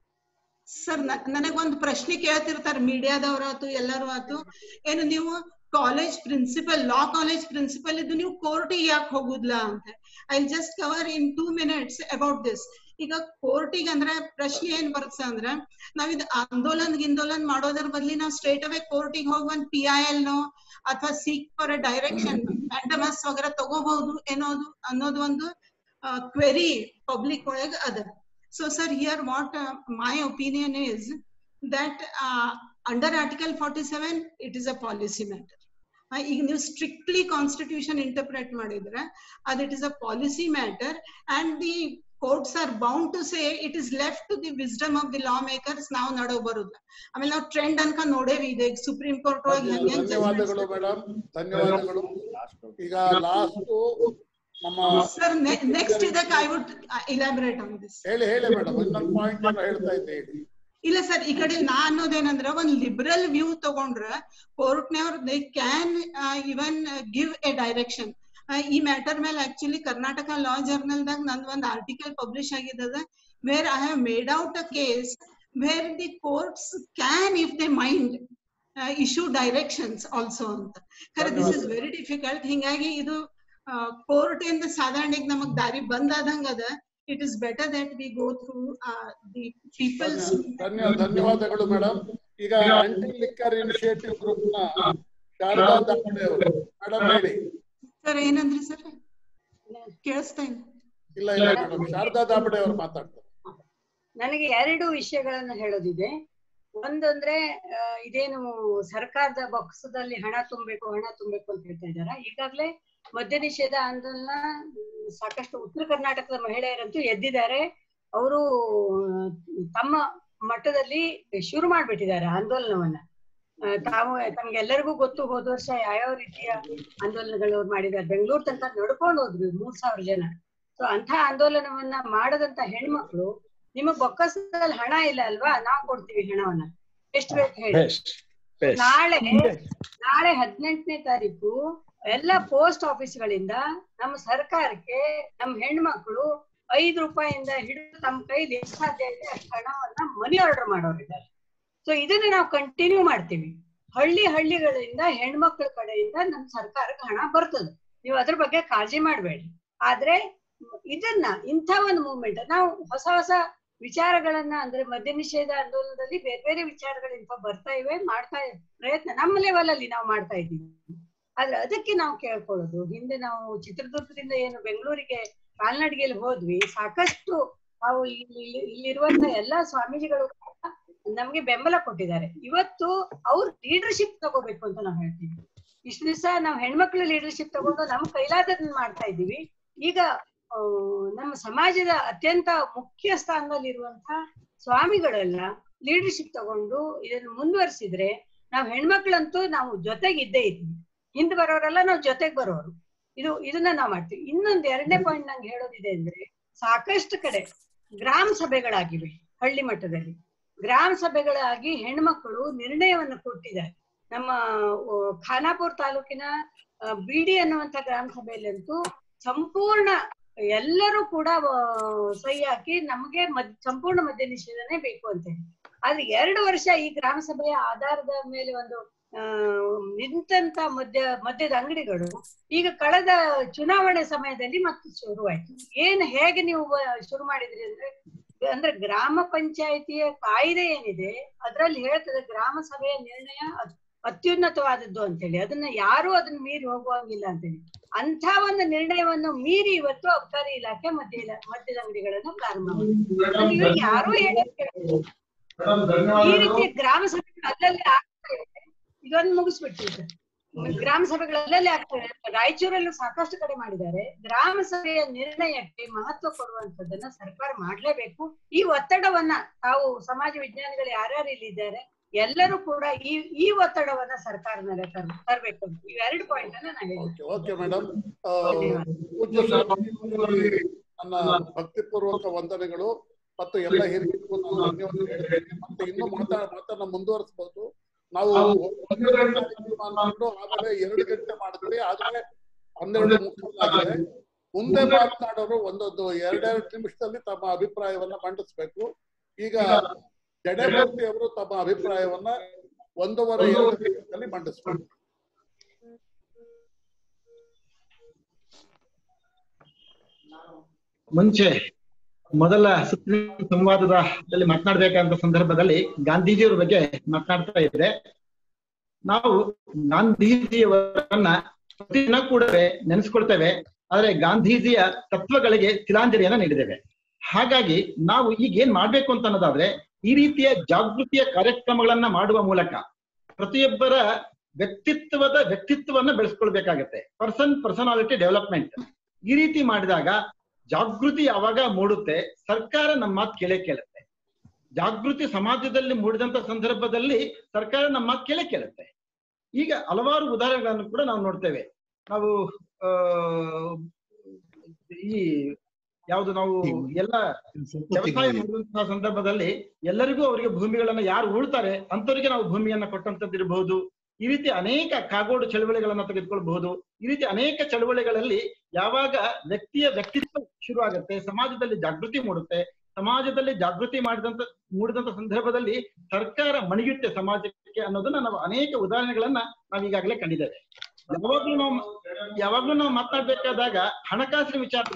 ಸರ್ ನನಗೊಂದು ಪ್ರಶ್ನೆ ಕೇಳ್ತಿರ್ತಾರೆ ಮೀಡಿಯಾದವ್ರ ಆತು ಎಲ್ಲರೂ ಆತು ಏನು ನೀವು college principal law college principal ಇದ್ದು ನೀವು ಕೋರ್ಟಿಗೆ ಯಾಕೆ ಹೋಗುದಿಲ್ಲ ಅಂತ I just cover in two minutes about this ಈಗ ಕೋರ್ಟಿಗೆ ಅಂದ್ರೆ ಪ್ರಶ್ನೆ ಏನ್ ಬರುತ್ತೆ ಅಂದ್ರೆ ನಾವ್ ಇದು ಆಂದೋಲನ್ ಗಿಂದೋಲನ್ ಮಾಡೋದ್ರ ಬದ್ಲಿ ನಾವು ಸ್ಟ್ರೇಟ್ ಅವೇ ಕೋರ್ಟಿಗೆ ಹೋಗಿ ಒಂದ್ ಪಿ ಐ ಎಲ್ ನೋ ಅಥವಾ seek for a direction mandamus ವಗರ ತಗೋಬಹುದು ಏನೋದು ಅನ್ನೋದು ಒಂದು ಕ್ವೆರಿ ಪಬ್ಲಿಕ್ ಒಳಗೆ ಅದ So, sir, here what uh, my opinion is that uh, under Article 47, it is a policy matter. ಈಗ ನೀವು ಸ್ಟ್ರಿಕ್ಟ್ಲಿ ಕಾನ್ಸ್ಟಿಟ್ಯೂಷನ್ ಇಂಟರ್ಪ್ರೆಟ್ ಮಾಡಿದ್ರೆ ಅದು it is a policy matter and the courts are bound to say it is left to the wisdom of the law makers ನಾವು ನಡೋ ಬರುದು ಆಮೇಲೆ ನಾವು ಟ್ರೆಂಡ್ ಅನ್ಕ ನೋಡೇವಿ ಇದೆ ಸುಪ್ರೀಂ ಕೋರ್ಟ್ ಒಳಗೆ ಹೆಂಗ್ ಧನ್ಯವಾದಗಳು ಮೇಡಮ್ ಧನ್ಯವಾದಗಳು ಈಗ ಲಾಸ್ಟ್ ನಮ್ಮ ಸರ್ ನೆಕ್ಸ್ಟ್ ಇದಕ್ಕೆ I would elaborate on this ಹೇಳಿ ಹೇಳಿ ಮೇಡಮ್ ಇನ್ನೊಂದು ಪಾಯಿಂಟ್ ಏನೋ ಹೇಳ್ತಾ ಇದ್ದೆ ಹೇಳಿ ಇಲ್ಲ ಸರ್ ಈ ಕಡೆ ನಾ ಅನ್ನೋದೇನಂದ್ರ ಒಂದ್ ಲಿಬರಲ್ ವ್ಯೂ ತಗೊಂಡ್ರ ಕೋರ್ಟ್ನವ್ರ they can even give a direction ಈ ಮ್ಯಾಟರ್ ಮೇಲೆ ಆಕ್ಚುಲಿ ಕರ್ನಾಟಕ ಲಾ ಜರ್ನಲ್ ದಾಗ ನಂದ್ ಒಂದ್ ಆರ್ಟಿಕಲ್ ಪಬ್ಲಿಷ್ ಆಗಿದ್ದದ where I have made out a case where the courts can if they mind issue directions also ಅಂತ ಖರೆ ದಿಸ್ ಇಸ್ ವೆರಿ ಡಿಫಿಕಲ್ಟ್ ಹಿಂಗಾಗಿ ಇದು ಕೋರ್ಟ್ ಇಂದ ಸಾಧಾರಣ ನಮಗ್ ದಾರಿ ಬಂದಾದಂಗ ಅದ it is better that we go through the peoples ಧನ್ಯ ಧನ್ಯವಾದಗಳು ಮೇಡಮ್ ಈಗ ಆಂಟಿ ಲಿಕ್ಕರ್ ಇನಿಷಿಯೇಟಿವ್ ಗ್ರೂಪ್ ನ ಶಾರದಾ ದಾಪಡೆ ಅವರು ಮೇಡಮ್ ಹೇಳಿ ಸರ್ ಏನಂದ್ರಿ ಸರ್ ಕೇಳಿಸ್ತಾ ಇಲ್ಲ ಇಲ್ಲ ಇಲ್ಲ ಮೇಡಮ್ ಶಾರದಾ ದಾಪಡೆ ಅವರು ಮಾತಾಡ್ತಾರೆ ನನಗೆ ಎರಡು ವಿಷಯಗಳನ್ನು ಹೇಳೋದಿದೆ ಒಂದಂದ್ರೆ ಆ, ಇದೇನು ಸರ್ಕಾರದ ಬೊಕ್ಕಸದಲ್ಲಿ ಹಣ ತುಂಬಬೇಕು ಹಣ ತುಂಬಬೇಕು ಅಂತ ಹೇಳ್ತಾ ಇದ್ದಾರೆ ಈಗಾಗಲೇ ಮದ್ಯ ನಿಷೇಧ ಆಂದೋಲನ ಮ್, ಸಾಕಷ್ಟು ಉತ್ತರ ಕರ್ನಾಟಕದ ಮಹಿಳೆಯರಂತೂ ಎದ್ದಿದ್ದಾರೆ ಅವರು ತಮ್ಮ ಮಟ್ಟದಲ್ಲಿ ಶುರು ಮಾಡ್ಬಿಟ್ಟಿದ್ದಾರೆ ಆಂದೋಲನವನ್ನ ಆ, ತಾವು ತಮ್ಗೆಲ್ಲರಿಗೂ ಗೊತ್ತು ಹೋದ ವರ್ಷ ಯಾವ್ಯಾವ ರೀತಿಯ ಆಂದೋಲನಗಳು ಅವ್ರು ಮಾಡಿದ್ದಾರೆ ಬೆಂಗಳೂರು ತನಕ ನಡ್ಕೊಂಡು ಹೋದ್ರು ಮೂರ್ ಸಾವಿರ ಜನ ಸೊ ಅಂತ ಆಂದೋಲನವನ್ನ ಮಾಡದಂತ ಹೆಣ್ಮಕ್ಳು ನಿಮಗ್ ಬೊಕ್ಕಸದಲ್ಲಿ ಹಣ ಇಲ್ಲ ಅಲ್ವಾ ನಾವ್ ಕೊಡ್ತೀವಿ ಹಣವನ್ನ ಎಷ್ಟು ಬೇಕು ಹೇಳಿ ನಾಳೆ ನಾಳೆ ಹದಿನೆಂಟನೇ ತಾರೀಕು ಎಲ್ಲ ಪೋಸ್ಟ್ ಆಫೀಸ್ಗಳಿಂದ ನಮ್ಮ ಸರ್ಕಾರಕ್ಕೆ ನಮ್ಮ ಹೆಣ್ಮಕ್ಳು ಐದು ರೂಪಾಯಿಂದ ಹಿಡಿದು ತಮ್ಮ ಕೈಲಿ ಎಷ್ಟು ಸಾಧ್ಯ ಇದೆ ಅಷ್ಟು ಹಣವನ್ನ ಮನಿ ಆರ್ಡರ್ ಮಾಡೋರಿದ್ದಾರೆ ಸೊ ಇದನ್ನ ನಾವು ಕಂಟಿನ್ಯೂ ಮಾಡ್ತೀವಿ ಹಳ್ಳಿ ಹಳ್ಳಿಗಳಿಂದ ಹೆಣ್ಮಕ್ಳ ಕಡೆಯಿಂದ ನಮ್ ಸರ್ಕಾರಕ್ಕೆ ಹಣ ಬರ್ತದೆ ನೀವು ಅದ್ರ ಬಗ್ಗೆ ಕಾಳಜಿ ಮಾಡಬೇಡಿ ಆದ್ರೆ ಇದನ್ನ ಇಂಥ ಒಂದು ಮೂವ್ಮೆಂಟ್ ನಾವು ಹೊಸ ಹೊಸ ವಿಚಾರಗಳನ್ನ ಅಂದ್ರೆ ಮದ್ಯ ನಿಷೇಧ ಆಂದೋಲನದಲ್ಲಿ ಬೇರೆ ಬೇರೆ ವಿಚಾರಗಳು ಇಂಥ ಬರ್ತಾ ಇವೆ ಮಾಡ್ತಾ ಪ್ರಯತ್ನ ನಮ್ಮ ಲೆವೆಲ್ ಅಲ್ಲಿ ನಾವು ಮಾಡ್ತಾ ಇದ್ದೀವಿ ಆದ್ರೆ ಅದಕ್ಕೆ ನಾವು ಕೇಳ್ಕೊಳ್ಳೋದು ಹಿಂದೆ ನಾವು ಚಿತ್ರದುರ್ಗದಿಂದ ಏನು ಬೆಂಗಳೂರಿಗೆ ಕಾಲ್ನಡಿಗೆಯಲ್ಲಿ ಹೋದ್ವಿ ಸಾಕಷ್ಟು ನಾವು ಇಲ್ಲಿ ಇಲ್ಲಿ- ಇಲ್ಲಿರುವಂತ ಎಲ್ಲಾ ಸ್ವಾಮೀಜಿಗಳು ಕೂಡ ನಮ್ಗೆ ಬೆಂಬಲ ಕೊಟ್ಟಿದ್ದಾರೆ ಇವತ್ತು ಅವ್ರು ಲೀಡರ್ಶಿಪ್ ತಗೋಬೇಕು ಅಂತ ನಾವು ಹೇಳ್ತೀವಿ ಇಷ್ಟು ದಿವಸ ನಾವು ಹೆಣ್ಮಕ್ಳು ಲೀಡರ್ಶಿಪ್ ತಗೊಂಡು ನಮ್ಮ ಕೈಲಾದದನ್ನ ಮಾಡ್ತಾ ಇದ್ದೀವಿ ಈಗ ಆ, ನಮ್ಮ ಸಮಾಜದ ಅತ್ಯಂತ ಮುಖ್ಯ ಸ್ಥಾನದಲ್ಲಿರುವಂತಹ ಸ್ವಾಮಿಗಳೆಲ್ಲ ಲೀಡರ್ಶಿಪ್ ತಗೊಂಡು ಇದನ್ನು ಮುಂದುವರಿಸಿದ್ರೆ ನಾವು ಹೆಣ್ಮಕ್ಳಂತೂ ನಾವು ಜೊತೆಗೆ ಇದ್ದೇ ಇದ್ವಿ ಹಿಂದ್ ಬರೋರೆಲ್ಲ ನಾವು ಜೊತೆಗೆ ಬರೋರು ಇದು ಇದನ್ನ ನಾವು ಮಾಡ್ತೀವಿ ಇನ್ನೊಂದು ಎರಡನೇ ಪಾಯಿಂಟ್ ನಂಗೆ ಹೇಳೋದಿದೆ ಅಂದ್ರೆ ಸಾಕಷ್ಟು ಕಡೆ ಗ್ರಾಮ ಸಭೆಗಳಾಗಿವೆ ಹಳ್ಳಿ ಮಟ್ಟದಲ್ಲಿ ಗ್ರಾಮ ಸಭೆಗಳಾಗಿ ಹೆಣ್ಮಕ್ಳು ನಿರ್ಣಯವನ್ನು ಕೊಟ್ಟಿದ್ದಾರೆ ನಮ್ಮ ಆ, ಖಾನಾಪುರ ತಾಲೂಕಿನ ಆ, ಬಿಡಿ ಅನ್ನುವಂತ ಗ್ರಾಮ ಸಭೆಯಲ್ಲಂತೂ ಸಂಪೂರ್ಣ ಎಲ್ಲರೂ ಕೂಡ ಆ, ಸಹಿ ಹಾಕಿ ನಮಗೆ ಮದ್ ಸಂಪೂರ್ಣ ಮದ್ಯ ನಿಷೇಧನೆ ಬೇಕು ಅಂತ ಹೇಳಿ ಆದ್ರೆ ಎರಡು ವರ್ಷ ಈ ಗ್ರಾಮ ಸಭೆಯ ಆಧಾರದ ಮೇಲೆ ಒಂದು ಆ, ನಿಂತಂತ ಮದ್ಯ ಮದ್ಯದ ಅಂಗಡಿಗಳು ಈಗ ಕಳೆದ ಚುನಾವಣೆ ಸಮಯದಲ್ಲಿ ಮತ್ತೆ ಶುರುವಾಯ್ತು ಏನ್ ಹೇಗೆ ನೀವು ಬ- ಶುರು ಮಾಡಿದ್ರಿ ಅಂದ್ರೆ ಅಂದ್ರೆ ಗ್ರಾಮ ಪಂಚಾಯಿತಿಯ ಕಾಯ್ದೆ ಏನಿದೆ ಅದ್ರಲ್ಲಿ ಹೇಳ್ತದೆ ಗ್ರಾಮ ಸಭೆಯ ನಿರ್ಣಯ ಅತ್- ಅತ್ಯುನ್ನತವಾದದ್ದು ಅಂತೇಳಿ ಅದನ್ನ ಯಾರು ಅದನ್ನ ಮೀರಿ ಹೋಗುವಂಗಿಲ್ಲ ಅಂತೇಳಿ ಅಂತ ಒಂದು ನಿರ್ಣಯವನ್ನು ಮೀರಿ ಇವತ್ತು ಅಬಕಾರಿ ಇಲಾಖೆ ಮದ್ಯ ಇಲಾ ಮದ್ಯದ ಅಂಗಡಿಗಳನ್ನು ಪ್ರಾರಂಭ ಮಾಡಿದೆ ಅದು ಇವ್ರಿಗೆ ಯಾರು ಹೇಳೋದ್ ಕೇಳೋದಿಲ್ಲ. ಈ ರೀತಿಯ ಗ್ರಾಮ ಸಭೆಗಳು ಅಲ್ಲಲ್ಲಿ ಆಗ್ತಾ ಇದೆ ಇದೊಂದು ಮುಗಿಸ್ಬಿಡ್ತೀವಿ ಸರ್ ಗ್ರಾಮ ಸಭೆಗಳು ಅಲ್ಲಲ್ಲಿ ಆಗ್ತಾ ಇದೆ ರಾಯಚೂರಲ್ಲೂ ಸಾಕಷ್ಟು ಕಡೆ ಮಾಡಿದ್ದಾರೆ ಗ್ರಾಮ ಸಭೆಯ ನಿರ್ಣಯಕ್ಕೆ ಮಹತ್ವ ಕೊಡುವಂತದ್ದನ್ನ ಸರ್ಕಾರ ಮಾಡ್ಲೇಬೇಕು ಈ ಒತ್ತಡವನ್ನ ತಾವು ಸಮಾಜ ವಿಜ್ಞಾನಿಗಳು ಯಾರ್ಯಾರು ಇಲ್ಲಿ ಇದ್ದಾರೆ ಎಲ್ಲರೂ ಕೂಡ ಈ ಈ ಒತ್ತಡವನ್ನ ಸರ್ಕಾರ ಮೇಲೆ ತರ್ ತರ್ಬೇಕು ಅಂತ ಇವೆರಡು ಪಾಯಿಂಟ್ ಅನ್ನ ನಾನು ಹೇಳ್ತೀನಿ ಓಕೆ ಮೇಡಮ್ ಪೂಜ್ಯ ಸ್ವಾಮೀಜಿಯವರಿಗೆ ನನ್ನ ಭಕ್ತಿಪೂರ್ವಕ ವಂದನೆಗಳು ಮತ್ತು ಎಲ್ಲ ಹಿರಿಯರಿಗೂ ನಾನು ಧನ್ಯವಾದ ಹೇಳ್ತೇನೆ ಮತ್ತೆ ಇನ್ನೂ ಮಾತಾ ಮಾತನ್ನ ಮುಂದುವರಿಸಬಹುದು ನಾವು ಒಂದು ಗಂಟೆ ಕಾರ್ಯಕ್ರಮ ಮಾಡ್ಕೊಂಡು ಆಮೇಲೆ ಎರಡು ಗಂಟೆ ಮಾಡಿದ್ವಿ ಆದ್ರೆ ಹನ್ನೆರಡು ಮುಕ್ಕಾಲಾಗಿದೆ ಮುಂದೆ ಮಾತನಾಡೋರು ಒಂದೊಂದು ಎರಡೆರಡು ನಿಮಿಷದಲ್ಲಿ ತಮ್ಮ ಅಭಿಪ್ರಾಯವನ್ನ ಮಂಡಿಸ್ಬೇಕು ಈಗ ಜಡೇಮೂರ್ತಿ ಅವರು ತಮ್ಮ ಅಭಿಪ್ರಾಯವನ್ನ ಒಂದೂವರೆ ಎರಡು ನಿಮಿಷದಲ್ಲಿ ಮಂಡಿಸ್ಬೇಕು ಮುಂಚೆ ಮೊದಲ ಸುತ್ತಿನ ಸಂವಾದದಲ್ಲಿ ಮಾತನಾಡ್ಬೇಕಂತ ಸಂದರ್ಭದಲ್ಲಿ ಗಾಂಧೀಜಿಯವರ ಬಗ್ಗೆ ಮಾತನಾಡ್ತಾ ಇದ್ರೆ ನಾವು ಗಾಂಧೀಜಿಯವರನ್ನ ಪ್ರತಿದಿನ ಕೂಡ ನೆನೆಸ್ಕೊಳ್ತೇವೆ ಆದ್ರೆ ಗಾಂಧೀಜಿಯ ತತ್ವಗಳಿಗೆ ತಿಲಾಂಜಲಿಯನ್ನ ನೀಡಿದ್ದೇವೆ ಹಾಗಾಗಿ ನಾವು ಈಗ ಏನ್ ಮಾಡ್ಬೇಕು ಅಂತ ಅನ್ನೋದಾದ್ರೆ ಈ ರೀತಿಯ ಜಾಗೃತಿಯ ಕಾರ್ಯಕ್ರಮಗಳನ್ನ ಮಾಡುವ ಮೂಲಕ ಪ್ರತಿಯೊಬ್ಬರ ವ್ಯಕ್ತಿತ್ವದ ವ್ಯಕ್ತಿತ್ವವನ್ನ ಬೆಳೆಸ್ಕೊಳ್ಬೇಕಾಗತ್ತೆ ಪರ್ಸನ್ ಪರ್ಸನಾಲಿಟಿ ಡೆವಲಪ್ಮೆಂಟ್ ಈ ರೀತಿ ಮಾಡಿದಾಗ ಜಾಗೃತಿ ಯಾವಾಗ ಮೂಡುತ್ತೆ ಸರ್ಕಾರ ನಮ್ಮ ಮಾತು ಕೇಳೇ ಕೇಳುತ್ತೆ ಜಾಗೃತಿ ಸಮಾಜದಲ್ಲಿ ಮೂಡಿದಂತ ಸಂದರ್ಭದಲ್ಲಿ ಸರ್ಕಾರ ನಮ್ಮ ಮಾತು ಕೇಳೇ ಕೇಳುತ್ತೆ ಈಗ ಹಲವಾರು ಉದಾಹರಣೆಗಳನ್ನು ಕೂಡ ನಾವು ನೋಡ್ತೇವೆ ನಾವು ಆ ಈ ಯಾವುದು ನಾವು ಎಲ್ಲ ವ್ಯವಸಾಯ ಮಾಡುವಂತಹ ಸಂದರ್ಭದಲ್ಲಿ ಎಲ್ಲರಿಗೂ ಅವರಿಗೆ ಭೂಮಿಗಳನ್ನ ಯಾರು ಉಳ್ತಾರೆ ಅಂತವರಿಗೆ ನಾವು ಭೂಮಿಯನ್ನ ಕೊಟ್ಟಂತದ್ದಿರಬಹುದು ಈ ರೀತಿ ಅನೇಕ ಕಾಗೋಡು ಚಳವಳಿಗಳನ್ನ ತೆಗೆದುಕೊಳ್ಬಹುದು ಈ ರೀತಿ ಅನೇಕ ಚಳವಳಿಗಳಲ್ಲಿ ಯಾವಾಗ ವ್ಯಕ್ತಿಯ ವ್ಯಕ್ತಿತ್ವ ಶುರುವಾಗುತ್ತೆ ಸಮಾಜದಲ್ಲಿ ಜಾಗೃತಿ ಮೂಡುತ್ತೆ ಸಮಾಜದಲ್ಲಿ ಜಾಗೃತಿ ಮಾಡಿದಂತ ಮೂಡಿದಂತ ಸಂದರ್ಭದಲ್ಲಿ ಸರ್ಕಾರ ಮಣಿಯುತ್ತೆ ಸಮಾಜಕ್ಕೆ ಅನ್ನೋದನ್ನ ನಾವು ಅನೇಕ ಉದಾಹರಣೆಗಳನ್ನ ನಾವು ಈಗಾಗಲೇ ಕಂಡಿದ್ದೇವೆ ಯಾವಾಗ್ಲೂ ನಾವು ಯಾವಾಗ್ಲೂ ನಾವು ಮಾತನಾಡ್ಬೇಕಾದಾಗ ಹಣಕಾಸಿನ ವಿಚಾರ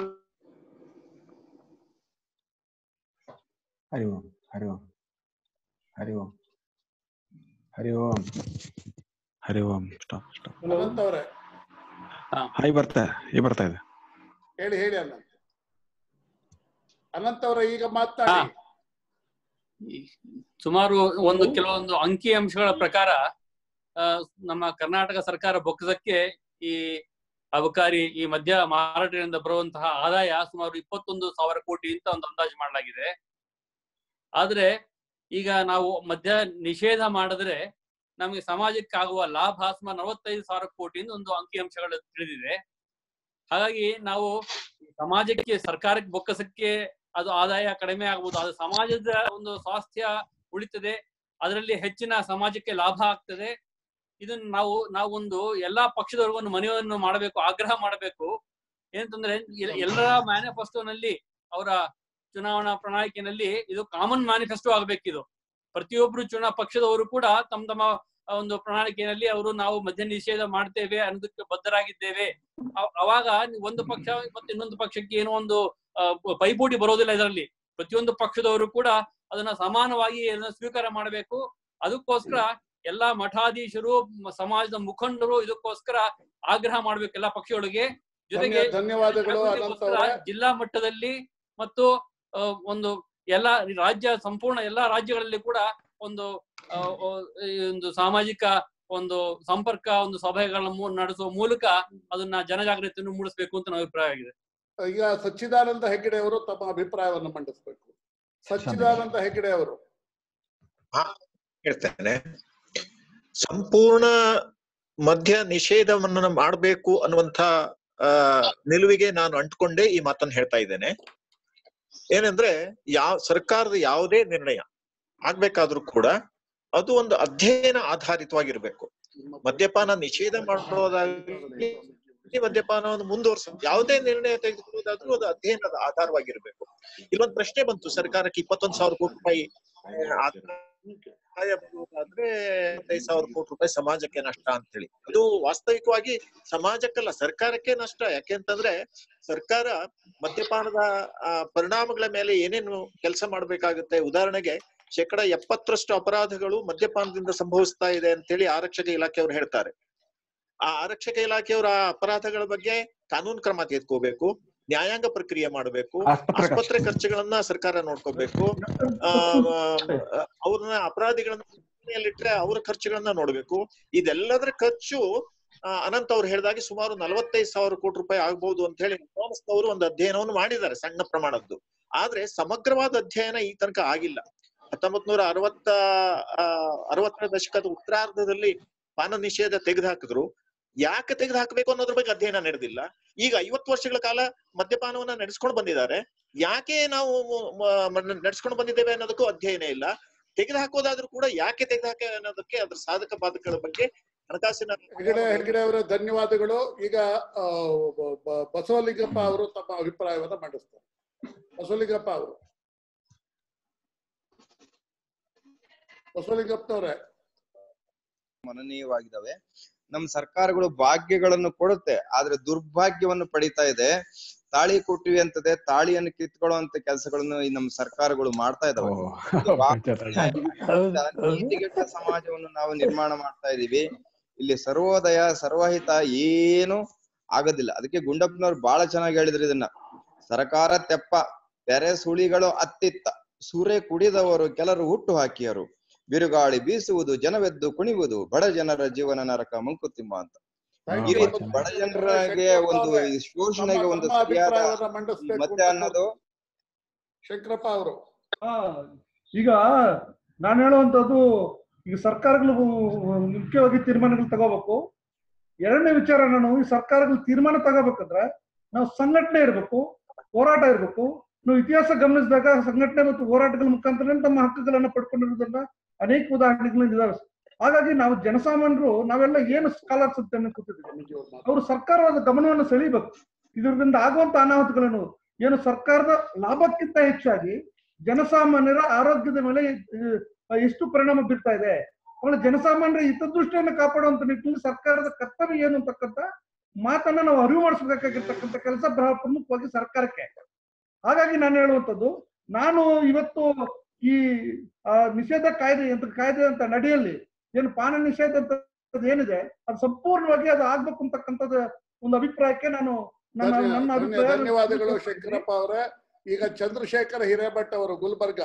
ಹರಿ ಓಂ ಹರಿ ಓಂ ಹರಿ ಓಂ ಹರಿ ಓಂ ಹರಿ ಓಂ ಸ್ಟಾಪ್ ಸ್ಟಾಪ್ ಅನಂತ್ ಅವರೇ ಹಾಯ್ ಬರ್ತಾ ಈ ಬರ್ತಾ ಇದೆ ಹೇಳಿ ಹೇಳಿ ಅನಂತ್ ಅನಂತ್ ಅವರೇ ಈಗ ಮಾತನಾಡಿ ಸುಮಾರು ಒಂದು ಕೆಲವೊಂದು ಅಂಕಿ ಅಂಶಗಳ ಪ್ರಕಾರ ಆ, ನಮ್ಮ ಕರ್ನಾಟಕ ಸರ್ಕಾರ ಬೊಕ್ಕಸಕ್ಕೆ ಈ ಅಬಕಾರಿ ಈ ಮದ್ಯ ಮಾರಾಟದಿಂದ ಬರುವಂತಹ ಆದಾಯ ಸುಮಾರು ಇಪ್ಪತ್ತೊಂದು ಸಾವಿರ ಕೋಟಿ ಅಂತ ಒಂದು ಅಂದಾಜು ಮಾಡಲಾಗಿದೆ ಆದ್ರೆ ಈಗ ನಾವು ಮದ್ಯ ನಿಷೇಧ ಮಾಡಿದ್ರೆ ನಮಗೆ ಸಮಾಜಕ್ಕೆ ಆಗುವ ಲಾಭ ಸುಮಾರು ನಲವತ್ತೈದು ಸಾವಿರ ಕೋಟಿಯಿಂದ ಒಂದು ಅಂಕಿ ಅಂಶಗಳು ತಿಳಿದಿದೆ ಹಾಗಾಗಿ ನಾವು ಸಮಾಜಕ್ಕೆ ಸರ್ಕಾರಕ್ಕೆ ಬೊಕ್ಕಸಕ್ಕೆ ಅದು ಆದಾಯ ಕಡಿಮೆ ಆಗ್ಬೋದು ಅದು ಸಮಾಜದ ಒಂದು ಸ್ವಾಸ್ಥ್ಯ ಉಳಿತದೆ ಅದರಲ್ಲಿ ಹೆಚ್ಚಿನ ಸಮಾಜಕ್ಕೆ ಲಾಭ ಆಗ್ತದೆ ಇದನ್ನ ನಾವು ನಾವೊಂದು ಎಲ್ಲಾ ಪಕ್ಷದವರೆಗೂ ಒಂದು ಮನವಿಯನ್ನು ಮಾಡಬೇಕು ಆಗ್ರಹ ಮಾಡಬೇಕು ಏನಂತಂದ್ರೆ ಎಲ್- ಎಲ್ಲರ ಮ್ಯಾನಿಫೆಸ್ಟೋನಲ್ಲಿ ಅವರ ಚುನಾವಣಾ ಪ್ರಣಾಳಿಕೆಯಲ್ಲಿ ಇದು ಕಾಮನ್ ಮ್ಯಾನಿಫೆಸ್ಟೋ ಆಗ್ಬೇಕಿದು ಪ್ರತಿಯೊಬ್ರು ಚುನಾ ಪಕ್ಷದವರು ಕೂಡ ತಮ್ಮ ತಮ್ಮ ಒಂದು ಪ್ರಣಾಳಿಕೆಯಲ್ಲಿ ಅವರು ನಾವು ಮದ್ಯ ನಿಷೇಧ ಮಾಡ್ತೇವೆ ಅನ್ನೋದಕ್ಕೆ ಬದ್ಧರಾಗಿದ್ದೇವೆ ಅವ- ಅವಾಗ ಒಂದು ಪಕ್ಷ ಮತ್ತೆ ಇನ್ನೊಂದು ಪಕ್ಷಕ್ಕೆ ಏನೋ ಒಂದು ಆ, ಪೈಪೋಟಿ ಬರೋದಿಲ್ಲ ಇದರಲ್ಲಿ ಪ್ರತಿಯೊಂದು ಪಕ್ಷದವರು ಕೂಡ ಅದನ್ನ ಸಮಾನವಾಗಿ ಅದನ್ನ ಸ್ವೀಕಾರ ಮಾಡಬೇಕು ಅದಕ್ಕೋಸ್ಕರ ಎಲ್ಲಾ ಮಠಾಧೀಶರು ಮ- ಸಮಾಜದ ಮುಖಂಡರು ಇದಕ್ಕೋಸ್ಕರ ಆಗ್ರಹ ಮಾಡ್ಬೇಕು ಎಲ್ಲಾ ಪಕ್ಷಗಳಿಗೆ ಜೊತೆಗೆ ಧನ್ಯ- ಧನ್ಯವಾದಗಳು ಅನಂತ್ ಜಾಗೃತಿಗೋಸ್ಕರ ಅವರೇ ಜಿಲ್ಲಾ ಮಟ್ಟದಲ್ಲಿ ಮತ್ತು ಆ, ಒಂದು ಎಲ್ಲಾ ರಾಜ್ಯ ಸಂಪೂರ್ಣ ಎಲ್ಲಾ ರಾಜ್ಯಗಳಲ್ಲಿ ಕೂಡ ಒಂದು ಆ, ಆ, ಈ ಒಂದು ಸಾಮಾಜಿಕ ಒಂದು ಸಂಪರ್ಕ ಒಂದು ಸಭೆಗಳ ಮೂ- ನಡೆಸುವ ಮೂಲಕ ಅದನ್ನ ಜನಜಾಗೃತಿಯನ್ನು ಮೂಡಿಸಬೇಕು ಅಂತ ನನ್ನ ಅಭಿಪ್ರಾಯ ಆಗಿದೆ ಈಗ ಸಚ್ಚಿದಾನಂದ ಹೆಗ್ಗಡೆ ಅವರು ತಮ್ಮ ಅಭಿಪ್ರಾಯವನ್ನು ಮಂಡಿಸಬೇಕು ಸಚ್ಚಿದಾನಂದ ಹೆಗ್ಗಡೆ ಅವರು ಹೇಳ್ತೇನೆ ಸಂಪೂರ್ಣ ಮದ್ಯ ನಿಷೇಧವನ್ನು ಮಾಡಬೇಕು ಅನ್ನುವಂತ ಆ ನಿಲುವಿಗೆ ನಾನು ಅಂಟ್ಕೊಂಡೇ ಈ ಮಾತನ್ನು ಹೇಳ್ತಾ ಇದ್ದೇನೆ ಏನಂದ್ರೆ ಯಾವ ಸರ್ಕಾರದ ಯಾವುದೇ ನಿರ್ಣಯ ಆಗ್ಬೇಕಾದ್ರೂ ಕೂಡ ಅದು ಒಂದು ಅಧ್ಯಯನ ಆಧಾರಿತವಾಗಿರ್ಬೇಕು ಮದ್ಯಪಾನ ನಿಷೇಧ ಮಾಡೋದಾಗ್ಲಿ ಮದ್ಯಪಾನವನ್ನು ಮುಂದುವರ್ಸ ಯಾವುದೇ ನಿರ್ಣಯ ತೆಗೆದುಕೊಳ್ಳೋದಾದ್ರೂ ಅದು ಅಧ್ಯಯನದ ಆಧಾರವಾಗಿರ್ಬೇಕು ಇಲ್ಲೊಂದು ಪ್ರಶ್ನೆ ಬಂತು ಸರ್ಕಾರಕ್ಕೆ ಇಪ್ಪತ್ತೊಂದು ಸಾವಿರ ಕೋಟಿ ರೂಪಾಯಿ ಆ, ಆದಾಯ ಬರುವುದಾದ್ರೆ ಐದು ಸಾವಿರ ಕೋಟಿ ರೂಪಾಯಿ ಸಮಾಜಕ್ಕೆ ನಷ್ಟ ಅಂತ ಹೇಳಿ ಇದು ವಾಸ್ತವಿಕವಾಗಿ ಸಮಾಜಕ್ಕಲ್ಲ ಸರ್ಕಾರಕ್ಕೆ ನಷ್ಟ ಯಾಕೆಂತಂದ್ರೆ ಸರ್ಕಾರ ಮದ್ಯಪಾನದ ಆ, ಪರಿಣಾಮಗಳ ಮೇಲೆ ಏನೇನು ಕೆಲಸ ಮಾಡ್ಬೇಕಾಗುತ್ತೆ ಉದಾಹರಣೆಗೆ ಶೇಕಡ ಎಪ್ಪತ್ತರಷ್ಟು ಅಪರಾಧಗಳು ಮದ್ಯಪಾನದಿಂದ ಸಂಭವಿಸ್ತಾ ಇದೆ ಅಂತೇಳಿ ಆರಕ್ಷಕ ಇಲಾಖೆಯವರು ಹೇಳ್ತಾರೆ ಆ ಆರಕ್ಷಕ ಇಲಾಖೆಯವರ ಆ ಅಪರಾಧಗಳ ಬಗ್ಗೆ ಕಾನೂನು ಕ್ರಮ ತೆಗೆದುಕೋಬೇಕು ನ್ಯಾಯಾಂಗ ಪ್ರಕ್ರಿಯೆ ಮಾಡಬೇಕು ಆಸ್ಪತ್ರೆ ಖರ್ಚುಗಳನ್ನ ಸರ್ಕಾರ ನೋಡ್ಕೋಬೇಕು ಆ, ಆ, ಅವ್ರನ್ನ ಅಪರಾಧಿಗಳನ್ನ ಇಟ್ರೆ ಅವರ ಖರ್ಚುಗಳನ್ನ ನೋಡ್ಬೇಕು ಇದೆಲ್ಲದರ ಖರ್ಚು ಆ, ಅನಂತ್ ಅವ್ರು ಹೇಳಿದಾಗೆ ಸುಮಾರು ನಲವತ್ತೈದು ಸಾವಿರ ಕೋಟಿ ರೂಪಾಯಿ ಆಗ್ಬಹುದು ಅಂತ ಹೇಳಿ ಅವರು ಒಂದು ಅಧ್ಯಯನವನ್ನು ಮಾಡಿದ್ದಾರೆ ಸಣ್ಣ ಪ್ರಮಾಣದ್ದು ಆದ್ರೆ ಸಮಗ್ರವಾದ ಅಧ್ಯಯನ ಈ ತನಕ ಆಗಿಲ್ಲ ಹತ್ತೊಂಬತ್ ನೂರ ಅರವತ್ತ ಆ, ಅರವತ್ತರ ದಶಕದ ಉತ್ತರಾರ್ಧದಲ್ಲಿ ಪಾನ ನಿಷೇಧ ತೆಗೆದುಹಾಕಿದ್ರು ಯಾಕೆ ತೆಗೆದು ಹಾಕಬೇಕು ಅನ್ನೋದ್ರ ಬಗ್ಗೆ ಅಧ್ಯಯನ ನಡೆದಿಲ್ಲ ಈಗ ಐವತ್ತು ವರ್ಷಗಳ ಕಾಲ ಮದ್ಯಪಾನವನ್ನ ನಡೆಸ್ಕೊಂಡು ಬಂದಿದ್ದಾರೆ ಯಾಕೆ ನಾವು ನಡೆಸ್ಕೊಂಡು ಬಂದಿದ್ದೇವೆ ಅನ್ನೋದಕ್ಕೂ ಅಧ್ಯಯನ ಇಲ್ಲ ತೆಗೆದು ಹಾಕೋದಾದ್ರೂ ಕೂಡ ಯಾಕೆ ತೆಗೆದು ಹಾಕ ಅನ್ನೋದಕ್ಕೆ ಅದ್ರ ಸಾಧಕ ಬಾಧಕಗಳ ಬಗ್ಗೆ ಹಣಕಾಸಿನ ಹೆಗಡೆ ಹೆಗಡೆ ಅವರ ಧನ್ಯವಾದಗಳು ಈಗ ಆ, ಬ- ಬ- ಬಸವಲಿಂಗಪ್ಪ ಅವರು ತಮ್ಮ ಅಭಿಪ್ರಾಯವನ್ನ ಮಂಡಿಸ್ತಾರೆ ಬಸವಲಿಂಗಪ್ಪ ಅವರು ಬಸವಲಿಂಗಪ್ಪನವರೇ ಮನನೀಯವಾಗಿದ್ದಾವೆ ನಮ್ಮ ಸರ್ಕಾರಗಳು ಭಾಗ್ಯಗಳನ್ನು ಕೊಡುತ್ತೆ ಆದ್ರೆ ದುರ್ಭಾಗ್ಯವನ್ನು ಪಡಿತಾ ಇದೆ ತಾಳಿ ಕೊಟ್ಟಿವಿ ಅಂತದೆ ತಾಳಿಯನ್ನು ಕಿತ್ಕೊಳ್ಳುವಂತ ಕೆಲಸಗಳನ್ನು ಈ ನಮ್ಮ ಸರ್ಕಾರಗಳು ಮಾಡ್ತಾ ಇದಾವೆ ನೀತಿಗೆಟ್ಟ ಸಮಾಜವನ್ನು ನಾವು ನಿರ್ಮಾಣ ಮಾಡ್ತಾ ಇದೀವಿ ಇಲ್ಲಿ ಸರ್ವೋದಯ ಸರ್ವಹಿತ ಏನು ಆಗೋದಿಲ್ಲ ಅದಕ್ಕೆ ಗುಂಡಪ್ಪನವ್ರು ಬಹಳ ಚೆನ್ನಾಗಿ ಹೇಳಿದ್ರು ಇದನ್ನ ಸರ್ಕಾರ ತೆಪ್ಪ ತೆರೆ ಸುಳಿಗಳು ಅತ್ತಿತ್ತ ಸೂರೆ ಕುಡಿದವರು ಕೆಲರು ಹುಟ್ಟು ಹಾಕಿಯರು ಬಿರುಗಾಳಿ ಬೀಸುವುದು ಜನವೆದ್ದು ಕುಣಿಯುವುದು ಬಡ ಜನರ ಜೀವನ ನರಕ ಮಂಕುತಿಮ್ಮ ಅಂತ ಈ ರೀತಿ ಬಡ ಜನರಿಗೆ ಒಂದು ಈ ಶೋಷಣೆಗೆ ಒಂದು ತಮ್ಮ ಸರಿಯಾದ ಅಭಿಪ್ರಾಯವನ್ನ ಈ ಮಂಡಿಸ್ಬೇಕು ಮದ್ಯ ಅನ್ನೋದು ಶಂಕರಪ್ಪ ಅವರು ಆ, ಈಗ ನಾನು ಹೇಳುವಂತದ್ದು ಈಗ ಸರ್ಕಾರಗಳು ಮುಖ್ಯವಾಗಿ ತೀರ್ಮಾನಗಳು ತಗೋಬೇಕು ಎರಡನೇ ವಿಚಾರ ನಾನು ಈ ಸರ್ಕಾರಗಳು ತೀರ್ಮಾನ ತಗೋಬೇಕಂದ್ರೆ ನಾವು ಸಂಘಟನೆ ಇರಬೇಕು ಹೋರಾಟ ಇರಬೇಕು ನಾವು ಇತಿಹಾಸ ಗಮನಿಸಿದಾಗ ಸಂಘಟನೆ ಮತ್ತು ಹೋರಾಟಗಳ ಮುಖಾಂತರ ತಮ್ಮ ಹಕ್ಕುಗಳನ್ನ ಪಡ್ಕೊಂಡಿರೋದನ್ನ ಅನೇಕ ಉದಾಹರಣೆಗಳು ಇದಾವೆ ಹಾಗಾಗಿ ನಾವು ಜನಸಾಮಾನ್ಯರು ನಾವೆಲ್ಲ ಏನು ಸ್ಕಾಲರ್ಸ್ ಅಂತ ಕೂತಿದ್ದೀವಿ ಅವರು ಸರ್ಕಾರದ ಗಮನವನ್ನು ಸೆಳೀಬೇಕು ಇದರಿಂದ ಆಗುವಂತ ಅನಾಹುತಗಳನ್ನು ಏನು ಸರ್ಕಾರದ ಲಾಭಕ್ಕಿಂತ ಹೆಚ್ಚಾಗಿ ಜನಸಾಮಾನ್ಯರ ಆರೋಗ್ಯದ ಮೇಲೆ ಆ, ಎಷ್ಟು ಪರಿಣಾಮ ಬೀರ್ತಾ ಇದೆ ಆಮೇಲೆ ಜನಸಾಮಾನ್ಯರ ಹಿತದೃಷ್ಟಿಯನ್ನು ಕಾಪಾಡುವಂತ ನಿಟ್ಟಿನಲ್ಲಿ ಸರ್ಕಾರದ ಕರ್ತವ್ಯ ಏನು ಅಂತಕ್ಕಂಥ ಮಾತನ್ನ ನಾವು ಅರಿವು ಮಾಡಿಸ್ಬೇಕಾಗಿರ್ತಕ್ಕಂಥ ಕೆಲಸ ಬಹಳ ಪ್ರಮುಖವಾಗಿ ಸರ್ಕಾರಕ್ಕೆ ಹಾಗಾಗಿ ನಾನು ಹೇಳುವಂತದ್ದು ನಾನು ಇವತ್ತು ಈ ಆ, ನಿಷೇಧ ಕಾಯ್ದೆ ಅಂತ ಕಾಯ್ದೆ ಅಂತ ನಡೆಯಲ್ಲಿ ಏನು ಪಾನ ನಿಷೇಧ ಅಂತ ಏನಿದೆ ಅದು ಸಂಪೂರ್ಣವಾಗಿ ಅದು ಆಗ್ಬೇಕು ಅಂತಕ್ಕಂಥದ್ದು ಒಂದು ಅಭಿಪ್ರಾಯಕ್ಕೆ ನಾನು ನನ್ನ ಧನ್ಯ- ನನ್ನ ಧನ್ಯ- ಅಭಿಪ್ರಾಯ ಧನ್ಯವಾದಗಳು ಶಂಕರಪ್ಪ ಅವರೇ ಈಗ ಚಂದ್ರಶೇಖರ್ ಹಿರೇಭಟ್ ಅವರು ಗುಲ್ಬರ್ಗ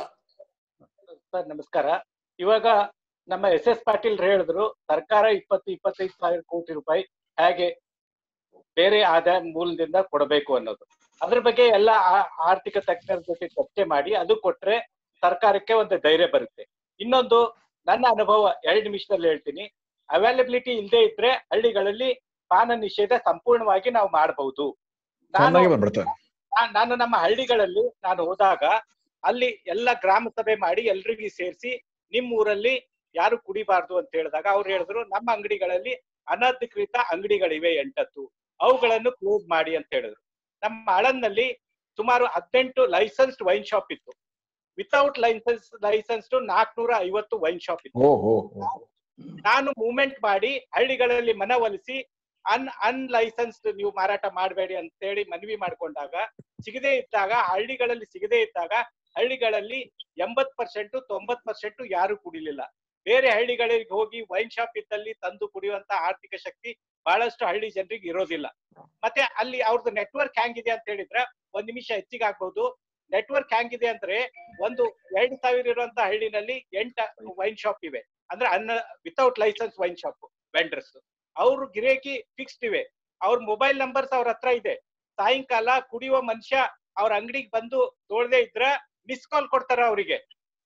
ಸರ್ ನಮಸ್ಕಾರ ಇವಾಗ ನಮ್ಮ ಎಸ್ ಎಸ್ ಪಾಟೀಲ್ ಹೇಳಿದ್ರು ಸರ್ಕಾರ ಇಪ್ಪತ್ತು ಇಪ್ಪತ್ತೈದು ಸಾವಿರ ಕೋಟಿ ರೂಪಾಯಿ ಹೇಗೆ ಬೇರೆ ಆದಾಯ ಮೂಲದಿಂದ ಕೊಡಬೇಕು ಅನ್ನೋದು ಅದ್ರ ಬಗ್ಗೆ ಎಲ್ಲ ಆ- ಆರ್ಥಿಕ ತಜ್ಞರ ಜೊತೆ ಚರ್ಚೆ ಮಾಡಿ ಅದು ಕೊಟ್ರೆ ಸರ್ಕಾರಕ್ಕೆ ಒಂದು ಧೈರ್ಯ ಬರುತ್ತೆ ಇನ್ನೊಂದು ನನ್ನ ಅನುಭವ ಎರಡು ನಿಮಿಷದಲ್ಲಿ ಹೇಳ್ತೀನಿ ಅವೈಲಬಿಲಿಟಿ ಇಲ್ಲದೆ ಇದ್ರೆ ಹಳ್ಳಿಗಳಲ್ಲಿ ಪಾನ ನಿಷೇಧ ಸಂಪೂರ್ಣವಾಗಿ ನಾವು ಮಾಡಬಹುದು ನಾನು ಚೆನ್ನಾಗಿ ಬಂದ್ಬಿಡ್ತಾರೆ ನಾ- ನಾನು ನಮ್ಮ ಹಳ್ಳಿಗಳಲ್ಲಿ ನಾನು ಹೋದಾಗ ಅಲ್ಲಿ ಎಲ್ಲ ಗ್ರಾಮ ಸಭೆ ಮಾಡಿ ಎಲ್ರಿಗೂ ಸೇರಿಸಿ ನಿಮ್ ಊರಲ್ಲಿ ಯಾರು ಕುಡಿಬಾರ್ದು ಅಂತ ಹೇಳಿದಾಗ ಅವ್ರು ಹೇಳಿದ್ರು ನಮ್ಮ ಅಂಗಡಿಗಳಲ್ಲಿ ಅನಧಿಕೃತ ಅಂಗಡಿಗಳಿವೆ ಎಂಟತ್ತು ಅವುಗಳನ್ನು ಕ್ಲೋಸ್ ಮಾಡಿ ಅಂತ ಹೇಳಿದ್ರು ನಮ್ಮ ಆಳಂದಲ್ಲಿ ಸುಮಾರು ಹದಿನೆಂಟು ಲೈಸೆನ್ಸ್ಡ್ ವೈನ್ ಶಾಪ್ ಇತ್ತು ವಿತೌಟ್ ಲೈಸೆನ್ಸ್ ಲೈಸೆನ್ಸ್ಡ್ ನಾಲ್ಕನೂರ ಐವತ್ತು ವೈನ್ ಶಾಪ್ ಇತ್ತು ಓ ಹೋ ನಾನು ಮೂವ್ಮೆಂಟ್ ಮಾಡಿ ಹಳ್ಳಿಗಳಲ್ಲಿ ಮನವೊಲಿಸಿ ಅನ್ ಅನ್ಲೈಸೆನ್ಸ್ಡ್ ನೀವು ಮಾರಾಟ ಮಾಡಬೇಡಿ ಅಂತೇಳಿ ಮನವಿ ಮಾಡ್ಕೊಂಡಾಗ ಸಿಗದೇ ಇದ್ದಾಗ ಹಳ್ಳಿಗಳಲ್ಲಿ ಸಿಗದೇ ಇದ್ದಾಗ ಹಳ್ಳಿಗಳಲ್ಲಿ ಎಂಬತ್ ಪರ್ಸೆಂಟ್ ತೊಂಬತ್ ಪರ್ಸೆಂಟ್ ಯಾರು ಕುಡಿಲಿಲ್ಲ ಬೇರೆ ಹಳ್ಳಿಗಳಿಗೆ ಹೋಗಿ ವೈನ್ ಶಾಪ್ ಇದ್ದಲ್ಲಿ ತಂದು ಕುಡಿಯುವಂತ ಆರ್ಥಿಕ ಶಕ್ತಿ ಬಹಳಷ್ಟು ಹಳ್ಳಿ ಜನರಿಗೆ ಇರೋದಿಲ್ಲ ಮತ್ತೆ ಅಲ್ಲಿ ಅವ್ರದ್ದು ನೆಟ್ವರ್ಕ್ ಹೆಂಗಿದೆ ಅಂತ ಹೇಳಿದ್ರೆ ಒಂದ್ ನಿಮಿಷ ಹೆಚ್ಚಿಗೆ ಆಗ್ಬಹುದು ನೆಟ್ವರ್ಕ್ ಹೆಂಗಿದೆ ಅಂದ್ರೆ ಒಂದು ಎರಡು ಸಾವಿರ ಇರುವಂತ ಹಳ್ಳಿನಲ್ಲಿ ಎಂಟ ವೈನ್ ಶಾಪ್ ಇವೆ ಅಂದ್ರೆ ಅನ್ನ without license wine shop vendors ಅವ್ರ ಗಿರೇಕಿ ಫಿಕ್ಸ್ಡ್ ಇವೆ ಅವ್ರ ಮೊಬೈಲ್ ನಂಬರ್ಸ್ ಅವ್ರ ಹತ್ರ ಇದೆ ಸಾಯಂಕಾಲ ಕುಡಿಯುವ ಮನುಷ್ಯ ಅವ್ರ ಅಂಗಡಿಗೆ ಬಂದು ತೋಳ್ದೆ ಇದ್ರ ಮಿಸ್ ಕಾಲ್ ಕೊಡ್ತಾರ ಅವರಿಗೆ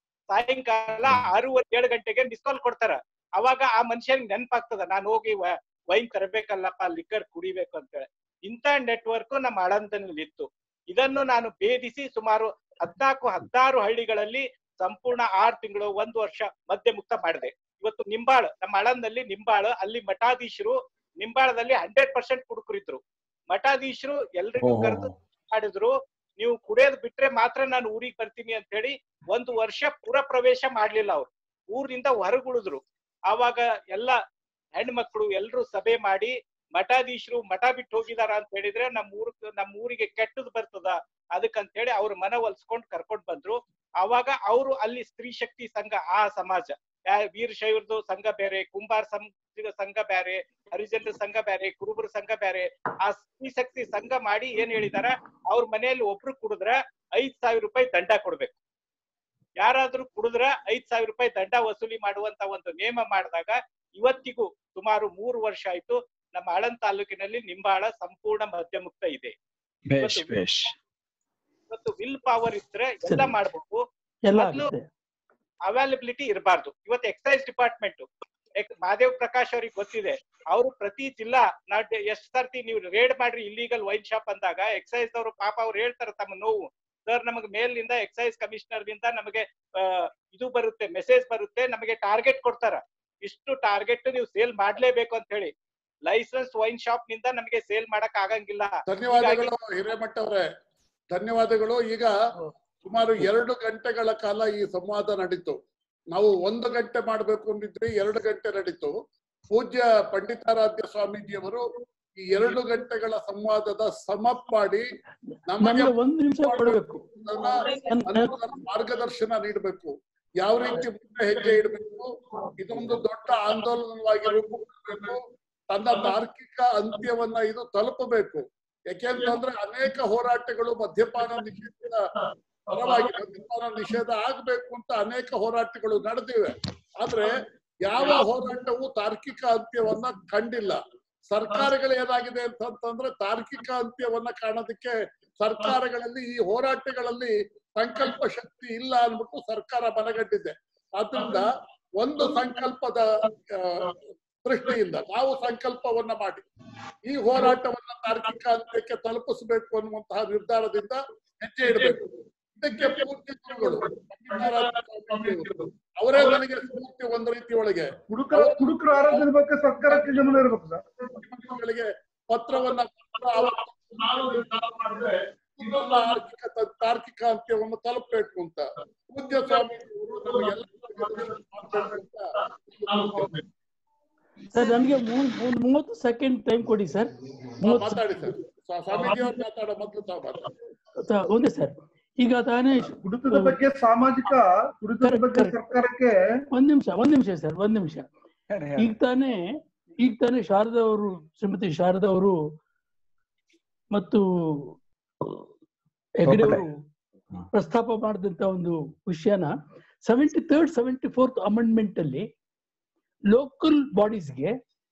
ಸಾಯಂಕಾಲ ಆರೂವರೆ ಏಳು ಗಂಟೆಗೆ ಮಿಸ್ ಕಾಲ್ ಕೊಡ್ತಾರ ಅವಾಗ ಆ ಮನುಷ್ಯನಿಗೆ ನೆನಪಾಗ್ತದ ನಾನು ಹೋಗಿ ವೈನ್ ತರಬೇಕಲ್ಲಪ್ಪ ಲಿಕ್ಕರ್ ಕುಡಿಬೇಕು ಅಂತೇಳಿ ಇಂಥ ನೆಟ್ವರ್ಕ್ ನಮ್ಮ ಆಳಂದನಲ್ಲಿ ಇತ್ತು ಇದನ್ನು ನಾನು ಭೇದಿಸಿ ಸುಮಾರು ಹದ್ನಾಲ್ಕು ಹದಿನಾರು ಹಳ್ಳಿಗಳಲ್ಲಿ ಸಂಪೂರ್ಣ ಆರು ತಿಂಗಳು ಒಂದು ವರ್ಷ ಮದ್ಯ ಮುಕ್ತ ಮಾಡಿದೆ ಇವತ್ತು ನಿಂಬಾಳ ನಮ್ಮ ಆಳಂದಲ್ಲಿ ನಿಂಬಾಳ ಅಲ್ಲಿ ಮಠಾಧೀಶರು ನಿಂಬಾಳದಲ್ಲಿ ಹಂಡ್ರೆಡ್ ಪರ್ಸೆಂಟ್ ಕುಡುಕರಿದ್ರು ಮಠಾಧೀಶರು ಎಲ್ರಿಗೂ ಓಹೋ. ಕರೆದು ಮಾಡಿದ್ರು ನೀವು ಕುಡಿಯೋದ್ ಬಿಟ್ರೆ ಮಾತ್ರ ನಾನು ಊರಿಗೆ ಬರ್ತೀನಿ ಅಂತ ಹೇಳಿ ಒಂದು ವರ್ಷ ಪುರ ಪ್ರವೇಶ ಮಾಡ್ಲಿಲ್ಲ ಅವ್ರು ಊರಿನಿಂದ ಹೊರಗುಳಿದ್ರು ಆವಾಗ ಎಲ್ಲ ಹೆಣ್ಮಕ್ಳು ಎಲ್ರು ಸಭೆ ಮಾಡಿ ಮಠಾಧೀಶರು ಮಠ ಬಿಟ್ಟು ಹೋಗಿದಾರ ಅಂತ ಹೇಳಿದ್ರೆ ನಮ್ಮ ಊರ್ ನಮ್ಮ ಊರಿಗೆ ಕೆಟ್ಟದ್ ಬರ್ತದ ಅದಕ್ಕಂತ ಹೇಳಿ ಅವ್ರ ಮನವೊಲ್ಸ್ಕೊಂಡ್ ಕರ್ಕೊಂಡ್ ಬಂದ್ರು ಅವಾಗ ಅವರು ಅಲ್ಲಿ ಸ್ತ್ರೀ ಶಕ್ತಿ ಸಂಘ ಆ ಸಮಾಜ ಯಾ- ವೀರಶೈವರದು ಸಂಘ ಬೇರೆ ಕುಂಬಾರ ಸಂ- ಸಂಘ ಬೇರೆ ಹರಿಜನರ ಸಂಘ ಬೇರೆ ಕುರುಬರ ಸಂಘ ಬೇರೆ ಆ ಸ್ತ್ರೀ ಶಕ್ತಿ ಸಂಘ ಮಾಡಿ ಏನ್ ಹೇಳಿದಾರ ಅವ್ರ ಮನೆಯಲ್ಲಿ ಒಬ್ರು ಕುಡಿದ್ರ ಐದ್ ಸಾವಿರ ರೂಪಾಯಿ ದಂಡ ಕೊಡ್ಬೇಕು ಯಾರಾದ್ರೂ ಕುಡಿದ್ರ ಐದ್ ಸಾವಿರ ರೂಪಾಯಿ ದಂಡ ವಸೂಲಿ ಮಾಡುವಂತ ಒಂದು ನೇಮ ಮಾಡಿದಾಗ ಇವತ್ತಿಗೂ ಸುಮಾರು ಮೂರು ವರ್ಷ ಆಯ್ತು ನಮ್ಮ ಆಳಂದ್ ತಾಲೂಕಿನಲ್ಲಿ ನಿಂಬಾಳ ಸಂಪೂರ್ಣ ಮದ್ಯಮುಕ್ತ ಇದೆ ಬೇಷ್ ಬೇಷ್ ಇವತ್ತು ವಿಲ್ ಪವರ್ ಇದ್ರೆ ಎಲ್ಲ ಸರಿ. ಮಾಡ್ಬೇಕು ಎಲ್ಲ ಮೊದ್ಲು ಆಗುತ್ತೆ ಅವೈಲಬಿಲಿಟಿ ಇರಬಾರ್ದು ಇವತ್ತು ಎಕ್ಸೈಸ್ ಡಿಪಾರ್ಟ್ಮೆಂಟ್ ಮಹಾದೇವ್ ಪ್ರಕಾಶ್ ಅವ್ರಿಗೆ ಗೊತ್ತಿದೆ ಅವರು ಪ್ರತಿ ಜಿಲ್ಲಾ ನಾ ಎಷ್ಟ್ ಸರ್ತಿ ನೀವು ರೇಡ್ ಮಾಡ್ರಿ ಇಲ್ಲಿಗಲ್ ವೈನ್ ಶಾಪ್ ಅಂದಾಗ ಎಕ್ಸೈಸ್ ಅವರು ಪಾಪ ಅವ್ರು ಹೇಳ್ತಾರೆ ತಮ್ಮ ನೋವು ಸರ್ ನಮಗೆ ಮೇಲಿಂದ ಎಕ್ಸೈಸ್ ಕಮಿಷನರ್ ನಿಂದ ನಮಗೆ ಆ, ಇದು ಬರುತ್ತೆ ಮೆಸೇಜ್ ಬರುತ್ತೆ ನಮಗೆ ಟಾರ್ಗೆಟ್ ಕೊಡ್ತಾರ ಇಷ್ಟು ಟಾರ್ಗೆಟ್ ನೀವು ಸೇಲ್ ಮಾಡ್ಲೇಬೇಕು ಅಂತ ಹೇಳಿ ಲೈಸೆನ್ಸ್ ವೈನ್ ಶಾಪ್ ನಿಂದ ನಮಗೆ ಸೇಲ್ ಮಾಡಕ್ ಆಗಂಗಿಲ್ಲ ಧನ್ಯವಾದಗಳು ಹಿರೇಮಠ ಅವರೇ ಧನ್ಯವಾದಗಳು ಈಗ ಸುಮಾರು ಎರಡು ಗಂಟೆಗಳ ಕಾಲ ಈ ಸಂವಾದ ನಡೀತು ನಾವು ಒಂದು ಗಂಟೆ ಮಾಡ್ಬೇಕು ಅಂದಿದ್ವಿ ಎರಡು ಗಂಟೆ ನಡೀತು ಪೂಜ್ಯ ಪಂಡಿತಾರಾಧ್ಯ ಸ್ವಾಮೀಜಿಯವರು ಈ ಎರಡು ಗಂಟೆಗಳ ಸಂವಾದದ ಸಮಪ್ ಮಾಡಿ ನಮಗೆ ನಮ್ಗೆ ಒಂದ್ ನಿಮಿಷ ಕೊಡ್ಬೇಕು ಅನುಕೂಲ ಮಾರ್ಗದರ್ಶನ ನೀಡಬೇಕು ಯಾವ ರೀತಿ ಮುಂದೆ ಹೆಜ್ಜೆ ಇಡಬೇಕು ಇದೊಂದು ದೊಡ್ಡ ಆಂದೋಲನವಾಗಿ ರೂಪುಗೊಳ್ಳಬೇಕು ತನ್ನ ತಾರ್ಕಿಕ ಅಂತ್ಯವನ್ನ ಇದು ತಲುಪಬೇಕು ಯಾಕೆಂತಂದ್ರೆ ಅನೇಕ ಹೋರಾಟಗಳು ಮದ್ಯಪಾನ ನಿಷೇಧದ ಪರವಾಗಿ ಮದ್ಯಪಾನ ನಿಷೇಧ ಆಗ್ಬೇಕು ಅಂತ ಅನೇಕ ಹೋರಾಟಗಳು ನಡೆದಿವೆ ಆದ್ರೆ ಯಾವ ಹೋರಾಟವು ತಾರ್ಕಿಕ ಅಂತ್ಯವನ್ನ ಕಂಡಿಲ್ಲ ಸರ್ಕಾರಗಳು ಏನಾಗಿದೆ ಅಂತಂತಂದ್ರೆ ತಾರ್ಕಿಕ ಅಂತ್ಯವನ್ನ ಕಾಣೋದಕ್ಕೆ ಸರ್ಕಾರಗಳಲ್ಲಿ ಈ ಹೋರಾಟಗಳಲ್ಲಿ ಸಂಕಲ್ಪ ಶಕ್ತಿ ಇಲ್ಲ ಅನ್ಬಿಟ್ಟು ಸರ್ಕಾರ ಮನಗಂಡಿದೆ ಆದ್ರಿಂದ ಒಂದು ಸಂಕಲ್ಪದ ಆ, ದೃಷ್ಟಿಯಿಂದ ನಾವು ಸಂಕಲ್ಪವನ್ನ ಮಾಡಿ ಈ ಹೋರಾಟವನ್ನ ತಾರ್ಕಿಕ ಅಂತ್ಯಕ್ಕೆ ತಲುಪಿಸಬೇಕು ಅನ್ನುವಂತಹ ನಿರ್ಧಾರದಿಂದ ಹೆಜ್ಜೆ ಇಡಬೇಕು ಇದಕ್ಕೆ ಪೂರ್ತಿ ಗುರುಗಳು ಪಂಡಿತಾರಾಧ್ಯ ಅವರೇ ನನಗೆ ಸ್ಫೂರ್ತಿ ಒಂದು ರೀತಿ ಒಳಗೆ ಹುಡುಕರ ಹುಡುಕರ ಆರೋಗ್ಯದ ಬಗ್ಗೆ ಸರ್ಕಾರಕ್ಕೆ ಗಮನ ಇರಬೇಕು ಸರ್ ಮುಖ್ಯಮಂತ್ರಿಗಳಿಗೆ ಪತ್ರವನ್ನ ಕೊಟ್ಟು ಅವತ್ತು ನಾವು ನಿರ್ಧಾರ ಮಾಡಿದ್ರೆ ಇದೊಂದು ಆರ್ಥಿಕ ತ- ತಾರ್ಕಿಕ ಅಂತ್ಯವನ್ನು ತಲುಪಬೇಕು ಅಂತ ಪೂಜ್ಯ ಸ್ವಾಮಿ ನಮಗೆಲ್ಲ ಮಾಡ್ಬೇಕು ಅಂತ ನಾನು ಕೋರ್ತೇನೆ. ಸರ್ ನನಗೆ ಒಂದು ಮೂವತ್ತು ಸೆಕೆಂಡ್ ಟೈಮ್ ಕೊಡಿ ಸರ್ ತಾವು ಮೂವತ್ತು ಮಾತಾಡಿ ಸರ್ ಸ್ವಾ- ಸ್ವಾಮೀಜಿ ಅವ್ರು ಮಾತಾಡೋ ಮೊದಲು ತಾವು ಮಾತಾಡಿ ಸ- ಒಂದೇ ಸರ್ ಈಗ ತಾನೇ ಕುಡಿತದ ಬಗ್ಗೆ ಸಾಮಾಜಿಕ ಕುಡಿತದ ಬಗ್ಗೆ ಸರ್ಕಾರಕ್ಕೆ ಒಂದ್ ನಿಮಿಷ ಒಂದ್ ನಿಮಿಷ ಸರ್ ಒಂದ್ ನಿಮಿಷ ಈಗ ತಾನೇ ಈಗ ತಾನೇ ಶಾರದಾ ಅವರು ಶ್ರೀಮತಿ ಶಾರದಾ ಅವರು ಮತ್ತು ಹೆಗಡೆ ಅವರು ಪ್ರಸ್ತಾಪ ಮಾಡಿದಂತ ಒಂದು ವಿಷಯನ seventy third seventy fourth amendment ಅಲ್ಲಿ ಲೋಕಲ್ ಬಾಡೀಸ್ಗೆ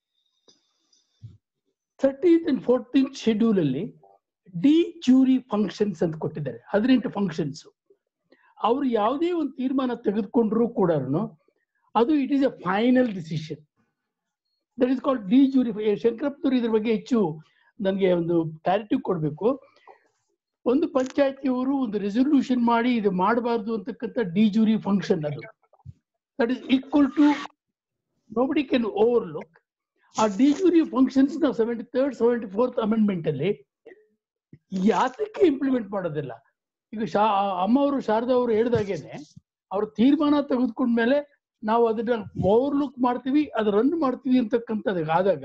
ಥರ್ಟೀನ್ತ್ ಅಂಡ್ ಫೋರ್ಟೀನ್ತ್ ಶೆಡ್ಯೂಲ್ ಅಲ್ಲಿ ಡಿ ಜೂರಿ ಫಂಕ್ಷನ್ಸ್ ಅಂತ ಕೊಟ್ಟಿದ್ದಾರೆ ಹದಿನೆಂಟು ಫಂಕ್ಷನ್ಸ್ ಅವರು ಯಾವುದೇ ಒಂದು ತೀರ್ಮಾನ ತೆಗೆದುಕೊಂಡ್ರು ಕೂಡ ಅದು it is a final decision that is called de jure ಶಂಕರಪ್ಪನವರು ಇದ್ರ ಬಗ್ಗೆ ಹೆಚ್ಚು ನನಗೆ ಒಂದು ಕ್ಲಾರಿಟಿ ಕೊಡಬೇಕು ಒಂದು ಪಂಚಾಯತಿಯವರು ಒಂದು ರೆಸೊಲ್ಯೂಷನ್ ಮಾಡಿ ಇದು ಮಾಡಬಾರ್ದು ಅಂತಕ್ಕಂಥ ಡಿ ಜೂರಿ ಫಂಕ್ಷನ್ ಅದು that is equal to nobody can overlook ಆ ಡಿ ಜೂರಿ ಫಂಕ್ಷನ್ಸ್ ನಾವು seventy third seventy fourth amendment ಅಲ್ಲಿ ಯಾತಕ್ಕೆ ಇಂಪ್ಲಿಮೆಂಟ್ ಮಾಡೋದಿಲ್ಲ ಈಗ ಶಾ ಅಮ್ಮ ಅವರು ಶಾರದಾ ಅವರು ಹೇಳ್ದಾಗೇನೆ ಅವ್ರು ತೀರ್ಮಾನ ತೆಗೆದುಕೊಂಡ್ಮೇಲೆ ನಾವು ಅದನ್ನ ಓವರ್ಲುಕ್ ಮಾಡ್ತೀವಿ ಅದು ರನ್ ಮಾಡ್ತೀವಿ ಅಂತಕ್ಕಂಥದ್ದು ಆದಾಗ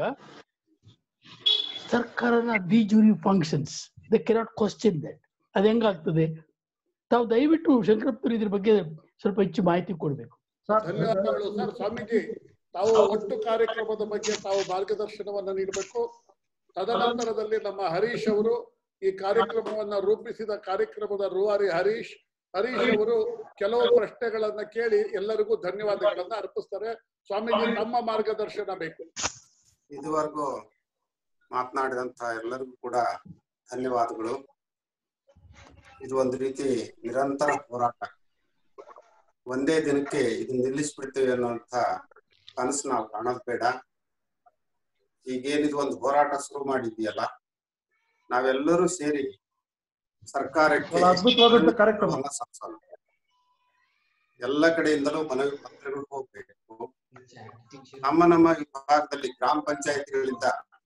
ಸರ್ಕಾರನ de jure functions the cannot question that ಅದು ಹೆಂಗಾಗ್ತದೆ ತಾವು ದಯವಿಟ್ಟು ಶಂಕರಪ್ಪರು ಇದ್ರ ಬಗ್ಗೆ ಸ್ವಲ್ಪ ಹೆಚ್ಚು ಮಾಹಿತಿ ಕೊಡ್ಬೇಕು ಧನ್ಯವಾದಗಳು ಸರ್ ಸ್ವಾಮೀಜಿ ತಾವು ಒಟ್ಟು ಕಾರ್ಯಕ್ರಮದ ಬಗ್ಗೆ ತಾವು ಮಾರ್ಗದರ್ಶನವನ್ನ ನೀಡಬೇಕು ತದನಂತರದಲ್ಲಿ ನಮ್ಮ ಹರೀಶ್ ಅವರು ಈ ಕಾರ್ಯಕ್ರಮವನ್ನ ರೂಪಿಸಿದ ಕಾರ್ಯಕ್ರಮದ ರೂವಾರಿ ಹರೀಶ್ ಹರೀಶ್ ಅವರು ಕೆಲವು ಪ್ರಶ್ನೆಗಳನ್ನ ಕೇಳಿ ಎಲ್ಲರಿಗೂ ಧನ್ಯವಾದಗಳನ್ನ ಅರ್ಪಿಸ್ತಾರೆ ಸ್ವಾಮೀಜಿ ನಮ್ಮ ಮಾರ್ಗದರ್ಶನ ಬೇಕು ಇದುವರೆಗೂ ಮಾತನಾಡಿದಂತ ಎಲ್ಲರಿಗೂ ಕೂಡ ಧನ್ಯವಾದಗಳು ಇದು ಒಂದು ರೀತಿ ನಿರಂತರ ಹೋರಾಟ ಒಂದೇ ದಿನಕ್ಕೆ ಇದು ನಿಲ್ಲಿಸ್ಬಿಡ್ತೀವಿ ಅನ್ನುವಂತ ಕನಸು ನಾವು ಕಾಣೋದು ಬೇಡ ಈಗೇನಿದು ಒಂದು ಹೋರಾಟ ಶುರು ಮಾಡಿದ್ಯಲ್ಲ ನಾವೆಲ್ಲರೂ ಸೇರಿ ಸರ್ಕಾರಕ್ಕೆ ಬಹಳ ಅದ್ಭುತವಾದಂತ ಕಾರ್ಯಕ್ರಮ. ಗಮನ ಹರಿಸೋಣ. ಎಲ್ಲ ಕಡೆಯಿಂದಲೂ ಮನವಿ ಪತ್ರಗಳು ಹೋಗ್ಬೇಕು ನಮ್ಮ ನಮ್ಮ ವಿಭಾಗದಲ್ಲಿ ಗ್ರಾಮ ಪಂಚಾಯತಿಗಳಿಂದ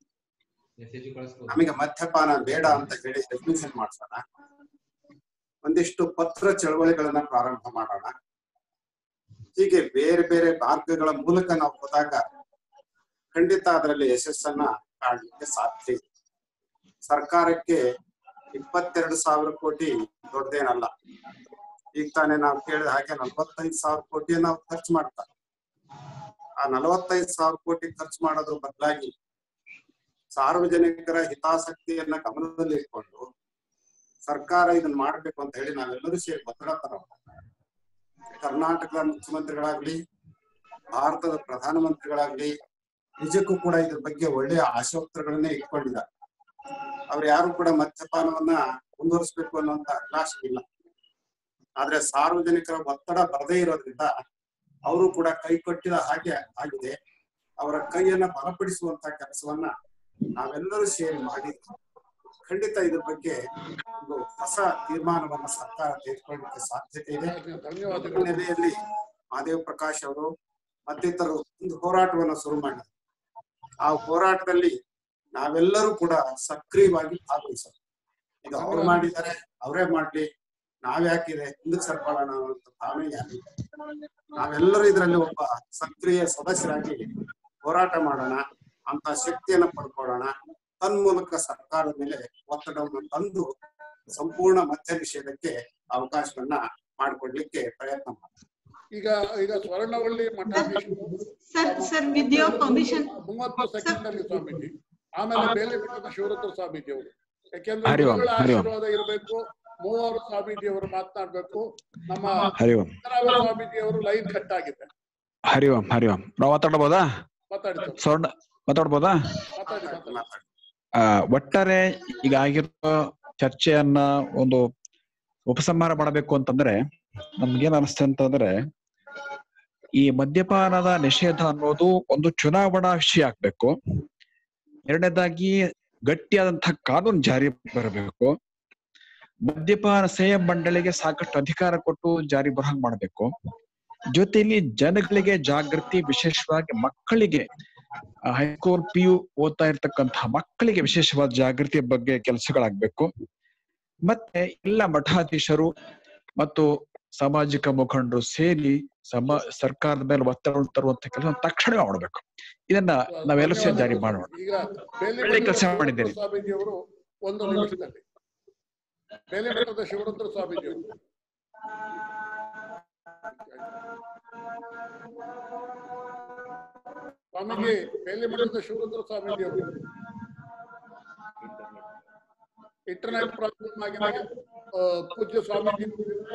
ನಮಗೆ ಮದ್ಯಪಾನ ಬೇಡ ಅಂತ ಹೇಳಿ ರೆಸಲ್ಯೂಷನ್ ಮಾಡ್ಸೋಣ ಒಂದಿಷ್ಟು ಪತ್ರ ಚಳವಳಿಗಳನ್ನ ಪ್ರಾರಂಭ ಮಾಡೋಣ ಹೀಗೆ ಬೇರೆ ಬೇರೆ ಮಾರ್ಗಗಳ ಮೂಲಕ ನಾವು ಹೋದಾಗ ಖಂಡಿತ ಅದರಲ್ಲಿ ಯಶಸ್ಸನ್ನ ಕಾಣಲಿಕ್ಕೆ ಸಾಧ್ಯ ಇದೆ ಸರ್ಕಾರಕ್ಕೆ ಇಪ್ಪತ್ತೆರಡು ಸಾವಿರ ಕೋಟಿ ದೊಡ್ಡದೇನಲ್ಲ ಈಗ ತಾನೇ ನಾವು ಕೇಳಿದ ಹಾಗೆ ನಲವತ್ತೈದು ಸಾವಿರ ಕೋಟಿ ನಾವು ಖರ್ಚು ಮಾಡ್ತಾರೆ ಆ ನಲವತ್ತೈದು ಸಾವಿರ ಕೋಟಿ ಖರ್ಚು ಮಾಡೋದ್ರ ಬದಲಾಗಿ ಸಾರ್ವಜನಿಕರ ಹಿತಾಸಕ್ತಿಯನ್ನ ಗಮನದಲ್ಲಿ ಇಟ್ಕೊಂಡು ಸರ್ಕಾರ ಇದನ್ನ ಮಾಡ್ಬೇಕು ಅಂತ ಹೇಳಿ ನಾವೆಲ್ಲರೂ ಸೇರಿ ಒತ್ತಡ ತರೋಣ ಕರ್ನಾಟಕದ ಮುಖ್ಯಮಂತ್ರಿಗಳಾಗ್ಲಿ ಭಾರತದ ಪ್ರಧಾನಮಂತ್ರಿಗಳಾಗ್ಲಿ ನಿಜಕ್ಕೂ ಕೂಡ ಇದ್ರ ಬಗ್ಗೆ ಒಳ್ಳೆಯ ಆಶೋತ್ತರಗಳನ್ನೇ ಇಟ್ಕೊಂಡಿದ್ದಾರೆ ಅವ್ರು ಯಾರು ಕೂಡ ಮದ್ಯಪಾನವನ್ನ ಮುಂದುವರಿಸಬೇಕು ಅನ್ನುವಂತ ಅಭಿಲಾಷೆ ಇಲ್ಲ ಆದ್ರೆ ಸಾರ್ವಜನಿಕರ ಒತ್ತಡ ಬರದೇ ಇರೋದ್ರಿಂದ ಅವರು ಕೂಡ ಕೈ ಕೊಟ್ಟಿದ ಹಾಗೆ ಆಗಿದೆ ಅವರ ಕೈಯನ್ನ ಬಲಪಡಿಸುವಂತ ಕೆಲಸವನ್ನ ನಾವೆಲ್ಲರೂ ಸೇರಿ ಮಾಡಿ ಖಂಡಿತ ಇದ್ರ ಬಗ್ಗೆ ಒಂದು ಹೊಸ ತೀರ್ಮಾನವನ್ನ ಸರ್ಕಾರ ತೆಗೆದುಕೊಳ್ಳಲಿಕ್ಕೆ ಸಾಧ್ಯತೆ ಇದೆ ಧನ್ಯವಾದಗಳು ನೆಲೆಯಲ್ಲಿ ಮಹಾದೇವ್ ಪ್ರಕಾಶ್ ಅವರು ಮತ್ತಿತರರು ಒಂದು ಹೋರಾಟವನ್ನ ಶುರು ಮಾಡಿದ್ರು ಆ ಹೋರಾಟದಲ್ಲಿ ನಾವೆಲ್ಲರೂ ಕೂಡ ಸಕ್ರಿಯವಾಗಿ ಭಾಗವಹಿಸೋದು ಇದು ಅವ್ರು ಮಾಡಿದ್ದಾರೆ ಅವರೇ ಮಾಡ್ಲಿ ನಾವ್ಯಾಕಿದೆ ಹಿಂದಕ್ಕೆ ಸರ್ಕೊಳ್ಳೋಣ ಅನ್ನೋ ಭಾವನೆ ಯಾರಿಲ್ಲ ನಾವೆಲ್ಲರೂ ಇದರಲ್ಲಿ ಒಬ್ಬ ಸಕ್ರಿಯ ಸದಸ್ಯರಾಗಿ ಹೋರಾಟ ಮಾಡೋಣ ಅಂತ ಶಕ್ತಿಯನ್ನ ಪಡ್ಕೊಳ್ಳೋಣ ತನ್ಮೂಲಕ ಸರ್ಕಾರದ ಮೇಲೆ ಒತ್ತಡವನ್ನು ತಂದು ಸಂಪೂರ್ಣ ಮದ್ಯ ನಿಷೇಧಕ್ಕೆ ಅವಕಾಶವನ್ನ ಮಾಡಿಕೊಡ್ಲಿಕ್ಕೆ ಪ್ರಯತ್ನ ಮಾಡೋಣ ಈಗ ಈಗ ಸ್ವರ್ಣವಳ್ಳಿ ಮಠಾಧೀಶರು sir sir with your permission ಮೂವತ್ತು ಸೆಕೆಂಡ್ ಅಲ್ಲಿ ಸ್ವಾಮೀಜಿ ಆಮೇಲೆ ಬೇಲೆ ಮಠದ ಶಿವರುದ್ರ ಸ್ವಾಮೀಜಿ ಅವರು ಯಾಕೆಂದ್ರೆ ಹರಿ ಓಂ, ಗುರುಗಳ ಹರಿ ಓಂ. ಆಶೀರ್ವಾದ ಇರಬೇಕು ಮೂವರು ಸ್ವಾಮೀಜಿ ಅವರು ಮಾತನಾಡ್ಬೇಕು ನಮ್ಮ ಹರಿ ಓಂ. ಸಿದ್ದರಾಮ ಸ್ವಾಮೀಜಿ ಅವರು ಲೈನ್ ಕಟ್ ಆಗಿದೆ ಹರಿ ಓಂ ಹರಿ ಓಂ ನಾವು ಮಾತಾಡ್ಬೋದಾ ಮಾತಾಡಿ ಸರ್. ಸ್ವರ್ಣ ಮಾತಾಡ್ಬೋದಾ ಮಾತಾಡಿ ಮಾತಾಡಿ ಆ, ಒಟ್ಟಾರೆ ಈಗ ಆಗಿರೋ ಚರ್ಚೆಯನ್ನ ಒಂದು ಉಪಸಂಹಾರ ಮಾಡಬೇಕು ಅಂತಂದ್ರೆ ನಮ್ಗೇನ್ ಅನಿಸ್ತದೆ ಅಂತಂದ್ರೆ ಈ ಮದ್ಯಪಾನದ ನಿಷೇಧ ಅನ್ನೋದು ಒಂದು ಚುನಾವಣಾ ವಿಷಯ ಆಗ್ಬೇಕು ಎರಡನೇದಾಗಿ ಗಟ್ಟಿಯಾದಂತಹ ಕಾನೂನು ಜಾರಿ ಬರಬೇಕು ಮದ್ಯಪಾನ ಸಂಯಮ ಮಂಡಳಿಗೆ ಸಾಕಷ್ಟು ಅಧಿಕಾರ ಕೊಟ್ಟು ಜಾರಿ ಬರಹಂಗ್ ಮಾಡ್ಬೇಕು ಜೊತೆಯಲ್ಲಿ ಜನಗಳಿಗೆ ಜಾಗೃತಿ ವಿಶೇಷವಾಗಿ ಮಕ್ಕಳಿಗೆ ಹೈಸ್ಕೂಲ್ ಪಿ ಯು ಓದ್ತಾ ಇರ್ತಕ್ಕಂತಹ ಮಕ್ಕಳಿಗೆ ವಿಶೇಷವಾದ ಜಾಗೃತಿ ಬಗ್ಗೆ ಕೆಲಸಗಳಾಗ್ಬೇಕು ಮತ್ತೆ ಎಲ್ಲ ಮಠಾಧೀಶರು ಮತ್ತು ಸಾಮಾಜಿಕ ಮುಖಂಡರು ಸೇರಿ ಸಮ ಸರ್ಕಾರದ ಮೇಲೆ ಒತ್ತಡ ತರುವಂತ ಕೆಲಸ ತಕ್ಷಣ ಮಾಡಬೇಕು ಇದನ್ನ ನಾವೆಲ್ಲ ಸೇರಿ ಜಾರಿ ಮಾಡೋಣ ಈಗ ಬೇಲಿ ಒಳ್ಳೆ ಮಠದ ಕೆಲಸ ಶಿವರುದ್ರ ಮಾಡಿದ್ದೀರಿ ಸ್ವಾಮೀಜಿ ಅವರು ಒಂದು ನಿಮಿಷದಲ್ಲಿ ಬೇಲಿ ಮಠದ ಶಿವರುದ್ರ ಸ್ವಾಮೀಜಿ ಅವರು ಸ್ವಾಮೀಜಿ ಬೇಲಿ ಮಠದ ಶಿವರುದ್ರ ಸ್ವಾಮೀಜಿ ಅವರು ಇಂಟರ್ನೆಟ್ ಪ್ರಾಬ್ಲಮ್ ಆಗಿದೆ ಆ, ಪೂಜ್ಯ ಸ್ವಾಮೀಜಿ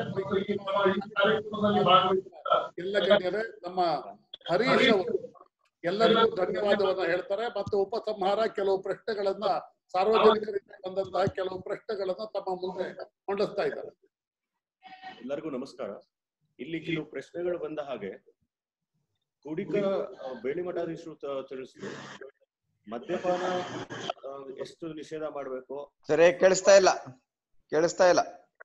ಎಲ್ಲ ಗಣ್ಯರೇ ನಮ್ಮ ಹರೀಶ್ ಅವರು ಎಲ್ಲರಿಗೂ ಧನ್ಯವಾದವನ್ನ ಹೇಳ್ತಾರೆ ಮತ್ತು ಉಪಸಂಹಾರ ಕೆಲವು ಪ್ರಶ್ನೆಗಳನ್ನ ಸಾರ್ವಜನಿಕರಿಂದ ಬಂದಂತಹ ಕೆಲವು ಪ್ರಶ್ನೆಗಳನ್ನ ತಮ್ಮ ಮುಂದೆ ಮಂಡಿಸ್ತಾ ಇದ್ದಾರೆ ಎಲ್ಲರಿಗೂ ನಮಸ್ಕಾರ ಇಲ್ಲಿ ಕೆಲವು ಪ್ರಶ್ನೆಗಳು ಬಂದ ಹಾಗೆ ಕುಡಿಕ ಆ, ಬೇಳಿ ಮಠಾಧೀಶರು ತ- ತಿಳಿಸಿದ್ರು ಮದ್ಯಪಾನ ಆ, ಎಷ್ಟು ನಿಷೇಧ ಮಾಡ್ಬೇಕು ಸರಿ ಕೇಳಿಸ್ತಾ ಇಲ್ಲ ಕೇಳಿಸ್ತಾ ಇಲ್ಲ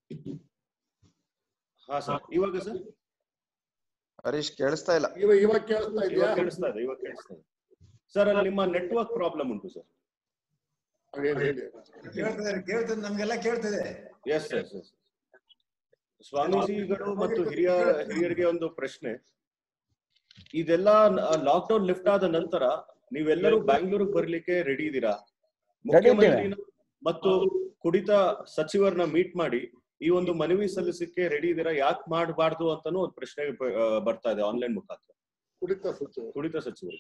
ಹಾ ಸರ್ ಇವಾಗ ಸರ್ ಹರೀಶ್ ಕೇಳಿಸ್ತಾ ಇಲ್ಲ ಇವಾಗ ಇವಾಗ ಕೇಳಿಸ್ತಾ ಇದೆಯಾ ಇವಾಗ ಕೇಳಿಸ್ತಾ ಇದೆ ಇವಾಗ ಕೇಳಿಸ್ತಾ ಇದೆ ಸರ್ ಅಲ್ಲಿ ನಿಮ್ಮ ನೆಟ್ವರ್ಕ್ ಪ್ರಾಬ್ಲಮ್ ಉಂಟು ಸರ್ ಹೇಳಿ ಹೇಳಿ ಕೇಳ್ತದೆ ಕೇಳ್ತದೆ ನಮ್ಗೆಲ್ಲ ಕೇಳ್ತದೆ ಎಸ್ ಎಸ್ ಎಸ್ ಸ್ವಾಮೀಜಿಗಳು ಮತ್ತು ಹಿರಿಯ ಹಿರಿಯರಿಗೆ ಒಂದು ಪ್ರಶ್ನೆ ಇದೆಲ್ಲ ಲಾಕ್ ಡೌನ್ ಲಿಫ್ಟ್ ಆದ ನಂತರ ನೀವೆಲ್ಲರೂ ಬ್ಯಾಂಗ್ಳೂರಿಗೆ ಬರ್ಲಿಕ್ಕೆ ರೆಡಿ ಇದ್ದೀರಾ ಮುಖ್ಯಮಂತ್ರಿನ ಮತ್ತು ಕುಡಿತ ಸಚಿವರನ್ನ ಮೀಟ್ ಮಾಡಿ ಈ ಒಂದು ಮನವಿ ಸಲ್ಲಿಸಕ್ಕೆ ರೆಡಿ ಇದ್ದೀರಾ ಯಾಕೆ ಮಾಡಬಾರ್ದು ಅಂತಾನು ಒಂದು ಪ್ರಶ್ನೆ ಬ- ಆ, ಬರ್ತಾ ಇದೆ ಆನ್ಲೈನ್ ಮುಖಾಂತರ ಕುಡಿತ ಸಚಿವರು ಕುಡಿತ ಸಚಿವರು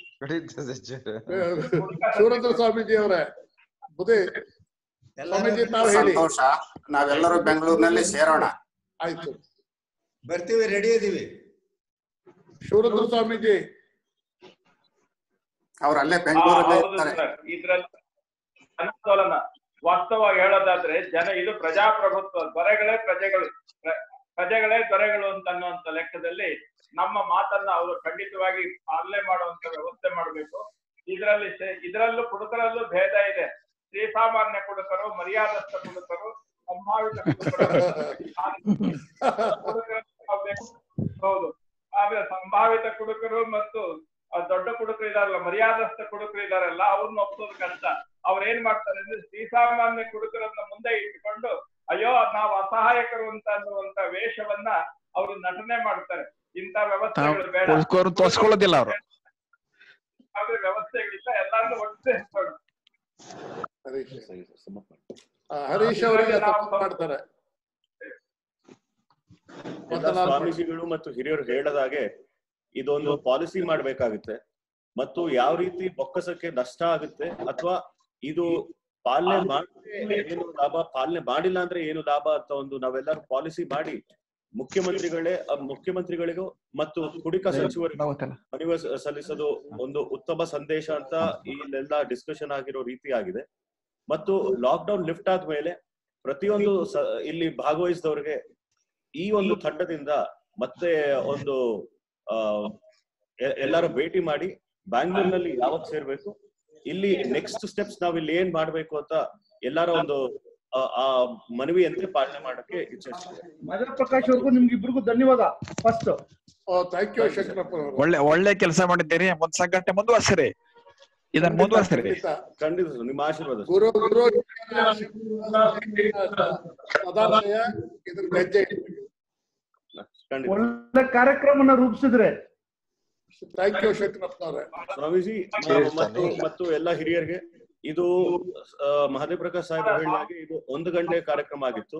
ಶಿವರುದ್ರ ಸ್ವಾಮೀಜಿ ಅವರೇ ಬುದ್ಧಿ ಸ್ವಾಮೀಜಿ ತಾವು ಹೇಳಿ ಸಂತೋಷ ನಾವೆಲ್ಲರೂ ಬೆಂಗಳೂರಿನಲ್ಲಿ ಸೇರೋಣ ಆಯ್ತು ಬರ್ತೀವಿ ರೆಡಿ ಇದೀವಿ ಶಿವರುದ್ರ ಸ್ವಾಮೀಜಿ ಅವ್ರು ಅಲ್ಲೇ ಆ, ಬೆಂಗಳೂರಲ್ಲೇ ಹೌದು ಇರ್ತಾರೆ ಸರ್ ಇದ್ರಲ್ಲಿ ಆಂದೋಲನ ವಾಸ್ತವವಾಗಿ ಹೇಳೋದಾದ್ರೆ ಜನ ಇದು ಪ್ರಜಾಪ್ರಭುತ್ವ ದೊರೆಗಳೇ ಪ್ರಜೆಗಳು ಪ್ರ- ಪ್ರಜೆಗಳೇ ದೊರೆಗಳು ಅಂತ ಅನ್ನುವಂತ ಲೆಕ್ಕದಲ್ಲಿ ನಮ್ಮ ಮಾತನ್ನ ಅವರು ಖಂಡಿತವಾಗಿ ಪಾಲನೆ ಮಾಡುವಂತ ವ್ಯವಸ್ಥೆ ಮಾಡಬೇಕು ಇದರಲ್ಲಿ ಸೆ- ಇದರಲ್ಲೂ ಕುಡುಕರಲ್ಲೂ ಭೇದ ಇದೆ ಶ್ರೀಸಾಮಾನ್ಯ ಕುಡುಕರು ಮರ್ಯಾದಸ್ಥ ಕುಡುಕರು ಸಂಭಾವಿತ ಕುಡುಕರು ಕುಡುಕರು ನಾವು ಬೇಕು. ಹೌದು ಆದ್ರೆ ಸಂಭಾವಿತ ಕುಡುಕರು ಮತ್ತು ಆ ದೊಡ್ಡ ಕುಡುಕರು ಇದಾರಲ್ಲ ಮರ್ಯಾದಸ್ಥ ಕುಡುಕರು ಇದಾರಲ್ಲ ಅವ್ರನ್ನ ಒಪ್ಪೋದು ಕಷ್ಟ ಅವ್ರು ಏನ್ ಮಾಡ್ತಾರೆ ಅಂದ್ರೆ ಶ್ರೀಸಾಮಾನ್ಯ ಕುಡುಕರನ್ನ ಮುಂದೆ ಇಟ್ಟುಕೊಂಡು ಅಯ್ಯೋ ನಾವು ಅಸಹಾಯಕರು ಅಂತ ಅನ್ನುವಂತ ವೇಷವನ್ನ ಅವರು ನಟನೆ ಮಾಡ್ತಾರೆ ಇಂಥ ವ್ಯವಸ್ಥೆಗಳು ಬೇಡ ಉಳ್ಕೋರು ತೋರ್ಸ್ಕೊಳ್ಳೋದಿಲ್ಲ ಅವರು ಯಾವುದೇ ವ್ಯವಸ್ಥೆಗಳಿಲ್ಲ ಎಲ್ಲಾನು ಒಟ್ಟು ಸೇರ್ಕೊಂಡು ಹರೀಶ್ ಆ, ಹರೀಶ್ ಅವರಿಗೆ ಸಪೋರ್ಟ್ ಮಾಡ್ತಾರೆ ಎಲ್ಲ ಸ್ವಾಮೀಜಿಗಳು ಮತ್ತು ಹಿರಿಯರು ಹೇಳದಾಗೆ ಇದೊಂದು ಪಾಲಿಸಿ ಮಾಡ್ಬೇಕಾಗುತ್ತೆ ಮತ್ತು ಯಾವ ರೀತಿ ಬೊಕ್ಕಸಕ್ಕೆ ನಷ್ಟ ಆಗುತ್ತೆ ಅಥವಾ ಇದು ಪಾಲನೆ ಮಾಡಿದ್ರೆ ಏನು ಲಾಭ ಪಾಲನೆ ಮಾಡಿಲ್ಲ ಅಂದ್ರೆ ಏನು ಲಾಭ ಅಂತ ಒಂದು ನಾವೆಲ್ಲರೂ ಪಾಲಿಸಿ ಮಾಡಿ ಮುಖ್ಯಮಂತ್ರಿಗಳೇ ಆ, ಮುಖ್ಯಮಂತ್ರಿಗಳಿಗೂ ಮತ್ತು ಕುಡಿಕ ಸಚಿವರಿಗೂ ಮನವಿ ಸ- ಸಲ್ಲಿಸೋದು ಒಂದು ಉತ್ತಮ ಸಂದೇಶ ಅಂತ ಇಲ್ಲೆಲ್ಲ ಡಿಸ್ಕಷನ್ ಆಗಿರೋ ರೀತಿ ಆಗಿದೆ ಮತ್ತು ಲಾಕ್ ಡೌನ್ ಲಿಫ್ಟ್ ಆದ್ಮೇಲೆ ಪ್ರತಿಯೊಂದು ಸ- ಇಲ್ಲಿ ಭಾಗವಹಿಸಿದವ್ರಿಗೆ ಈ ಒಂದು ತಂಡದಿಂದ ಮತ್ತೆ ಒಂದು ಆ ಎ- ಎಲ್ಲರೂ ಭೇಟಿ ಮಾಡಿ ಬ್ಯಾಂಗ್ಳೂರ್ನಲ್ಲಿ ಯಾವತ್ ಸೇರ್ಬೇಕು ಇಲ್ಲಿ ನೆಕ್ಸ್ಟ್ ಸ್ಟೆಪ್ಸ್ ನಾವ್ ಇಲ್ಲಿ ಏನ್ ಮಾಡ್ಬೇಕು ಅಂತ ಎಲ್ಲಾರ ಒಂದು ಆ, ಆ ಮನವಿಯಂತೆ ಪಾಲನೆ ಮಾಡಕ್ಕೆ ಇಚ್ಛಿಸ್ತೀವಿ ಮಾಧವ ಪ್ರಕಾಶ್ ಅವ್ರಿಗೂ ನಿಮ್ಗಿಬ್ರಿಗೂ ಧನ್ಯವಾದ ಫಸ್ಟ್ ಥ್ಯಾಂಕ್ ಯು ಶಂಕರಪ್ಪ ಒಳ್ಳೆ ಒಳ್ಳೆ ಕೆಲಸ ಮಾಡಿದ್ದೀರಿ ಮುಂದ್ ಸಂಘಟನೆ ಮುಂದುವರ್ಸಿರಿ ಇದನ್ನ ಮುಂದುವರ್ಸಿರಿ ಖಂಡಿತ ಸರ್, ನಿಮ್ಮ ಆಶೀರ್ವಾದ ಸರ್. ಗುರು ಗುರು ಸದಾಶಯ ಇದ್ರ ಹೆಜ್ಜೆ ಖಂಡಿತ ಒಳ್ಳೆ ಕಾರ್ಯಕ್ರಮನ ರೂಪಿಸಿದ್ರೆ ಥ್ಯಾಂಕ್ ಯು ಶಂಕರಪ್ಪನವ್ರೆ ಸ್ವಾಮೀಜಿ ನಾವು ಮತ್ತು ಮತ್ತು ಎಲ್ಲ ಹಿರಿಯರಿಗೆ ಇದು ಆ, ಮಹದೇವ್ ಪ್ರಕಾಶ್ ಸಾಹೇಬ್ ಹೇಳಿದಾಗೆ ಇದು ಒಂದು ಗಂಟೆ ಕಾರ್ಯಕ್ರಮ ಆಗಿತ್ತು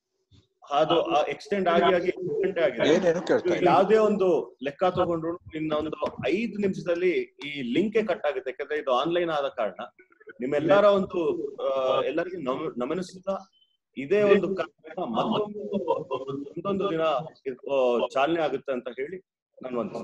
ಅದು ಎಕ್ಸ್ಟೆಂಡ್ ಆಗಿ ಆಗಿ ಎಂಟು ಗಂಟೆ ಆಗಿದೆ ಏನೇನು ಕೇಳ್ತಾ ಇದು ಯಾವ್ದೇ ಒಂದು ಲೆಕ್ಕ ತಗೊಂಡ್ರು ಇನ್ನ ಒಂದು ಐದು ನಿಮಿಷದಲ್ಲಿ ಈ ಲಿಂಕೆ ಕಟ್ ಆಗುತ್ತೆ ಯಾಕಂದ್ರೆ ಇದು ಆನ್ಲೈನ್ ಆದ ಕಾರಣ ನಿಮ್ಮೆಲ್ಲರ ಒಂದು ಆ, ಎಲ್ಲರಿಗೂ ನಮ- ನಮನಿಸುತ್ತಾ ಇದೇ ಒಂದು ಕಾರ್ಯಕ್ರಮ ಮತ್ತೊಂದು ಒಂದೊಂದು ದಿನ ಇದು, ಆ, ಚಾಲನೆ ಆಗುತ್ತೆ ಅಂತ ಹೇಳಿ ನಾನು ಒಂದು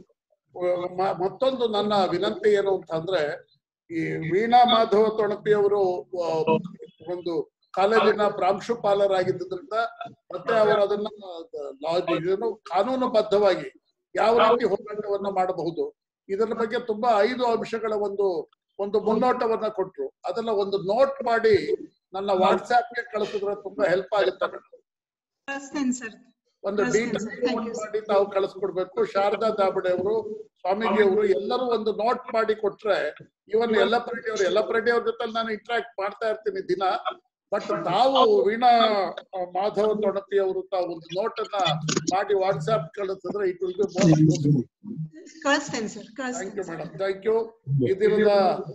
ಮ- ಮತ್ತೊಂದು ನನ್ನ ವಿನಂತಿ ಏನು ಅಂತಂದ್ರೆ ಈ ವೀಣಾ ಮಾಧವ ತೊಣಪಿ ಅವರು ಆ, ಒಂದು ಕಾಲೇಜಿನ ಪ್ರಾಂಶುಪಾಲರಾಗಿದ್ದರಿಂದ ಮತ್ತೆ ಅವರು ಅದನ್ನ ಲಾಜ್ ಇದನ್ನು ಕಾನೂನುಬದ್ಧವಾಗಿ ಯಾವ ರೀತಿ ಹೋರಾಟವನ್ನ ಮಾಡಬಹುದು ಇದರ ಬಗ್ಗೆ ತುಂಬಾ ಐದು ಅಂಶಗಳ ಒಂದು ಒಂದು ಮುನ್ನೋಟವನ್ನ ಕೊಟ್ರು ಅದನ್ನ ಒಂದು ನೋಟ್ ಮಾಡಿ ನನ್ನ ವಾಟ್ಸ್ಆಪ್ಗೆ ಕಳಿಸಿದ್ರೆ ತುಂಬಾ ಹೆಲ್ಪ್ ಆಗುತ್ತೆ ಕಳಿಸ್ತೇನೆ ಸರ್ ಒಂದು ಕಳಿಸ್ತೇನೆ ಡೀಟೇಲ್ ಸರ್ ಥ್ಯಾಂಕ್ ಯು ಮಾಡಿ ತಾವು ಕಳಿಸ್ಕೊಡ್ಬೇಕು ಶಾರದಾ ದಾಬಡೆ ಅವರು ಸ್ವಾಮೀಜಿ ಅವರು ಎಲ್ಲರೂ ಒಂದು ನೋಟ್ ಮಾಡಿ ಕೊಟ್ರೆ ಇವನ್ ಯಲ್ಲಪ್ಪರೆಡ್ಡಿ ಅವರು ಯಲ್ಲಪ್ಪರೆಡ್ಡಿ ಅವ್ರ ಜೊತೆ ನಾನು ಇಂಟ್ರಾಕ್ಟ್ ಮಾಡ್ತಾ ಇರ್ತೀನಿ ದಿನ ಬಟ್ ತಾವು ವೀಣಾ ಆ, ಮಾಧವ ತೊಣಪಿ ಅವರು ತಾವು ಒಂದು ನೋಟ್ ಅನ್ನ ಮಾಡಿ ವಾಟ್ಸ್ಆಪ್ ಕಳಿಸಿದ್ರೆ ಇಟ್ ವಿಲ್ ಬಿ ಕಳಿಸ್ತೇನೆ ಸರ್ ಥ್ಯಾಂಕ್ ಯು ಕಳಿಸ್ತೇನೆ ಮೇಡಮ್ ಥ್ಯಾಂಕ್ ಯು ಈ ದಿನದ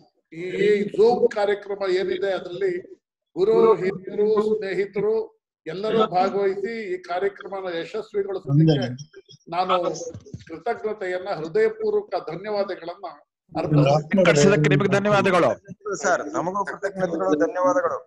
ಈ ಝೂಮ್ ಕಾರ್ಯಕ್ರಮ ಏನಿದೆ ಅದರಲ್ಲಿ ಗುರು ಹಿರಿಯರು ಸ್ನೇಹಿತರು ಎಲ್ಲರೂ ಭಾಗವಹಿಸಿ ಈ ಕಾರ್ಯಕ್ರಮನ ಯಶಸ್ವಿಗೊಳಿಸೋದಕ್ಕೆ ನಾನು ಕೃತಜ್ಞತೆಯನ್ನ ಹೃದಯಪೂರ್ವಕ ಧನ್ಯವಾದಗಳನ್ನ ಅರ್ಪಿಸ್ತೀನಿ ಕಳಿಸಿದಕ್ಕೆ ನಿಮಗೆ ಧನ್ಯವಾದಗಳು ಸರ್ ನಮಗೂ ಕೃತಜ್ಞತೆಗಳು ಧನ್ಯವಾದಗಳು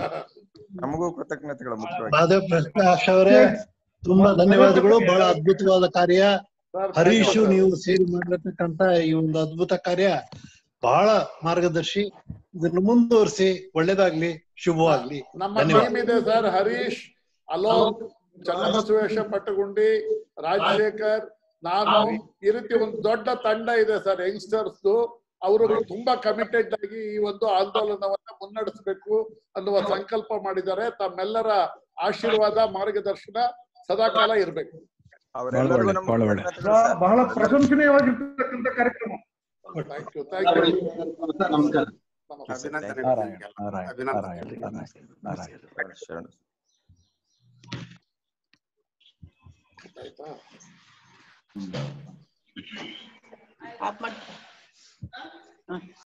ನಮಗೂ ಕೃತಜ್ಞತೆಗಳು ಮುಖ್ಯವಾಗಿ ಮಾಧವ್ ಪ್ರಕಾಶ್ ಅವರೇ ತುಂಬಾ ಧನ್ಯವಾದಗಳು ಬಹಳ ಅದ್ಭುತವಾದ ಕಾರ್ಯ ಹರೀಶು ನೀವು ಸೇರಿ ಮಾಡಿರ್ತಕ್ಕಂತ ಈ ಒಂದು ಅದ್ಭುತ ಕಾರ್ಯ ಬಹಳ ಮಾರ್ಗದರ್ಶಿ ಇದನ್ನು ಮುಂದುವರಿಸಿ ಒಳ್ಳೇದಾಗ್ಲಿ ಶುಭವಾಗ್ಲಿ ನಮ್ಮ ಧನ್ಯವಾದ ಟೀಮ್ ಇದೆ ಸರ್ ಹರೀಶ್ ಅಲೋಕ್ ಚನ್ನಬಸವೇಶ ಪಟ್ಟಗುಂಡಿ ರಾಜಶೇಖರ್ ನಾನು ಈ ರೀತಿ ಒಂದು ದೊಡ್ಡ ತಂಡ ಇದೆ ಸರ್ ಯಂಗ್ಸ್ಟರ್ಸ್ ಅವರು ತುಂಬಾ ಕಮಿಟೆಡ್ ಆಗಿ ಈ ಒಂದು ಆಂದೋಲನವನ್ನ ಮುನ್ನಡೆಸಬೇಕು ಅನ್ನುವ ಸಂಕಲ್ಪ ಮಾಡಿದ್ದಾರೆ ತಮ್ಮೆಲ್ಲರ ಆಶೀರ್ವಾದ ಮಾರ್ಗದರ್ಶನ ಸದಾಕಾಲ ಇರಬೇಕು ಬಹಳ ಒಳ್ಳೆ ಬಹಳ ಒಳ್ಳೆ ಬಹಳ- ಬಹಳ ಪ್ರಶಂಸನೀಯವಾಗಿರ್ತಕ್ಕಂಥ ಕಾರ್ಯಕ್ರಮ ಥ್ಯಾಂಕ್ ಯು ಥ್ಯಾಂಕ್ ಯು ನಮಸ್ಕಾರ ಅಭಿನಂದನೆ ನಾರಾಯಣ ನಾರಾಯಣ ನಾರಾಯಣ ನಾರಾಯಣ ನಾರಾಯಣ ಶರಣ ಆಯ್ತಾ ಆಫ್ ಮಾಡಿ ಹ.